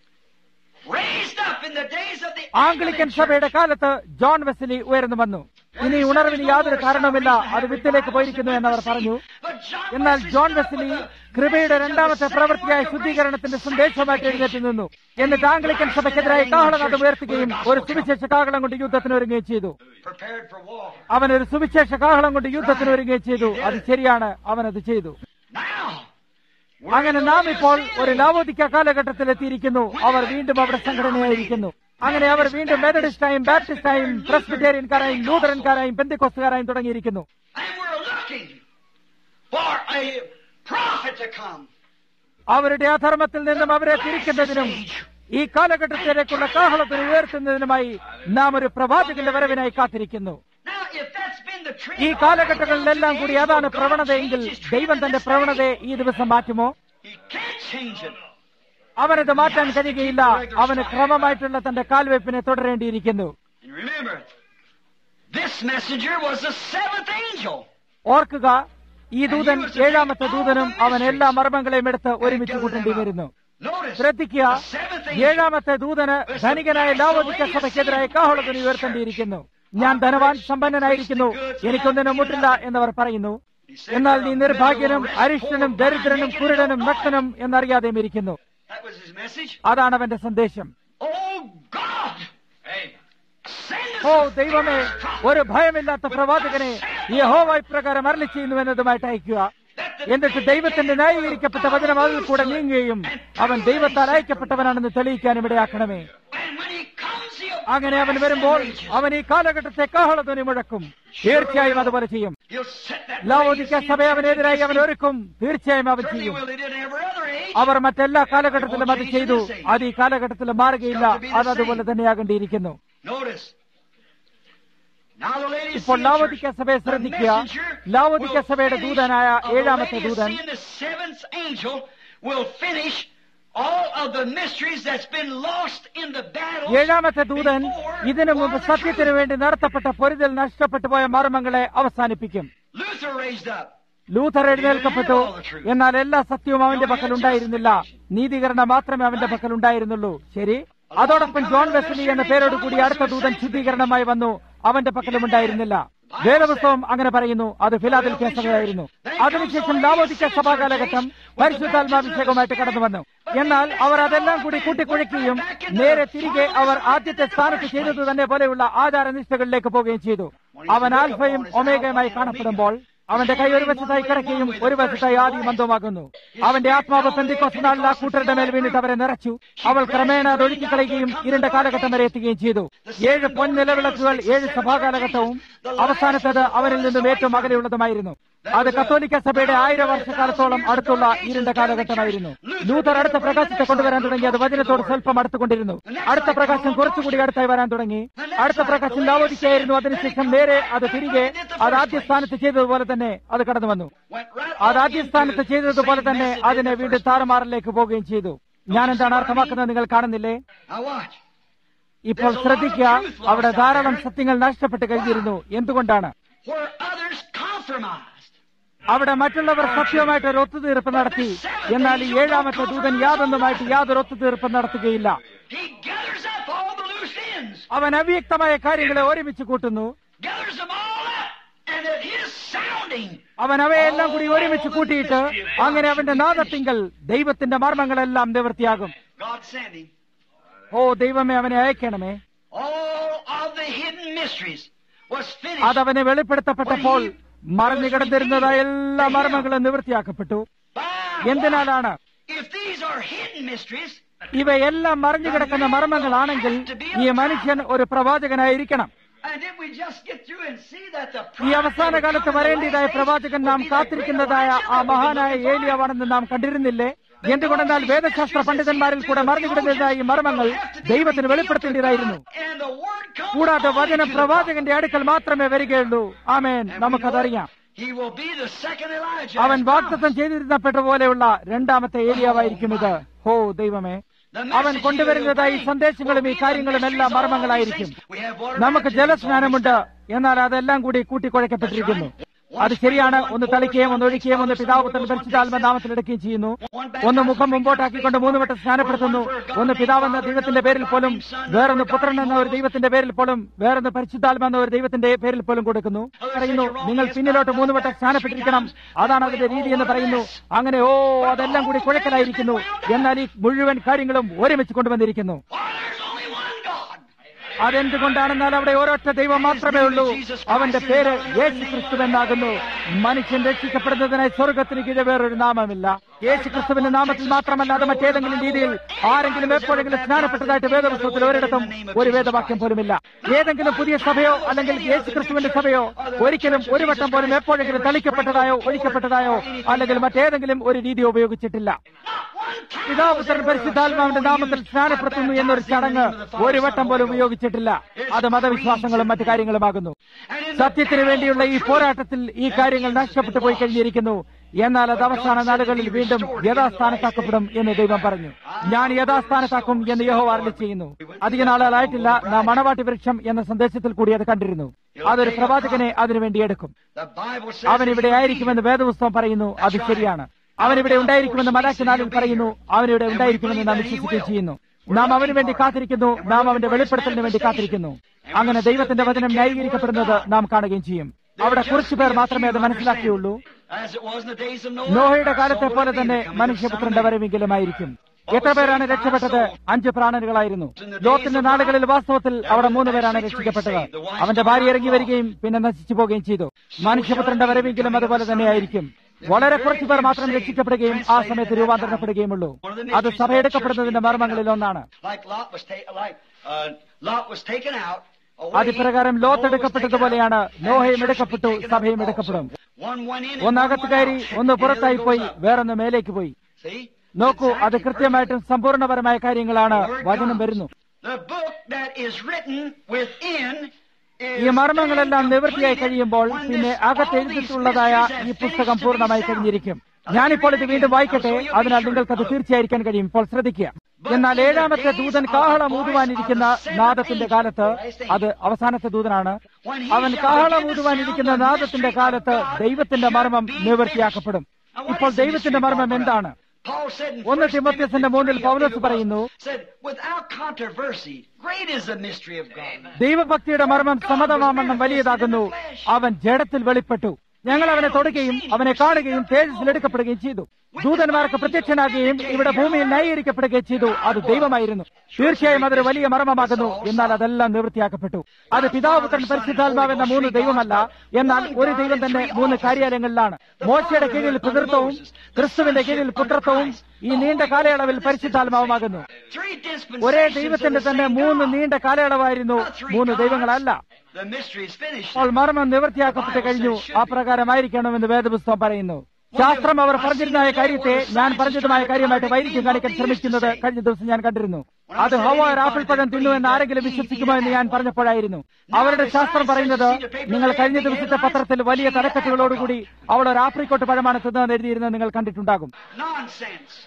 raised up in the days of the Anglican സഭയുടെ കാലത്ത് ജോൺ വെസ്ലി ഉയർന്നു വന്നു ഇനി ഉണർവിന് യാതൊരു കാരണവുമില്ല അത് വിത്തിലേക്ക് പോയിരിക്കുന്നു എന്നവർ പറഞ്ഞു But John എന്നാൽ Wesley John stood Wesley up കൃപയുടെ രണ്ടാമത്തെ പ്രവൃത്തിയായ ശുദ്ധീകരണത്തിന്റെ സന്ദേശമായിട്ട് എഴുന്നേറ്റ് നിന്നു എന്നിട്ട് ആംഗ്ലിക്കൻ സഭയ്ക്കെതിരായി കാഹളനാഥം ഉയർത്തുകയും ഒരു സുവിശേഷ കാഹളം കൊണ്ട് യുദ്ധത്തിന് ഒരുങ്ങുകയും ചെയ്തു prepared for war. അവൻ ഒരു സുവിശേഷ കാഹളം കൊണ്ട് യുദ്ധത്തിന് ഒരുങ്ങുകയും ചെയ്തു അത് ശരിയാണ് അവൻ അത് ചെയ്തു Now, അങ്ങനെ നാം ഇപ്പോൾ ഒരു ലാവോദിക്ക കാലഘട്ടത്തിൽ എത്തിയിരിക്കുന്നു അവർ വീണ്ടും അവിടെ സംഘടനയായിരിക്കുന്നു അങ്ങനെ അവർ വീണ്ടും മെത്തഡിസ്റ്റായും ബാപ്റ്റിസ്റ്റായും പ്രസ്ബിറ്റേറിയൻകാരായും ലൂതറൻകാരായും പെന്തിക്കോസ്തുകാരായും തുടങ്ങിയിരിക്കുന്നു and we're looking for a prophet to come. അവരുടെ അധർമ്മത്തിൽ നിന്നും അവരെ തിരിക്കുന്നതിനും ഈ കാലഘട്ടത്തിലേക്കുള്ള കാഹളത്തിന് ഉയർത്തുന്നതിനുമായി നാം ഒരു പ്രവാചകന്റെ വരവിനായി കാത്തിരിക്കുന്നു Now, if that's been the trend, ഈ കാലഘട്ടങ്ങളിലെല്ലാം കൂടി അതാണ് പ്രവണതയെങ്കിൽ ദൈവം തന്റെ പ്രവണതയെ ഈ ദിവസം മാറ്റുമോ He can't change it. അവനത് മാറ്റാൻ കഴിയുകയില്ല അവന് ക്രമമായിട്ടുള്ള തന്റെ കാൽവെപ്പിനെ തുടരേണ്ടിയിരിക്കുന്നു And remember, this messenger was the seventh angel. ഓർക്കുക ഈ ദൂതൻ ഏഴാമത്തെ ദൂതനും അവൻ എല്ലാ മർമ്മങ്ങളെയും എടുത്ത് ഒരുമിച്ച് കൂട്ടേണ്ടി വരുന്നു Notice, ശ്രദ്ധിക്കുക the seventh angel. ഏഴാമത്തെ ദൂതന് ധനികനായ ലാവോദിക്ക സഭയ്ക്കെതിരായ കാഹളത്തിന് ഉയർത്തേണ്ടിയിരിക്കുന്നു ഞാൻ ധനവാൻ സമ്പന്നനായിരിക്കുന്നു എനിക്കൊന്നിനും മുട്ടില്ല എന്നവർ പറയുന്നു എന്നാൽ നീ നിർഭാഗ്യനും അരിഷ്ടനും ദരിദ്രനും കുരുടനും നഗ്നനും എന്നറിയാതെയും ഇരിക്കുന്നു That was his message. അതാണ് അവന്റെ സന്ദേശം Oh God! Send us oh a ദൈവമേ ഒരു ഭയമില്ലാത്ത പ്രവാചകനെ യഹോവ ഇപ്രകാരം അരളി ചെയ്യുന്നു എന്നതുമായിട്ട് അയക്കുക എന്നിട്ട് ദൈവത്തിന്റെ ന്യായീകരിക്കപ്പെട്ട വചനം അതിൽ കൂടെ നീങ്ങുകയും അവൻ ദൈവത്താൽ അയക്കപ്പെട്ടവനാണെന്ന് തെളിയിക്കാനും ഇടയാക്കണമേ And when he comes, he'll, അങ്ങനെ അവൻ വരുമ്പോൾ അവൻ ഈ കാലഘട്ടത്തെ കാഹളധ്വനി മുഴക്കും തീർച്ചയായും അതുപോലെ ചെയ്യും he'll set that ലവോദിക്ക blaze സഭ അവനെതിരായി അവൻ ഒരുക്കും തീർച്ചയായും അവൻ Certainly ചെയ്യും will. They did in every other age. അവർ മറ്റെല്ലാ കാലഘട്ടത്തിലും അത് ചെയ്തു അത് ഈ കാലഘട്ടത്തിൽ മാറുകയില്ല അത് അതുപോലെ തന്നെയാകേണ്ടിയിരിക്കുന്നു Notice. Now the ladies ഇപ്പോൾ ലാവോദിക്ക സഭയെ ശ്രദ്ധിക്കുക ലാവോദിക്ക സഭയുടെ ദൂതനായ ഏഴാമത്തെ ദൂതൻ the seventh angel will finish all of the mysteries that's been lost in the battle. ഏഴാമത്തെ ദൂതൻ ഇതിനു മുമ്പ് സത്യത്തിനു വേണ്ടി നടത്തപ്പെട്ട പൊരുതൽ നഷ്ടപ്പെട്ടു പോയ മർമ്മങ്ങളെ അവസാനിപ്പിക്കും Luther raised up. ലൂഥർ എഴുന്നേൽക്കപ്പെട്ടു എന്നാൽ എല്ലാ സത്യവും അവന്റെ പക്കൽ ഉണ്ടായിരുന്നില്ല നീതീകരണം മാത്രമേ അവന്റെ പക്കൽ ഉണ്ടായിരുന്നുള്ളൂ ശരി അതോടൊപ്പം ജോൺ വെസ്ലി എന്ന പേരോട് കൂടി അടുത്ത ദൂതൻ ശുദ്ധീകരണമായി വന്നു അവന്റെ പക്കലും ഉണ്ടായിരുന്നില്ല വേദപുസ്തകം അങ്ങനെ പറയുന്നു അത് ഫിലാദൽഫിയ സഭയായിരുന്നു അതിനുശേഷം ലാവോദിക്ക സഭാ കാലഘട്ടം പരിശുദ്ധാത്മാഭിഷേകമായിട്ട് കടന്നു വന്നു എന്നാൽ അവർ അതെല്ലാം കൂടി കൂട്ടിക്കുഴയ്ക്കുകയും നേരെ തിരികെ അവർ ആദ്യത്തെ സ്ഥാനത്ത് ചെയ്തത് തന്നെ പോലെയുള്ള ആചാരനിഷ്ഠകളിലേക്ക് പോവുകയും ചെയ്തു അവൻ ആൽഫയും ഒമേഗയുമായി കാണപ്പെടുമ്പോൾ അവന്റെ കൈ ഒരു വശത്തായി കിടക്കുകയും ഒരു വശത്തായി ആദ്യം മന്ദമാകുന്നു അവന്റെ ആത്മാവ് പെന്തിക്കോസ് നാളിൽ ആ കൂട്ടരുടെ മേൽ വീണിട്ട് അവരെ നിറച്ചു അവൾ ക്രമേണ അത് ഒഴുക്കിക്കളയുകയും ഇരുണ്ട കാലഘട്ടം വരെ എത്തുകയും ചെയ്തു ഏഴ് പൊൻ നിലവിളക്കുകൾ ഏഴ് സഭാകാലഘട്ടവും അവസാനത്തത് അവരിൽ നിന്നും ഏറ്റവും അകലെയുള്ളതുമായിരുന്നു അത് കത്തോലിക്ക സഭയുടെ ആയിരം വർഷക്കാലത്തോളം അടുത്തുള്ള ഇരുണ്ട കാലഘട്ടമായിരുന്നു ലൂതർ അടുത്ത പ്രകാശത്തെ കൊണ്ടുവരാൻ തുടങ്ങി അത് വചനത്തോട് സ്വല്പം അടുത്തുകൊണ്ടിരുന്നു അടുത്ത പ്രകാശം കുറച്ചുകൂടി അടുത്തായി വരാൻ തുടങ്ങി അടുത്ത പ്രകാശം ലാവോദിക്കായിരുന്നു അതിനുശേഷം നേരെ അത് തിരികെ അത് ആദ്യ സ്ഥാനത്ത് ചെയ്തതുപോലെ തന്നെ അത് കടന്നു വന്നു അത് ആദ്യ സ്ഥാനത്ത് ചെയ്തതുപോലെ തന്നെ അതിനെ വീണ്ടും താറുമാറിലേക്ക് പോവുകയും ചെയ്തു ഞാൻ എന്താണ് അർത്ഥമാക്കുന്നത് നിങ്ങൾ കാണുന്നില്ലേ Now watch. ഇപ്പോൾ ശ്രദ്ധിക്കുക അവിടെ ധാരാളം സത്യങ്ങൾ നഷ്ടപ്പെട്ട് കഴിഞ്ഞിരുന്നു എന്തുകൊണ്ടാണ് Where others compromised. അവിടെ മറ്റുള്ളവർ സത്യമായിട്ട് ഒരു ഒത്തുതീർപ്പ് നടത്തി എന്നാൽ ഈ ഏഴാമത്തെ ദൂതൻ യാതൊന്നുമായിട്ട് യാതൊരു ഒത്തുതീർപ്പ് നടത്തുകയില്ല He gathers up all the loose ends, അവൻ അവ്യക്തമായ കാര്യങ്ങളെ ഒരുമിച്ച് കൂട്ടുന്നു gathers them all up, and at his sounding, അവൻ അവയെല്ലാം കൂടി ഒരുമിച്ച് കൂട്ടിയിട്ട് അങ്ങനെ അവന്റെ നാദത്തിങ്കൽ ദൈവത്തിന്റെ മർമ്മങ്ങളെല്ലാം നിവൃത്തിയാകും God sent him. ഓ ദൈവമേ അവനെ അയക്കണമേ All of the hidden mysteries was finished. അതവനെ വെളിപ്പെടുത്തപ്പെട്ടപ്പോൾ മറഞ്ഞു കിടന്നിരുന്നതായ എല്ലാ മർമ്മങ്ങളും നിവൃത്തിയാക്കപ്പെട്ടു by എന്തിനാലാണ് If these are hidden mysteries, ഇവയെല്ലാം മറിഞ്ഞു കിടക്കുന്ന മർമ്മങ്ങളാണെങ്കിൽ ഈ മനുഷ്യൻ ഒരു പ്രവാചകനായിരിക്കണം and if we just get through and see that the ഈ അവസാന കാലത്ത് വരേണ്ടതായ പ്രവാചകൻ നാം കാത്തിരിക്കുന്നതായ ആ മഹാനായ ഏലിയാവാണെന്ന് നാം കണ്ടിരുന്നില്ലേ എന്തുകൊണ്ടെന്നാൽ വേദശാസ്ത്ര പണ്ഡിതന്മാരിൽ കൂടെ മറിഞ്ഞുകിടുന്നതായ ഈ മർമ്മങ്ങൾ ദൈവത്തിന് വെളിപ്പെടുത്തേണ്ടതായിരുന്നു and the word comes കൂടാതെ only വചനം to- പ്രവാചകന്റെ അടുക്കൽ മാത്രമേ വരികയുള്ളൂ ആമേൻ and we നമുക്കതറിയാം know He will be the second Elijah. അവൻ as വാക്തത്വം promised. ചെയ്തിരുന്നപ്പെട്ട പോലെയുള്ള രണ്ടാമത്തെ ഏലിയാവായിരിക്കും ഇത് ഹോ ദൈവമേ The അവൻ message കൊണ്ടുവരുന്നതായി he will സന്ദേശങ്ങളും ഈ bring will be കാര്യങ്ങളും the എല്ലാം mysteries of all മർമ്മങ്ങളായിരിക്കും these things. We have water നമുക്ക് baptism, ജലസ്നാനമുണ്ട് it's all എന്നാൽ അതെല്ലാം കൂടി കൂട്ടിക്കുഴക്കപ്പെട്ടിരിക്കുന്നു അത് ശരിയാണ് ഒന്ന് തളിക്കുകയും ഒന്ന് ഒഴിക്കുകയും ഒന്ന് പിതാവുത്തൻ പരിശുദ്ധാത്മ നാമത്തിൽ എടുക്കുകയും ചെയ്യുന്നു ഒന്ന് മുഖം മുമ്പോട്ടാക്കിക്കൊണ്ട് മൂന്ന് വട്ടം സ്നാനപ്പെടുത്തുന്നു ഒന്ന് പിതാവെന്ന ദൈവത്തിന്റെ പേരിൽ പോലും വേറൊന്ന് പുത്രൻ എന്ന ഒരു ദൈവത്തിന്റെ പേരിൽ പോലും വേറൊന്ന് പരിശുദ്ധാത്മ എന്ന ഒരു ദൈവത്തിന്റെ പേരിൽ പോലും കൊടുക്കുന്നു പറയുന്നു നിങ്ങൾ പിന്നിലോട്ട് മൂന്ന് വട്ടം സ്നാനപ്പെട്ടിരിക്കണം അതാണ് അതിന്റെ രീതി എന്ന് പറയുന്നു അങ്ങനെ ഓ അതെല്ലാം കൂടി കുഴക്കലായിരിക്കുന്നു എന്നാൽ ഈ മുഴുവൻ കാര്യങ്ങളും ഒരുമിച്ച് കൊണ്ടുവന്നിരിക്കുന്നു For there's only one God. അതെന്തുകൊണ്ടാണെന്നാൽ അവിടെ ഒരൊറ്റ ദൈവം മാത്രമേ ഉള്ളൂ അവന്റെ പേര് യേശു ക്രിസ്തു എന്നാകുന്നു മനുഷ്യൻ രക്ഷിക്കപ്പെടുന്നതിനായി സ്വർഗത്തിന് കീഴെ വേറൊരു നാമമില്ല യേശു ക്രിസ്തുവിന്റെ നാമത്തിൽ മാത്രമല്ല അത് മറ്റേതെങ്കിലും രീതിയിൽ ആരെങ്കിലും എപ്പോഴെങ്കിലും സ്നാനപ്പെട്ടതായിട്ട് വേദപുസ്തകത്തിൽ ഒരിടത്തും ഒരു വേദവാക്യം പോലുമില്ല ഏതെങ്കിലും പുതിയ സഭയോ അല്ലെങ്കിൽ യേശു ക്രിസ്തുവിന്റെ സഭയോ ഒരിക്കലും ഒരു വട്ടം പോലും എപ്പോഴെങ്കിലും തളിക്കപ്പെട്ടതായോ ഒഴിക്കപ്പെട്ടതായോ അല്ലെങ്കിൽ മറ്റേതെങ്കിലും ഒരു രീതിയോ ഉപയോഗിച്ചിട്ടില്ല പിതാപുത്രൻ പരിശുദ്ധാത്മാവിന്റെ നാമത്തിൽ സ്നാനപ്പെടുത്തുന്നു എന്നൊരു ചടങ്ങ് ഒരു വട്ടം പോലും ഉപയോഗിച്ചിട്ടില്ല അത് മതവിശ്വാസങ്ങളും മറ്റു കാര്യങ്ങളുമാകുന്നു സത്യത്തിന് വേണ്ടിയുള്ള ഈ പോരാട്ടത്തിൽ ഈ കാര്യങ്ങൾ നഷ്ടപ്പെട്ടു പോയി കഴിഞ്ഞിരിക്കുന്നു എന്നാൽ അത് അവസാന നാളുകളിൽ വീണ്ടും യഥാസ്ഥാനത്താക്കപ്പെടും എന്ന് ദൈവം പറഞ്ഞു ഞാൻ യഥാസ്ഥാനത്താക്കും എന്ന് യഹോ അരളി ചെയ്യുന്നു അധിക നാളുകളായിട്ടില്ല നാം മണവാട്ടി വൃക്ഷം എന്ന സന്ദേശത്തിൽ കൂടി അത് കണ്ടിരുന്നു അതൊരു പ്രവാചകനെ അതിനുവേണ്ടി എടുക്കും The Bible says അവൻ ഇവിടെ ആയിരിക്കുമെന്ന് വേദപുസ്തകം പറയുന്നു അത് ശരിയാണ് അവൻ ഇവിടെ ഉണ്ടായിരിക്കുമെന്ന് മലാശനാളിൽ പറയുന്നു അവൻ ഇവിടെ ഉണ്ടായിരിക്കുമെന്ന് നാം വിശ്വസിക്കുകയും ചെയ്യുന്നു നാം അവന് വേണ്ടി കാത്തിരിക്കുന്നു നാം അവന്റെ വെളിപ്പെടുത്തലിന് വേണ്ടി കാത്തിരിക്കുന്നു അങ്ങനെ ദൈവത്തിന്റെ വചനം ന്യായീകരിക്കപ്പെടുന്നത് നാം കാണുകയും ചെയ്യും അവിടെ കുറച്ചു പേർ മാത്രമേ അത് മനസ്സിലാക്കിയുള്ളൂ as it was in the days of Noah. നോഹയുടെ കാലത്തെ so will പോലെ it be തന്നെ the coming of the Son മനുഷ്യപുത്രന്റെ of Man. വരവെങ്കിലുമായിരിക്കും എത്ര പേരാണ് രക്ഷപ്പെട്ടത് അഞ്ച് പ്രാണനുകളായിരുന്നു ലോത്തിന്റെ നാളുകളിൽ വാസ്തവത്തിൽ അവിടെ മൂന്ന് പേരാണ് രക്ഷിക്കപ്പെട്ടത് അവന്റെ ഭാര്യ ഇറങ്ങി വരികയും പിന്നെ നശിച്ചു പോവുകയും ചെയ്തു മനുഷ്യപുത്രന്റെ വരവെങ്കിലും അതുപോലെ തന്നെയായിരിക്കും വളരെ കുറച്ചു പേർ മാത്രം രക്ഷിക്കപ്പെടുകയും ആ സമയത്ത് രൂപാന്തരപ്പെടുകയുമുള്ളൂ അത് സഭയെടുക്കപ്പെടുന്നതിന്റെ മർമ്മങ്ങളിൽ ഒന്നാണ് Like Lot was ta- like uh, Lot was taken out. away, അതിപ്രകാരം ലോത്ത് Noah was എടുക്കപ്പെട്ടതുപോലെയാണ് taken out, നോഹയും and the church എടുക്കപ്പെട്ടു was taken up സഭയും also. എടുക്കപ്പെടും One went in and ഒന്നകത്ത് one went കയറി out. ഒന്ന് And പുറത്തായി the other പോയി goes up. വേറൊന്ന് മേലേക്ക് പോയി See? നോക്കൂ അത് Exactly. കൃത്യമായിട്ടും സമ്പൂർണ്ണപരമായ കാര്യങ്ങളാണ് The word വചനം comes. വരുന്നു The book that is written within is ഈ മർമ്മങ്ങളെല്ലാം then നിവൃത്തിയായി completed കഴിയുമ്പോൾ when പിന്നെ this- അകത്ത് all these എഴുതിയിട്ടുള്ളതായ mysteries ഈ have പുസ്തകം finished to be പൂർണ്ണമായി sound. കഴിഞ്ഞിരിക്കും ഞാനിപ്പോൾ ഇത് വീണ്ടും വായിക്കട്ടെ അതിനാൽ നിങ്ങൾക്കത് തീർച്ചയായിരിക്കാൻ കഴിയും ഇപ്പോൾ ശ്രദ്ധിക്കുക എന്നാൽ ഏഴാമത്തെ ദൂതൻ കാഹളം ഊതുവാനിരിക്കുന്ന നാദത്തിന്റെ കാലത്ത് അത് അവസാനത്തെ ദൂതനാണ് അവൻ കാഹളം ഊതുവാനിരിക്കുന്ന നാദത്തിന്റെ കാലത്ത് ദൈവത്തിന്റെ മർമ്മം നിവൃത്തിയാക്കപ്പെടും ഇപ്പോൾ ദൈവത്തിന്റെ മർമ്മം എന്താണ് Paul said in ഒന്ന് 1 തിമോത്യസിന്റെ Timothy മൂന്നിൽ 3, I Paulose think it was, പറയുന്നു said, without controversy, great is the mystery of God. ദൈവഭക്തിയുടെ മർമ്മം സമതമാമണ്ണം വലിയതാകുന്നു അവൻ ജഡത്തിൽ വെളിപ്പെട്ടു ഞങ്ങൾ അവനെ തൊടുകയും അവനെ കാണുകയും തേജസ്സിൽ എടുക്കപ്പെടുകയും ചെയ്തു ദൂതന്മാർക്ക് പ്രത്യക്ഷനാകുകയും ഇവിടെ ഭൂമിയിൽ ന്യായീകരിക്കപ്പെടുകയും ചെയ്തു അത് ദൈവമായിരുന്നു തീർച്ചയായും അതൊരു വലിയ മർമ്മമാകുന്നു എന്നാൽ അതെല്ലാം നിവൃത്തിയാക്കപ്പെട്ടു അത് പിതാവ് പുത്രൻ പരിശുദ്ധാത്മാവ് എന്ന മൂന്ന് ദൈവമല്ല എന്നാൽ ഒരു ദൈവം തന്നെ മൂന്ന് കാര്യാലയങ്ങളിലാണ് മോശയുടെ കീഴിൽ പിതൃത്വവും ക്രിസ്തുവിന്റെ കീഴിൽ പുത്രത്വവും ഈ നീണ്ട കാലയളവിൽ പരിശുദ്ധാത്മാവുമാകുന്നു Three ഒരേ dispensations of ദൈവത്തിന്റെ the തന്നെ same മൂന്ന് God. നീണ്ട കാലയളവായിരുന്നു മൂന്ന് ദൈവങ്ങളല്ല The mystery is finished. അപ്പോൾ മർമ്മം നിവൃത്തിയാക്കപ്പെട്ട് കഴിഞ്ഞു ആ പ്രകാരമായിരിക്കണമെന്ന് വേദപുസ്തകം പറയുന്നു ശാസ്ത്രം അവർ പറഞ്ഞിരുന്ന കാര്യത്തെ ഞാൻ പറഞ്ഞതുമായ കാര്യമായിട്ട് വൈരുദ്ധ്യം കാണിക്കാൻ ശ്രമിക്കുന്നത് കഴിഞ്ഞ ദിവസം ഞാൻ കണ്ടിരുന്നു അത് ഹവ ഒരു ആപ്പിൾ പഴം തിന്നു എന്ന് ആരെങ്കിലും വിശ്വസിക്കുമോ എന്ന് ഞാൻ പറഞ്ഞപ്പോഴായിരുന്നു അവരുടെ ശാസ്ത്രം പറയുന്നത് നിങ്ങൾ കഴിഞ്ഞ ദിവസത്തെ പത്രത്തിൽ വലിയ തലക്കെട്ടുകളോടുകൂടി അവൾ ഒരു ആപ്രിക്കോട്ട് പഴമാണ് തിന്നതെന്ന് എഴുതിയിരുന്നത് നിങ്ങൾ കണ്ടിട്ടുണ്ടാകും Nonsense.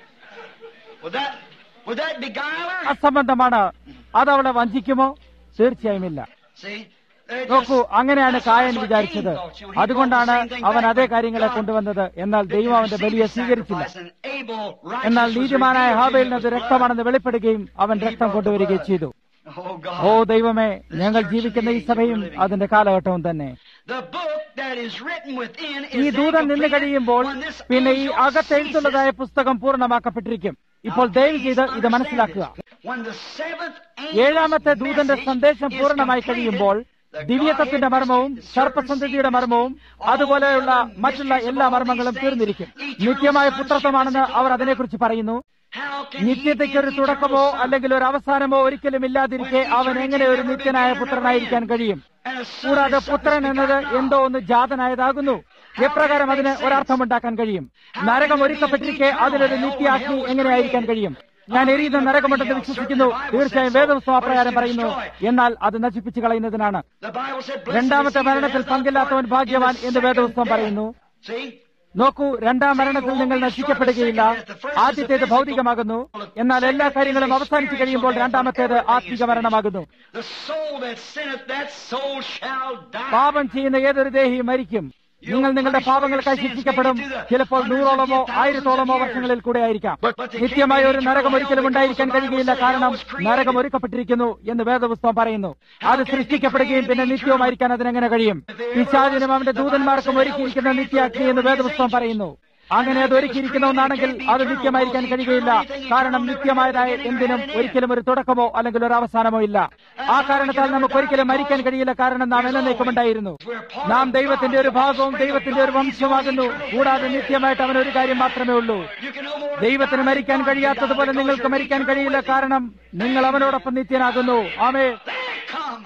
Would that, would that beguile her? അസംബന്ധമാണ് അത് അവളെ വഞ്ചിക്കുമോ തീർച്ചയായും ഇല്ല See? They're നോക്കൂ just- അങ്ങനെയാണ് that's കായൻ what വിചാരിച്ചത് Cain thought, you know. He അതുകൊണ്ടാണ് brought the same thing അവൻ back. അതേ കാര്യങ്ങളെ God കൊണ്ടുവന്നത് എന്നാൽ ദൈവം അവന്റെ received ബലിയെ his സ്വീകരിച്ചില്ല sacrifice, and Abel righteous എന്നാൽ was നീതിമാനായ revealed to ഹാബേലിന് him അത് with രക്തമാണെന്ന് വെളിപ്പെടുകയും അവൻ രക്തം കൊണ്ടുവരികയും ചെയ്തു blood. Oh God. ഓ ദൈവമേ ഞങ്ങൾ ജീവിക്കുന്ന ഈ സഭയും അതിന്റെ കാലഘട്ടവും തന്നെ The book that is written within ഈ is ദൂതൻ then നിന്ന് completed കഴിയുമ്പോൾ when this പിന്നെ ഈ angel അകത്തെഴുത്തുള്ളതായ പുസ്തകം പൂർണ്ണമാക്കപ്പെട്ടിരിക്കും ഇപ്പോൾ ദയവ് ചെയ്ത് ഇത് മനസ്സിലാക്കുക When the seventh ഏഴാമത്തെ angel's ദൂതന്റെ message സന്ദേശം is പൂർണ്ണമായി completed, കഴിയുമ്പോൾ the ദിവ്യത്വത്തിന്റെ Godhead മർമ്മവും mystery, the സർപ്പസന്ധതിയുടെ മർമ്മവും അതുപോലെയുള്ള മറ്റുള്ള എല്ലാ മർമ്മങ്ങളും തീർന്നിരിക്കും നിത്യമായ പുത്രത്വമാണെന്ന് അവർ അതിനെക്കുറിച്ച് പറയുന്നു How can he നിത്യതയ്ക്ക് ഒരു be തുടക്കമോ eternal son? അല്ലെങ്കിൽ ഒരു അവസാനമോ ഒരിക്കലും ഇല്ലാതിരിക്കെ അവൻ എങ്ങനെ ഒരു നിത്യനായ പുത്രനായിരിക്കാൻ കഴിയും And a son കൂടാതെ is പുത്രൻ something എന്നത് begotten of. എന്തോ ഒന്ന് ജാതനായതാകുന്നു എപ്രകാരം അതിന് ഒരർത്ഥമുണ്ടാക്കാൻ കഴിയും നരകം ഒരുക്കപ്പെട്ടിരിക്കെ അതിലൊരു നിത്യാഗ്നി എങ്ങനെയായിരിക്കാൻ കഴിയും ഞാൻ എരിയുന്ന നരകമുണ്ടെന്ന് വിശ്വസിക്കുന്നു തീർച്ചയായും വേദപുസ്തകം അപ്രകാരം പറയുന്നു എന്നാൽ അത് നശിപ്പിച്ചു കളയുന്നതിനാണ് The Bible said, "Blessed രണ്ടാമത്തെ is he that മരണത്തിൽ has not പങ്കില്ലാത്തവൻ part ഭാഗ്യവാൻ in the എന്ന് second വേദപുസ്തകം death." പറയുന്നു See? നോക്കൂ രണ്ടാം മരണത്തിൽ നിങ്ങൾ നശിക്കപ്പെടുകയില്ല ആദ്യത്തേത് ഭൗതികമാകുന്നു എന്നാൽ എല്ലാ കാര്യങ്ങളും അവസാനിച്ചു കഴിയുമ്പോൾ രണ്ടാമത്തേത് ആത്മിക മരണമാകുന്നു The soul that sinneth, that soul shall die. പാപം ചെയ്യുന്ന ഏതൊരു ദേഹി മരിക്കും നിങ്ങൾ നിങ്ങളുടെ പാപങ്ങൾക്കായി ശിക്ഷിക്കപ്പെടും ചിലപ്പോൾ നൂറോളമോ ആയിരത്തോളമോ വർഷങ്ങളിൽ കൂടെ ആയിരിക്കാം നിത്യമായ ഒരു നരകം ഒരിക്കലും ഉണ്ടായിരിക്കാൻ കഴിയുകയില്ല കാരണം നരകം ഒരുക്കപ്പെട്ടിരിക്കുന്നു എന്ന് വേദപുസ്തകം പറയുന്നു അത് സൃഷ്ടിക്കപ്പെടുകയും പിന്നെ നിത്യവുമായിരിക്കാൻ അതിനെങ്ങനെ കഴിയും പിശാചിനും അവന്റെ ദൂതന്മാർക്കും ഒരുക്കിയിരിക്കുന്ന നിത്യാഗ്നി എന്ന് വേദപുസ്തകം പറയുന്നു അങ്ങനെ അത് ഒരുക്കിയിരിക്കുന്ന ഒന്നാണെങ്കിൽ അത് നിത്യമായിരിക്കാൻ കഴിയുകയില്ല കാരണം നിത്യമായതായ എന്തിനും ഒരിക്കലും ഒരു തുടക്കമോ അല്ലെങ്കിൽ ഒരു അവസാനമോ ഇല്ല ആ കാരണത്താൽ നമുക്ക് ഒരിക്കലും മരിക്കാൻ കഴിയില്ല കാരണം നാം എന്നേക്കുമുണ്ടായിരുന്നു നാം ദൈവത്തിന്റെ ഒരു ഭാഗവും ദൈവത്തിന്റെ ഒരു വംശമാകുന്നു കൂടാതെ നിത്യമായിട്ട് അവൻ ഒരു കാര്യം മാത്രമേ ഉള്ളൂ You can no more ദൈവത്തിന് മരിക്കാൻ കഴിയാത്തതുപോലെ നിങ്ങൾക്ക് മരിക്കാൻ കഴിയില്ല കാരണം നിങ്ങൾ അവനോടൊപ്പം നിത്യനാകുന്നു ആമേ There come.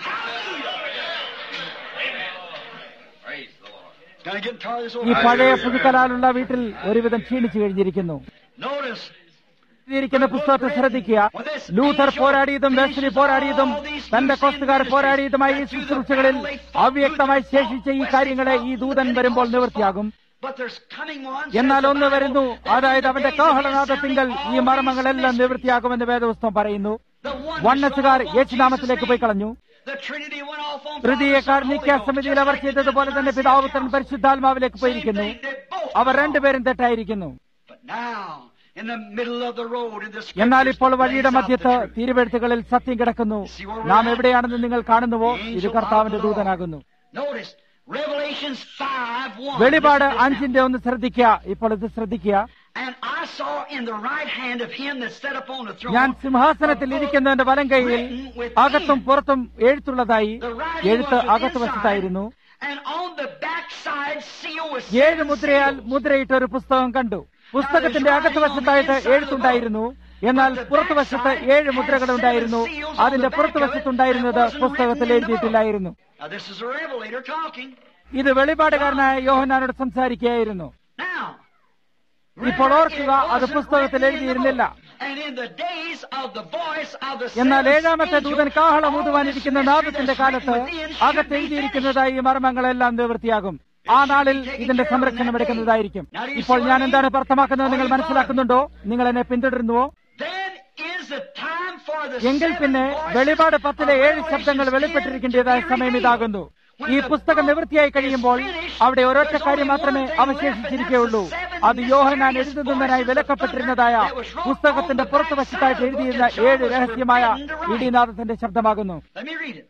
Can I get tired of this ഈ old പഴയ പുതുക്കലാലുള്ള വീട്ടിൽ ഒരുവിധം ക്ഷീണിച്ചു കഴിഞ്ഞിരിക്കുന്നു Notice, എഴുതിയിരിക്കുന്ന പുസ്തകത്തെ ശ്രദ്ധിക്കുക ലൂഥർ പോരാടിയതും വെസ്ലി പോരാടിയതും തന്റെ കോസ്റ്റുകാർ പോരാടിയതുമായ ഈ ശുശ്രൂഷകളിൽ അവ്യക്തമായി ശേഷിച്ച ഈ കാര്യങ്ങളെ ഈ ദൂതൻ വരുമ്പോൾ നിവൃത്തിയാകും but there's coming one. എന്നാൽ ഒന്ന് വരുന്നു അതായത് അവന്റെ കാഹളനാഥത്തിങ്കൽ ഈ മർമ്മങ്ങളെല്ലാം നിവൃത്തിയാകുമെന്ന് വേദപുസ്തകം പറയുന്നു The one വണ്ണസുകാർ യേശുനാമത്തിലേക്ക് പോയി കളഞ്ഞു The Trinity went off on തൃതീയക്കാർ നിത്യ സമിതിയിൽ അവർ ചെയ്തതുപോലെ തന്നെ പിതാവുത്തൻ പരിശുദ്ധാത്മാവിലേക്ക് പോയിരിക്കുന്നു അവർ രണ്ടുപേരും തെറ്റായിരിക്കുന്നു But now, in the middle of the road, in the എന്നാൽ scriptures ഇപ്പോൾ വഴിയുടെ lays out the മധ്യത്ത് truth. തിരുവെഴുത്തുകളിൽ സത്യം കിടക്കുന്നു നാം എവിടെയാണെന്ന് നിങ്ങൾ കാണുന്നുവോ ഇത് കർത്താവിന്റെ ദൂതനാകുന്നു Notice, Revelations 5 1. വെളിപാട് Listen to this അഞ്ചിന്റെ ഒന്ന് ശ്രദ്ധിക്കുക ഇപ്പോൾ ഇത് ശ്രദ്ധിക്കുക now. And I saw in the right hand of him that sat upon the throne. ഞാൻ സിംഹാസനത്തിൽ ഇരിക്കുന്നവന്റെ വലം കൈയിൽ അകത്തും പുറത്തും എഴുത്തുള്ളതായി The writing എഴുത്ത് was അകത്ത് inside, വശത്തായിരുന്നു and on the backside seal was ഏഴ് seven മുദ്രയാൽ seals. മുദ്രയിട്ട ഒരു പുസ്തകം കണ്ടു പുസ്തകത്തിന്റെ അകത്ത് വശത്തായിട്ട് എഴുത്തുണ്ടായിരുന്നു എന്നാൽ പുറത്തുവശത്ത് ഏഴ് മുദ്രകളുണ്ടായിരുന്നു അതിന്റെ പുറത്തുവശത്തുണ്ടായിരുന്നത് പുസ്തകത്തിൽ എഴുതിയിട്ടില്ലായിരുന്നു Now this is a revelator talking. ഇത് വെളിപാടുകാരനായ യോഹനാനോട് സംസാരിക്കുകയായിരുന്നു Now, ഇപ്പോൾ ഓർക്കുക അത് പുസ്തകത്തിൽ എഴുതിയിരുന്നില്ല And in the days of the voice of the എന്നാൽ seventh ഏഴാമത്തെ ദൂതൻ angel, കാഹളം all ഊതുവാനിരിക്കുന്ന this നാദത്തിന്റെ mystery കാലത്ത് that's written within അകത്ത് should be എഴുതിയിരിക്കുന്നതായി ഈ മർമ്മങ്ങളെല്ലാം നിവൃത്തിയാകും ആ നാളിൽ ഇതിന്റെ സംരക്ഷണം എടുക്കുന്നതായിരിക്കും ഇപ്പോൾ ഞാൻ എന്താണ് അർത്ഥമാക്കുന്നത് നിങ്ങൾ മനസ്സിലാക്കുന്നുണ്ടോ നിങ്ങൾ എന്നെ പിന്തുടരുന്നുവോ Then is the time for the എങ്കിൽ seventh പിന്നെ voice വെളിപാട് പത്തിലെ of ഏഴ് Revelation ശബ്ദങ്ങൾ 10 വെളിപ്പെട്ടിരിക്കേണ്ടതായ to be സമയം revealed. ഇതാകുന്നു ഈ പുസ്തകം നിവൃത്തിയായി കഴിയുമ്പോൾ അവിടെ ഒരൊറ്റ കാര്യം മാത്രമേ അവശേഷിച്ചിരിക്കുകയുള്ളൂ അത് യോഹനാൻ എഴുതുന്നതിനായി വിലക്കപ്പെട്ടിരുന്നതായ പുസ്തകത്തിന്റെ പുറത്തു വശത്തായിട്ട് എഴുതിയിരുന്ന ഏഴ് രഹസ്യമായ ഇടിനാഥത്തിന്റെ ശബ്ദമാകുന്നു Let me read it.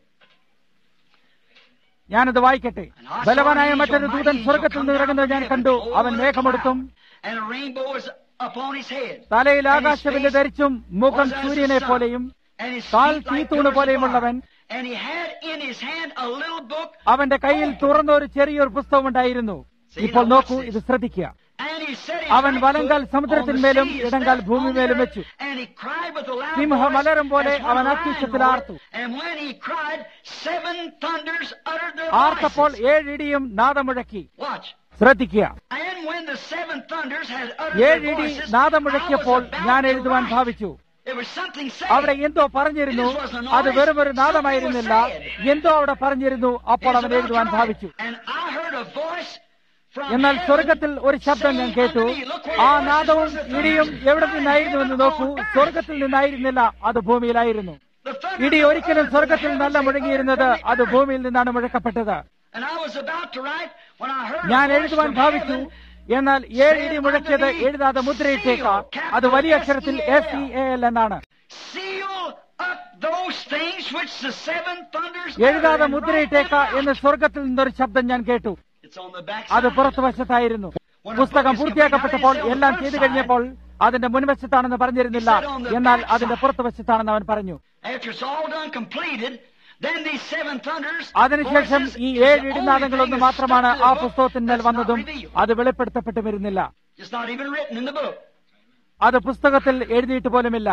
ഞാനത് വായിക്കട്ടെ ബലവാനായ മറ്റൊരു ദൂതൻ സ്വർഗത്തിൽ നിന്ന് ഇറങ്ങുന്നത് ഞാൻ കണ്ടു അവൻ മേഘമെടുത്തും And a rainbow was upon his head. തലയിൽ ആകാശവില്ല് ധരിച്ചും മുഖം സൂര്യനെ പോലെയും And his കാൽ feet like തീത്തൂണ് pillars of പോലെയുമുള്ളവൻ fire. And he had in his hand a little book. അവന്റെ കയ്യിൽ തുറന്ന ഒരു ചെറിയൊരു പുസ്തകം ഉണ്ടായിരുന്നു ഇപ്പോൾ നോക്കൂ ഇത് ശ്രദ്ധിക്കുക And he set his അവൻ right വലങ്കാൽ foot സമുദ്രത്തിന്മേലും on the sea, his ഇടങ്കാൽ left ഭൂമിമേലും on the വെച്ചു. earth, And he cried with a loud സിംഹം voice അലറും പോലെ as when അവൻ a lion അത്യുച്ചത്തിൽ roared. ആർത്തു. And when he cried, seven thunders uttered their ആർത്തപ്പോൾ voices. ഏഴിടിയും നാദമുഴക്കി Watch. ശ്രദ്ധിക്കുക And when the seven thunders had uttered their ഏഴിടി voices, നാദമുഴക്കിയപ്പോൾ I was ഞാൻ about to എഴുതുവാൻ write. ഭാവിച്ചു There was something അവിടെ said. എന്തോ പറഞ്ഞിരുന്നു അത് വെറും ഒരു നാദമായിരുന്നില്ല എന്തോ അവിടെ പറഞ്ഞിരുന്നു അപ്പോൾ അവൻ എഴുതുവാൻ ഭാവിച്ചു And I heard a voice from എന്നാൽ heaven സ്വർഗത്തിൽ ഒരു ശബ്ദം ഞാൻ saying കേട്ടു unto me, Look where ആ the voice നാദവും was, the ഇടിയും thunder എവിടെ was നിന്നായിരുന്നുവെന്ന് heaven നോക്കൂ on earth. സ്വർഗത്തിൽ നിന്നായിരുന്നില്ല അത് ഭൂമിയിലായിരുന്നു The thunder ഇടി of the ഒരിക്കലും earth സ്വർഗത്തിൽ and നല്ല heaven മുഴങ്ങിയിരുന്നത് from the അത് earth. ഭൂമിയിൽ നിന്നാണ് മുഴക്കപ്പെട്ടത് And I was about to write when I heard a ഞാൻ voice എഴുതുവാൻ from ഭാവിച്ചു heaven, എന്നാൽ ഏഴ് ഇടി മുഴക്കിയത് എഴുതാതെ മുദ്രയിട്ടേക്കാം അത് വലിയ അക്ഷരത്തിൽ എസ് ഇ എ എൽ എന്നാണ് Seal up those things which the seven thunders എഴുതാതെ uttered and മുദ്രയിട്ടേക്ക write them എന്ന് സ്വർഗത്തിൽ നിന്നൊരു ശബ്ദം ഞാൻ കേട്ടു out. It's on the back അത് side. പുറത്തു വശത്തായിരുന്നു പുസ്തകം പൂർത്തിയാക്കപ്പെട്ടപ്പോൾ എല്ലാം ചെയ്തു കഴിഞ്ഞപ്പോൾ അതിന്റെ മുൻവശത്താണെന്ന് പറഞ്ഞിരുന്നില്ല എന്നാൽ അതിന്റെ പുറത്തു വശത്താണെന്ന് അവൻ പറഞ്ഞു After it's all done completed, then these seven thunders അതിനുശേഷം voices ഈ is ഏഴ് the only ഇടിനാദങ്ങളൊന്ന് thing that's മാത്രമാണ് stuck to ആ the book പുസ്തകത്തിന്മേൽ that's not വന്നതും revealed. അത് വെളിപ്പെടുത്തപ്പെട്ടു വരുന്നില്ല It's not even written in the book. അത് പുസ്തകത്തിൽ എഴുതിയിട്ട് പോലുമില്ല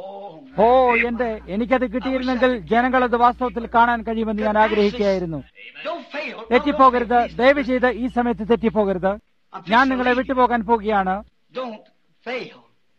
Oh, ഓ എന്റെ എനിക്കത് കിട്ടിയിരുന്നെങ്കിൽ ജനങ്ങൾ അത് വാസ്തവത്തിൽ കാണാൻ കഴിയുമെന്ന് ഞാൻ ആഗ്രഹിക്കുകയായിരുന്നു don't fail. No, തെറ്റിപ്പോകരുത് don't fail. ദയവ് ചെയ്ത് ഈ സമയത്ത് തെറ്റിപ്പോകരുത് ഞാൻ നിങ്ങളെ വിട്ടുപോകാൻ പോകുകയാണ് Don't fail.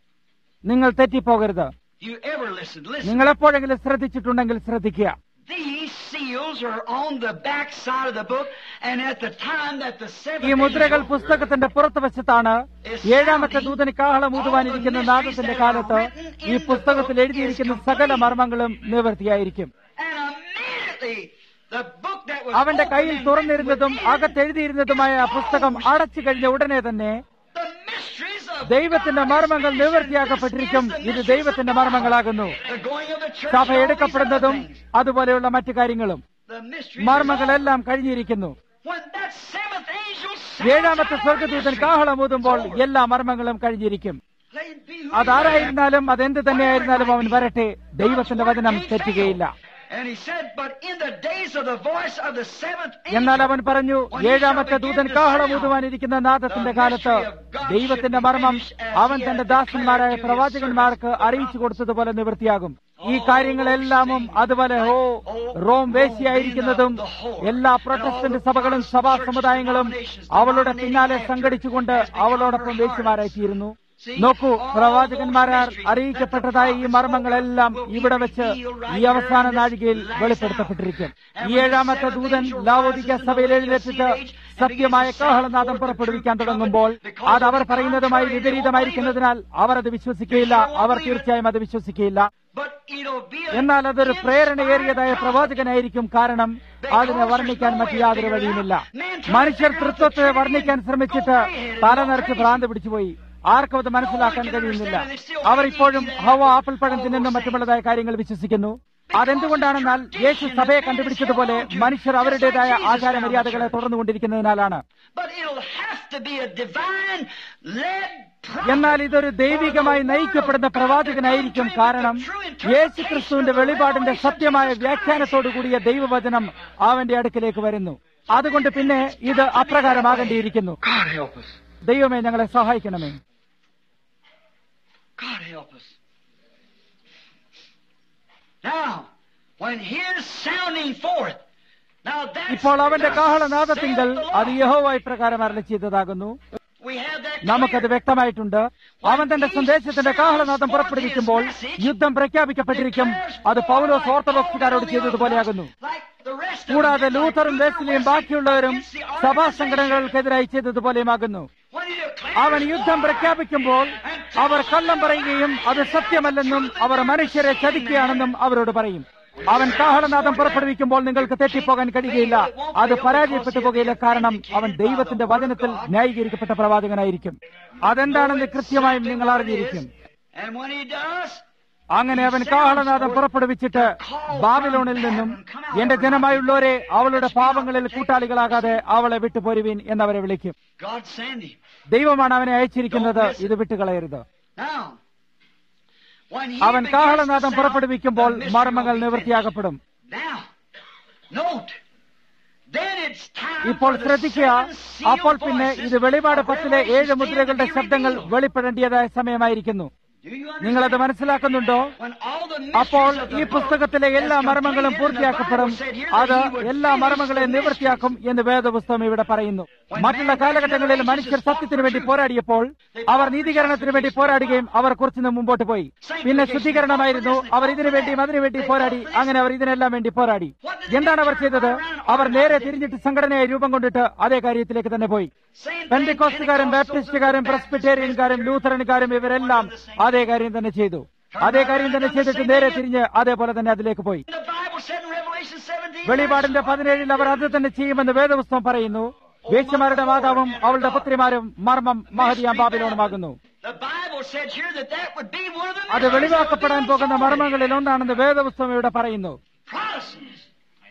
നിങ്ങൾ തെറ്റിപ്പോകരുത് You ever listen? Listen. നിങ്ങൾ എപ്പോഴെങ്കിലും ശ്രദ്ധിച്ചിട്ടുണ്ടെങ്കിൽ ശ്രദ്ധിക്കുക These seals are on the back side of the book, and at the time that the seventh ഈ മുദ്രകൾ angel പുസ്തകത്തിന്റെ പുറത്ത് വശത്താണ് ഏഴാമത്തെ ദൂതന് കാഹളം ഊതുവാനിരിക്കുന്ന നാദത്തിന്റെ കാലത്ത് ഈ പുസ്തകത്തിൽ എഴുതിയിരിക്കുന്ന സകല മർമ്മങ്ങളും നിവൃത്തിയായിരിക്കും And immediately, the book that was അവന്റെ കയ്യിൽ open and തുറന്നിരുന്നതും written within അകത്തെഴുതിയിരുന്നതുമായ ആ പുസ്തകം അടച്ചു കഴിഞ്ഞ ഉടനെ തന്നെ the mysteries of ദൈവത്തിന്റെ God മർമ്മങ്ങൾ is നിവൃത്തിയാക്കപ്പെട്ടിരിക്കും finished. ഇത് This is the ദൈവത്തിന്റെ mysteries of മർമ്മങ്ങളാകുന്നു God. The going of the church സഭ and all these എടുക്കപ്പെടുന്നതും other things. അതുപോലെയുള്ള മറ്റു കാര്യങ്ങളും The mysteries മർമ്മങ്ങളെല്ലാം കഴിഞ്ഞിരിക്കുന്നു is all. When that seventh angel ഏഴാമത്തെ sounds സ്വർഗദൂതൻ out, കാഹളമൂതുമ്പോൾ എല്ലാ മർമ്മങ്ങളും കഴിഞ്ഞിരിക്കും let it be who അതാരായിരുന്നാലും അതെന്ത് തന്നെയായിരുന്നാലും അവൻ വരട്ടെ ദൈവത്തിന്റെ വചനം തെറ്റുകയില്ല And he said, but in the days of the voice of the seventh എന്നാൽ അവൻ angel, പറഞ്ഞു when he ഏഴാമത്തെ shall begin ദൂതൻ to കാഹളമൂതുവാനിരിക്കുന്ന നാദത്തിന്റെ കാലത്ത് ദൈവത്തിന്റെ മർമ്മം അവൻ തന്റെ ദാസന്മാരായ പ്രവാചകന്മാർക്ക് അറിയിച്ചു കൊടുത്തതുപോലെ നിവൃത്തിയാകും ഈ കാര്യങ്ങളെല്ലാമും അതുപോലെ ഹോ റോം വേശിയായിരിക്കുന്നതും എല്ലാ പ്രൊട്ടസ്റ്റന്റ് സഭകളും സഭാ സമുദായങ്ങളും അവളുടെ പിന്നാലെ സംഘടിച്ചുകൊണ്ട് അവളോടൊപ്പം വേശിമാരായിത്തീരുന്നു നോക്കൂ പ്രവാചകന്മാരാർ അറിയിക്കപ്പെട്ടതായ ഈ മർമ്മങ്ങളെല്ലാം ഇവിടെ വെച്ച് ഈ അവസാന നാഴികയിൽ വെളിപ്പെടുത്തപ്പെട്ടിരിക്കും ഈ ഏഴാമത്തെ ദൂതൻ ലാവോദിക്ക സഭയിൽ എഴുന്നേറ്റിട്ട് സത്യമായ കാഹളനാദം പുറപ്പെടുവിക്കാൻ തുടങ്ങുമ്പോൾ അത് അവർ പറയുന്നതുമായി വിപരീതമായിരിക്കുന്നതിനാൽ അവർ അത് വിശ്വസിക്കുകയില്ല അവർ തീർച്ചയായും അത് വിശ്വസിക്കുകയില്ല but it'll be a എന്നാൽ അതൊരു പ്രേരണയേറിയതായ പ്രവാചകനായിരിക്കും കാരണം അതിനെ വർണ്ണിക്കാൻ മറ്റു യാതൊരു വഴിയുമില്ല മനുഷ്യർ തൃത്വത്തെ വർണ്ണിക്കാൻ ശ്രമിച്ചിട്ട് തല നിറച്ച് ഭ്രാന്ത് പിടിച്ചുപോയി ആർക്കും അത് മനസ്സിലാക്കാൻ കഴിയുന്നില്ല അവർ ഇപ്പോഴും ഹവ ആപ്പിൾ പഴം തിന്നുന്ന മറ്റുമുള്ളതായ കാര്യങ്ങൾ വിശ്വസിക്കുന്നു അതെന്തുകൊണ്ടാണെന്നാൽ യേശു സഭയെ കണ്ടുപിടിച്ചതുപോലെ മനുഷ്യർ അവരുടേതായ ആചാര മര്യാദകളെ തുടർന്നുകൊണ്ടിരിക്കുന്നതിനാലാണ് But it'll have to be a divine led prophet. എന്നാൽ ഇതൊരു ദൈവികമായി നയിക്കപ്പെടുന്ന പ്രവാചകനായിരിക്കും കാരണം യേശു ക്രിസ്തുവിന്റെ വെളിപാടിന്റെ സത്യമായ വ്യാഖ്യാനത്തോടു കൂടിയ ദൈവവചനം അവന്റെ അടുക്കിലേക്ക് വരുന്നു അതുകൊണ്ട് പിന്നെ ഇത് അപ്രകാരമാകേണ്ടിയിരിക്കുന്നു God help us. ദൈവമേ ഞങ്ങളെ സഹായിക്കണമേ God help us. Now, when his sounding forth, now that's ഇപ്പോൾ അവന്റെ thus കാഹളനാദത്തിങ്കൽ saith the അത് Lord. യഹോവായി പ്രകാരം അരളി ചെയ്തതാകുന്നു We have that നമുക്കത് clear. വ്യക്തമായിട്ടുണ്ട് അവൻ തന്റെ സന്ദേശത്തിന്റെ കാഹളനാദം പുറപ്പെടുവിക്കുമ്പോൾ യുദ്ധം പ്രഖ്യാപിക്കപ്പെട്ടിരിക്കും അത് പൗലോസ് ഓർത്തഡോക്സുകാരോട് ചെയ്തതുപോലെയാകുന്നു Like the rest of കൂടാതെ them, like ലൂഥറും Luther വെസ്ലിയും was ബാക്കിയുള്ളവരും against the സഭാ organization. സംഘടനകൾക്കെതിരായി ചെയ്തതുപോലെയുമാകുന്നു When he declares അവൻ യുദ്ധം war പ്രഖ്യാപിക്കുമ്പോൾ അവർ കള്ളം പറയുകയും അത് സത്യമല്ലെന്നും അവർ മനുഷ്യരെ ചതിക്കുകയാണെന്നും അവരോട് പറയും അവൻ കാഹളനാദം പുറപ്പെടുവിക്കുമ്പോൾ നിങ്ങൾക്ക് തെറ്റിപ്പോകാൻ കഴിയുകയില്ല അത് പരാജയപ്പെട്ടു പോകുകയില്ല കാരണം അവൻ ദൈവത്തിന്റെ വചനത്തിൽ ന്യായീകരിക്കപ്പെട്ട പ്രവാചകനായിരിക്കും അതെന്താണെന്ന് കൃത്യമായും നിങ്ങൾ അറിഞ്ഞിരിക്കും And when he does, അങ്ങനെ അവൻ കാഹളനാദം പുറപ്പെടുവിച്ചിട്ട് ബാബിലോണിൽ നിന്നും എന്റെ ജനമായുള്ളവരെ അവളുടെ പാപങ്ങളിൽ കൂട്ടാളികളാകാതെ അവളെ വിട്ടുപോരുവീൻ എന്നവരെ വിളിക്കും God send him. ദൈവമാണ് അവനെ അയച്ചിരിക്കുന്നത് ഇത് വിട്ടുകളയരുത് Now, when he അവൻ begins കാഹളനാദം to sound, പുറപ്പെടുവിക്കുമ്പോൾ the mystery മർമ്മങ്ങൾ will be നിവൃത്തിയാക്കപ്പെടും finished. Now, note, then it's time ഇപ്പോൾ for the ശ്രദ്ധിക്കുക seven sealed അപ്പോൾ പിന്നെ voices ഇത് വെളിപാട് of പത്തിലെ Revelation ഏഴ് 10 മുദ്രകളുടെ to be ശബ്ദങ്ങൾ revealed. വെളിപ്പെടേണ്ടതായ സമയമായിരിക്കുന്നു Do you നിങ്ങളത് understand? മനസ്സിലാക്കുന്നുണ്ടോ When all the അപ്പോൾ mysteries of ഈ the book പുസ്തകത്തിലെ എല്ലാ is മർമ്മങ്ങളും completed, and the പൂർത്തിയാക്കപ്പെടും Bible said here അത് that he would എല്ലാ finish മർമ്മങ്ങളെ the നിവൃത്തിയാക്കും എന്ന് വേദപുസ്തകം ഇവിടെ പറയുന്നു മറ്റുള്ള കാലഘട്ടങ്ങളിൽ മനുഷ്യർ സത്യത്തിനു വേണ്ടി പോരാടിയപ്പോൾ അവർ നീതീകരണത്തിന് വേണ്ടി പോരാടുകയും അവർ കുറച്ചു മുമ്പോട്ട് പോയി പിന്നെ ശുദ്ധീകരണമായിരുന്നു അവർ ഇതിനു വേണ്ടിയും അതിനു വേണ്ടി പോരാടി അങ്ങനെ അവർ ഇതിനെല്ലാം വേണ്ടി പോരാടി എന്താണ് അവർ ചെയ്തത് അവർ നേരെ തിരിഞ്ഞിട്ട് സംഘടനയെ രൂപം കൊണ്ടിട്ട് അതേ കാര്യത്തിലേക്ക് തന്നെ പോയി Same thing, പെന്റിക്കോസ്റ്റുകാരും ബാപ്റ്റിസ്റ്റുകാരും പ്രസ്ബിറ്റേറിയൻകാരും ലൂഥറൻകാരും ഇവരെല്ലാം അതേ കാര്യം തന്നെ ചെയ്തു അതേ കാര്യം തന്നെ ചെയ്തിട്ട് നേരെ തിരിഞ്ഞ് അതേപോലെ തന്നെ അതിലേക്ക് പോയി The Bible said in Revelation 17, വെളിപാടിന്റെ പതിനേഴിൽ അവർ അത് തന്നെ ചെയ്യുമെന്ന് വേദപുസ്തകം പറയുന്നു വേശ്യമാരുടെ മാതാവും അവളുടെ പുത്രിമാരും മർമ്മം മഹദിയാം ബാബിലോണുമാകുന്നു The Bible said here that that would be one of the അത് mysteries വെളിവാക്കപ്പെടാൻ that would be പോകുന്ന unfolded. മർമ്മങ്ങളിൽ ഒന്നാണെന്ന് വേദപുസ്തകം ഇവിടെ പറയുന്നു Protestants.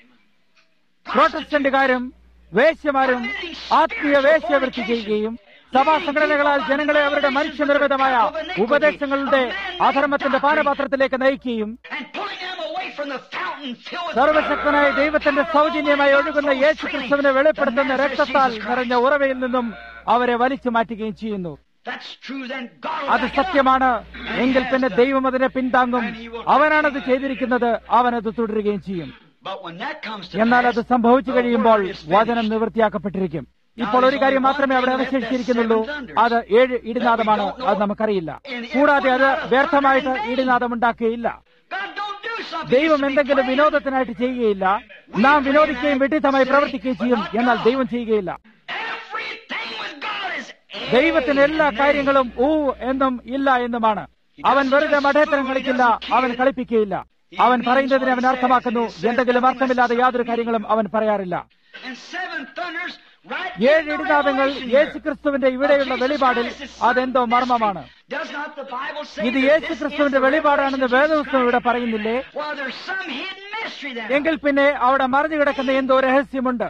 പ്രോട്ടസ്റ്റന്റുകാരും വേശ്യമാരും ആത്മീയ വേശ്യവൃത്തി ചെയ്യുകയും സഭാ സംഘടനകളാൽ ജനങ്ങളെ അവരുടെ മനുഷ്യനിർമ്മിതമായ ഉപദേശങ്ങളുടെ അധർമ്മത്തിന്റെ പാനപാത്രത്തിലേക്ക് നയിക്കുകയും And pulling them away from the fountain filled with സർവശക്തനായ ദൈവത്തിന്റെ സൗജന്യമായി ഒഴുകുന്ന യേശു ക്രിസ്തുവിനെ വെളിപ്പെടുത്തുന്ന രക്തത്താൽ നിറഞ്ഞ ഉറവയിൽ നിന്നും അവരെ വലിച്ചു മാറ്റുകയും ചെയ്യുന്നു That's true, then God will അത് back it up. സത്യമാണ് എങ്കിൽ പിന്നെ ദൈവം അതിനെ പിന്താങ്ങും അവനാണത് ചെയ്തിരിക്കുന്നത് അവനത് തുടരുകയും ചെയ്യും But when that comes to എന്നാൽ pass, അത് സംഭവിച്ചു the കഴിയുമ്പോൾ word is വചനം finished. നിവൃത്തിയാക്കപ്പെട്ടിരിക്കും ഇപ്പോൾ ഒരു കാര്യം മാത്രമേ അവിടെ അവശേഷിച്ചിരിക്കുന്നുള്ളൂ അത് ഏഴ് ഇടിനാദമാണ് അത് നമുക്കറിയില്ല കൂടാതെ അത് വ്യർത്ഥമായിട്ട് ഇടിനാദം ഉണ്ടാക്കുകയില്ല God don't do something ദൈവം just to be എന്തെങ്കിലും played. വിനോദത്തിനായിട്ട് ചെയ്യുകയില്ല നാം വിനോദിക്കുകയും വിഡിത്തമായി പ്രവർത്തിക്കുകയും ചെയ്യും എന്നാൽ ദൈവം ചെയ്യുകയില്ല Everything with God is ദൈവത്തിന് എല്ലാ കാര്യങ്ങളും ഊ എന്നും ഇല്ല എന്നുമാണ് അവൻ വെറുതെ മഠേത്തരം കളിക്കില്ല അവൻ കളിപ്പിക്കുകയില്ല അവൻ പറയുന്നതിനെ അവൻ അർത്ഥമാക്കുന്നു എന്തെങ്കിലും അർത്ഥമില്ലാതെ യാതൊരു കാര്യങ്ങളും അവൻ പറയാറില്ല And seven thunders right ഏഴ് in the ഇടിനാദങ്ങൾ revelation യേശുക്രിസ്തുവിന്റെ ഇവിടെയുള്ള വെളിപാടിൽ അതെന്തോ മർമ്മമാണ് Does not the Bible say ഇത് that this യേശുക്രിസ്തുവിന്റെ is the വെളിപാടാണെന്ന് revelation of വേദപുസ്തകം ഇവിടെ Jesus പറയുന്നില്ലേ Christ? Well, there's some hidden mystery there. എങ്കിൽ പിന്നെ അവിടെ മറിഞ്ഞു കിടക്കുന്ന എന്തോ രഹസ്യമുണ്ട്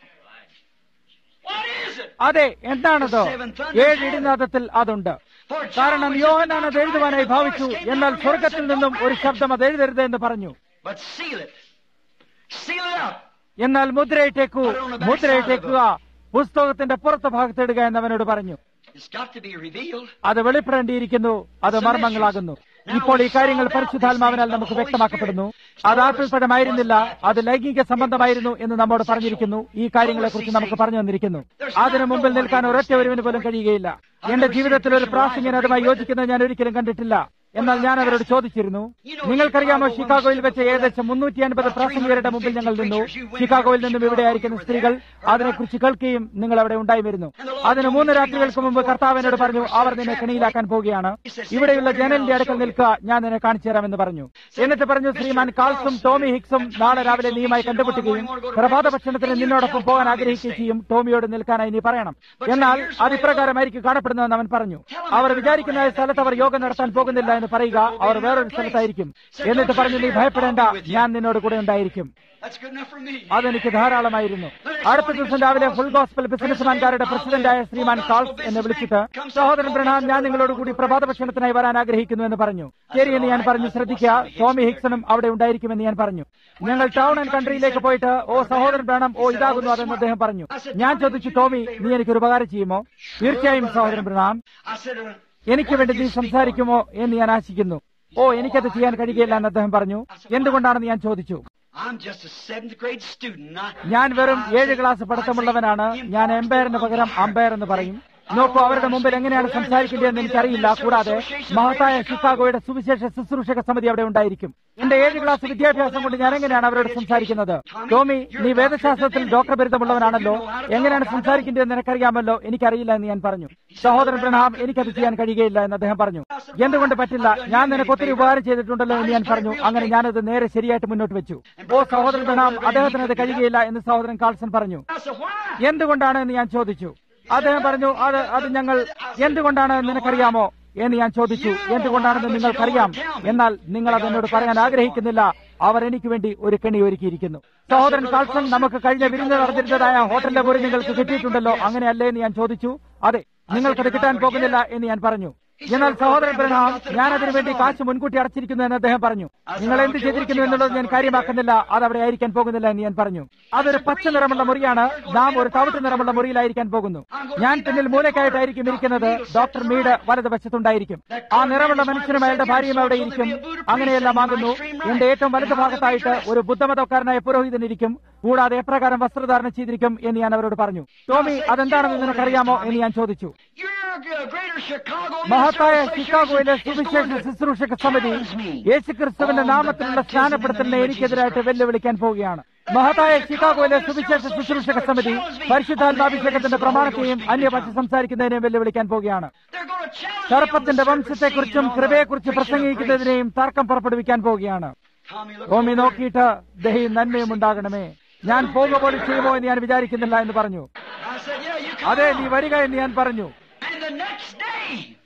What is it? അതെ എന്താണത് ഏഴ് ഇടിനാദത്തിൽ അതുണ്ട് For കാരണം John was യോഹനാൻ just അത് about to എഴുതുവാനായി write, and the ഭാവിച്ചു voice came എന്നാൽ down from സ്വർഗത്തിൽ heaven and നിന്നും said, ഒരു "Don't ശബ്ദം അത് എഴുതരുത് എന്ന് പറഞ്ഞു write." But seal it. Seal it up. എന്നാൽ മുദ്രയിട്ടേക്കൂ മുദ്രയിട്ടേക്കുക പുസ്തകത്തിന്റെ പുറത്തെ ഭാഗത്തിടുക എന്ന് അവനോട് പറഞ്ഞു It's got to be revealed. അത് വെളിപ്പെടേണ്ടിയിരിക്കുന്നു അത് മർമ്മങ്ങളാകുന്നു ഇപ്പോൾ ഈ കാര്യങ്ങൾ പരിശുദ്ധാത്മാവിനാൽ നമുക്ക് വ്യക്തമാക്കപ്പെടുന്നു അത് ആത്മപരമായിരുന്നില്ല അത് ലൈംഗിക സംബന്ധമായിരുന്നു എന്ന് നമ്മോട് പറഞ്ഞിരിക്കുന്നു ഈ കാര്യങ്ങളെക്കുറിച്ച് നമുക്ക് പറഞ്ഞു തന്നിരിക്കുന്നു അതിനു മുമ്പിൽ നിൽക്കാൻ ഒരൊറ്റ ഒരുവിന് പോലും കഴിയുകയില്ല എന്റെ ജീവിതത്തിൽ ഒരു പ്രാസംഗികൻ അതുമായി യോജിക്കുന്നത് ഞാൻ ഒരിക്കലും കണ്ടിട്ടില്ല എന്നാൽ ഞാൻ അവരോട് ചോദിച്ചിരുന്നു നിങ്ങൾക്കറിയാമോ ഷിക്കാഗോയിൽ വെച്ച് ഏകദേശം മുന്നൂറ്റി അൻപത് പ്രാസംഗികരുടെ മുമ്പിൽ ഞങ്ങൾ നിന്നു ഷിക്കാഗോയിൽ നിന്നും ഇവിടെ ആയിരിക്കുന്ന സ്ത്രീകൾ അതിനെക്കുറിച്ച് കേൾക്കുകയും നിങ്ങൾ അവിടെ ഉണ്ടായി വരുന്നു അതിന് മൂന്ന് രാത്രികൾക്ക് മുമ്പ് കർത്താവിനോട് പറഞ്ഞു അവർ നിന്നെ കെണിയിലാക്കാൻ പോവുകയാണ് ഇവിടെയുള്ള ജനലിന്റെ അടുക്കൽ നിൽക്കുക ഞാൻ നിന്നെ കാണിച്ചു തരാമെന്ന് പറഞ്ഞു എന്നിട്ട് പറഞ്ഞു ശ്രീമാൻ കാൾസും ടോമി ഹിക്സും നാളെ രാവിലെ നീയുമായി കണ്ടുമുട്ടുകയും പ്രഭാത ഭക്ഷണത്തിന് നിന്നോടൊപ്പം പോകാൻ ആഗ്രഹിക്കുകയും ചെയ്യും ടോമിയോട് നിൽക്കാനായി നീ പറയണം എന്നാൽ അത് ഇപ്രകാരമായിരിക്കും കാണപ്പെടുന്നതെന്ന് അവൻ പറഞ്ഞു അവർ വിചാരിക്കുന്ന സ്ഥലത്ത് അവർ യോഗം നടത്താൻ പോകുന്നില്ല എന്ന് പറയുക അവർ വേറൊരു സ്ഥലത്തായിരിക്കും എന്നിട്ട് പറഞ്ഞു നീ ഭയപ്പെടേണ്ട ഞാൻ നിന്നോട് കൂടെ ഉണ്ടായിരിക്കും That's good enough for me. അതെനിക്ക് ധാരാളമായിരുന്നു അടുത്ത ദിവസം രാവിലെ ഫുൾ ഗോസ്പൽ ബിസിനസ്മാൻകാരുടെ പ്രസിഡന്റായ ശ്രീമാൻ കാൾസ് എന്നെ വിളിച്ചിട്ട് സഹോദരൻ ബ്രഹാം ഞാൻ നിങ്ങളോട് കൂടി പ്രഭാത ഭക്ഷണത്തിനായി വരാൻ ആഗ്രഹിക്കുന്നു എന്ന് പറഞ്ഞു ശരിയെന്ന് ഞാൻ പറഞ്ഞു ശ്രദ്ധിക്കുക ടോമി ഹിക്സണും അവിടെ ഉണ്ടായിരിക്കുമെന്ന് ഞാൻ പറഞ്ഞു ഞങ്ങൾ ടൗൺ ആൻഡ് കൺട്രിയിലേക്ക് പോയിട്ട് ഓ സഹോദരൻ ബ്രഹണം ഓ ഇതാകുന്നു അതെന്ന് അദ്ദേഹം പറഞ്ഞു ഞാൻ ചോദിച്ചു ടോമി നീ എനിക്കൊരു ഉപകാരം ചെയ്യുമോ തീർച്ചയായും സഹോദരൻ ബ്രഹാം I said, uh, എനിക്ക് വേണ്ടി നീ സംസാരിക്കുമോ എന്ന് ഞാൻ ആശിക്കുന്നു ഓ എനിക്കത് ചെയ്യാൻ കഴിയുകയില്ല എന്ന് അദ്ദേഹം പറഞ്ഞു എന്തുകൊണ്ടാണെന്ന് ഞാൻ ചോദിച്ചു I'm just a seventh grade student. I, ഞാൻ വെറും ഏഴ് ക്ലാസ് പഠിത്തമുള്ളവനാണ് ഞാൻ എംപയറിന് പകരം അമ്പയർ എന്ന് പറയും നോക്കൂ അവരുടെ മുമ്പിൽ എങ്ങനെയാണ് സംസാരിക്കേണ്ടതെന്ന് എനിക്കറിയില്ല കൂടാതെ മഹത്തായ ഷിക്കാഗോയുടെ സുവിശേഷ ശുശ്രൂഷക സമിതി അവിടെ ഉണ്ടായിരിക്കും എന്റെ ഏഴ് ക്ലാസ് വിദ്യാഭ്യാസം കൊണ്ട് ഞാൻ എങ്ങനെയാണ് അവരോട് സംസാരിക്കുന്നത് ടോമി നീ വേദശാസ്ത്രത്തിൽ ഡോക്ടർ ബിരുദമുള്ളവനാണല്ലോ എങ്ങനെയാണ് സംസാരിക്കേണ്ടതെന്ന് നിനക്കറിയാമല്ലോ എനിക്കറിയില്ല എന്ന് ഞാൻ പറഞ്ഞു സഹോദരൻ പ്രണാം എനിക്കത് ചെയ്യാൻ കഴിയുകയില്ല എന്ന് അദ്ദേഹം പറഞ്ഞു എന്തുകൊണ്ട് പറ്റില്ല ഞാൻ നിനക്ക് ഒത്തിരി ഉപകാരം ചെയ്തിട്ടുണ്ടല്ലോ എന്ന് ഞാൻ പറഞ്ഞു അങ്ങനെ ഞാനത് നേരെ ശരിയായിട്ട് മുന്നോട്ട് വെച്ചു ഓ സഹോദരൻ പ്രണാം അദ്ദേഹത്തിന് അത് കഴിയുകയില്ല എന്ന് സഹോദരൻ കാൾസൺ പറഞ്ഞു I said, why? എന്തുകൊണ്ടാണ് എന്ന് ഞാൻ ചോദിച്ചു അദ്ദേഹം പറഞ്ഞു അത് അത് ഞങ്ങൾ എന്തുകൊണ്ടാണ് നിനക്കറിയാമോ എന്ന് ഞാൻ ചോദിച്ചു എന്തുകൊണ്ടാണെന്ന് നിങ്ങൾക്കറിയാം എന്നാൽ നിങ്ങൾ അത് എന്നോട് പറയാൻ ആഗ്രഹിക്കുന്നില്ല അവർ എനിക്ക് വേണ്ടി ഒരു കെണി ഒരുക്കിയിരിക്കുന്നു സഹോദരൻ കാൾസൺ നമുക്ക് കഴിഞ്ഞ വിരുന്ന് നടന്നിരുന്നതായ ഹോട്ടലിലെ മുറി നിങ്ങൾക്ക് കിട്ടിയിട്ടുണ്ടല്ലോ അങ്ങനെയല്ലേ എന്ന് ഞാൻ ചോദിച്ചു അതെ നിങ്ങൾക്കത് കിട്ടാൻ പോകുന്നില്ല എന്ന് ഞാൻ പറഞ്ഞു എന്നാൽ സഹോദരൻ ബ്രഹാം ഞാൻ അതിനു വേണ്ടി കാശ് മുൻകൂട്ടി അടച്ചിരിക്കുന്നു എന്ന് അദ്ദേഹം പറഞ്ഞു നിങ്ങൾ എന്ത് ചെയ്തിരിക്കുന്നു എന്നുള്ളത് ഞാൻ കാര്യമാക്കുന്നില്ല അത് അവിടെ ആയിരിക്കാൻ പോകുന്നില്ല എന്ന് ഞാൻ പറഞ്ഞു അതൊരു പച്ച നിറമുള്ള മുറിയാണ് നാം ഒരു തവിട്ട് നിറമുള്ള മുറിയിലായിരിക്കാൻ പോകുന്നു ഞാൻ പിന്നിൽ മൂലക്കായിട്ടായിരിക്കും ഇരിക്കുന്നത് ഡോക്ടർ മീഡ് വലതുവശത്തുണ്ടായിരിക്കും ആ നിറമുള്ള മനുഷ്യനും അയാളുടെ ഭാര്യയും അവിടെ ഇരിക്കും അങ്ങനെയെല്ലാം ആകുന്നു എന്റെ ഏറ്റവും വലതു ഭാഗത്തായിട്ട് ഒരു ബുദ്ധമതക്കാരനായ പുരോഹിതൻ ഇരിക്കും കൂടാതെ എപ്രകാരം വസ്ത്രധാരണം ചെയ്തിരിക്കും എന്ന് ഞാൻ അവരോട് പറഞ്ഞു ടോമി അതെന്താണെന്ന് നിനക്കറിയാമോ എന്ന് ഞാൻ ചോദിച്ചു You're a greater Chicago മഹത്തായ minister of ചിക്കാഗോയിലെ sufficient സുവിശേഷ Israel. ശുശ്രൂഷക സമിതി യേശുക്രിസ്തുവിന്റെ നാമത്തിലുള്ള സ്നാനപ്പെടുത്തലിനെ എനിക്കെതിരായിട്ട് വെല്ലുവിളിക്കാൻ പോവുകയാണ് മഹത്തായ ചിക്കാഗോയിലെ സുവിശേഷ ശുശ്രൂഷക സമിതി പരിശുദ്ധാത്മാഭിഷേകത്തിന്റെ പ്രമാണത്തെയും അന്യഭാഷ സംസാരിക്കുന്നതിനെയും വെല്ലുവിളിക്കാൻ പോവുകയാണ് They're going to challenge സർപ്പത്തിന്റെ the വംശത്തെക്കുറിച്ചും circumcision കൃപയെക്കുറിച്ച് of the preaching of grace. പ്രസംഗിക്കുന്നതിനെയും തർക്കം പുറപ്പെടുവിക്കാൻ പോവുകയാണ് Tommy, look ഭൂമി over നോക്കിയിട്ട് ദഹി നന്മയും ഉണ്ടാകണമേ ഞാൻ പോകുക പോലും ചെയ്യുമോ എന്ന് ഞാൻ വിചാരിക്കുന്നില്ല എന്ന് പറഞ്ഞു I said, yeah, you come അതെ on. നീ വരിക എന്ന് ഞാൻ പറഞ്ഞു And the next day,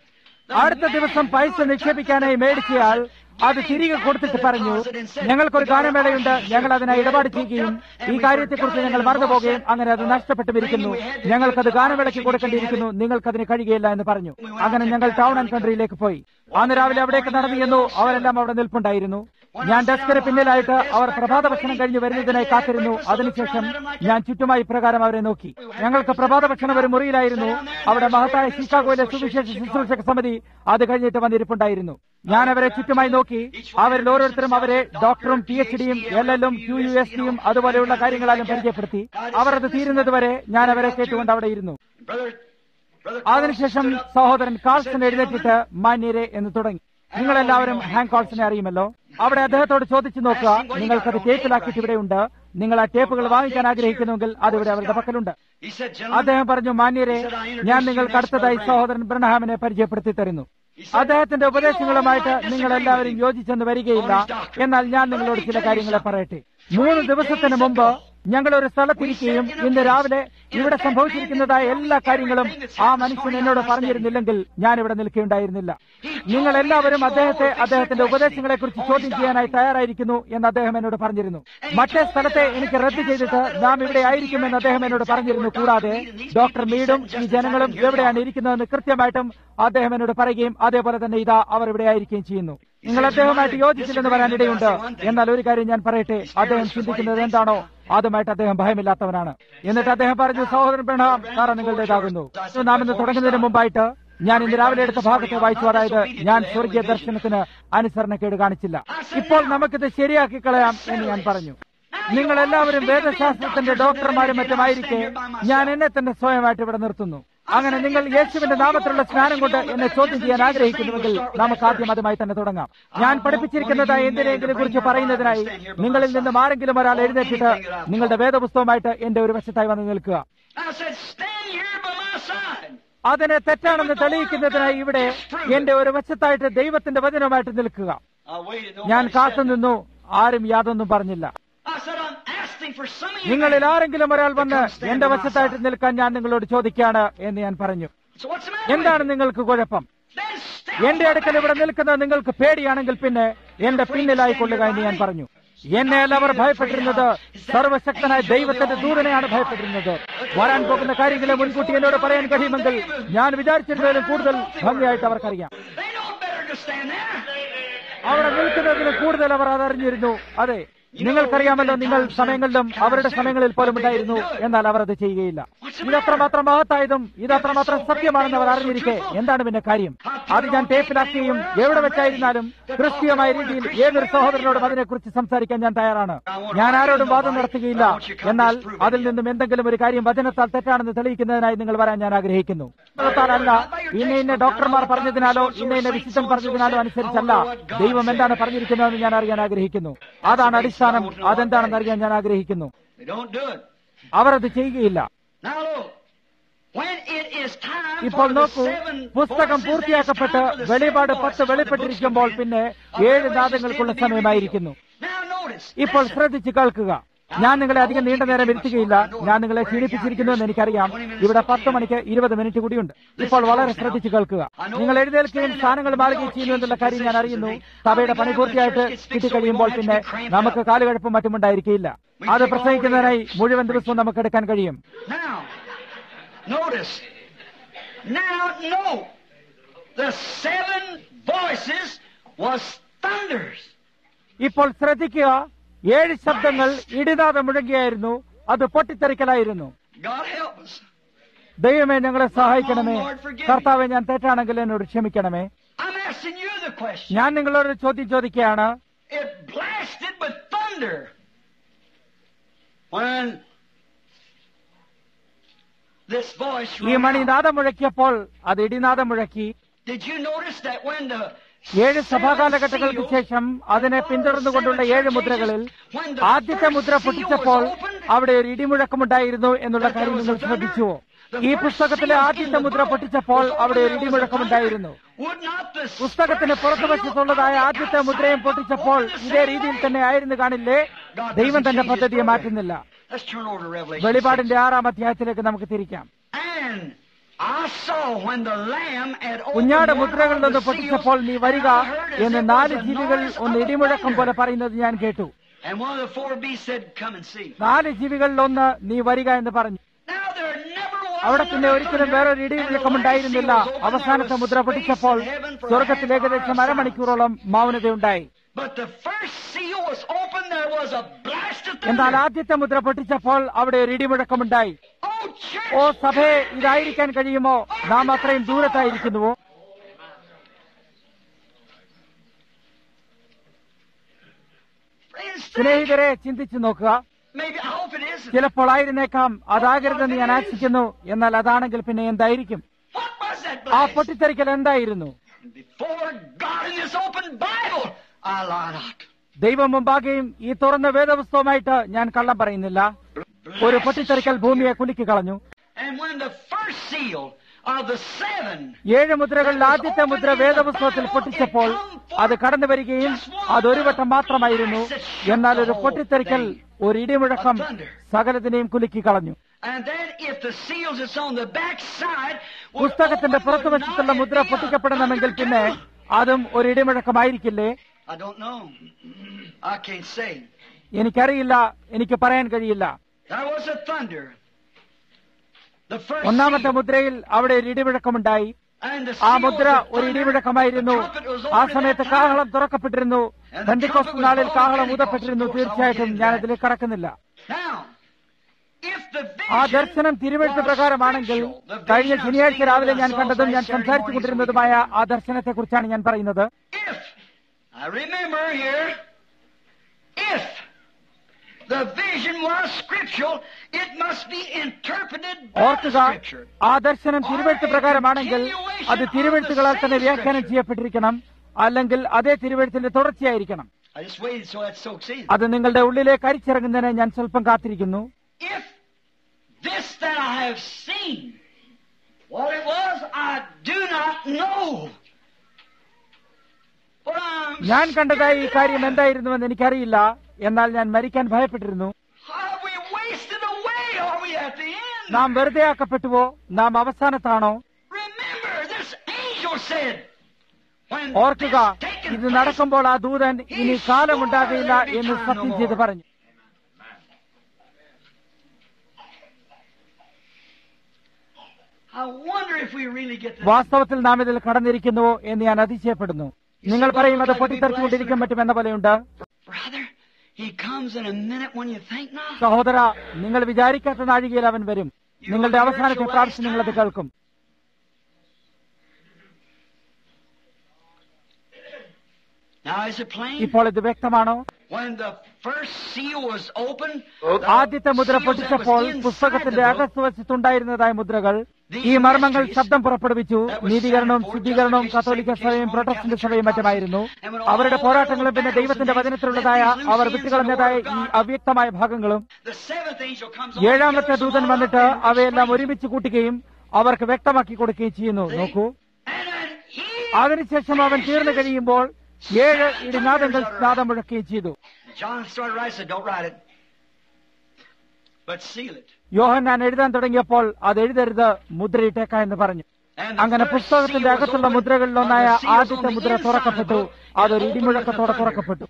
അടുത്ത ദിവസം പൈസ നിക്ഷേപിക്കാനായി മേടിച്ചയാൾ അത് തിരികെ കൊടുത്തിട്ട് പറഞ്ഞു ഞങ്ങൾക്കൊരു ഗാനമേളയുണ്ട് ഞങ്ങൾ അതിനായി ഇടപാട് ചെയ്യുകയും ഈ കാര്യത്തെക്കുറിച്ച് ഞങ്ങൾ മറന്നുപോകുകയും അങ്ങനെ അത് നഷ്ടപ്പെട്ടുമിരിക്കുന്നു ഞങ്ങൾക്കത് ഗാനമേളയ്ക്ക് കൊടുക്കേണ്ടിയിരിക്കുന്നു നിങ്ങൾക്കതിന് കഴിയുകയില്ല എന്ന് പറഞ്ഞു അങ്ങനെ ഞങ്ങൾ ടൗൺ ആൻഡ് കൺട്രിയിലേക്ക് പോയി അന്ന് രാവിലെ അവിടേക്ക് നടന്നു ചെന്നു അവരെല്ലാം അവിടെ നിൽപ്പുണ്ടായിരുന്നു ഞാൻ ഡെസ്കിന് പിന്നിലായിട്ട് അവർ പ്രഭാത ഭക്ഷണം കഴിഞ്ഞ് വരുന്നതിനായി കാത്തിരുന്നു അതിനുശേഷം ഞാൻ ചുറ്റുമായി ഇപ്രകാരം അവരെ നോക്കി ഞങ്ങൾക്ക് പ്രഭാത ഭക്ഷണം ഒരു മുറിയിലായിരുന്നു അവിടെ മഹത്തായ ഷിക്കാഗോയിലെ സുവിശേഷ ശുശ്രൂഷക സമിതി അത് കഴിഞ്ഞിട്ട് വന്നിരിപ്പുണ്ടായിരുന്നു ഞാൻ അവരെ ചുറ്റുമായി നോക്കി അവരിൽ ഓരോരുത്തരും അവരെ ഡോക്ടറും പി എച്ച് ഡിയും എൽ എല്ലും ക്യു യു എസ് ഡിയും അതുപോലെയുള്ള കാര്യങ്ങളാലും പരിചയപ്പെടുത്തി അവർ അത് തീരുന്നതുവരെ ഞാൻ അവരെ കേട്ടുകൊണ്ട് അവിടെ ഇരുന്നു brother, brother, അതിനുശേഷം സഹോദരൻ കാൾസൺ എഴുന്നേറ്റിട്ട് മാന്യരെ എന്ന് തുടങ്ങി നിങ്ങളെല്ലാവരും ഹാങ് കാൾസനെ അറിയുമല്ലോ അവിടെ അദ്ദേഹത്തോട് ചോദിച്ചു നോക്കുക നിങ്ങൾക്കത് ടേപ്പിലാക്കിയിട്ട് ഇവിടെയുണ്ട് നിങ്ങൾ ആ ടേപ്പുകൾ വാങ്ങിക്കാൻ ആഗ്രഹിക്കുന്നുവെങ്കിൽ അതിവിടെ അവരുടെ പക്കലുണ്ട് he said, gentlemen, അദ്ദേഹം പറഞ്ഞു മാന്യരെ ഞാൻ നിങ്ങൾക്ക് അടുത്തതായി സഹോദരൻ ബ്രഹ്ഹാമിനെ പരിചയപ്പെടുത്തി തരുന്നു അദ്ദേഹത്തിന്റെ ഉപദേശങ്ങളുമായിട്ട് നിങ്ങൾ എല്ലാവരും യോജിച്ചെന്ന് വരികയില്ല എന്നാൽ ഞാൻ നിങ്ങളോട് ചില കാര്യങ്ങളെ പറയട്ടെ മൂന്ന് ദിവസത്തിന് മുമ്പ് ഞങ്ങൾ ഒരു സ്ഥലത്തിരിക്കുകയും ഇന്ന് രാവിലെ ഇവിടെ സംഭവിച്ചിരിക്കുന്നതായ എല്ലാ കാര്യങ്ങളും ആ മനുഷ്യൻ എന്നോട് പറഞ്ഞിരുന്നില്ലെങ്കിൽ ഞാൻ ഇവിടെ നിൽക്കുകയുണ്ടായിരുന്നില്ല നിങ്ങൾ എല്ലാവരും അദ്ദേഹത്തെ അദ്ദേഹത്തിന്റെ ഉപദേശങ്ങളെ കുറിച്ച് ചോദ്യം ചെയ്യാനായി തയ്യാറായിരിക്കുന്നു എന്ന് അദ്ദേഹം എന്നോട് പറഞ്ഞിരുന്നു മറ്റേ സ്ഥലത്തെ എനിക്ക് റദ്ദ് ചെയ്തിട്ട് നാം ഇവിടെ ആയിരിക്കുമെന്ന് അദ്ദേഹം എന്നോട് പറഞ്ഞിരുന്നു കൂടാതെ ഡോക്ടർ മീഡും ഈ ജനങ്ങളും എവിടെയാണ് ഇരിക്കുന്നതെന്ന് കൃത്യമായിട്ടും അദ്ദേഹം എന്നോട് പറയുകയും അതേപോലെ തന്നെ ഇതാ അവർ ഇവിടെ ആയിരിക്കുകയും ചെയ്യുന്നു നിങ്ങൾ അദ്ദേഹവുമായിട്ട് യോജിച്ചില്ലെന്ന് വരാൻ ഇടയുണ്ട് എന്നാൽ ഒരു കാര്യം ഞാൻ പറയട്ടെ അദ്ദേഹം ചിന്തിക്കുന്നത് എന്താണോ അതുമായിട്ട് അദ്ദേഹം ഭയമില്ലാത്തവനാണ് എന്നിട്ട് അദ്ദേഹം പറഞ്ഞു സഹോദരൻ പ്രണാം സാറ നിങ്ങളുടേതാകുന്നു നാം ഇന്ന് തുടങ്ങുന്നതിന് മുമ്പായിട്ട് ഞാൻ ഇന്ന് രാവിലെ എടുത്ത ഭാഗത്തെ വായിച്ചു അതായത് ഞാൻ സ്വർഗീയ ദർശനത്തിന് അനുസരണക്കേട് കാണിച്ചില്ല ഇപ്പോൾ നമുക്കിത് ശരിയാക്കി കളയാം എന്ന് ഞാൻ പറഞ്ഞു നിങ്ങൾ എല്ലാവരും വേദശാസ്ത്രത്തിന്റെ ഡോക്ടർമാരും മറ്റുമായിരിക്കെ ഞാൻ എന്നെ തന്നെ സ്വയമായിട്ട് ഇവിടെ നിർത്തുന്നു അങ്ങനെ നിങ്ങൾ യേശുവിന്റെ നാമത്തിലുള്ള സ്നാനം കൊണ്ട് എന്നെ ചോദ്യം ചെയ്യാൻ ആഗ്രഹിക്കുന്നുവെങ്കിൽ നമുക്ക് ആദ്യം അതുമായി തന്നെ തുടങ്ങാം ഞാൻ പഠിപ്പിച്ചിരിക്കുന്നതായി എന്തിനെങ്കിലും കുറിച്ച് പറയുന്നതിനായി നിങ്ങളിൽ നിന്നും ആരെങ്കിലും ഒരാൾ എഴുന്നേറ്റിട്ട് നിങ്ങളുടെ വേദപുസ്തകമായിട്ട് എന്റെ ഒരു വശത്തായി വന്ന് നിൽക്കുക I said, stand here by my side. അതിനെ തെറ്റാണെന്ന് തെളിയിക്കുന്നതിനായി ഇവിടെ എന്റെ ഒരു വശത്തായിട്ട് ദൈവത്തിന്റെ വചനമായിട്ട് നിൽക്കുക I waited. ഞാൻ Nobody said കാത്തുനിന്നു ആരും യാതൊന്നും പറഞ്ഞില്ല I said, I'm asking for some of you. നിങ്ങളിൽ ആരെങ്കിലും ഒരാൾ വന്ന് എന്റെ വശത്തായിട്ട് നിൽക്കാൻ ഞാൻ നിങ്ങളോട് ചോദിക്കാണ് എന്ന് ഞാൻ പറഞ്ഞു So what's the matter? എന്താണ് with നിങ്ങൾക്ക് കുഴപ്പം you? Then stand എന്റെ അടുക്കൽ ഇവിടെ നിൽക്കുന്നത് നിങ്ങൾക്ക് പേടിയാണെങ്കിൽ പിന്നെ എന്റെ പിന്നിലായിക്കൊള്ളുക എന്ന് ഞാൻ പറഞ്ഞു എന്നെ അവർ ഭയപ്പെട്ടിരുന്നത് സർവശക്തനായ ദൈവത്തിന്റെ ദൂതനെയാണ് ഭയപ്പെട്ടിരുന്നത് വരാൻ പോകുന്ന കാര്യങ്ങളെ മുൻകൂട്ടി എന്നോട് പറയാൻ കഴിയുമെങ്കിൽ ഞാൻ വിചാരിച്ചിരുന്നതിലും കൂടുതൽ ഭംഗിയായിട്ട് അവർക്കറിയാം They know better to stand there. അവിടെ നിൽക്കുന്നതിന് കൂടുതൽ അവർ അതറിഞ്ഞിരുന്നു അതെ നിങ്ങൾക്കറിയാമല്ലോ നിങ്ങൾ സമയങ്ങളിലും അവരുടെ സമയങ്ങളിൽ പോലും ഉണ്ടായിരുന്നു എന്നാൽ അവർ അത് ചെയ്യുകയില്ല ഇതത്രമാത്രം മഹത്തായതും ഇതത്രമാത്രം സത്യമാണെന്ന് അവർ അറിഞ്ഞിരിക്കെ എന്താണ് പിന്നെ കാര്യം അത് ഞാൻ ടേപ്പിലാക്കുകയും എവിടെ വെച്ചായിരുന്നാലും ക്രിസ്തീയമായ രീതിയിൽ ഏതൊരു സഹോദരനോടും അതിനെക്കുറിച്ച് സംസാരിക്കാൻ ഞാൻ തയ്യാറാണ് ഞാൻ ആരോടും വാദം നടത്തുകയില്ല എന്നാൽ അതിൽ നിന്നും എന്തെങ്കിലും ഒരു കാര്യം വചനത്താൽ തെറ്റാണെന്ന് തെളിയിക്കുന്നതിനായി നിങ്ങൾ വരാൻ ഞാൻ ആഗ്രഹിക്കുന്നു വചനത്താലല്ല ഇന്ന ഇന്ന ഡോക്ടർമാർ പറഞ്ഞതിനാലോ ഇന്ന ഇന്ന വിശുദ്ധൻ പറഞ്ഞതിനാലോ അനുസരിച്ചല്ല ദൈവം എന്താണ് പറഞ്ഞിരിക്കുന്നതെന്ന് ഞാൻ അറിയാൻ ആഗ്രഹിക്കുന്നു അതാണ് അടിസ്ഥാനം അതെന്താണെന്ന് അറിയാൻ ഞാൻ ആഗ്രഹിക്കുന്നു They don't do it. അവർ അത് ചെയ്യുകയില്ല Now look, when it is time ഇപ്പോൾ for the നോക്കൂ seven പുസ്തകം voices, പൂർത്തിയാക്കപ്പെട്ട് then it's time for the വെളിപാട് seven പത്ത് voices of the വെളിപ്പെട്ടിരിക്കുമ്പോൾ books പിന്നെ of ഏഴ് Revelation നാദങ്ങൾക്കുള്ള to be സമയമായിരിക്കുന്നു revealed. Now notice, ഇപ്പോൾ listen. ശ്രദ്ധിച്ച് കേൾക്കുക ഞാൻ നിങ്ങളെ അധികം നീണ്ട നേരം ഇരുത്തുകയില്ല ഞാൻ നിങ്ങളെ ക്ഷീണിപ്പിച്ചിരിക്കുന്നു എന്ന് എനിക്കറിയാം ഇവിടെ പത്ത് മണിക്ക് ഇരുപത് മിനിറ്റ് കൂടിയുണ്ട് ഇപ്പോൾ വളരെ ശ്രദ്ധിച്ച് കേൾക്കുക നിങ്ങൾ എഴുന്നേൽക്കുകയും സ്ഥാനങ്ങൾ മാറുകയും ചെയ്യുന്നു എന്നുള്ള കാര്യം ഞാൻ അറിയുന്നു സഭയുടെ പണി പൂർത്തിയായിട്ട് കിട്ടിക്കഴിയുമ്പോൾ പിന്നെ നമുക്ക് കാലുകഴപ്പും മറ്റും ഉണ്ടായിരിക്കില്ല അത് പ്രസംഗിക്കുന്നതിനായി മുഴുവൻ ദിവസവും നമുക്ക് എടുക്കാൻ കഴിയും Now, notice. Now, note. The seven voices was thunders. ഇപ്പോൾ ശ്രദ്ധിക്കുക ഏഴ് ശബ്ദങ്ങൾ ഇടിനാഥം മുഴങ്ങിയായിരുന്നു അത് പൊട്ടിത്തെറിക്കലായിരുന്നു God help us. ദൈവമേ ഞങ്ങളെ സഹായിക്കണമേ കർത്താവെ ഞാൻ തെറ്റാണെങ്കിൽ എന്നോട് ക്ഷമിക്കണമേ I'm asking you the question. ഞാൻ നിങ്ങളോട് ഒരു ചോദ്യം ചോദിക്കുകയാണ് It blasted with thunder. When this voice ഈ rang മണി out. നാദം മുഴക്കിയപ്പോൾ അത് ഇടിനാദം മുഴക്കി Did you notice that when the ഏഴ് seven സഭാകാലഘട്ടങ്ങൾക്ക് seals ശേഷം അതിനെ പിന്തുടർന്നുകൊണ്ടുള്ള ഏഴ് മുദ്രകളിൽ ആദ്യത്തെ മുദ്ര പൊട്ടിച്ചപ്പോൾ അവിടെ ഒരു ഇടിമുഴക്കമുണ്ടായിരുന്നു എന്നുള്ള കാര്യം നിങ്ങൾ ശ്രദ്ധിച്ചുവോ ഈ പുസ്തകത്തിലെ ആദ്യത്തെ മുദ്ര പൊട്ടിച്ചപ്പോൾ അവിടെ ഒരു ഇടിമുഴക്കമുണ്ടായിരുന്നു Would not the പുസ്തകത്തിന് പുറത്തുവശത്തുള്ളതായ ആദ്യത്തെ മുദ്രയും പൊട്ടിച്ചപ്പോൾ ഇതേ രീതിയിൽ തന്നെ ആയിരുന്നു കാണില്ലേ ദൈവം തന്റെ പദ്ധതിയെ മാറ്റുന്നില്ല Let's turn over to Revelation. വെളിപാടിന്റെ ആറാം അധ്യായത്തിലേക്ക് നമുക്ക് തിരിക്കാം And I saw when the Lamb had opened കുഞ്ഞാട് one മുദ്രകളിൽ of the നിന്ന് seals, പൊട്ടിച്ചപ്പോൾ നീ വരിക and I heard as എന്ന് it was നാല് a ജീവികൾ noise ഒന്ന് of ഇടിമുഴക്കം പോലെ thunder. പറയുന്നത് ഞാൻ കേട്ടു And one of the four beasts said, Come and see. നാല് ജീവികളിൽ ഒന്ന് നീ വരിക എന്ന് പറഞ്ഞു Now there never was അവിടെ പിന്നെ another ഒരിക്കലും thunder, വേറൊരു and the ഇടിമുഴക്കമുണ്ടായിരുന്നില്ല last seal was opened, അവസാനത്തെ there was മുദ്ര space പൊട്ടിച്ചപ്പോൾ in heaven for സ്വർഗത്തിൽ half hour ഏകദേശം of അരമണിക്കൂറോളം മൗനതയുണ്ടായി But the first seal was opened, there was a blast of എന്നാൽ thunder. ആദ്യത്തെ മുദ്ര പൊട്ടിച്ചപ്പോൾ അവിടെ ഒരു ഇടിമുഴക്കമുണ്ടായി Oh, church! ഓ സഭയെ ഇതായിരിക്കാൻ കഴിയുമോ നാം അത്രയും ദൂരത്തായിരിക്കുന്നുവോ Friends, സ്നേഹിതരെ ചിന്തിച്ചു നോക്കുക maybe I hope it isn't. ചിലപ്പോൾ ആയിരുന്നേക്കാം അതാകരുതെന്ന് ഞാൻ ആശിക്കുന്നു എന്നാൽ അതാണെങ്കിൽ പിന്നെ എന്തായിരിക്കും What was that ആ blast? പൊട്ടിത്തെറിക്കൽ എന്തായിരുന്നു Before God in this open Bible, I lie not. ദൈവം മുമ്പാകെയും ഈ തുറന്ന വേദപുസ്തകമായിട്ട് ഞാൻ കള്ളം പറയുന്നില്ല ഒരു പൊട്ടിത്തെറിക്കൽ ഭൂമിയെ കുലുക്കി കളഞ്ഞു And when the first seal of the seven ഏഴ് മുദ്രകളിൽ ആദ്യത്തെ മുദ്ര വേദപുസ്തകത്തിൽ പൊട്ടിച്ചപ്പോൾ അത് കടന്നു വരികയും അതൊരു വട്ടം മാത്രമായിരുന്നു എന്നാൽ ഒരു പൊട്ടിത്തെറിക്കൽ ഒരു ഇടിമുഴക്കം സകലത്തിനെയും കുലുക്കി കളഞ്ഞു And then if the seals that's on the back side would പുസ്തകത്തിന്റെ open, പുറത്തുവശത്തുള്ള would മുദ്ര not it be a പൊട്ടിക്കപ്പെടണമെങ്കിൽ thunder പിന്നെ too? അതും ഒരു ഇടിമുഴക്കമായിരിക്കില്ലേ I don't know. I can't say. എനിക്കറിയില്ല എനിക്ക് പറയാൻ കഴിയില്ല There was a thunder. The first ഒന്നാമത്തെ seal. മുദ്രയിൽ അവിടെ ഒരു ഇടിമുഴക്കമുണ്ടായി And the ആ seal മുദ്ര was a ഒരു thunder. ഇടിമുഴക്കമായിരുന്നു The trumpet was ആ opened സമയത്ത് at that time. കാഹളം തുറക്കപ്പെട്ടിരുന്നു ബന്ധുക്കോസ് നാളിൽ കാഹളം ഊതപ്പെട്ടിരുന്നു തീർച്ചയായിട്ടും ഞാൻ അതിൽ കടക്കുന്നില്ല Now, if the ആ vision ദർശനം തിരുവഴുത്ത് was പ്രകാരമാണെങ്കിൽ scriptural, the കഴിഞ്ഞ vision I'm ശനിയാഴ്ച speaking രാവിലെ of ഞാൻ the കണ്ടതും ഞാൻ Saturday സംസാരിച്ചു morning കൊണ്ടിരുന്നതുമായ ആ ദർശനത്തെ കുറിച്ചാണ് ഞാൻ പറയുന്നത് If, I remember here, if the vision was scriptural, it must be interpreted by ഓർക്കുക scripture. ആ ദർശനം തിരുവഴുത്ത് പ്രകാരമാണെങ്കിൽ അത് തിരുവഴുത്തുകളാൽ തന്നെ വ്യാഖ്യാനം ചെയ്യപ്പെട്ടിരിക്കണം അല്ലെങ്കിൽ അതേ തിരുവഴുത്തിന്റെ തുടർച്ചയായിരിക്കണം I just waited so that soaks in. അത് നിങ്ങളുടെ ഉള്ളിലേക്ക് അരിച്ചിറങ്ങുന്നതിന് ഞാൻ സ്വല്പം കാത്തിരിക്കുന്നു If this that I have seen, what it was, I do not know. But I'm ഞാൻ കണ്ടതായി ഈ scared കാര്യം to death. എന്തായിരുന്നുവെന്ന് എനിക്കറിയില്ല എന്നാൽ ഞാൻ മരിക്കാൻ ഭയപ്പെട്ടിരുന്നു Have we wasted away? Are we at the end? നാം വെറുതെ ആക്കപ്പെട്ടുവോ നാം അവസാനത്താണോ Remember, this angel said, when ഓർക്കുക this taken ഇത് place, നടക്കുമ്പോൾ ആ ദൂതൻ ഇനി കാലമുണ്ടാകില്ല എന്ന് സത്യം ചെയ്ത് പറഞ്ഞു I wonder if we really get this. വാസ്തവത്തിൽ നാം ഇതിൽ കടന്നിരിക്കുന്നുവോ എന്ന് ഞാൻ അതിശയപ്പെടുന്നു നിങ്ങൾ പറയും അത് പൊട്ടിത്തെറിച്ചുകൊണ്ടിരിക്കാൻ പറ്റും എന്ന പോലെയുണ്ട് Brother, He comes in a minute when you think not. സഹോദര നിങ്ങൾ വിചാരിക്കാത്ത നാഴികയിൽ അവൻ വരും നിങ്ങളുടെ അവസാനത്തെ പ്രാവശ്യം നിങ്ങളത് കേൾക്കും Now is it plain? ഇപ്പോൾ ഇത് വ്യക്തമാണോ When the first seal was opened, ആദ്യത്തെ മുദ്ര പൊട്ടിച്ചപ്പോൾ പുസ്തകത്തിന്റെ അകസ്വശത്തുണ്ടായിരുന്നതായ മുദ്രകൾ ഈ മർമ്മങ്ങൾ ശബ്ദം പുറപ്പെടുവിച്ചു നീതീകരണവും ശുദ്ധീകരണവും കത്തോലിക്ക സഭയും പ്രൊട്ടസ്റ്റന്റ് സഭയും മറ്റുമായിരുന്നു അവരുടെ പോരാട്ടങ്ങളും പിന്നെ ദൈവത്തിന്റെ വചനത്തിലുള്ളതായ അവർ വിട്ടുകളഞ്ഞതായ ഈ അവ്യക്തമായ ഭാഗങ്ങളും the seventh angel comes ഏഴാമത്തെ ദൂതൻ വന്നിട്ട് അവയെല്ലാം ഒരുമിച്ച് കൂട്ടുകയും അവർക്ക് വ്യക്തമാക്കി കൊടുക്കുകയും ചെയ്യുന്നു നോക്കൂ And then he, അതിനുശേഷം അവൻ തീർന്നു കഴിയുമ്പോൾ ഏഴ് ഇടിനാദങ്ങൾ നാദം മുഴക്കുകയും ചെയ്തു John started writing, said, don't write it, but seal it. യോഹന്നാൻ എഴുതാൻ തുടങ്ങിയപ്പോൾ അത് എഴുതരുത് മുദ്രയിട്ടേക്ക എന്ന് പറഞ്ഞു And the അങ്ങനെ first പുസ്തകത്തിന്റെ seal was അകത്തുള്ള opened, മുദ്രകളിലൊന്നായ or the seals on ആദ്യത്തെ the മുദ്ര inside of the തുറക്കപ്പെട്ടു book, അതൊരു opened ഇടിമുഴക്കത്തോടെ with the thunder. തുറക്കപ്പെട്ടു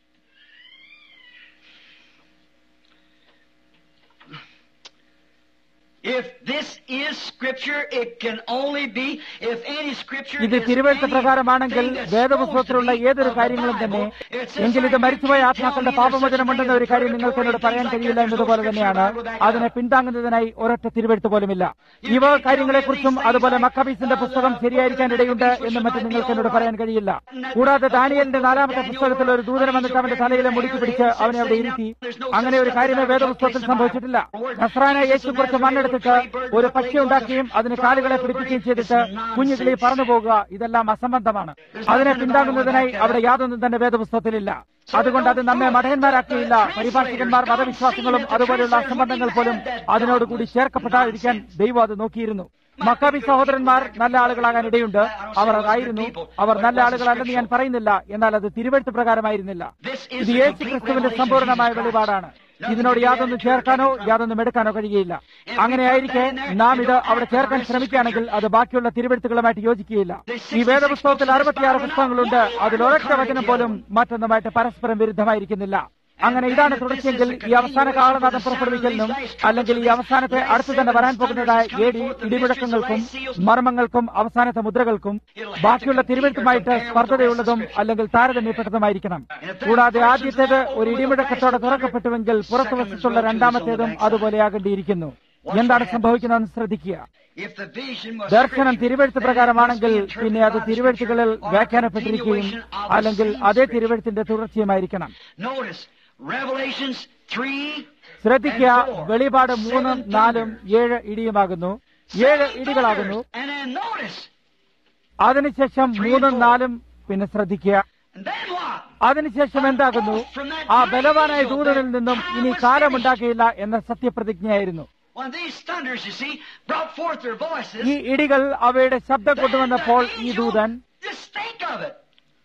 If this is scripture, it can only be if any scripture ഇത് is തിരുവഴുത്ത പ്രകാരമാണെങ്കിൽ anything that's വേദപുസ്തകത്തിലുള്ള supposed to be ഏതൊരു of the കാര്യങ്ങളും തന്നെ Bible, it's just എങ്കിൽ ഇത് like മരിച്ചുപോയ you ആത്മാക്കളുടെ tell me there's പാപമോചനമുണ്ടെന്ന such ഒരു a കാര്യം thing as നിങ്ങൾക്ക് എന്നോട് പറയാൻ purgatory, കഴിയില്ല things like എന്നതുപോലെ that, തന്നെയാണ് there's no scripture അതിനെ പിന്താങ്ങുന്നതിനായി ഒരൊറ്റ തിരുവെഴുത്ത് പോലുമില്ല ഇവ കാര്യങ്ങളെക്കുറിച്ചും അതുപോലെ മക്കബീസിന്റെ പുസ്തകം ശരിയായിരിക്കാൻ ഇടയുണ്ട് എന്നും മറ്റും നിങ്ങൾക്ക് എന്നോട് പറയാൻ കഴിയില്ല കൂടാതെ ദാനിയലിന്റെ നാലാമത്തെ പുസ്തകത്തിൽ ഒരു ദൂതൻ വന്നിട്ട് അവന്റെ തലയിലെ മുടിക്ക് പിടിച്ച് അവനെ അവിടെ ഇരുത്തി അങ്ങനെ ഒരു കാര്യമേ വേദപുസ്തകത്തിൽ സംഭവിച്ചിട്ടില്ല നസ്രാന യേശു കുറച്ച് മണ്ണെടുത്തിട്ട് ഒരു പക്ഷി ഉണ്ടാക്കുകയും അതിന് കാലുകളെ പിടിപ്പിക്കുകയും ചെയ്തിട്ട് കുഞ്ഞുകിളി പറന്നു പോകുക ഇതെല്ലാം അസംബന്ധമാണ് അതിനെ പിന്താങ്ങുന്നതിനായി അവിടെ യാതൊന്നും തന്നെ വേദപുസ്തകത്തിലില്ല അതുകൊണ്ട് അത് നമ്മെ മഠയന്മാരാക്കിയില്ല പരിഭാഷകന്മാർ മതവിശ്വാസങ്ങളും അതുപോലെയുള്ള അസംബന്ധങ്ങൾ പോലും അതിനോടുകൂടി ചേർക്കപ്പെടാതിരിക്കാൻ ദൈവം അത് നോക്കിയിരുന്നു മക്കാബി സഹോദരന്മാർ നല്ല ആളുകളാകാൻ ഇടയുണ്ട് അവർ അതായിരുന്നു അവർ നല്ല ആളുകളല്ലെന്ന് ഞാൻ പറയുന്നില്ല എന്നാൽ അത് തിരുവഴുത്ത് പ്രകാരമായിരുന്നില്ല ഇത് യേശു ക്രിസ്തുവിന്റെ സമ്പൂർണമായ വെളിപാടാണ് ഇതിനോട് യാതൊന്നും ചേർക്കാനോ യാതൊന്നും എടുക്കാനോ കഴിയുകയില്ല അങ്ങനെയായിരിക്കെ നാം ഇത് അവിടെ ചേർക്കാൻ ശ്രമിക്കുകയാണെങ്കിൽ അത് ബാക്കിയുള്ള തിരുവഴുത്തുകളുമായിട്ട് യോജിക്കുകയില്ല ഈ വേദപുസ്തകത്തിൽ അറുപത്തിയാറ് പുസ്തകങ്ങളുണ്ട് അതിൽ ഒരൊറ്റ വചനം പോലും മറ്റൊന്നുമായിട്ട് പരസ്പരം വിരുദ്ധമായിരിക്കുന്നില്ല അങ്ങനെ ഇതാണ് തുടർച്ചയെങ്കിൽ ഈ അവസാന കാളനാഥം പുറപ്പെടുവിക്കലിനും അല്ലെങ്കിൽ ഈ അവസാനത്തെ അടുത്തു തന്നെ വരാൻ പോകുന്നതായ ഏടി ഇടിമുഴക്കങ്ങൾക്കും മർമ്മങ്ങൾക്കും അവസാനത്തെ മുദ്രകൾക്കും ബാക്കിയുള്ള തിരുവഴുത്തുമായിട്ട് സ്പർദ്ധതയുള്ളതും അല്ലെങ്കിൽ താരതമ്യപ്പെട്ടതുമായിരിക്കണം കൂടാതെ ആദ്യത്തേത് ഒരു ഇടിമുഴക്കത്തോടെ തുറക്കപ്പെട്ടുവെങ്കിൽ പുറത്തുവശത്തുള്ള രണ്ടാമത്തേതും അതുപോലെയാകേണ്ടിയിരിക്കുന്നു എന്താണ് സംഭവിക്കുന്നതെന്ന് ശ്രദ്ധിക്കുക If the vision was ദർശനം scripture, തിരുവഴുത്ത് പ്രകാരമാണെങ്കിൽ പിന്നെ അത് തിരുവഴുത്തുകളിൽ വ്യാഖ്യാനപ്പെട്ടിരിക്കുകയും അല്ലെങ്കിൽ അതേ തിരുവഴുത്തിന്റെ തുടർച്ചയുമായിരിക്കണം Notice, Revelations 3 ശ്രദ്ധിക്കുക വെളിപാട് മൂന്നും നാലും ഏഴ് ഇടിയുമാകുന്നു ഏഴ് ഇടികളാകുന്നു And then notice, അതിനുശേഷം മൂന്നും നാലും പിന്നെ ശ്രദ്ധിക്കുക and then what? അതിനുശേഷം എന്താകുന്നു ആ ബലവാനായ ദൂതനിൽ നിന്നും ഇനി കാലമുണ്ടാക്കുകയില്ല എന്ന സത്യപ്രതിജ്ഞയായിരുന്നു When these thunders, you see, brought forth their voices, ഈ ഇടികൾ അവയുടെ ശബ്ദം കൊണ്ടുവന്നപ്പോൾ ഈ ദൂതൻ just think of it.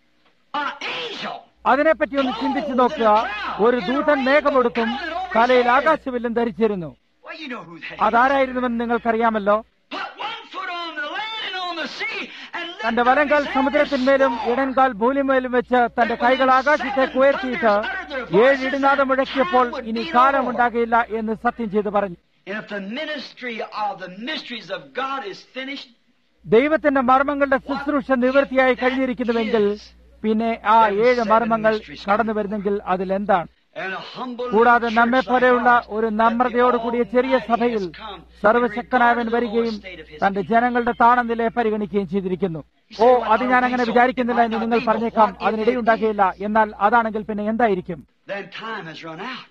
An angel. അതിനെപ്പറ്റി ഒന്ന് ചിന്തിച്ചു നോക്കുക ഒരു ദൂതൻ മേഘമെടുത്തും തലയിൽ ആകാശവില്ലും ധരിച്ചിരുന്നു Well, you know who that is. അതാരായിരുന്നുവെന്ന് നിങ്ങൾക്കറിയാമല്ലോ Put one foot on the land and on the sea and lift തന്റെ up വലങ്കാൽ his hand സമുദ്രത്തിന്മേലും and swore. ഇടൻകാൽ ഭൂമിമേലും വെച്ച് തന്റെ കൈകൾ ആകാശത്തേക്ക് ഉയർത്തിയിട്ട് ഏഴ് ഇടിനാദം മുഴക്കിയപ്പോൾ ഇനി കാലമുണ്ടാകില്ല എന്ന് സത്യം ചെയ്ത് പറഞ്ഞു And if the ministry of the mysteries of God is finished, ദൈവത്തിന്റെ മർമ്മങ്ങളുടെ ശുശ്രൂഷ നിവൃത്തിയായി കഴിഞ്ഞിരിക്കുന്നുവെങ്കിൽ പിന്നെ ആ ഏഴ് മർമ്മങ്ങൾ കടന്നു വരുന്നെങ്കിൽ അതിലെന്താണ് and a humble കൂടാതെ little നമ്മെ church like പോലെയുള്ള ours, ഒരു that നമ്രതയോട് the കൂടിയ ചെറിയ Almighty സഭയിൽ has come to സർവശക്തനായവൻ regard the വരികയും lower state of his തന്റെ people. ജനങ്ങളുടെ താണനിലയെ പരിഗണിക്കുകയും ചെയ്തിരിക്കുന്നു ഓ അത് ഞാൻ അങ്ങനെ വിചാരിക്കുന്നില്ല എന്ന് നിങ്ങൾ പറഞ്ഞേക്കാം അതിനിടയുണ്ടാകുകയില്ല എന്നാൽ അതാണെങ്കിൽ പിന്നെ എന്തായിരിക്കും Then time has run out.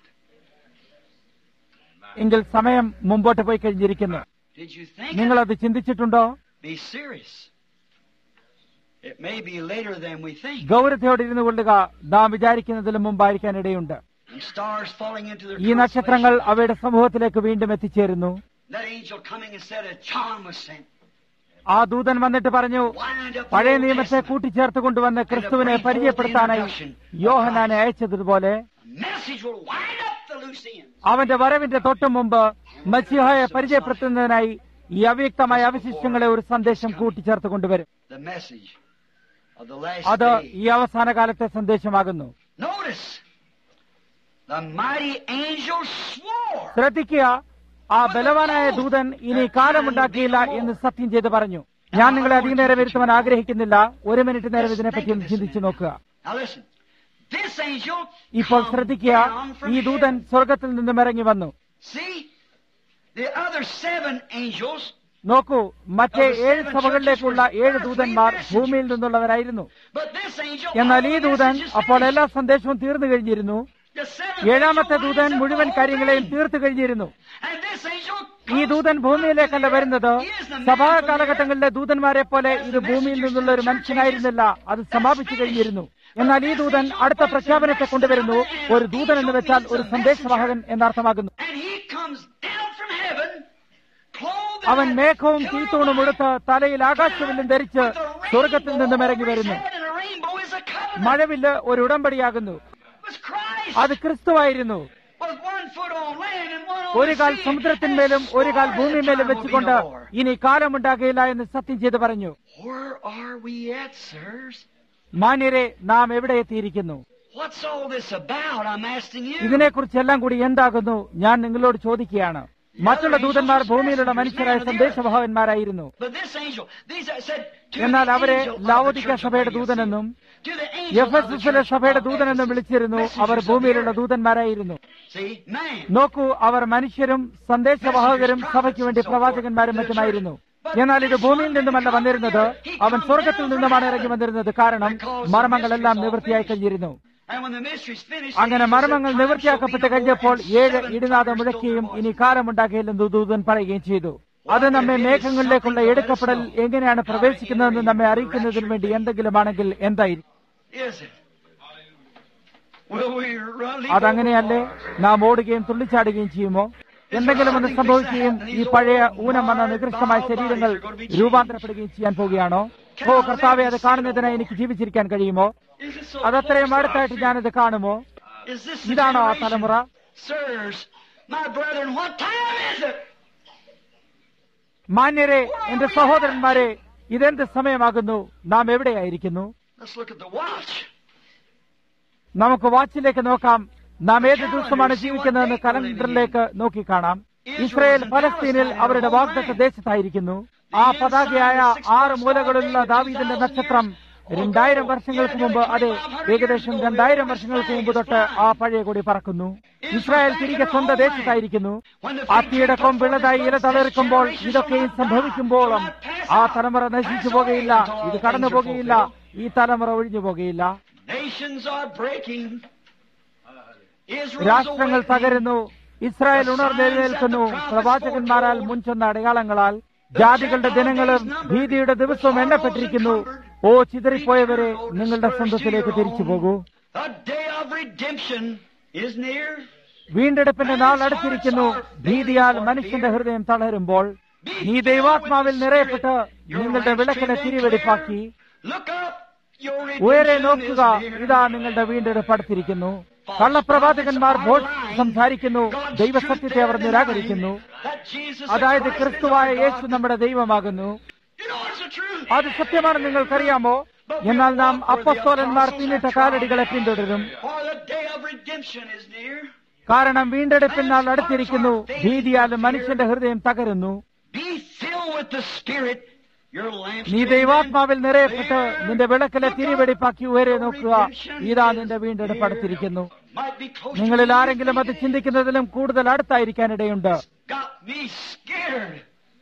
എങ്കിൽ സമയം മുമ്പോട്ട് പോയി കഴിഞ്ഞിരിക്കുന്നു Did you think? നിങ്ങൾ it? അത് ചിന്തിച്ചിട്ടുണ്ടോ Be serious. It may be later than we think. ഗൗരവത്തോടെ ഇരുന്നു കൊള്ളുക നാം വിചാരിക്കുന്നതിലും മുമ്പായിരിക്കാൻ ഇടയുണ്ട് And stars falling into their ഈ നക്ഷത്രങ്ങൾ constellation. അവയുടെ സമൂഹത്തിലേക്ക് വീണ്ടും എത്തിച്ചേരുന്നു That angel coming and said a John was sent. ആ ദൂതൻ വന്നിട്ട് പറഞ്ഞു Wind up the പഴയ Old നിയമത്തെ Testament. കൂട്ടിച്ചേർത്ത് കൊണ്ടുവന്ന് ക്രിസ്തുവിനെ പരിചയപ്പെടുത്താനായി യോഹനാനെ അയച്ചതുപോലെ A message will wind up the loose ends. അവന്റെ വരവിന്റെ തൊട്ടു മുമ്പ് മസിഹയെ പരിചയപ്പെടുത്തുന്നതിനായി ഈ അവ്യക്തമായ അവശിഷ്ടങ്ങളെ ഒരു സന്ദേശം കൂട്ടിച്ചേർത്ത് കൊണ്ടുവരും The message of the last അത് day. ഈ അവസാന കാലത്തെ സന്ദേശമാകുന്നു Notice, the mighty angel swore. ശ്രദ്ധിക്കുക ആ ബലവാനായ ദൂതൻ ഇനി കാലമുണ്ടാക്കിയില്ല എന്ന് സത്യം ചെയ്ത് പറഞ്ഞു ഞാൻ നിങ്ങളെ അധികം നേരം വരുത്തുവാൻ ആഗ്രഹിക്കുന്നില്ല ഒരു മിനിറ്റ് നേരം ഇതിനെപ്പറ്റി ഒന്ന് ചിന്തിച്ചു നോക്കുക Now listen, this angel ഇപ്പോൾ come ശ്രദ്ധിക്കുക down from ഈ ദൂതൻ heaven. സ്വർഗത്തിൽ നിന്നും ഇറങ്ങി വന്നു See, the other seven angels, നോക്കൂ മറ്റേ ഏഴ് സഭകളിലേക്കുള്ള ഏഴ് ദൂതന്മാർ ഭൂമിയിൽ നിന്നുള്ളവരായിരുന്നു but this angel, എന്നാൽ ഈ all the ദൂതൻ messages അപ്പോൾ finished. എല്ലാ സന്ദേശവും തീർന്നു കഴിഞ്ഞിരുന്നു The seventh ഏഴാമത്തെ angel ദൂതൻ winds up മുഴുവൻ the whole കാര്യങ്ങളെയും thing. തീർത്തു കഴിഞ്ഞിരുന്നു And this angel ഈ comes ദൂതൻ down ഭൂമിയിലേക്കല്ല to the വരുന്നത് earth. He is the man സഭാ from the earth. കാലഘട്ടങ്ങളിലെ ദൂതന്മാരെ പോലെ ഇത് ഭൂമിയിൽ നിന്നുള്ള ഒരു മനുഷ്യനായിരുന്നില്ല അത് സമാപിച്ചു കഴിഞ്ഞിരുന്നു എന്നാൽ ഈ ദൂതൻ അടുത്ത പ്രഖ്യാപനത്തെ കൊണ്ടുവരുന്നു ഒരു ദൂതൻ എന്ന് വെച്ചാൽ ഒരു സന്ദേശവാഹകൻ എന്നർത്ഥമാകുന്നു And he comes down from heaven, clothed in അവൻ a മേഘവും pillar തീത്തൂണും of എടുത്ത് തലയിൽ ആകാശവില്ലും ധരിച്ച് with a സ്വർഗത്തിൽ rainbow നിന്നും ഇറങ്ങി over his വരുന്നു head, and a rainbow is a covenant. മഴവില്ല് ഒരു ഉടമ്പടിയാകുന്നു It was Christ അത് ക്രിസ്തുവായിരുന്നു with one foot on land and one on ഒരു the കാൽ sea. സമുദ്രത്തിന്മേലും And ഒരു കാൽ swore ഭൂമിമേലും that time വെച്ചുകൊണ്ട് will be no more. ഇനി കാലമുണ്ടാകുകയില്ല എന്ന് സത്യം ചെയ്ത് പറഞ്ഞു Where are we at, sirs? മാന്യരെ നാം എവിടെ എത്തിയിരിക്കുന്നു What's all this about? I'm asking you. ഇതിനെക്കുറിച്ചെല്ലാം കൂടി എന്താകുന്നു ഞാൻ നിങ്ങളോട് ചോദിക്കുകയാണ് മറ്റുള്ള ദൂതന്മാർ ഭൂമിയിലുള്ള മനുഷ്യരായ സന്ദേശവാഹകന്മാരായിരുന്നു But this angel, these are said to എന്നാൽ the അവരെ angel of the ലവോദിക്ക church of സഭയുടെ Laodicea. ദൂതനെന്നും To the angel of the എഫെസസിലെ church സഭയുടെ of ദൂതനെന്നും Ephesus. വിളിച്ചിരുന്നു അവർ Messengers of the ഭൂമിയിലുള്ള earth. ദൂതന്മാരായിരുന്നു See, man. നോക്കൂ അവർ മനുഷ്യരും സന്ദേശവാഹകരും സഭയ്ക്ക് വേണ്ടി പ്രവാചകന്മാരും മറ്റുമായിരുന്നു എന്നാൽ ഇത് ഭൂമിയിൽ നിന്നുമല്ല വന്നിരുന്നത് അവൻ സ്വർഗത്തിൽ നിന്നുമാണ് ഇറങ്ങി വന്നിരുന്നത് കാരണം മർമ്മങ്ങളെല്ലാം നിവൃത്തിയായി കഴിഞ്ഞിരുന്നു And when the mystery's finished, അങ്ങനെ the മർമ്മങ്ങൾ angel said, നിവൃത്തിയാക്കപ്പെട്ട് "Time shall be no കഴിഞ്ഞപ്പോൾ more, and ഏഴ് seven ഇടിനാഥം times മുഴക്കുകയും no more." ഇനി കാലമുണ്ടാകില്ലെന്ന് ദൂതൻ പറയുകയും ചെയ്തു അത് നമ്മെ മേഘങ്ങളിലേക്കുള്ള എടുക്കപ്പെടൽ എങ്ങനെയാണ് പ്രവേശിക്കുന്നതെന്ന് നമ്മെ അറിയിക്കുന്നതിന് വേണ്ടി എന്തെങ്കിലുമാണെങ്കിൽ എന്തായിരിക്കും Is it? Will we run leap അതങ്ങനെയല്ലേ over? നാം ഓടുകയും തുള്ളിച്ചാടുകയും ചെയ്യുമോ എന്തെങ്കിലും ഒന്ന് സംഭവിക്കുകയും ഈ പഴയ ഊനം വന്ന നികൃഷ്ടമായ ശരീരങ്ങൾ രൂപാന്തരപ്പെടുകയും ചെയ്യാൻ പോവുകയാണോ ഓ കർത്താവെ അത് കാണുന്നതിനായി എനിക്ക് ജീവിച്ചിരിക്കാൻ കഴിയുമോ Is it so അതത്രയും close to our അടുത്തായിട്ട് ഞാനത് കാണുമോ Is this the ഇതാണോ ആ generation? തലമുറ Sirs, my brethren, what time is it? മാന്യരെ എന്റെ സഹോദരന്മാരെ ഇതെന്ത് സമയമാകുന്നു നാം എവിടെയായിരിക്കുന്നു Let's look at the watch. നമുക്ക് വാച്ചിലേക്ക് നോക്കാം നാം ഏത് ദിവസമാണ് ജീവിക്കുന്നതെന്ന് കലണ്ടറിലേക്ക് നോക്കി കാണാം ഇസ്രയേൽ ഫലസ്തീനിൽ അവരുടെ വാഗ്ദത്ത ദേശത്തായിരിക്കുന്നു ആ പതാകയായ ആറ് മൂലകളിലുള്ള ദാവീദിന്റെ നക്ഷത്രം രണ്ടായിരം വർഷങ്ങൾക്ക് മുമ്പ് അതെ ഏകദേശം രണ്ടായിരം വർഷങ്ങൾക്ക് മുമ്പ് തൊട്ട് ആ പഴയ കൊടി പറക്കുന്നു ഇസ്രായേൽ തിരികെ സ്വന്തം ദേശത്തായിരിക്കുന്നു അത്തിയുടെ കൊമ്പിളതായി ഇല തളിർക്കുമ്പോൾ ഇതൊക്കെയും സംഭവിക്കുമ്പോഴും ആ തലമുറ നശിച്ചു പോകുകയില്ല ഇത് കടന്നു പോകുകയില്ല ഈ തലമുറ ഒഴിഞ്ഞു പോകുകയില്ല Nations are breaking. Israel's രാഷ്ട്രങ്ങൾ awakening. തകരുന്നു ഇസ്രായേൽ ഉണർന്നെഴുന്നേൽക്കുന്നു പ്രവാചകന്മാരാൽ മുൻചെന്ന അടയാളങ്ങളാൽ ജാതികളുടെ ദിനങ്ങളും ഭീതിയുടെ ദിവസവും എണ്ണപ്പെട്ടിരിക്കുന്നു ഓ ചിതറിപ്പോയവരെ നിങ്ങളുടെ സ്വന്തത്തിലേക്ക് തിരിച്ചു പോകൂ The day of redemption is near. വീണ്ടെടുപ്പിന്റെ നാൾ അടുത്തിരിക്കുന്നു ഭീതിയാൽ മനുഷ്യന്റെ ഹൃദയം തളരുമ്പോൾ നീ ദൈവാത്മാവിൽ നിറയപ്പെട്ട് നിങ്ങളുടെ വിളക്കിനെ തിരിവെടിപ്പാക്കി Look up. Your Uyare redemption നോക്കുക is near. ഇതാ നിങ്ങളുടെ വീണ്ടെടുപ്പ് അടുത്തിരിക്കുന്നു കള്ളപ്രവാചകന്മാർ ഭോഷ് സംസാരിക്കുന്നു ദൈവസത്യത്തെ അവർ നിരാകരിക്കുന്നു That Jesus the അതായത് Christ is ക്രിസ്തുവായ our God. യേശു നമ്മുടെ ദൈവമാകുന്നു You know it's the truth. അത് സത്യമാണെന്ന് നിങ്ങൾക്കറിയാമോ എന്നാൽ നാം അപ്പസ്തോലന്മാർ പിന്നിട്ട കാലടികളെ പിന്തുടരും For the day of redemption is near. കാരണം വീണ്ടെടുപ്പിനാൽ അടുത്തിരിക്കുന്നു ഭീതിയാൽ മനുഷ്യന്റെ ഹൃദയം തകരുന്നു Be filled with the Spirit. Your lamps നീ ദൈവാത്മാവിൽ നിറയപ്പെട്ട് നിന്റെ വിളക്കിലെ തിരിവെടിപ്പാക്കി ഉയരെ നോക്കുക ഇതാ നിന്റെ വീണ്ടെടുപ്പ് അടുത്തിരിക്കുന്നു might be close നിങ്ങളിൽ to me. ആരെങ്കിലും അത് ചിന്തിക്കുന്നതിലും കൂടുതൽ അടുത്തായിരിക്കാനിടയുണ്ട് got me scared.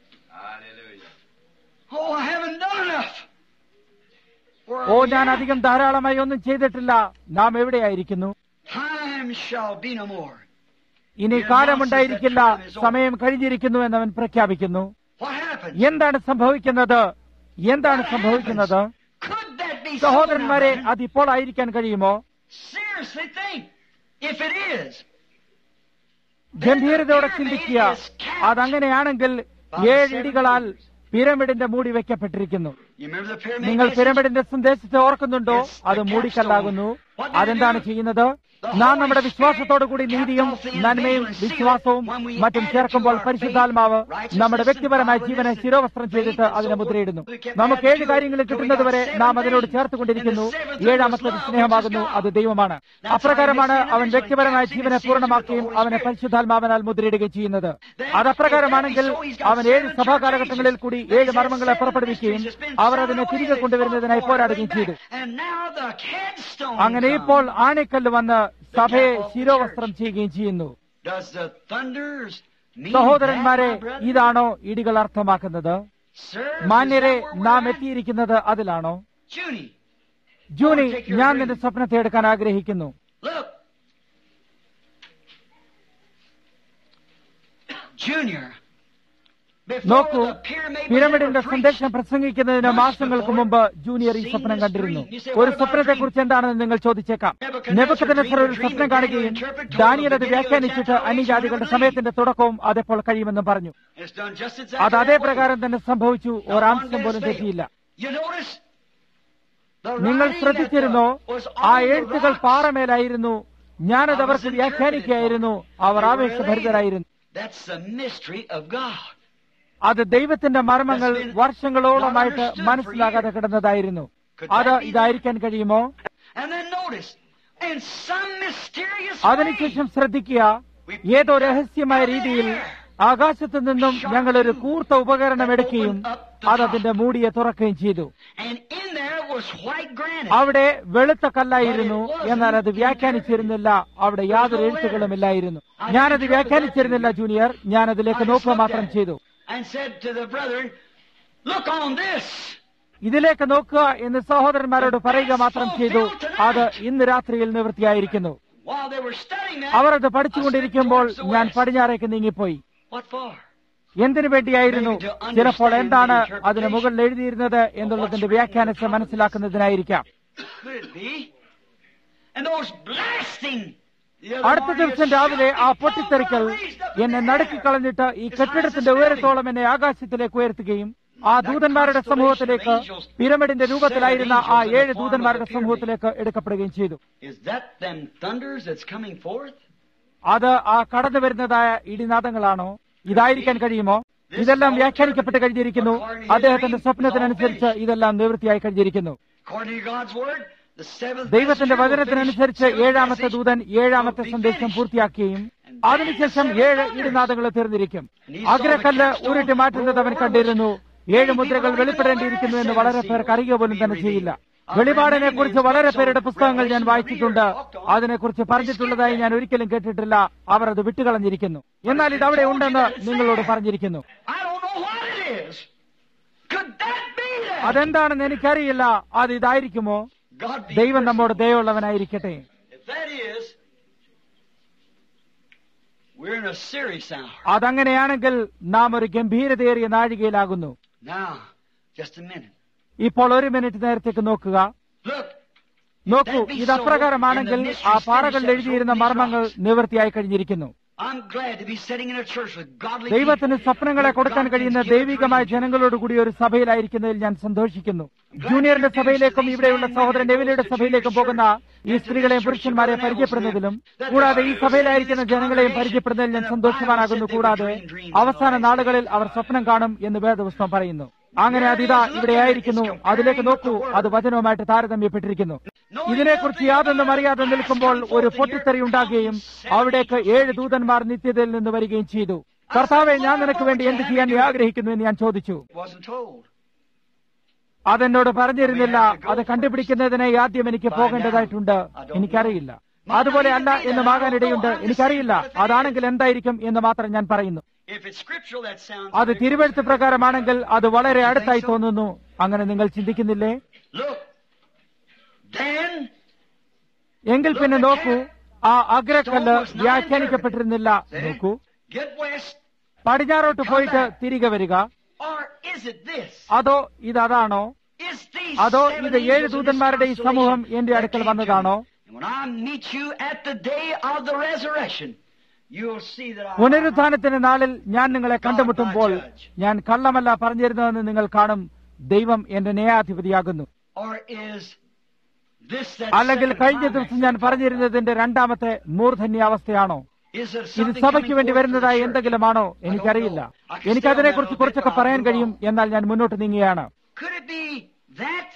Oh, I haven't done enough. Where oh are we ഞാൻ at? അധികം ധാരാളമായി ഒന്നും ചെയ്തിട്ടില്ല നാം എവിടെയായിരിക്കുന്നു Time shall be no more. ഇനി കാലമുണ്ടായിരിക്കില്ല സമയം കഴിഞ്ഞിരിക്കുന്നു എന്നവൻ പ്രഖ്യാപിക്കുന്നു What happened? എന്താണ് സംഭവിക്കുന്നത് എന്താണ് സംഭവിക്കുന്നത് Could that be so സഹോദരന്മാരെ now? അതിപ്പോൾ ആയിരിക്കാൻ കഴിയുമോ Seriously think. If it is, ഗംഭീരതയോടെ ചിന്തിക്കുക അതങ്ങനെയാണെങ്കിൽ ഏഴ് ഇടികളാൽ പിരമിഡിന്റെ മൂടി വെക്കപ്പെട്ടിരിക്കുന്നു you remember the pyramid? നിങ്ങൾ message? പിരമിഡിന്റെ സന്ദേശത്തെ ഓർക്കുന്നുണ്ടോ അത് മൂടിക്കല്ലാകുന്നു അതെന്താണ് ചെയ്യുന്നത് നാം നമ്മുടെ വിശ്വാസത്തോടുകൂടി നീതിയും നന്മയും വിശ്വാസവും മറ്റും ചേർക്കുമ്പോൾ പരിശുദ്ധാത്മാവ് നമ്മുടെ വ്യക്തിപരമായ ജീവനെ ശിരോവസ്ത്രം ചെയ്തിട്ട് അതിനെ മുദ്രയിടുന്നു നമുക്ക് ഏഴ് കാര്യങ്ങൾ കിട്ടുന്നതുവരെ നാം അതിനോട് ചേർത്തുകൊണ്ടിരിക്കുന്നു ഏഴാമത്തെ സ്നേഹമാകുന്നു അത് ദൈവമാണ് അപ്രകാരമാണ് അവൻ വ്യക്തിപരമായ ജീവനെ പൂർണ്ണമാക്കുകയും അവനെ പരിശുദ്ധാത്മാവനാൽ മുദ്രയിടുകയും ചെയ്യുന്നത് അത് അപ്രകാരമാണെങ്കിൽ അവൻ ഏഴ് സഭാ കാലഘട്ടങ്ങളിൽ കൂടി ഏഴ് മർമ്മങ്ങളെ പുറപ്പെടുവിക്കുകയും അവർ അതിനെ തിരികെ കൊണ്ടുവരുന്നതിനായി പോരാടുകയും ചെയ്തു അങ്ങനെ ഇപ്പോൾ ആണിക്കല്ല് വന്ന് സഭയെ ശിരോവസ്ത്രം ചെയ്യുകയും ചെയ്യുന്നു സഹോദരന്മാരെ ഇതാണോ ഇടികൾ അർത്ഥമാക്കുന്നത് മാന്യരെ നാം എത്തിയിരിക്കുന്നത് അതിലാണോ ജൂണി ഞാൻ നിന്റെ സ്വപ്നത്തെ എടുക്കാൻ ആഗ്രഹിക്കുന്നു നോക്കൂ പിരമിഡിന്റെ സന്ദേശം പ്രസംഗിക്കുന്നതിന് മാസങ്ങൾക്ക് മുമ്പ് ജൂനിയർ ഈ സ്വപ്നം കണ്ടിരുന്നു ഒരു സ്വപ്നത്തെ കുറിച്ച് എന്താണെന്ന് നിങ്ങൾ ചോദിച്ചേക്കാം നെബക്കത്തിനസർ ഒരു സ്വപ്നം കാണുകയും ദാനിയൽ അത് വ്യാഖ്യാനിച്ചിട്ട് അന്യജാതികളുടെ സമയത്തിന്റെ തുടക്കവും അതെപ്പോൾ കഴിയുമെന്നും പറഞ്ഞു അത് അതേ പ്രകാരം തന്നെ സംഭവിച്ചു ഒരാംശം പോലും തെറ്റിയില്ല നിങ്ങൾ ശ്രദ്ധിച്ചിരുന്നോ ആ എഴുത്തുകൾ പാറമേലായിരുന്നു ഞാനത് അവർക്ക് വ്യാഖ്യാനിക്കുകയായിരുന്നു അവർ ആവേശഭരിതരായിരുന്നു അത് ദൈവത്തിന്റെ മർമ്മങ്ങൾ വർഷങ്ങളോളമായിട്ട് മനസ്സിലാകാതെ കിടന്നതായിരുന്നു അത് ഇതായിരിക്കാൻ കഴിയുമോ അതിനുശേഷം ശ്രദ്ധിക്കുക ഏതോ രഹസ്യമായ രീതിയിൽ ആകാശത്തു നിന്നും ഞങ്ങൾ ഒരു കൂർത്ത ഉപകരണം എടുക്കുകയും അത് അതിന്റെ മൂടിയെ തുറക്കുകയും ചെയ്തു അവിടെ വെളുത്ത കല്ലായിരുന്നു എന്നാൽ അത് വ്യാഖ്യാനിച്ചിരുന്നില്ല അവിടെ യാതൊരു എഴുത്തുകളുമില്ലായിരുന്നു ഞാനത് വ്യാഖ്യാനിച്ചിരുന്നില്ല ജൂനിയർ ഞാൻ അതിലേക്ക് നോക്കുക മാത്രം ചെയ്തു ഇതിലേക്ക് നോക്കുക എന്ന് സഹോദരന്മാരോട് പറയുക മാത്രം ചെയ്തു അത് ഇന്ന് രാത്രിയിൽ നിവൃത്തിയായിരിക്കുന്നു അവർ അത് പഠിച്ചുകൊണ്ടിരിക്കുമ്പോൾ ഞാൻ പടിഞ്ഞാറേക്ക് നീങ്ങിപ്പോയി എന്തിനു വേണ്ടിയായിരുന്നു ചിലപ്പോൾ എന്താണ് അതിന് മുകളിൽ എഴുതിയിരുന്നത് എന്നുള്ളതിന്റെ വ്യാഖ്യാനത്തെ മനസ്സിലാക്കുന്നതിനായിരിക്കാം അടുത്ത ദിവസം രാവിലെ ആ പൊട്ടിത്തെറിക്കൽ എന്നെ നടുക്കി കളഞ്ഞിട്ട് ഈ കെട്ടിടത്തിന്റെ ഉയരത്തോളം എന്നെ ആകാശത്തിലേക്ക് ഉയർത്തുകയും ആ ദൂതന്മാരുടെ സമൂഹത്തിലേക്ക് പിരമിഡിന്റെ രൂപത്തിലായിരുന്ന ആ ഏഴ് ദൂതന്മാരുടെ സമൂഹത്തിലേക്ക് എടുക്കപ്പെടുകയും ചെയ്തു അത് ആ കടന്നു വരുന്നതായ ഇടിനാദങ്ങളാണോ ഇതായിരിക്കാൻ കഴിയുമോ ഇതെല്ലാം വ്യാഖ്യാനിക്കപ്പെട്ട് കഴിഞ്ഞിരിക്കുന്നു അദ്ദേഹത്തിന്റെ സ്വപ്നത്തിനനുസരിച്ച് ഇതെല്ലാം നിവൃത്തിയായി കഴിഞ്ഞിരിക്കുന്നു ദൈവത്തിന്റെ വചനത്തിനനുസരിച്ച് ഏഴാമത്തെ ദൂതൻ ഏഴാമത്തെ സന്ദേശം പൂർത്തിയാക്കുകയും അതിനുശേഷം ഏഴ് ഇടിനാദങ്ങൾ തീർന്നിരിക്കും അഗ്രക്കല്ല് ഉരുട്ടി മാറ്റുന്നത് അവൻ കണ്ടിരുന്നു ഏഴ് മുദ്രകൾ വെളിപ്പെടേണ്ടിയിരിക്കുന്നു എന്ന് വളരെ പേർക്ക് അറിയുക പോലും തന്നെ ചെയ്യില്ല വെളിപാടിനെ കുറിച്ച് വളരെ പേരുടെ പുസ്തകങ്ങൾ ഞാൻ വായിച്ചിട്ടുണ്ട് അതിനെക്കുറിച്ച് പറഞ്ഞിട്ടുള്ളതായി ഞാൻ ഒരിക്കലും കേട്ടിട്ടില്ല അവർ അത് വിട്ടുകളഞ്ഞിരിക്കുന്നു എന്നാൽ ഇത് അവിടെ ഉണ്ടെന്ന് നിങ്ങളോട് പറഞ്ഞിരിക്കുന്നു അതെന്താണെന്ന് എനിക്കറിയില്ല അത് ഇതായിരിക്കുമോ ദൈവം നമ്മോട് ദയുള്ളവനായിരിക്കട്ടെ അതങ്ങനെയാണെങ്കിൽ നാം ഒരു ഗംഭീരതയേറിയ നാഴികയിലാകുന്നു ഇപ്പോൾ ഒരു മിനിറ്റ് നേരത്തേക്ക് നോക്കുക നോക്കൂ ഇത് അപ്രകാരമാണെങ്കിൽ ആ പാറകളിൽ എഴുതിയിരുന്ന മർമ്മങ്ങൾ നിവൃത്തിയായി കഴിഞ്ഞിരിക്കുന്നു ദൈവത്തിന് സ്വപ്നങ്ങളെ കൊടുക്കാൻ കഴിയുന്ന ദൈവികമായ ജനങ്ങളോട് കൂടി ഒരു സഭയിലായിരിക്കുന്നതിൽ ഞാൻ സന്തോഷിക്കുന്നു ജൂനിയറിന്റെ സഭയിലേക്കും ഇവിടെയുള്ള സഹോദരൻ നെവിലയുടെ സഭയിലേക്കും പോകുന്ന ഈ സ്ത്രീകളെയും പുരുഷന്മാരെ പരിചയപ്പെടുന്നതിലും കൂടാതെ ഈ സഭയിലായിരിക്കുന്ന ജനങ്ങളെയും പരിചയപ്പെടുന്നതിൽ ഞാൻ സന്തോഷവാനാകുന്നു കൂടാതെ അവസാന നാളുകളിൽ അവർ സ്വപ്നം കാണും എന്ന് വേദപുസ്തകം പറയുന്നു അങ്ങനെ അതിതാ ഇവിടെ ആയിരിക്കുന്നു അതിലേക്ക് നോക്കൂ അത് വചനവുമായിട്ട് താരതമ്യപ്പെട്ടിരിക്കുന്നു ഇതിനെക്കുറിച്ച് യാതൊന്നും അറിയാതെ നിൽക്കുമ്പോൾ ഒരു പൊട്ടിത്തെറി ഉണ്ടാകുകയും അവിടേക്ക് ഏഴ് ദൂതന്മാർ നിത്യതയിൽ നിന്ന് വരികയും ചെയ്തു കർത്താവെ ഞാൻ നിനക്ക് വേണ്ടി എന്ത് ചെയ്യാൻ നീ ആഗ്രഹിക്കുന്നു എന്ന് ഞാൻ ചോദിച്ചു അതെന്നോട് പറഞ്ഞിരുന്നില്ല അത് കണ്ടുപിടിക്കുന്നതിനായി ആദ്യം എനിക്ക് പോകേണ്ടതായിട്ടുണ്ട് എനിക്കറിയില്ല അതുപോലെ അല്ല എന്നുമാകാനിടയുണ്ട് എനിക്കറിയില്ല അതാണെങ്കിൽ എന്തായിരിക്കും എന്ന് മാത്രം ഞാൻ പറയുന്നു അത് തിരുവഴുത്ത് പ്രകാരമാണെങ്കിൽ അത് വളരെ അടുത്തായി തോന്നുന്നു അങ്ങനെ നിങ്ങൾ ചിന്തിക്കുന്നില്ലേ എങ്കിൽ പിന്നെ നോക്കൂ ആ അഗ്രക്കല്ല് വ്യാഖ്യാനിക്കപ്പെട്ടിരുന്നില്ല നോക്കൂ പടിഞ്ഞാറോട്ട് പോയിട്ട് തിരികെ വരിക അതോ ഇത് അതാണോ അതോ ഇത് ഏഴ് ദൂതന്മാരുടെ ഈ സമൂഹം എന്റെ അടുക്കൽ വന്നതാണോ പുനരുത്ഥാനത്തിന്റെ നാളിൽ ഞാൻ നിങ്ങളെ കണ്ടുമുട്ടുമ്പോൾ ഞാൻ കള്ളമല്ല പറഞ്ഞിരുന്നതെന്ന് നിങ്ങൾ കാണും ദൈവം എന്റെ ന്യായാധിപതിയാകുന്നു this that അല്ലെങ്കിൽ second കഴിഞ്ഞ climax ദിവസം ഞാൻ പറഞ്ഞിരുന്നതിന്റെ രണ്ടാമത്തെ മൂർധന്യാവസ്ഥയാണോ is there ഇത് something സഭയ്ക്ക് coming വേണ്ടി forth to the വരുന്നതായി church? എന്തെങ്കിലുമാണോ എനിക്കറിയില്ല എനിക്കതിനെക്കുറിച്ച് കുറച്ചൊക്കെ പറയാൻ കഴിയും എന്നാൽ ഞാൻ മുന്നോട്ട് നീങ്ങുകയാണ് Could it be that?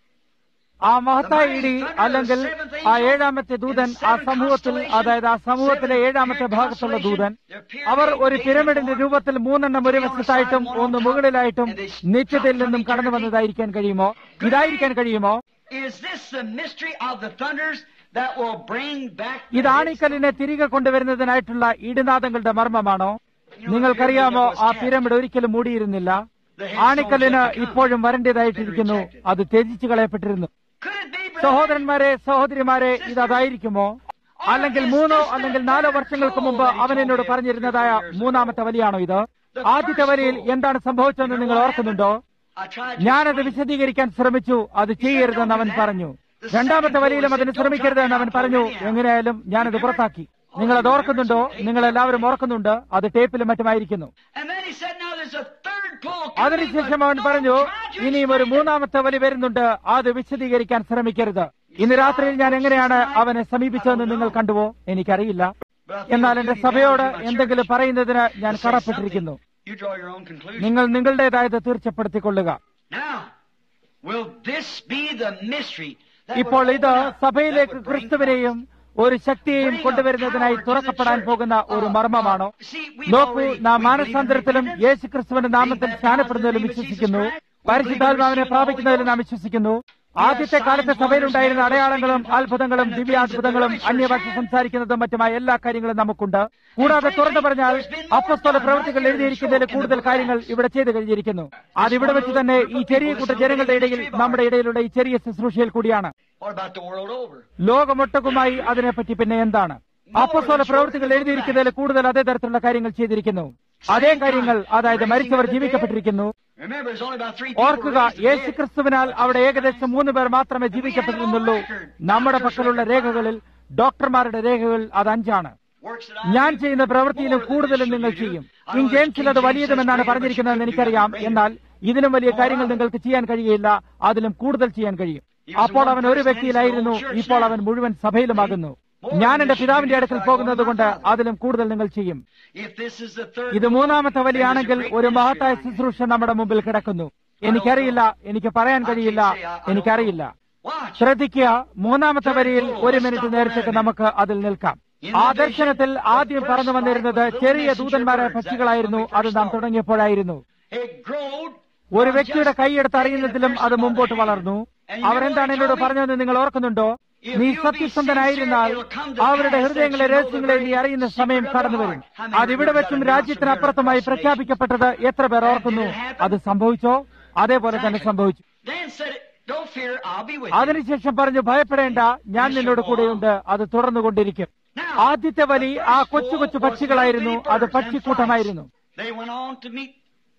ആ മഹത്തായ ഇടി അല്ലെങ്കിൽ ആ ഏഴാമത്തെ ദൂതൻ ആ സമൂഹത്തിൽ അതായത് ആ സമൂഹത്തിലെ ഏഴാമത്തെ ഭാഗത്തുള്ള ദൂതൻ അവർ ഒരു പിരമിഡിന്റെ രൂപത്തിൽ മൂന്നെണ്ണം ഒരു വശത്തായിട്ടും ഒന്ന് മുകളിലായിട്ടും നിത്യതയിൽ നിന്നും കടന്നു വന്നതായിരിക്കാൻ കഴിയുമോ ഇതായിരിക്കാൻ കഴിയുമോ Is this the mystery of the thunders that will bring back the ഇത് ആണിക്കല്ലിനെ തിരികെ കൊണ്ടുവരുന്നതിനായിട്ടുള്ള ഇടിനാദങ്ങളുടെ മർമ്മമാണോ നിങ്ങൾക്കറിയാമോ ആ പിരമിഡ് ഒരിക്കലും മൂടിയിരുന്നില്ല ആണിക്കല്ലിന് ഇപ്പോഴും വരേണ്ടതായിട്ടിരിക്കുന്നു അത് ത്യജിച്ചു കളയപ്പെട്ടിരുന്നു Could it be, brother? സഹോദരന്മാരെ സഹോദരിമാരെ ഇത് അതായിരിക്കുമോ അല്ലെങ്കിൽ മൂന്നോ അല്ലെങ്കിൽ നാലോ വർഷങ്ങൾക്ക് മുമ്പ് അവൻ എന്നോട് പറഞ്ഞിരുന്നതായ മൂന്നാമത്തെ വലിയാണോ ഇത് ആദ്യത്തെ വലിയിൽ എന്താണ് സംഭവിച്ചതെന്ന് നിങ്ങൾ ഓർക്കുന്നുണ്ടോ I tried to ഞാനത് വിശദീകരിക്കാൻ ശ്രമിച്ചു അത് ചെയ്യരുതെന്ന് അവൻ പറഞ്ഞു രണ്ടാമത്തെ വലിയിലും അതിന് ശ്രമിക്കരുതെന്ന് അവൻ പറഞ്ഞു എങ്ങനെയായാലും ഞാനത് പുറത്താക്കി നിങ്ങൾ അത് ഓർക്കുന്നുണ്ടോ നിങ്ങൾ എല്ലാവരും ഓർക്കുന്നുണ്ട് അത് ടേപ്പിലും മറ്റുമായിരിക്കുന്നു And then he said, now there's a third pull. അതിനുശേഷം അവൻ പറഞ്ഞു ഇനിയും ഒരു മൂന്നാമത്തെ വലി വരുന്നുണ്ട് അത് വിശദീകരിക്കാൻ ശ്രമിക്കരുത് ഇന്ന് രാത്രിയിൽ ഞാൻ എങ്ങനെയാണ് അവനെ സമീപിച്ചതെന്ന് നിങ്ങൾ കണ്ടുവോ എനിക്കറിയില്ല എന്നാൽ എന്റെ സഭയോട് എന്തെങ്കിലും പറയുന്നതിന് ഞാൻ കടപ്പെട്ടിരിക്കുന്നു You draw your own conclusion. നിങ്ങൾ നിങ്ങളുടേതായത് തീർച്ചപ്പെടുത്തിക്കൊള്ളുക Now, will this be the mystery that ഇപ്പോൾ will ഇത് open up, സഭയിലേക്ക് that will bring ക്രിസ്തുവിനെയും ഒരു ശക്തിയെയും കൊണ്ടുവരുന്നതിനായി തുറക്കപ്പെടാൻ പോകുന്ന ഒരു മർമ്മമാണോ നോക്കൂ നാം മാനസാന്തരത്തിലും യേശു ക്രിസ്തുവിന്റെ നാമത്തിൽ സ്നാനപ്പെടുന്നതിലും വിശ്വസിക്കുന്നു പരിശുദ്ധാത്മാവിനെ പ്രാപിക്കുന്നതിലും നാം വിശ്വസിക്കുന്നു ആദ്യത്തെ കാലത്തെ സഭയിലുണ്ടായിരുന്ന അടയാളങ്ങളും അത്ഭുതങ്ങളും ദിവ്യാത്ഭുതങ്ങളും അന്യഭാഷ സംസാരിക്കുന്നതും മറ്റുമായ എല്ലാ കാര്യങ്ങളും നമുക്കുണ്ട് കൂടാതെ തുറന്നു പറഞ്ഞാൽ അപ്പസ്തോല പ്രവൃത്തികൾ എഴുതിയിരിക്കുന്നതിൽ കൂടുതൽ കാര്യങ്ങൾ ഇവിടെ ചെയ്തു കഴിഞ്ഞിരിക്കുന്നു അതിവിടെ വെച്ച് തന്നെ ഈ ചെറിയ കൂട്ട ജനങ്ങളുടെ ഇടയിൽ നമ്മുടെ ഇടയിലുള്ള ഈ ചെറിയ ശുശ്രൂഷയിൽ കൂടിയാണ് What about the world over? ലോകമൊട്ടകുമായി അതിനെപ്പറ്റി പിന്നെ എന്താണ് അപ്പസ്തോല പ്രവൃത്തികൾ എഴുതിയിരിക്കുന്നതിൽ കൂടുതൽ അതേ തരത്തിലുള്ള കാര്യങ്ങൾ ചെയ്തിരിക്കുന്നു അതേ കാര്യങ്ങൾ അതായത് മരിച്ചവർ ജീവിക്കപ്പെട്ടിരിക്കുന്നു Remember, there's only about three people ഓർക്കുക raised to യേശു dead. ക്രിസ്തുവിനാൽ അവിടെ ഏകദേശം മൂന്ന് പേർ മാത്രമേ ജീവിക്കപ്പെട്ടിരുന്നുള്ളൂ നമ്മുടെ പക്കലുള്ള രേഖകളിൽ ഡോക്ടർമാരുടെ രേഖകൾ അത് അഞ്ചാണ് Works that I ഞാൻ do. ചെയ്യുന്ന പ്രവൃത്തിയിലും കൂടുതലും നിങ്ങൾ ചെയ്യും കിങ് ജെയിംസിൽ അത് വലിയതും എന്നാണ് പറഞ്ഞിരിക്കുന്നതെന്ന് എനിക്കറിയാം എന്നാൽ ഇതിലും വലിയ കാര്യങ്ങൾ നിങ്ങൾക്ക് ചെയ്യാൻ കഴിയില്ല അതിലും കൂടുതൽ ചെയ്യാൻ കഴിയും അപ്പോൾ അവൻ ഒരു വ്യക്തിയിലായിരുന്നു ഇപ്പോൾ അവൻ മുഴുവൻ സഭയിലുമാകുന്നു ഞാൻ എന്റെ പിതാവിന്റെ അടുക്കൽ പോകുന്നത് കൊണ്ട് അതിലും കൂടുതൽ നിങ്ങൾ ചെയ്യും If this is the third ഇത് മൂന്നാമത്തെ വലിയാണെങ്കിൽ ഒരു മഹത്തായ ശുശ്രൂഷ നമ്മുടെ മുമ്പിൽ കിടക്കുന്നു എനിക്കറിയില്ല എനിക്ക് പറയാൻ കഴിയില്ല എനിക്കറിയില്ല watch. ശ്രദ്ധിക്കുക മൂന്നാമത്തെ വരിയിൽ ഒരു മിനിറ്റ് നേരത്തേക്ക് നമുക്ക് അതിൽ നിൽക്കാം ആ ദർശനത്തിൽ ആദ്യം പറഞ്ഞു വന്നിരുന്നത് ചെറിയ ദൂതന്മാരായ പക്ഷികളായിരുന്നു അത് നാം തുടങ്ങിയപ്പോഴായിരുന്നു It growed. ഒരു വ്യക്തിയുടെ കൈയെടുത്ത് അറിയുന്നതിലും അത് മുമ്പോട്ട് വളർന്നു അവരെന്താണ് എന്നോട് പറഞ്ഞതെന്ന് നിങ്ങൾ ഓർക്കുന്നുണ്ടോ നീ സത്യസന്ധനായിരുന്നാൽ അവരുടെ ഹൃദയങ്ങളെ രഹസ്യങ്ങളെ നീ അറിയുന്ന സമയം കടന്നു വരും അതിവിടെ വെച്ചും രാജ്യത്തിനപ്പുറത്തുമായി പ്രഖ്യാപിക്കപ്പെട്ടത് എത്ര പേർ ഓർക്കുന്നു അത് സംഭവിച്ചോ അതേപോലെ തന്നെ സംഭവിച്ചു Then said, it, Don't fear, I'll be with you. അതിനുശേഷം പറഞ്ഞു ഭയപ്പെടേണ്ട ഞാൻ നിന്നോട് കൂടെയുണ്ട് അത് തുടർന്നുകൊണ്ടിരിക്കും ആദ്യത്തെ വലി ആ കൊച്ചു കൊച്ചു പക്ഷികളായിരുന്നു അത് പക്ഷിക്കൂട്ടമായിരുന്നു They went on to meet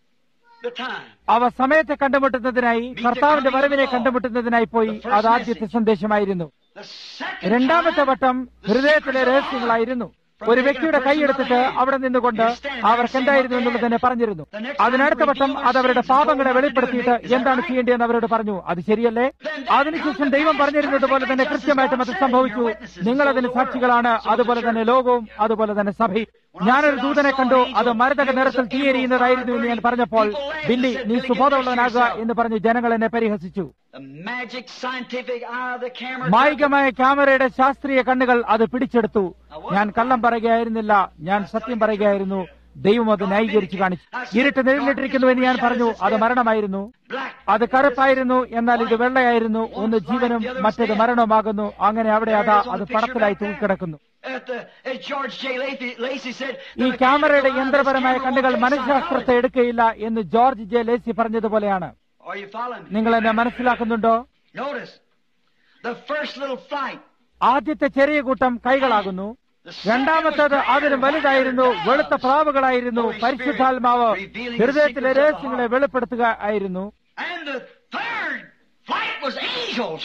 the time. അവ സമയത്തെ കണ്ടുമുട്ടുന്നതിനായി കർത്താവിന്റെ വരവിനെ കണ്ടുമുട്ടുന്നതിനായി പോയി അത് ആദ്യത്തെ സന്ദേശമായിരുന്നു The second രണ്ടാമത്തെ time, വട്ടം ഹൃദയത്തിലെ രഹസ്യങ്ങളായിരുന്നു ഒരു വ്യക്തിയുടെ കൈയെടുത്തിട്ട് അവിടെ നിന്നുകൊണ്ട് അവർക്ക് എന്തായിരുന്നു എന്നുള്ളത് തന്നെ പറഞ്ഞിരുന്നു അതിനടുത്ത വട്ടം അത് അവരുടെ പാപങ്ങളെ വെളിപ്പെടുത്തിയിട്ട് എന്താണ് ചെയ്യേണ്ടതെന്ന് അവരോട് പറഞ്ഞു അത് ശരിയല്ലേ അതിനുശേഷം ദൈവം പറഞ്ഞിരുന്നത് പോലെ തന്നെ കൃത്യമായിട്ടും അത് സംഭവിച്ചു നിങ്ങൾ അതിന് സാക്ഷികളാണ് അതുപോലെ തന്നെ ലോകവും അതുപോലെ തന്നെ സഭയും ഞാനൊരു ദൂതനെ കണ്ടു അത് മരതക നിറത്തിൽ തീയെരിയുന്നതായിരുന്നു എന്ന് ഞാൻ പറഞ്ഞപ്പോൾ ബില്ലി നീ സുബോധമുള്ളവനാകുക എന്ന് പറഞ്ഞ് ജനങ്ങൾ എന്നെ പരിഹസിച്ചു the magic scientific eye of the camera. മായികമായ ക്യാമറയുടെ ശാസ്ത്രീയ കണ്ണുകൾ അത് പിടിച്ചെടുത്തു ഞാൻ കള്ളം പറയുകയായിരുന്നില്ല ഞാൻ സത്യം പറയുകയായിരുന്നു ദൈവം അത് ന്യായീകരിച്ചു കാണിച്ചു ഇരുട്ട് നിഴലിട്ടിരിക്കുന്നു എന്ന് ഞാൻ പറഞ്ഞു അത് മരണമായിരുന്നു Black. അത് കറുപ്പായിരുന്നു എന്നാൽ ഇത് വെള്ളയായിരുന്നു ഒന്ന് ജീവനും മറ്റേത് മരണവുമാകുന്നു അങ്ങനെ അവിടെ അതാ അത് പടത്തിലായി തൂക്കിക്കിടക്കുന്നു At the, as George J. Lacey, Lacey said, ഈ the ക്യാമറയുടെ mechanical eye of this യന്ത്രപരമായ camera കണ്ണുകൾ won't fix മനഃശാസ്ത്രത്തെ എടുക്കുകയില്ല എന്ന് ജോർജ് ജെ ലേസി പറഞ്ഞതുപോലെയാണ് Are you following me? നിങ്ങൾ എന്നെ മനസ്സിലാക്കുന്നുണ്ടോ Notice, the first little flight, ആദ്യത്തെ ചെറിയ കൂട്ടം കൈകളാകുന്നു രണ്ടാമത്തേത് അതിലും വലുതായിരുന്നു വെളുത്ത പ്രാവുകളായിരുന്നു പരിശുദ്ധാത്മാവ് ഹൃദയത്തിലെ രഹസ്യങ്ങളെ വെളിപ്പെടുത്തുക ആയിരുന്നു and the third flight was angels.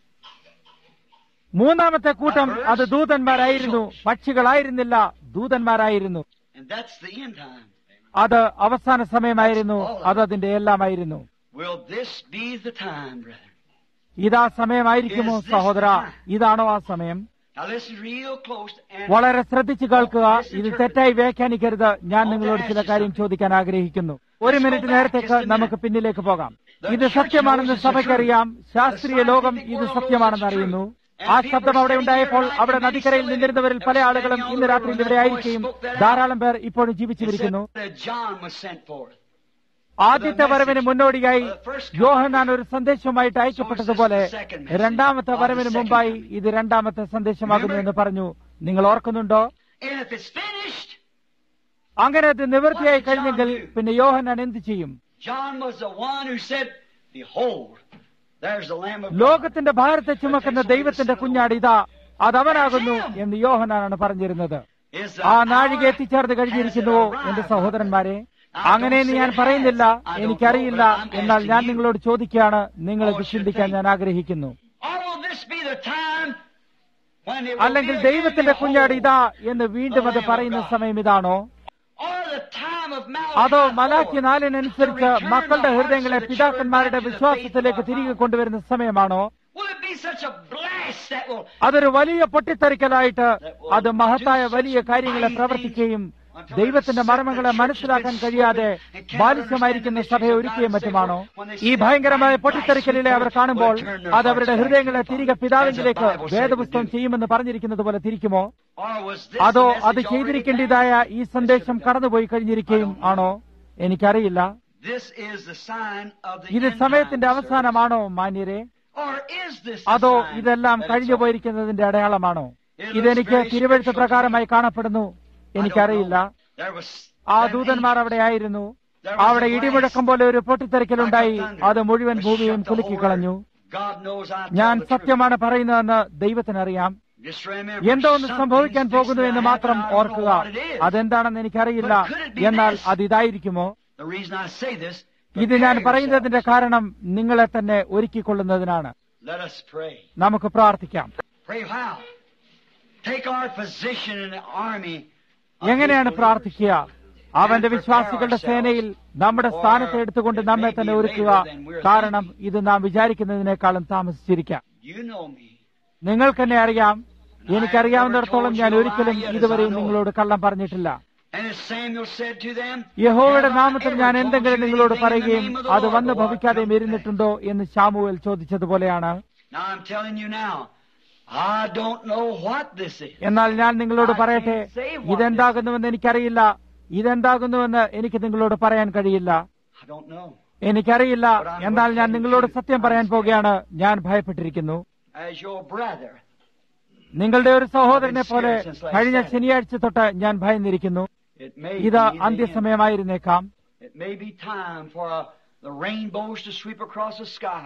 മൂന്നാമത്തെ കൂട്ടം അത് ദൂതന്മാരായിരുന്നു പക്ഷികളായിരുന്നില്ല ദൂതന്മാരായിരുന്നു And that's the end time. അത് അവസാന സമയമായിരുന്നു അത് അതിന്റെ എല്ലാമായിരുന്നു Will this be the time, brother? ഇതാ സമയമായിരിക്കുമോ സഹോദര ഇതാണോ ആ സമയം Now listen real close and വളരെ ശ്രദ്ധിച്ചു കേൾക്കുക ഇത് തെറ്റായി വ്യാഖ്യാനിക്കരുത് ഞാൻ നിങ്ങളോട് ചില കാര്യം ചോദിക്കാൻ ആഗ്രഹിക്കുന്നു ഒരു മിനിറ്റ് നേരത്തേക്ക് നമുക്ക് പിന്നിലേക്ക് പോകാം ഇത് സത്യമാണെന്ന് സഭയ്ക്കറിയാം ശാസ്ത്രീയ ലോകം ഇത് സത്യമാണെന്ന് അറിയുന്നു ആ ശബ്ദം അവിടെ ഉണ്ടായപ്പോൾ അവിടെ നദിക്കരയിൽ നിന്നിരുന്നവരിൽ പല ആളുകളും ഇന്ന് രാത്രിയിൽ ഇവിടെ ആയിരിക്കുകയും ധാരാളം പേർ ഇപ്പോഴും it ജീവിച്ചിരിക്കുന്നു said that John was sent forth. ആദ്യത്തെ വരവിന് മുന്നോടിയായി യോഹനാൻ ഒരു സന്ദേശവുമായിട്ട് അയക്കപ്പെട്ടതുപോലെ രണ്ടാമത്തെ വരവിന് മുമ്പായി ഇത് രണ്ടാമത്തെ സന്ദേശമാകുന്നു എന്ന് പറഞ്ഞു നിങ്ങൾ ഓർക്കുന്നുണ്ടോ And if it's finished, അങ്ങനെ അത് നിവൃത്തിയായി കഴിഞ്ഞെങ്കിൽ പിന്നെ യോഹനാൻ എന്ത് ചെയ്യും John was the one who said, Behold, there's the Lamb of God. ലോകത്തിന്റെ ഭാരത്തെ ചുമക്കുന്ന ദൈവത്തിന്റെ കുഞ്ഞാട് ഇതാ അതവനാകുന്നു എന്ന് യോഹനാനാണ് പറഞ്ഞിരുന്നത് Is the ആ നാഴിക hour എത്തിച്ചേർന്ന് കഴിഞ്ഞിരിക്കുന്നുവോ has എന്റെ arrived. സഹോദരന്മാരെ അങ്ങനെയെന്ന് ഞാൻ പറയുന്നില്ല എനിക്കറിയില്ല എന്നാൽ ഞാൻ നിങ്ങളോട് ചോദിക്കുകയാണ് നിങ്ങൾ ഇത് ചിന്തിക്കാൻ ഞാൻ ആഗ്രഹിക്കുന്നു Or will this be the time when it will അല്ലെങ്കിൽ be again, ദൈവത്തിന്റെ കുഞ്ഞാട് behold, ഇതാ എന്ന് വീണ്ടും അത് പറയുന്ന സമയം ഇതാണോ Or the time of അതോ Malachi മലാഖി 4, നാലിനനുസരിച്ച് മക്കളുടെ ഹൃദയങ്ങളെ പിതാക്കന്മാരുടെ വിശ്വാസത്തിലേക്ക് തിരികെ കൊണ്ടുവരുന്ന സമയമാണോ Will it be such a blast that will അതൊരു വലിയ പൊട്ടിത്തെറിക്കലായിട്ട് അത് മഹത്തായ വലിയ കാര്യങ്ങളെ പ്രവർത്തിക്കുകയും ദൈവത്തിന്റെ മർമ്മങ്ങളെ മനസ്സിലാക്കാൻ കഴിയാതെ ബാലിശമായിരിക്കുന്ന സഭയെ ഒരുക്കുകയും മറ്റുമാണോ ഈ ഭയങ്കരമായ പൊട്ടിത്തെറിക്കലിലെ അവർ കാണുമ്പോൾ അത് അവരുടെ ഹൃദയങ്ങളെ തിരികെ പിതാവിലേക്ക് വേദപുസ്തകം ചെയ്യുമെന്ന് പറഞ്ഞിരിക്കുന്നത് പോലെ തിരിക്കുമോ or was this അതോ message അത് already ചെയ്തിരിക്കേണ്ടതായ ഈ സന്ദേശം കടന്നുപോയി കഴിഞ്ഞിരിക്കുകയും ആണോ എനിക്കറിയില്ല finished? This is the sign of the ഇത് end സമയത്തിന്റെ time, sir. അവസാനമാണോ മാന്യരെ Or is this the അതോ sign ഇതെല്ലാം that it's കഴിഞ്ഞു over? പോയിരിക്കുന്നതിന്റെ അടയാളമാണോ ഇതെനിക്ക് തിരുവഴുത്ത് പ്രകാരമായി കാണപ്പെടുന്നു എനിക്കറിയില്ല There was ആ them ദൂതന്മാർ അവിടെ ആയിരുന്നു അവിടെ ഇടിമുഴക്കം പോലെ ഒരു പൊട്ടിത്തെറിക്കലുണ്ടായി അത് മുഴുവൻ ഭൂമിയും കുലുക്കിക്കളഞ്ഞു God knows I ഞാൻ tell the truth. സത്യമാണ് പറയുന്നതെന്ന് ദൈവത്തിനറിയാം Just remember, എന്തോ ഒന്ന് സംഭവിക്കാൻ something's പോകുന്നു fixing എന്ന് to മാത്രം happen. I don't know ഓർക്കുക what it is. അതെന്താണെന്ന് എനിക്കറിയില്ല എന്നാൽ അത് ഇതായിരിക്കുമോ The reason I say this, ഇത് ഞാൻ prepare പറയുന്നതിന്റെ yourselves. കാരണം നിങ്ങളെ തന്നെ ഒരുക്കിക്കൊള്ളുന്നതിനാണ് Let us pray. നമുക്ക് പ്രാർത്ഥിക്കാം Pray how? Take our position in the army. of എങ്ങനെയാണ് His പ്രാർത്ഥിക്കുക അവന്റെ And prepare വിശ്വാസികളുടെ ourselves സേനയിൽ നമ്മുടെ for സ്ഥാനത്ത് എടുത്തുകൊണ്ട് it നമ്മെ may തന്നെ be ഒരുക്കുക later than we're കാരണം ഇത് നാം വിചാരിക്കുന്നതിനേക്കാളും താമസിച്ചിരിക്കാം You know me. നിങ്ങൾക്കെന്നെ അറിയാം എനിക്കറിയാവുന്നിടത്തോളം ഞാൻ ഒരിക്കലും ഇതുവരെയും നിങ്ങളോട് കള്ളം പറഞ്ഞിട്ടില്ല And as Samuel said to them, യഹോവയുടെ "Have I നാമത്തിൽ ever ഞാൻ told എന്തെങ്കിലും you നിങ്ങളോട് anything in the പറയുകയും name of the അത് Lord, വന്ന് the Lord ഭവിക്കാതെ come to ഇരുന്നിട്ടുണ്ടോ എന്ന് Samuel ചോദിച്ചതുപോലെയാണ് Now I'm telling you now, I don't know what this is. എന്നാൽ ഞാൻ നിങ്ങളോട് പറയട്ടെ ഇതെന്താകുന്നുവെന്ന് എനിക്കറിയില്ല ഇതെന്താകുന്നുവെന്ന് എനിക്ക് നിങ്ങളോട് പറയാൻ കഴിയില്ല I don't know. എനിക്കറിയില്ല എന്നാൽ ഞാൻ നിങ്ങളോട് സത്യം പറയാൻ പോകുകയാണ് ഞാൻ ഭയപ്പെട്ടിരിക്കുന്നു As your brother, നിങ്ങളുടെ ഒരു സഹോദരനെ പോലെ കഴിഞ്ഞ ശനിയാഴ്ച തൊട്ട് ഞാൻ ഭയന്നിരിക്കുന്നു it may ഇത് be the end. അന്ത്യസമയമായിരുന്നേക്കാം It may be time for uh, the rainbows to sweep across the sky.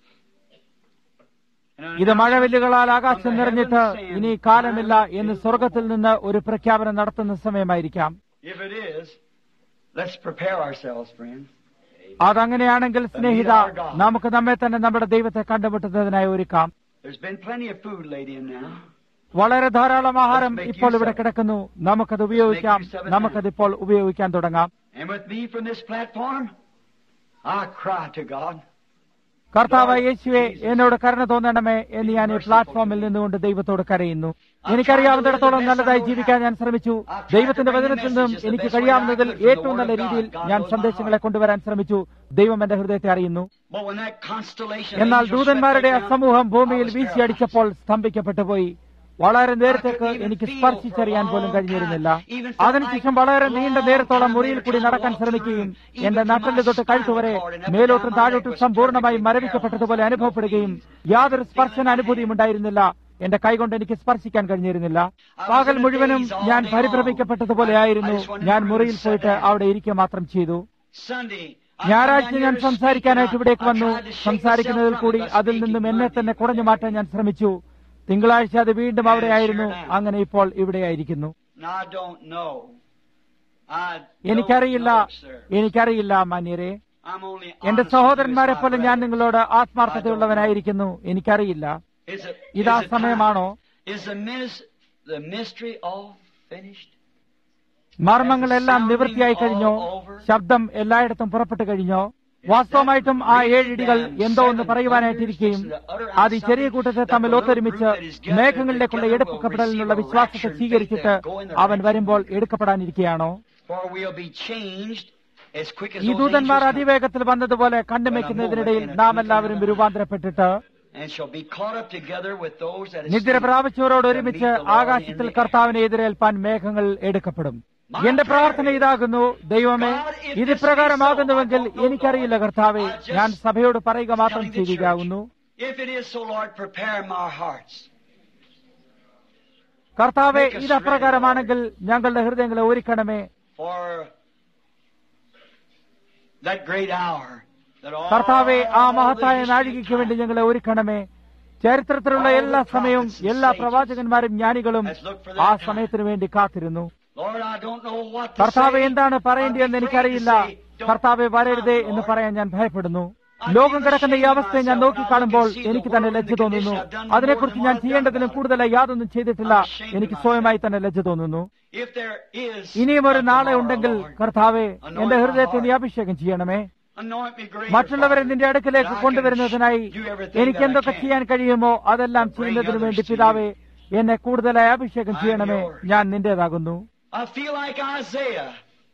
And ഇത് മഴവില്ലുകളാൽ ആകാശം നിറഞ്ഞിട്ട് ഇനി കാലമില്ല എന്ന് സ്വർഗത്തിൽ നിന്ന് ഒരു പ്രഖ്യാപനം നടത്തുന്ന സമയമായിരിക്കാം If it is, let's prepare ourselves, friends. അതങ്ങനെയാണെങ്കിൽ സ്നേഹിത നമുക്ക് നമ്മെ തന്നെ നമ്മുടെ ദൈവത്തെ കണ്ടുമുട്ടുന്നതിനായി ഒരുക്കാം There's been plenty of food laid in now. വളരെ ധാരാളം ആഹാരം ഇപ്പോൾ ഇവിടെ കിടക്കുന്നു നമുക്കത് ഉപയോഗിക്കാം നമുക്കത് ഇപ്പോൾ ഉപയോഗിക്കാൻ തുടങ്ങാം And with me from this platform, I cry to God. കർത്താവ് യേശുവെ എന്നോട് കരുണ തോന്നണമേ എന്ന് ഞാൻ ഈ പ്ലാറ്റ്ഫോമിൽ നിന്നുകൊണ്ട് ദൈവത്തോട് കരയുന്നു എനിക്കറിയാവുന്നിടത്തോളം നല്ലതായി ജീവിക്കാൻ ഞാൻ ശ്രമിച്ചു ദൈവത്തിന്റെ വചനത്തിൽ നിന്നും എനിക്ക് കഴിയാവുന്നതിൽ ഏറ്റവും നല്ല രീതിയിൽ ഞാൻ സന്ദേശങ്ങളെ കൊണ്ടുവരാൻ ശ്രമിച്ചു ദൈവം എന്റെ ഹൃദയത്തെ അറിയുന്നു But when that constellation of എന്നാൽ angels ദൂതന്മാരുടെ ആ swept down, സമൂഹം I ഭൂമിയിൽ was വീശിയടിച്ചപ്പോൾ സ്തംഭിക്കപ്പെട്ടു പോയി വളരെ നേരത്തേക്ക് എനിക്ക് സ്പർശിച്ചറിയാൻ പോലും കഴിഞ്ഞിരുന്നില്ല അതിനുശേഷം വളരെ നീണ്ട നേരത്തോളം മുറിയിൽ കൂടി നടക്കാൻ ശ്രമിക്കുകയും എന്റെ നട്ടല് തൊട്ട് കഴുത്തുവരെ മേലോട്ടും താഴോട്ടും സമ്പൂർണ്ണമായി മരവിക്കപ്പെട്ടതുപോലെ അനുഭവപ്പെടുകയും യാതൊരു സ്പർശന അനുഭൂതിയും ഉണ്ടായിരുന്നില്ല എന്റെ കൈകൊണ്ട് എനിക്ക് സ്പർശിക്കാൻ കഴിഞ്ഞിരുന്നില്ല പകൽ മുഴുവനും ഞാൻ പരിഭ്രമിക്കപ്പെട്ടതുപോലെയായിരുന്നു ഞാൻ മുറിയിൽ പോയിട്ട് അവിടെ ഇരിക്കുക മാത്രം ചെയ്തു Sunday, I ഞായറാഴ്ച come down ഞാൻ here to സംസാരിക്കാനായിട്ട് speak, ഇവിടേക്ക് and I വന്നു tried to shake സംസാരിക്കുന്നതിൽ myself കൂടി from it by അതിൽ നിന്നും speaking എന്നെ Monday. തന്നെ കുടഞ്ഞു മാറ്റാൻ ഞാൻ ശ്രമിച്ചു തിങ്കളാഴ്ച അത് വീണ്ടും അവിടെയായിരുന്നു അങ്ങനെ ഇപ്പോൾ ഇവിടെയായിരിക്കുന്നു And I don't know. I എനിക്കറിയില്ല don't know, sir. എനിക്കറിയില്ല മാന്യരെ I'm only എന്റെ honest സഹോദരന്മാരെ with you, പോലെ my ഞാൻ brethren. നിങ്ങളോട് ആത്മാർത്ഥതയുള്ളവനായിരിക്കുന്നു എനിക്കറിയില്ല Is it, ഇതാ is it സമയമാണോ time? Is the, minis- the mystery all finished? മർമ്മങ്ങളെല്ലാം നിവൃത്തിയായി കഴിഞ്ഞോ ശബ്ദം എല്ലായിടത്തും പുറപ്പെട്ടു കഴിഞ്ഞോ വാസ്തവമായിട്ടും ആ ഏഴിടികൾ എന്തോ ഒന്ന് പറയുവാനായിട്ടിരിക്കുകയും അത് ഈ ചെറിയ കൂട്ടത്തെ തമ്മിൽ ഒത്തൊരുമിച്ച് മേഘങ്ങളിലേക്കുള്ള എടുക്കപ്പെടലിനുള്ള വിശ്വാസത്തെ സ്വീകരിച്ചിട്ട് അവൻ വരുമ്പോൾ എടുക്കപ്പെടാനിരിക്കുകയാണോ For we'll be changed as quick as ഈ those ദൂതന്മാർ angels come, അതിവേഗത്തിൽ വന്നതുപോലെ കണ്ണുമയ്ക്കുന്നതിനിടയിൽ നാം എല്ലാവരും രൂപാന്തരപ്പെട്ടിട്ട് and shall be caught up together with those that നിദ്ര escape പ്രാപിച്ചവരോട് to ഒരുമിച്ച് meet the Lord in ആകാശത്തിൽ the air. കർത്താവിനെ എതിരേൽപ്പാൻ മേഘങ്ങൾ എടുക്കപ്പെടും എന്റെ പ്രാർത്ഥന ഇതാകുന്നു ദൈവമേ ഇത് ഇപ്രകാരമാകുന്നുവെങ്കിൽ എനിക്കറിയില്ല കർത്താവെ ഞാൻ സഭയോട് പറയുക മാത്രം Telling the ചെയ്യുകയാകുന്നു church, If it is so, Lord, prepare my hearts. കർത്താവെ ഇത് അപ്രകാരമാണെങ്കിൽ ഞങ്ങളുടെ ഹൃദയങ്ങളെ ഒരുക്കണമേ for that great hour that all കർത്താവെ ആ the മഹത്തായ history നാഴികയ്ക്ക് വേണ്ടി time ഞങ്ങളെ ഒരുക്കണമേ ചരിത്രത്തിലുള്ള എല്ലാ സമയവും എല്ലാ പ്രവാചകന്മാരും ജ്ഞാനികളും ആ സമയത്തിനു വേണ്ടി കാത്തിരുന്നു Lord, I don't know what to കർത്താവ് say. എന്താണ് പറയേണ്ടതെന്ന് എനിക്കറിയില്ല കർത്താവെ വരരുതേ എന്ന് പറയാൻ ഞാൻ ഭയപ്പെടുന്നു ലോകം കിടക്കുന്ന ഈ അവസ്ഥയെ ഞാൻ നോക്കിക്കാണുമ്പോൾ എനിക്ക് തന്നെ ലജ്ജ തോന്നുന്നു അതിനെക്കുറിച്ച് ഞാൻ ചെയ്യേണ്ടതിനും കൂടുതലായി യാതൊന്നും ചെയ്തിട്ടില്ല എനിക്ക് സ്വയമായി തന്നെ ലജ്ജ തോന്നുന്നു If there is ഇനിയും ഒരു a നാളെ tomorrow, ഉണ്ടെങ്കിൽ Lord, കർത്താവെ anoint എന്റെ my ഹൃദയത്തെ നീ heart. അഭിഷേകം ചെയ്യണമേ Anoint me greater, മറ്റുള്ളവരെ Father, നിന്റെ അടുക്കലേക്ക് that I can കൊണ്ടുവരുന്നതിനായി do everything എനിക്ക് that I എന്തൊക്കെ can. ചെയ്യാൻ കഴിയുമോ അതെല്ലാം ചെയ്യുന്നതിനു വേണ്ടി പിതാവേ എന്നെ കൂടുതലായി അഭിഷേകം ചെയ്യണമേ ഞാൻ നിന്റേതാകുന്നു I feel like Isaiah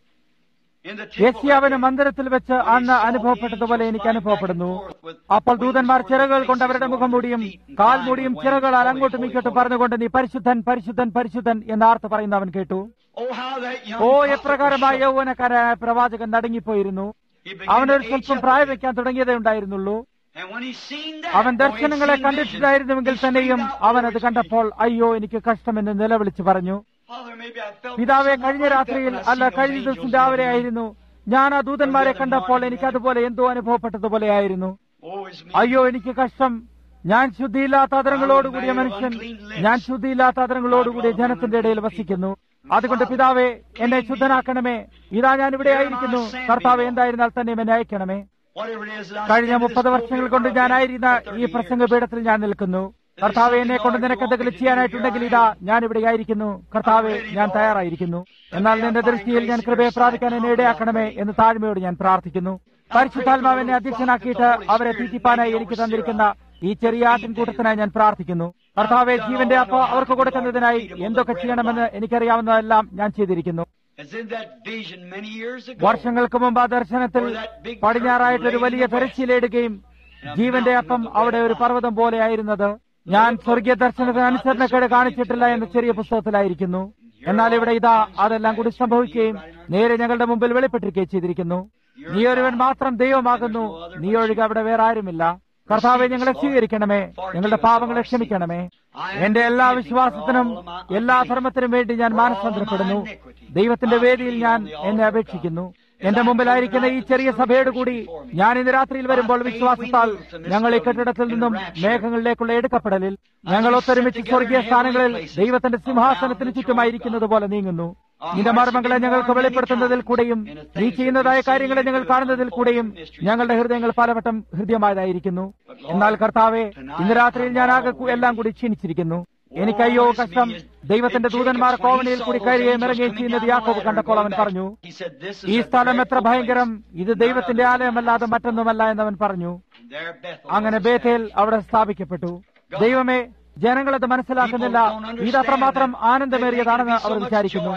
in the temple യേശിയാവിന് that day. മന്ദിരത്തിൽ വെച്ച് അന്ന് അനുഭവപ്പെട്ടതുപോലെ എനിക്ക് അനുഭവപ്പെടുന്നു അപ്പോൾ ദൂതന്മാർ ചിറകുകൾ കൊണ്ട് അവരുടെ മുഖം മൂടിയും കാൽ മൂടിയും ചിറകുകളാൽ അങ്ങോട്ടും ഇങ്ങോട്ടും പറഞ്ഞുകൊണ്ട് നീ പരിശുദ്ധൻ പരിശുദ്ധൻ പരിശുദ്ധൻ എന്ന് ആർത്ത് പറയുന്നവൻ കേട്ടു Oh, how that young oh prophet എപ്രകാരമായ was shocked. യൗവനക്കാരായ പ്രവാചകൻ നടുങ്ങിപ്പോയിരുന്നു He began അവനൊരു to age സ്വല്പം up പ്രായം a bit. വയ്ക്കാൻ തുടങ്ങിയതേ ഉണ്ടായിരുന്നുള്ളൂ And when he seen that, അവൻ though he ദർശനങ്ങളെ seen കണ്ടിട്ടില്ലായിരുന്നുവെങ്കിൽ vision, he തന്നെയും screamed out അവൻ over അത് his കണ്ടപ്പോൾ അയ്യോ എനിക്ക് കഷ്ടമെന്ന് നിലവിളിച്ചു പറഞ്ഞു Father, maybe I felt പിതാവെ something കഴിഞ്ഞ like that രാത്രിയിൽ when I അല്ല seen those കഴിഞ്ഞ angels ദിവസം in the രാവിലെ night. ആയിരുന്നു ഞാൻ ആ ദൂതന്മാരെ കണ്ടപ്പോൾ എനിക്ക് അതുപോലെ എന്തോ അനുഭവപ്പെട്ടതുപോലെയായിരുന്നു Woe is me. അയ്യോ എനിക്ക് കഷ്ടം ഞാൻ ശുദ്ധിയില്ലാത്ത അതരങ്ങളോടുകൂടിയ മനുഷ്യൻ ഞാൻ ശുദ്ധിയില്ലാത്ത അതരങ്ങളോടുകൂടിയ ജനത്തിന്റെ ഇടയിൽ വസിക്കുന്നു അതുകൊണ്ട് പിതാവെ എന്നെ ശുദ്ധനാക്കണമേ ഇതാ ഞാൻ ഇവിടെ ആയിരിക്കുന്നു കർത്താവ് എന്തായിരുന്നാൽ തന്നെ എന്നെ അയക്കണമേ Whatever it is that I കഴിഞ്ഞ stand in മുപ്പത് this വർഷങ്ങൾ pulpit കൊണ്ട് for, ഞാനായിരുന്ന I've been ഈ 30 പ്രസംഗ years. പീഠത്തിൽ ഞാൻ നിൽക്കുന്നു കർത്താവെ എന്നെ കൊണ്ട് നിനക്ക് എന്തെങ്കിലും ചെയ്യാനായിട്ടുണ്ടെങ്കിൽ ഇതാ ഞാൻ ഇവിടെ ആയിരിക്കുന്നു കർത്താവെ ഞാൻ തയ്യാറായിരിക്കുന്നു എന്നാൽ നിന്റെ ദൃഷ്ടിയിൽ ഞാൻ കൃപയെ പ്രാപിക്കാൻ എന്നെ ഇടയാക്കണമേ എന്ന് താഴ്മയോട് ഞാൻ പ്രാർത്ഥിക്കുന്നു പരിശുദ്ധാത്മാവ് എന്നെ അധ്യക്ഷനാക്കിയിട്ട് അവരെ തീറ്റിപ്പാനായി എനിക്ക് തന്നിരിക്കുന്ന ഈ ചെറിയ ആട്ടിൻകൂട്ടത്തിനായി ഞാൻ പ്രാർത്ഥിക്കുന്നു കർത്താവെ ജീവന്റെ അപ്പ അവർക്ക് കൊടുക്കുന്നതിനായി എന്തൊക്കെ ചെയ്യണമെന്ന് എനിക്കറിയാവുന്നതെല്ലാം ഞാൻ ചെയ്തിരിക്കുന്നു As in that vision many years ago. വർഷങ്ങൾക്ക് മുമ്പ് ആ ദർശനത്തിൽ പടിഞ്ഞാറായിട്ട് ഒരു വലിയ തിരച്ചിലിടുകയും ജീവന്റെ അപ്പം അവിടെ ഒരു പർവ്വതം പോലെയായിരുന്നത് ഞാൻ സ്വർഗീയ ദർശനത്തിന് അനുസരണക്കേട് കാണിച്ചിട്ടില്ല എന്ന ചെറിയ പുസ്തകത്തിലായിരിക്കുന്നു എന്നാൽ ഇവിടെ ഇതാ അതെല്ലാം കൂടി സംഭവിക്കുകയും നേരെ ഞങ്ങളുടെ മുമ്പിൽ വെളിപ്പെട്ടിരിക്കുകയും ചെയ്തിരിക്കുന്നു നീ ഒരുവൻ മാത്രം ദൈവമാകുന്നു നീ ഒഴികെ അവിടെ വേറെ ആരുമില്ല കർത്താവെ ഞങ്ങളെ സ്വീകരിക്കണമേ ഞങ്ങളുടെ പാപങ്ങളെ ക്ഷമിക്കണമേ എന്റെ എല്ലാ വിശ്വാസത്തിനും എല്ലാ ധർമ്മത്തിനും വേണ്ടി ഞാൻ മാനസാന്തരപ്പെടുന്നു ദൈവത്തിന്റെ വേദിയിൽ ഞാൻ എന്നെ അപേക്ഷിക്കുന്നു എന്റെ മുമ്പിലായിരിക്കുന്ന ഈ ചെറിയ സഭയോട് കൂടി ഞാൻ ഇന്ന് രാത്രിയിൽ വരുമ്പോൾ വിശ്വാസത്താൽ ഞങ്ങൾ ഈ കെട്ടിടത്തിൽ നിന്നും മേഘങ്ങളിലേക്കുള്ള എടുക്കപ്പെടലിൽ ഞങ്ങൾ ഒത്തൊരുമിച്ച് സ്വർഗീയ സ്ഥാനങ്ങളിൽ ദൈവത്തിന്റെ സിംഹാസനത്തിന് ചുറ്റുമായിരിക്കുന്നത് പോലെ നീങ്ങുന്നു നിന്റെ മർമ്മങ്ങളെ ഞങ്ങൾക്ക് വെളിപ്പെടുത്തുന്നതിൽ കൂടെയും നീ ചെയ്യുന്നതായ കാര്യങ്ങളെ ഞങ്ങൾ കാണുന്നതിൽ കൂടെയും ഞങ്ങളുടെ ഹൃദയങ്ങൾ പലവട്ടം ഹൃദയമായതായിരിക്കുന്നു എന്നാൽ കർത്താവെ ഇന്ന് രാത്രിയിൽ ഞാൻ ആകെ കു- എല്ലാം കൂടി ക്ഷീണിച്ചിരിക്കുന്നു എനിക്ക് അയ്യോ കഷ്ടം ദൈവത്തിന്റെ ദൂതന്മാർ കോവണിയിൽ കൂടി കയറുകയും ഇറങ്ങുകയും ചെയ്യുന്നത് യാക്കോബ് കണ്ടപ്പോൾ അവൻ പറഞ്ഞു He said, This is ഈ a സ്ഥലം എത്ര dreadful ഭയങ്കരം place. ഇത് ദൈവത്തിന്റെ ആലയമല്ലാതെ മറ്റൊന്നുമല്ല എന്നവൻ പറഞ്ഞു And there Bethel അങ്ങനെ was ബേഥേൽ established. അവിടെ സ്ഥാപിക്കപ്പെട്ടു ദൈവമേ ജനങ്ങളത് മനസ്സിലാക്കുന്നില്ല ഇത് അത്രമാത്രം ആനന്ദമേറിയതാണെന്ന് അവർ വിചാരിക്കുന്നു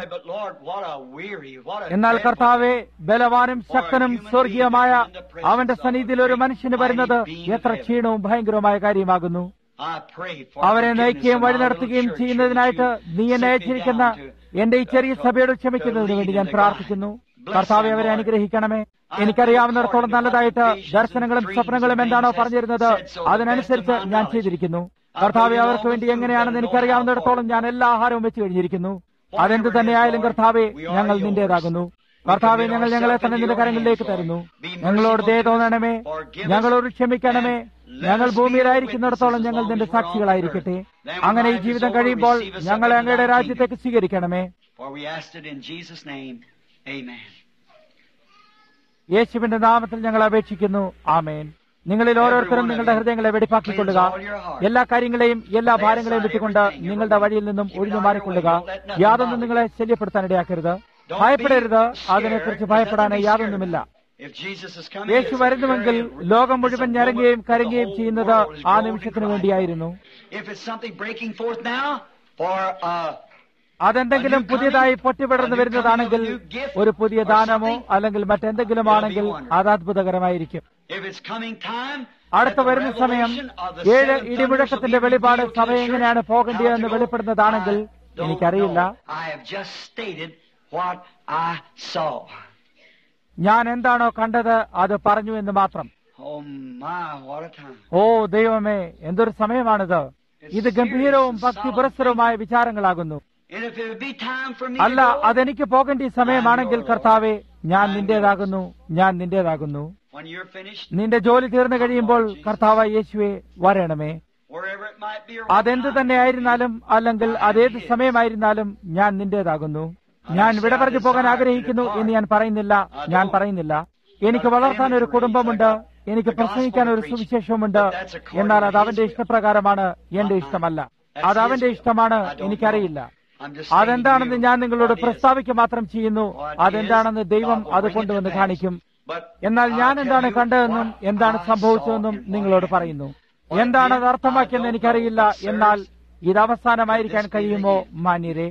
എന്നാൽ കർത്താവെ ബലവാനും ശക്തനും സ്വർഗീയമായ അവന്റെ സന്നിധിയിൽ ഒരു മനുഷ്യന് വരുന്നത് എത്ര ക്ഷീണവും ഭയങ്കരവുമായ കാര്യമാകുന്നു അവരെ നയിക്കുകയും വഴി നടത്തുകയും ചെയ്യുന്നതിനായിട്ട് നീ എന്നെ അയച്ചിരിക്കുന്ന എന്റെ ഈ ചെറിയ സഭയോട് ക്ഷമിക്കുന്നതിന് വേണ്ടി ഞാൻ പ്രാർത്ഥിക്കുന്നു കർത്താവെ അവരെ അനുഗ്രഹിക്കണമേ എനിക്കറിയാവുന്നിടത്തോളം നല്ലതായിട്ട് ദർശനങ്ങളും സ്വപ്നങ്ങളും എന്താണോ പറഞ്ഞിരുന്നത് അതിനനുസരിച്ച് ഞാൻ ചെയ്തിരിക്കുന്നു കർത്താവെ അവർക്ക് വേണ്ടി എങ്ങനെയാണെന്ന് എനിക്കറിയാവുന്നിടത്തോളം ഞാൻ എല്ലാ ആഹാരവും വെച്ച് കഴിഞ്ഞിരിക്കുന്നു അതെന്ത് തന്നെയായാലും കർത്താവെ ഞങ്ങൾ നിന്റേതാകുന്നു കർത്താവെ ഞങ്ങൾ ഞങ്ങളെ തന്നെ നിന്റെ കരങ്ങളിലേക്ക് തരുന്നു ഞങ്ങളോട് ദയ തോന്നണമേ ഞങ്ങളോട് ക്ഷമിക്കണമേ ഞങ്ങൾ ഭൂമിയിലായിരിക്കുന്നിടത്തോളം ഞങ്ങൾ നിന്റെ സാക്ഷികളായിരിക്കട്ടെ അങ്ങനെ ഈ ജീവിതം കഴിയുമ്പോൾ ഞങ്ങളെ അങ്ങയുടെ രാജ്യത്തേക്ക് സ്വീകരിക്കണമേ For we asked it in Jesus' name. Amen. യേശുവിന്റെ നാമത്തിൽ ഞങ്ങൾ അപേക്ഷിക്കുന്നു ആമേൻ നിങ്ങളിൽ ഓരോരുത്തരും നിങ്ങളുടെ ഹൃദയങ്ങളെ വെടിപ്പാക്കിക്കൊള്ളുക എല്ലാ കാര്യങ്ങളെയും എല്ലാ ഭാരങ്ങളെയും വിട്ടുകൊണ്ട് നിങ്ങളുടെ വഴിയിൽ നിന്നും ഒഴിഞ്ഞു മാറിക്കൊള്ളുക യാതൊന്നും നിങ്ങളെ ശല്യപ്പെടുത്താൻ ഇടയാക്കരുത് ഭയപ്പെടരുത് അതിനെക്കുറിച്ച് ഭയപ്പെടാൻ യാതൊന്നുമില്ല If Jesus is coming, Yeshu it's a വരുന്നുവെങ്കിൽ very- ലോകം മുഴുവൻ it's a ഞരങ്ങുകയും moment കരങ്ങുകയും the whole ചെയ്യുന്നത് world is ആ groaning നിമിഷത്തിന് to cry. വേണ്ടിയായിരുന്നു If it's something breaking forth now for uh, അതെന്തെങ്കിലും പുതിയതായി പൊട്ടിവിടർന്നു വരുന്നതാണെങ്കിൽ ഒരു പുതിയ ദാനമോ അല്ലെങ്കിൽ മറ്റെന്തെങ്കിലും ആണെങ്കിൽ അത് അത്ഭുതകരമായിരിക്കും if it's coming time, അടുത്ത that the വരുന്ന സമയം revelation of the ഏഴ് seven ഇടിമുഴക്കത്തിന്റെ thunders will be വെളിപാട് revealed to സഭ the എങ്ങനെയാണ് church. പോകേണ്ടതെന്ന് How to go, വെളിപ്പെടുന്നതാണെങ്കിൽ I don't എനിക്കറിയില്ല know. I have just stated what I saw. ഞാൻ എന്താണോ കണ്ടത് അത് പറഞ്ഞു എന്ന് മാത്രം Oh my, what a time. ഓ ദൈവമേ എന്തൊരു സമയമാണിത് ഇത് ഗംഭീരവും ഭക്തി പുരസ്സരവുമായ വിചാരങ്ങളാകുന്നു And if it would be time for me അല്ല to go, അതെനിക്ക് പോകേണ്ട ഈ സമയമാണെങ്കിൽ കർത്താവെ ഞാൻ നിന്റേതാകുന്നു ഞാൻ നിന്റേതാകുന്നു when you're finished, നിന്റെ ജോലി തീർന്നു കഴിയുമ്പോൾ കർത്താവ് യേശുവെ വരണമേ wherever it might be, or അതെന്ത് തന്നെയായിരുന്നാലും അല്ലെങ്കിൽ അതേത് സമയമായിരുന്നാലും ഞാൻ നിന്റേതാകുന്നു ഞാൻ വിട പറഞ്ഞു പോകാൻ ആഗ്രഹിക്കുന്നു എന്ന് ഞാൻ പറയുന്നില്ല ഞാൻ പറയുന്നില്ല എനിക്ക് വളർത്താൻ ഒരു കുടുംബമുണ്ട് എനിക്ക് പ്രസംഗിക്കാൻ ഒരു സുവിശേഷവുമുണ്ട് എന്നാൽ അത് അവന്റെ ഇഷ്ടപ്രകാരമാണ് എന്റെ ഇഷ്ടമല്ല അത് അവന്റെ ഇഷ്ടമാണ് എനിക്കറിയില്ല I'm just അതെന്താണെന്ന് stating ഞാൻ to you നിങ്ങളോട് what is. പ്രസ്താവിക്കുക മാത്രം ചെയ്യുന്നു അതെന്താണെന്ന് ദൈവം അത് കൊണ്ടുവന്ന് കാണിക്കും But എന്നാൽ ഞാൻ I'll എന്താണ് tell you കണ്ടതെന്നും what എന്താണ് I സംഭവിച്ചതെന്നും saw in നിങ്ങളോട് what പറയുന്നു happened. എന്താണ് അത് What അർത്ഥമാക്കിയെന്ന് I don't എനിക്കറിയില്ല know, but എന്നാൽ sirs, ഇത് അവസാനമായിരിക്കാൻ this be the കഴിയുമോ end. മാന്യരെ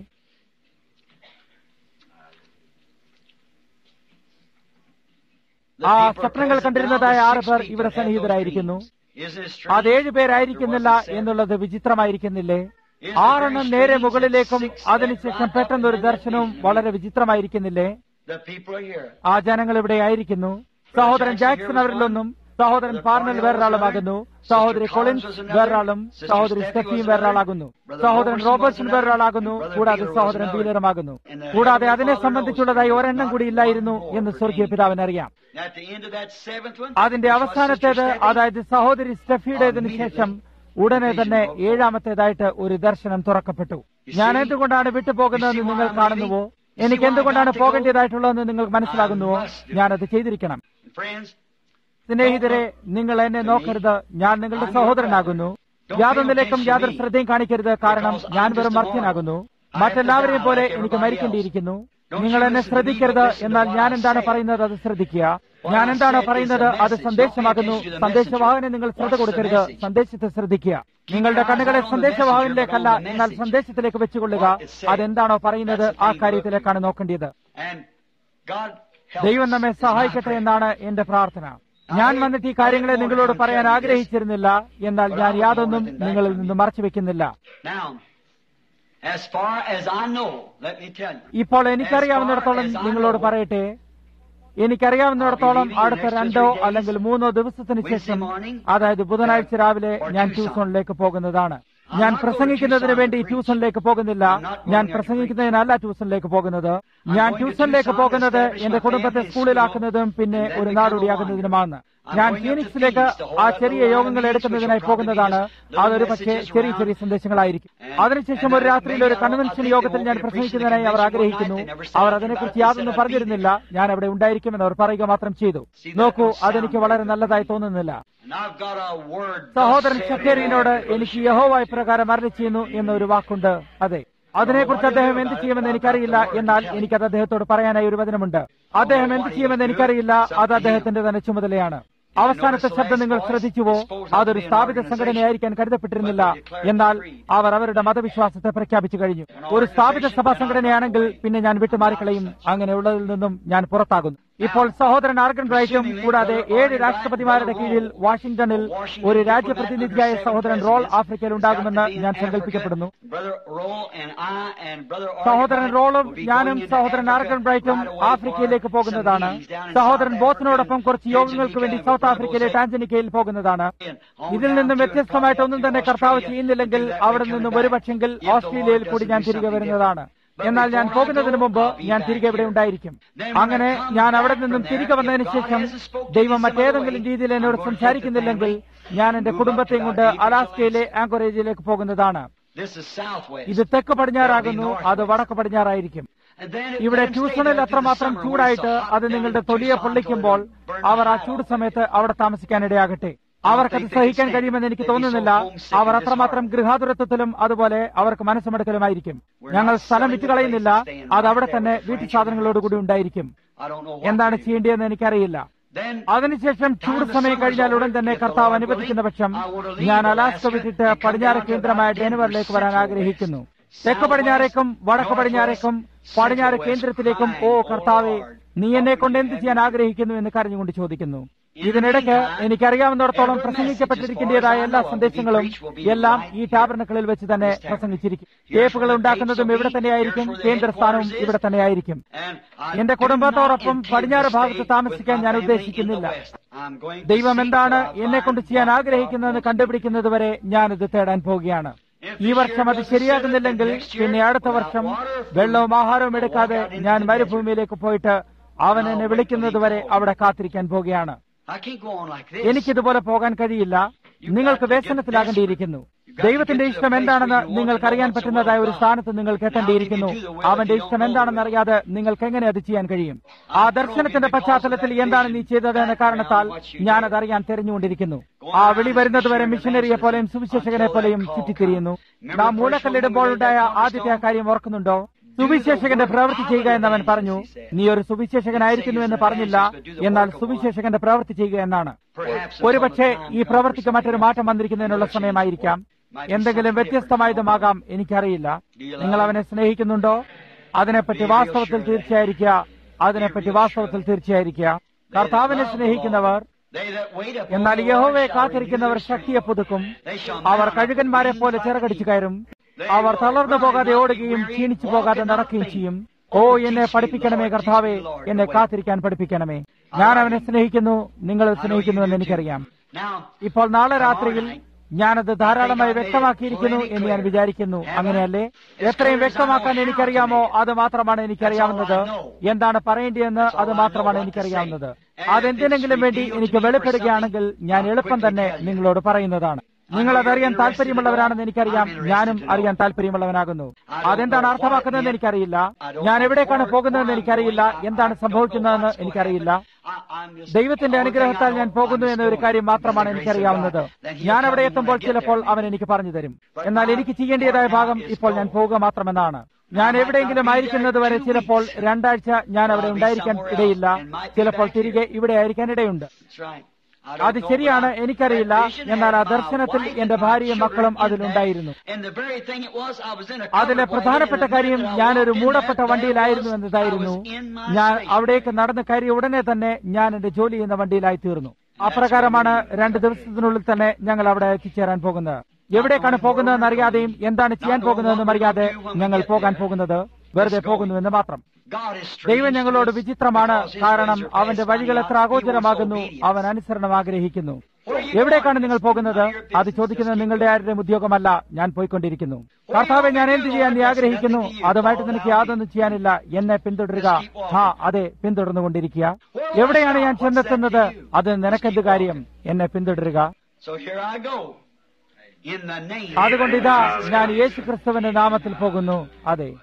the ആ people are സ്വപ്നങ്ങൾ present കണ്ടിരുന്നതായ now, the ആറ് പേർ 16 ഇവിടെ that had those സന്നിഹിതരായിരിക്കുന്നു dreams. Isn't it strange? അത് ഏഴ് പേരായിരിക്കുന്നില്ല There wasn't seven. എന്നുള്ളത് വിചിത്രമായിരിക്കുന്നില്ലേ Isn't it ആറെണ്ണം very നേരെ strange മുകളിലേക്കും that six അതിനുശേഷം led right പെട്ടെന്ന് ഒരു up and then ദർശനവും that vision? വളരെ വിചിത്രമായിരിക്കുന്നില്ലേ The people are here. ആ ജനങ്ങൾ ഇവിടെ ആയിരിക്കുന്നു സഹോദരൻ ജാക്സൺ അവരിലൊന്നും സഹോദരൻ പാർണൽ വേറൊരാളുമാകുന്നു സഹോദരി കൊളിൻസ് വേറൊരാളും സഹോദരി സ്റ്റെഫിയും വേറൊരാളാകുന്നു സഹോദരൻ റോബർട്ട്സൺ വേറൊരാളാകുന്നു കൂടാതെ സഹോദരൻ ബീലറുമാകുന്നു കൂടാതെ അതിനെ സംബന്ധിച്ചുള്ളതായി ഒരെണ്ണം കൂടി ഇല്ലായിരുന്നു എന്ന് സ്വർഗീയ പിതാവിനറിയാം At the end of that seventh one, അതിന്റെ which was അവസാനത്തേത് Sister Steffi, അതായത് സഹോദരി സ്റ്റെഫിയുടേതിനു ശേഷം ഉടനെ തന്നെ ഏഴാമത്തേതായിട്ട് ഒരു ദർശനം തുറക്കപ്പെട്ടു ഞാൻ എന്തുകൊണ്ടാണ് വിട്ടുപോകുന്നതെന്ന് നിങ്ങൾ കാണുന്നുവോ എനിക്ക് എന്തുകൊണ്ടാണ് പോകേണ്ടതായിട്ടുള്ളതെന്ന് നിങ്ങൾക്ക് മനസ്സിലാകുന്നുവോ ഞാനത് ചെയ്തിരിക്കണം friends, സ്നേഹിതരെ നിങ്ങൾ എന്നെ നോക്കരുത് ഞാൻ നിങ്ങളുടെ സഹോദരനാകുന്നു യാതൊന്നിലേക്കും യാതൊരു ശ്രദ്ധയും കാണിക്കരുത് കാരണം ഞാൻ വെറും മർത്യനാകുന്നു മറ്റെല്ലാവരെയും പോലെ എനിക്ക് മരിക്കേണ്ടിയിരിക്കുന്നു നിങ്ങൾ എന്നെ ശ്രദ്ധിക്കരുത് എന്നാൽ ഞാൻ എന്താണ് പറയുന്നത് അത് ശ്രദ്ധിക്കുക ഞാൻ എന്താണ് പറയുന്നത് അത് സന്ദേശമാകുന്നു സന്ദേശവാഹനെ നിങ്ങൾ ശ്രദ്ധ കൊടുക്കരുത് സന്ദേശത്തെ ശ്രദ്ധിക്കുക നിങ്ങളുടെ കണ്ണുകളെ സന്ദേശവാഹനിലേക്കല്ല എന്നാൽ സന്ദേശത്തിലേക്ക് വെച്ചുകൊള്ളുക അതെന്താണോ പറയുന്നത് ആ കാര്യത്തിലേക്കാണ് നോക്കേണ്ടത് and God help ദൈവം us. നമ്മെ സഹായിക്കട്ടെ എന്നാണ് എന്റെ പ്രാർത്ഥന ഞാൻ വന്നിട്ട് ഈ കാര്യങ്ങളെ നിങ്ങളോട് പറയാൻ ആഗ്രഹിച്ചിരുന്നില്ല എന്നാൽ ഞാൻ യാതൊന്നും നിങ്ങളിൽ നിന്ന് മറച്ചു വെക്കുന്നില്ല Now, as far as I know, let me tell you, ഇപ്പോൾ എനിക്കറിയാവുന്നിടത്തോളം നിങ്ങളോട് പറയട്ടെ എനിക്കറിയാവുന്നിടത്തോളം അടുത്ത രണ്ടോ അല്ലെങ്കിൽ മൂന്നോ ദിവസത്തിന് ശേഷം അതായത് ബുധനാഴ്ച രാവിലെ ഞാൻ ട്യൂഷനിലേക്ക് പോകുന്നതാണ് ഞാൻ പ്രസംഗിക്കുന്നതിന് വേണ്ടി ട്യൂഷനിലേക്ക് പോകുന്നില്ല ഞാൻ പ്രസംഗിക്കുന്നതിനല്ല ട്യൂഷനിലേക്ക് പോകുന്നത് ഞാൻ ട്യൂഷനിലേക്ക് പോകുന്നത് എന്റെ കുടുംബത്തെ സ്കൂളിലാക്കുന്നതും പിന്നെ ഒരു നാടോടിയാക്കുന്നതിനുമാണ് ഞാൻ ഫീനിക്സിലേക്ക് ആ ചെറിയ യോഗങ്ങൾ എടുക്കുന്നതിനായി പോകുന്നതാണ് അതൊരു പക്ഷേ ചെറിയ ചെറിയ സന്ദേശങ്ങളായിരിക്കും അതിനുശേഷം ഒരു രാത്രിയിൽ ഒരു കൺവെൻഷൻ യോഗത്തിൽ ഞാൻ പ്രസംഗിക്കുന്നതിനായി അവർ ആഗ്രഹിക്കുന്നു അവർ അതിനെക്കുറിച്ച് യാതൊന്നും പറഞ്ഞിരുന്നില്ല ഞാൻ അവിടെ ഉണ്ടായിരിക്കുമെന്ന് അവർ പറയുക മാത്രം ചെയ്തു നോക്കൂ അതെനിക്ക് വളരെ നല്ലതായി തോന്നുന്നില്ല and I've got a word. thus സഹോദരൻ saith the ഷക്കേരിനോട് Lord. എനിക്ക് യഹോവായി പ്രകാരം അരളി ചെയ്യുന്നു എന്നൊരു വാക്കുണ്ട് അതെ അതിനെക്കുറിച്ച് അദ്ദേഹം എന്ത് ചെയ്യുമെന്ന് എനിക്കറിയില്ല എന്നാൽ എനിക്കത് അദ്ദേഹത്തോട് പറയാനായി ഒരു വചനമുണ്ട് അദ്ദേഹം എന്ത് ചെയ്യുമെന്ന് എനിക്കറിയില്ല അത് അദ്ദേഹത്തിന്റെ തന്നെ ചുമതലയാണ് അവസാനത്തെ ശബ്ദം നിങ്ങൾ ശ്രദ്ധിച്ചുവോ അതൊരു സ്ഥാപിത സംഘടനയായിരിക്കാൻ കരുതപ്പെട്ടിരുന്നില്ല എന്നാൽ അവർ അവരുടെ മതവിശ്വാസത്തെ പ്രഖ്യാപിച്ചു കഴിഞ്ഞു ഒരു സ്ഥാപിത സഭാ സംഘടനയാണെങ്കിൽ പിന്നെ ഞാൻ വിട്ടുമാറിക്കളയും അങ്ങനെയുള്ളതിൽ നിന്നും ഞാൻ പുറത്താകുന്നു ഇപ്പോൾ സഹോദരൻ ആർഗൻ ബ്രൈറ്റും കൂടാതെ ഏഴ് രാഷ്ട്രപതിമാരുടെ കീഴിൽ വാഷിംഗ്ടണിൽ ഒരു രാജ്യപ്രതിനിധിയായ സഹോദരൻ റോൾ ആഫ്രിക്കയിൽ ഉണ്ടാകുമെന്ന് ഞാൻ സങ്കല്പിക്കപ്പെടുന്നു Brother Roll and I and Brother Artie സഹോദരൻ Bright റോളും will be ഞാനും going into സഹോദരൻ Africa ആർഗൻ ബ്രൈറ്റും right away ആഫ്രിക്കയിലേക്ക് for പോകുന്നതാണ് some meetings down in സഹോദരൻ South ബോസിനോടൊപ്പം Africa കുറച്ച് and യോഗങ്ങൾക്ക് വേണ്ടി Tanzania സൗത്ത് with ആഫ്രിക്കയിലെ Brother ടാൻജനിക്കയിൽ പോകുന്നതാണ് And on ഇതിൽ down നിന്നും to വ്യത്യസ്തമായിട്ട് ഒന്നും തന്നെ Australia, കർത്താവ് ചെയ്യുന്നില്ലെങ്കിൽ and അവിടെ coming നിന്നും back. ഒരുപക്ഷെങ്കിൽ If the ഓസ്ട്രേലിയയിൽ Lord കൂടി doesn't ഞാൻ do തിരികെ something വരുന്നതാണ് different. എന്നാൽ ഞാൻ But before I പോകുന്നതിന് go, മുമ്പ് I'll be ഞാൻ back തിരികെ ഇവിടെ here. ഉണ്ടായിരിക്കും Then when I അങ്ങനെ come ഞാൻ അവിടെ back നിന്നും from തിരികെ there, വന്നതിന് if God ശേഷം hasn't spoken to ദൈവം me some other മറ്റേതെങ്കിലും way, രീതിയിൽ I'm എന്നോട് going to take the സംസാരിക്കുന്നില്ലെങ്കിൽ family ഞാൻ എന്റെ and move കുടുംബത്തെയും up to കൊണ്ട് our Anchorage അലാസ്കയിലെ lands. ആങ്കോറേജിലേക്ക് പോകുന്നതാണ് This is southwest. ഇത് തെക്ക് പടിഞ്ഞാറാകുന്നു അത് വടക്ക് പടിഞ്ഞാറായിരിക്കും And then it ഇവിടെ let 'em stay ട്യൂഷനിൽ there through the അത്രമാത്രം summer when it's ചൂടായിട്ട് so hot അത് down നിങ്ങളുടെ in തൊലിയെ Tucson പൊള്ളിക്കുമ്പോൾ till it burns അവർ ആ the ചൂട് hell സമയത്ത് അവിടെ താമസിക്കാനിടയാകട്ടെ അവർക്ക് അത് സഹിക്കാൻ കഴിയുമെന്ന് എനിക്ക് തോന്നുന്നില്ല അവർ അത്രമാത്രം ഗൃഹാതുരത്വത്തിലും അതുപോലെ അവർക്ക് മനസ്സുമെടുക്കലുമായിരിക്കും ഞങ്ങൾ സ്ഥലം വിറ്റ് കളയുന്നില്ല അത് അവിടെ തന്നെ വീട്ടു സാധനങ്ങളോടുകൂടി ഉണ്ടായിരിക്കും I don't know what എന്താണ് to do. ചെയ്യേണ്ടതെന്ന് എനിക്കറിയില്ല Then അതിനുശേഷം ചൂട് സമയം കഴിഞ്ഞാൽ ഉടൻ തന്നെ കർത്താവ് അനുവദിക്കുന്ന പക്ഷം ഞാൻ അലാസ്ക വിട്ടിട്ട് പടിഞ്ഞാറ് കേന്ദ്രമായ ഡെൻവറിലേക്ക് വരാൻ ആഗ്രഹിക്കുന്നു തെക്ക് പടിഞ്ഞാറേക്കും വടക്ക് പടിഞ്ഞാറേക്കും പടിഞ്ഞാറ് കേന്ദ്രത്തിലേക്കും ഓ കർത്താവെ നീ എന്നെ കൊണ്ട് എന്ത് ചെയ്യാൻ ആഗ്രഹിക്കുന്നു എന്ന് കരഞ്ഞുകൊണ്ട് ചോദിക്കുന്നു ഇതിനിടയ്ക്ക് എനിക്കറിയാവുന്നിടത്തോളം പ്രസംഗിക്കപ്പെട്ടിരിക്കേണ്ടതായ എല്ലാ സന്ദേശങ്ങളും എല്ലാം ഈ ടാബർണക്കളിൽ വെച്ച് തന്നെ പ്രസംഗിച്ചിരിക്കും ടേപ്പുകൾ ഉണ്ടാക്കുന്നതും ഇവിടെ തന്നെയായിരിക്കും കേന്ദ്രസ്ഥാനവും ഇവിടെ തന്നെയായിരിക്കും and I എന്റെ കുടുംബത്തോടൊപ്പം പടിഞ്ഞാറ് ഭാഗത്ത് താമസിക്കാൻ ഞാൻ ഉദ്ദേശിക്കുന്നില്ല I'm going to ദൈവം seek എന്താണ് for my എന്നെ കൊണ്ട് ചെയ്യാൻ ആഗ്രഹിക്കുന്നതെന്ന് കണ്ടുപിടിക്കുന്നത് വരെ ഞാനിത് തേടാൻ പോവുകയാണ് ഈ വർഷം അത് ശരിയാകുന്നില്ലെങ്കിൽ പിന്നെ അടുത്ത വർഷം വെള്ളവും ആഹാരവും എടുക്കാതെ ഞാൻ മരുഭൂമിയിലേക്ക് പോയിട്ട് അവൻ എന്നെ വിളിക്കുന്നത് വരെ അവിടെ കാത്തിരിക്കാൻ പോവുകയാണ് I can't go on like this. എനിക്കിതുപോലെ പോകാൻ കഴിയില്ല നിങ്ങൾക്ക് വ്യസനത്തിലാകേണ്ടിയിരിക്കുന്നു ദൈവത്തിന്റെ ഇഷ്ടം എന്താണെന്ന് നിങ്ങൾക്കറിയാൻ പറ്റുന്നതായ ഒരു സ്ഥാനത്ത് നിങ്ങൾക്ക് എത്തേണ്ടിയിരിക്കുന്നു അവന്റെ ഇഷ്ടം എന്താണെന്ന് അറിയാതെ നിങ്ങൾക്ക് എങ്ങനെ അത് ചെയ്യാൻ കഴിയും ആ ദർശനത്തിന്റെ പശ്ചാത്തലത്തിൽ എന്താണ് നീ ചെയ്തത് എന്ന കാരണത്താൽ ഞാനത് അറിയാൻ തെരഞ്ഞുകൊണ്ടിരിക്കുന്നു ആ വിളി വരുന്നത് വരെ മിഷനറിയെ പോലെയും സുവിശേഷകനെ പോലെയും ചുറ്റിത്തിരിയുന്നു നാം മൂലക്കല്ലിടുമ്പോൾ ഉണ്ടായ ആദ്യത്തെ ആ കാര്യം ഓർക്കുന്നുണ്ടോ സുവിശേഷകന്റെ പ്രവൃത്തി ചെയ്യുക എന്നവൻ പറഞ്ഞു നീ ഒരു സുവിശേഷകനായിരിക്കുന്നു എന്ന് പറഞ്ഞില്ല എന്നാൽ സുവിശേഷകന്റെ പ്രവൃത്തി ചെയ്യുക എന്നാണ് ഒരുപക്ഷെ ഈ പ്രവൃത്തിക്ക് മറ്റൊരു മാറ്റം വന്നിരിക്കുന്നതിനുള്ള സമയമായിരിക്കാം എന്തെങ്കിലും വ്യത്യസ്തമായതുമാകാം എനിക്കറിയില്ല നിങ്ങൾ അവനെ സ്നേഹിക്കുന്നുണ്ടോ അതിനെപ്പറ്റി വാസ്തവത്തിൽ തീർച്ചയായിരിക്കുക അതിനെപ്പറ്റി വാസ്തവത്തിൽ തീർച്ചയായിരിക്കുക കർത്താവിനെ സ്നേഹിക്കുന്നവർ They that wait upon എന്നാൽ the Lord യഹോവയെ shall കാത്തിരിക്കുന്നവർ renew their ശക്തിയെ പുതുക്കും strength. They shall our mount കഴുകന്മാരെ പോലെ ചിറകടിച്ചു കയറും അവർ തളർന്നു പോകാതെ ഓടുകയും ക്ഷീണിച്ചു പോകാതെ നടക്കുകയും ചെയ്യും ഓ എന്നെ പഠിപ്പിക്കണമേ കർത്താവെ എന്നെ കാത്തിരിക്കാൻ പഠിപ്പിക്കണമേ ഞാൻ അവനെ സ്നേഹിക്കുന്നു നിങ്ങൾ സ്നേഹിക്കുന്നു എന്ന് എനിക്കറിയാം Now, ഇപ്പോൾ നാളെ രാത്രിയിൽ ഞാനത് ധാരാളമായി വ്യക്തമാക്കിയിരിക്കുന്നു എന്ന് ഞാൻ വിചാരിക്കുന്നു അങ്ങനെയല്ലേ എത്രയും വ്യക്തമാക്കാൻ എനിക്കറിയാമോ അത് മാത്രമാണ് എനിക്കറിയാവുന്നത് എന്താണ് പറയേണ്ടതെന്ന് അത് മാത്രമാണ് എനിക്കറിയാവുന്നത് അതെന്തിനെങ്കിലും വേണ്ടി എനിക്ക് വെളിപ്പെടുകയാണെങ്കിൽ ഞാൻ എളുപ്പം തന്നെ നിങ്ങളോട് പറയുന്നതാണ് നിങ്ങൾ അതറിയാൻ താല്പര്യമുള്ളവരാണെന്ന് എനിക്കറിയാം ഞാനും അറിയാൻ താല്പര്യമുള്ളവനാകുന്നു അതെന്താണ് അർത്ഥമാക്കുന്നതെന്ന് എനിക്കറിയില്ല ഞാൻ എവിടേക്കാണ് പോകുന്നതെന്ന് എനിക്കറിയില്ല എന്താണ് സംഭവിക്കുന്നതെന്ന് എനിക്കറിയില്ല I, I'm just, ദൈവത്തിന്റെ അനുഗ്രഹത്താൽ ഞാൻ പോകുന്നു എന്ന ഒരു കാര്യം മാത്രമാണ് എനിക്കറിയാവുന്നത് ഞാൻ അവിടെ എത്തുമ്പോൾ ചിലപ്പോൾ അവൻ എനിക്ക് പറഞ്ഞു തരും എന്നാൽ എനിക്ക് ചെയ്യേണ്ടതായ ഭാഗം ഇപ്പോൾ ഞാൻ പോവുക മാത്രമെന്നാണ് ഞാൻ എവിടെയെങ്കിലും ആയിരിക്കുന്നത് വരെ ചിലപ്പോൾ രണ്ടാഴ്ച ഞാൻ അവിടെ ഉണ്ടായിരിക്കാൻ ഇടയില്ല ചിലപ്പോൾ തിരികെ ഇവിടെ ആയിരിക്കാൻ ഇടയുണ്ട് That's right. I don't അത് know, ശരിയാണ് but I- എനിക്കറിയില്ല that vision എന്നാൽ ആ had my ദർശനത്തിൽ wife എന്റെ and my ഭാര്യയും മക്കളും children in അതിലുണ്ടായിരുന്നു that. And the very thing it was, I was in a അതിലെ covered പ്രധാനപ്പെട്ട wagon, and the കാര്യം minute I ഞാനൊരു walked in മൂടപ്പെട്ട there, വണ്ടിയിലായിരുന്നു there was- എന്നതായിരുന്നു I was in my ഞാൻ station. അവിടേക്ക് നടന്ന് കയറിയ ഉടനെ തന്നെ ഞാൻ എന്റെ ജോലി ചെയ്യുന്ന വണ്ടിയിലായി തീർന്നു അപ്രകാരമാണ് രണ്ട് ദിവസത്തിനുള്ളിൽ തന്നെ ഞങ്ങൾ അവിടെ എത്തിച്ചേരാൻ പോകുന്നത് എവിടേക്കാണ് പോകുന്നതെന്ന് അറിയാതെയും എന്താണ് ചെയ്യാൻ പോകുന്നതെന്നും അറിയാതെ ഞങ്ങൾ പോകാൻ പോകുന്നത് വെറുതെ പോകുന്നുവെന്ന് മാത്രം God is strange ദൈവം ഞങ്ങളോട് to us വിചിത്രമാണ് because his കാരണം ways are അവന്റെ past വഴികൾ finding എത്ര out. He അഗോചരമാകുന്നു wants obedience. അവൻ അനുസരണം ആഗ്രഹിക്കുന്നു എവിടേക്കാണ് നിങ്ങൾ പോകുന്നത് അത് ചോദിക്കുന്നത് നിങ്ങളുടെ ആരുടെയും ഉദ്യോഗമല്ല ഞാൻ പോയിക്കൊണ്ടിരിക്കുന്നു കർത്താവെ ഞാൻ എന്ത് ചെയ്യാൻ നീ ആഗ്രഹിക്കുന്നു അതുമായിട്ട് നിനക്ക് യാതൊന്നും ചെയ്യാനില്ല എന്നെ പിന്തുടരുക ഹാ അതെ പിന്തുടർന്നുകൊണ്ടിരിക്കുക എവിടെയാണ് ഞാൻ ചെന്നെത്തുന്നത് അത് നിനക്കെന്ത് കാര്യം എന്നെ പിന്തുടരുക So here I go. In the name അതുകൊണ്ട് ഇതാ ഞാൻ യേശു ക്രിസ്തുവിന്റെ നാമത്തിൽ പോകുന്നു അതെ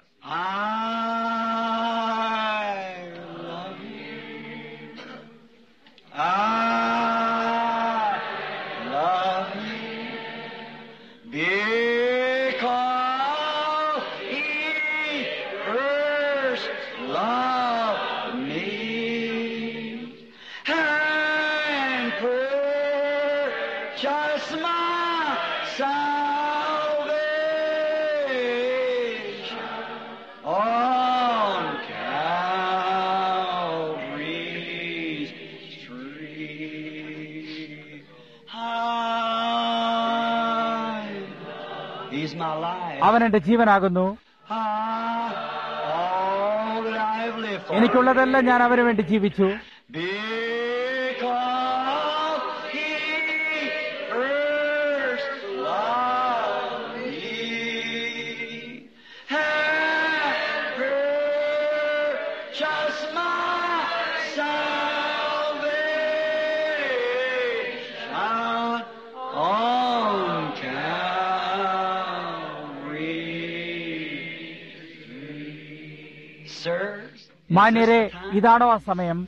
I love you. I love you because He first loved me and purchased my salvation on Calvary's tree. I, he's my life. അവൻ എന്റെ ജീവനാകുന്നു I, all that I have lived for. എനിക്കുള്ളതെല്ലാം ഞാൻ അവന് വേണ്ടി ജീവിച്ചു Because he first loved me and purchased my salvation on Calvary. Sirs, മാന്യരെ ഇതാണോ ആ സമയം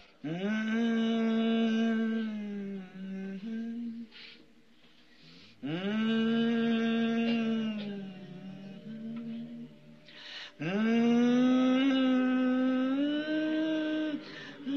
Mm-hmm.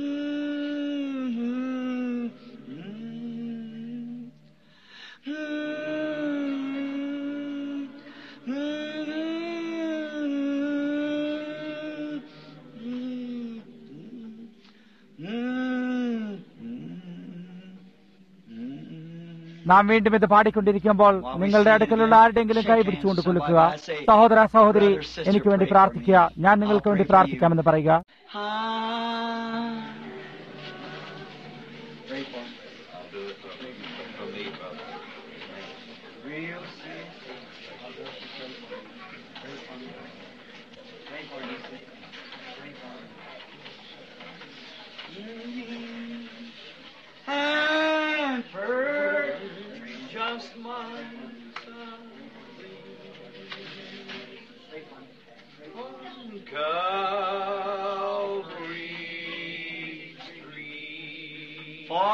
നാം വീണ്ടും ഇത് പാടിക്കൊണ്ടിരിക്കുമ്പോൾ നിങ്ങളുടെ അടുക്കലുള്ള ആരുടെയെങ്കിലും കൈ പിടിച്ചുകൊണ്ട് കുലുക്കുക സഹോദര സഹോദരി എനിക്ക് വേണ്ടി പ്രാർത്ഥിക്കുക ഞാൻ നിങ്ങൾക്ക് വേണ്ടി പ്രാർത്ഥിക്കാമെന്ന് പറയുക and purge just my on Calvary's tree. For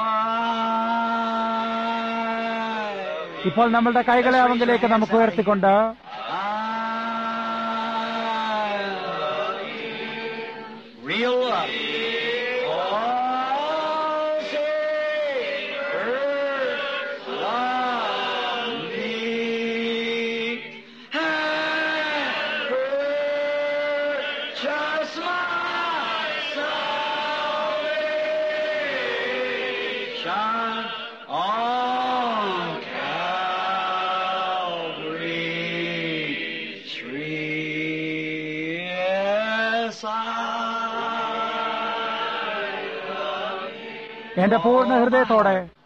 I ഇപ്പോൾ നമ്മളുടെ കൈകളെ അവങ്കിലേക്ക് നമുക്ക് ഉയർത്തിക്കൊണ്ട് Real love. Oh, Savior, love me and purchase my salvation on Calvary's tree. Yes, I എന്റെ പൂർണ്ണ ഹൃദയത്തോടെ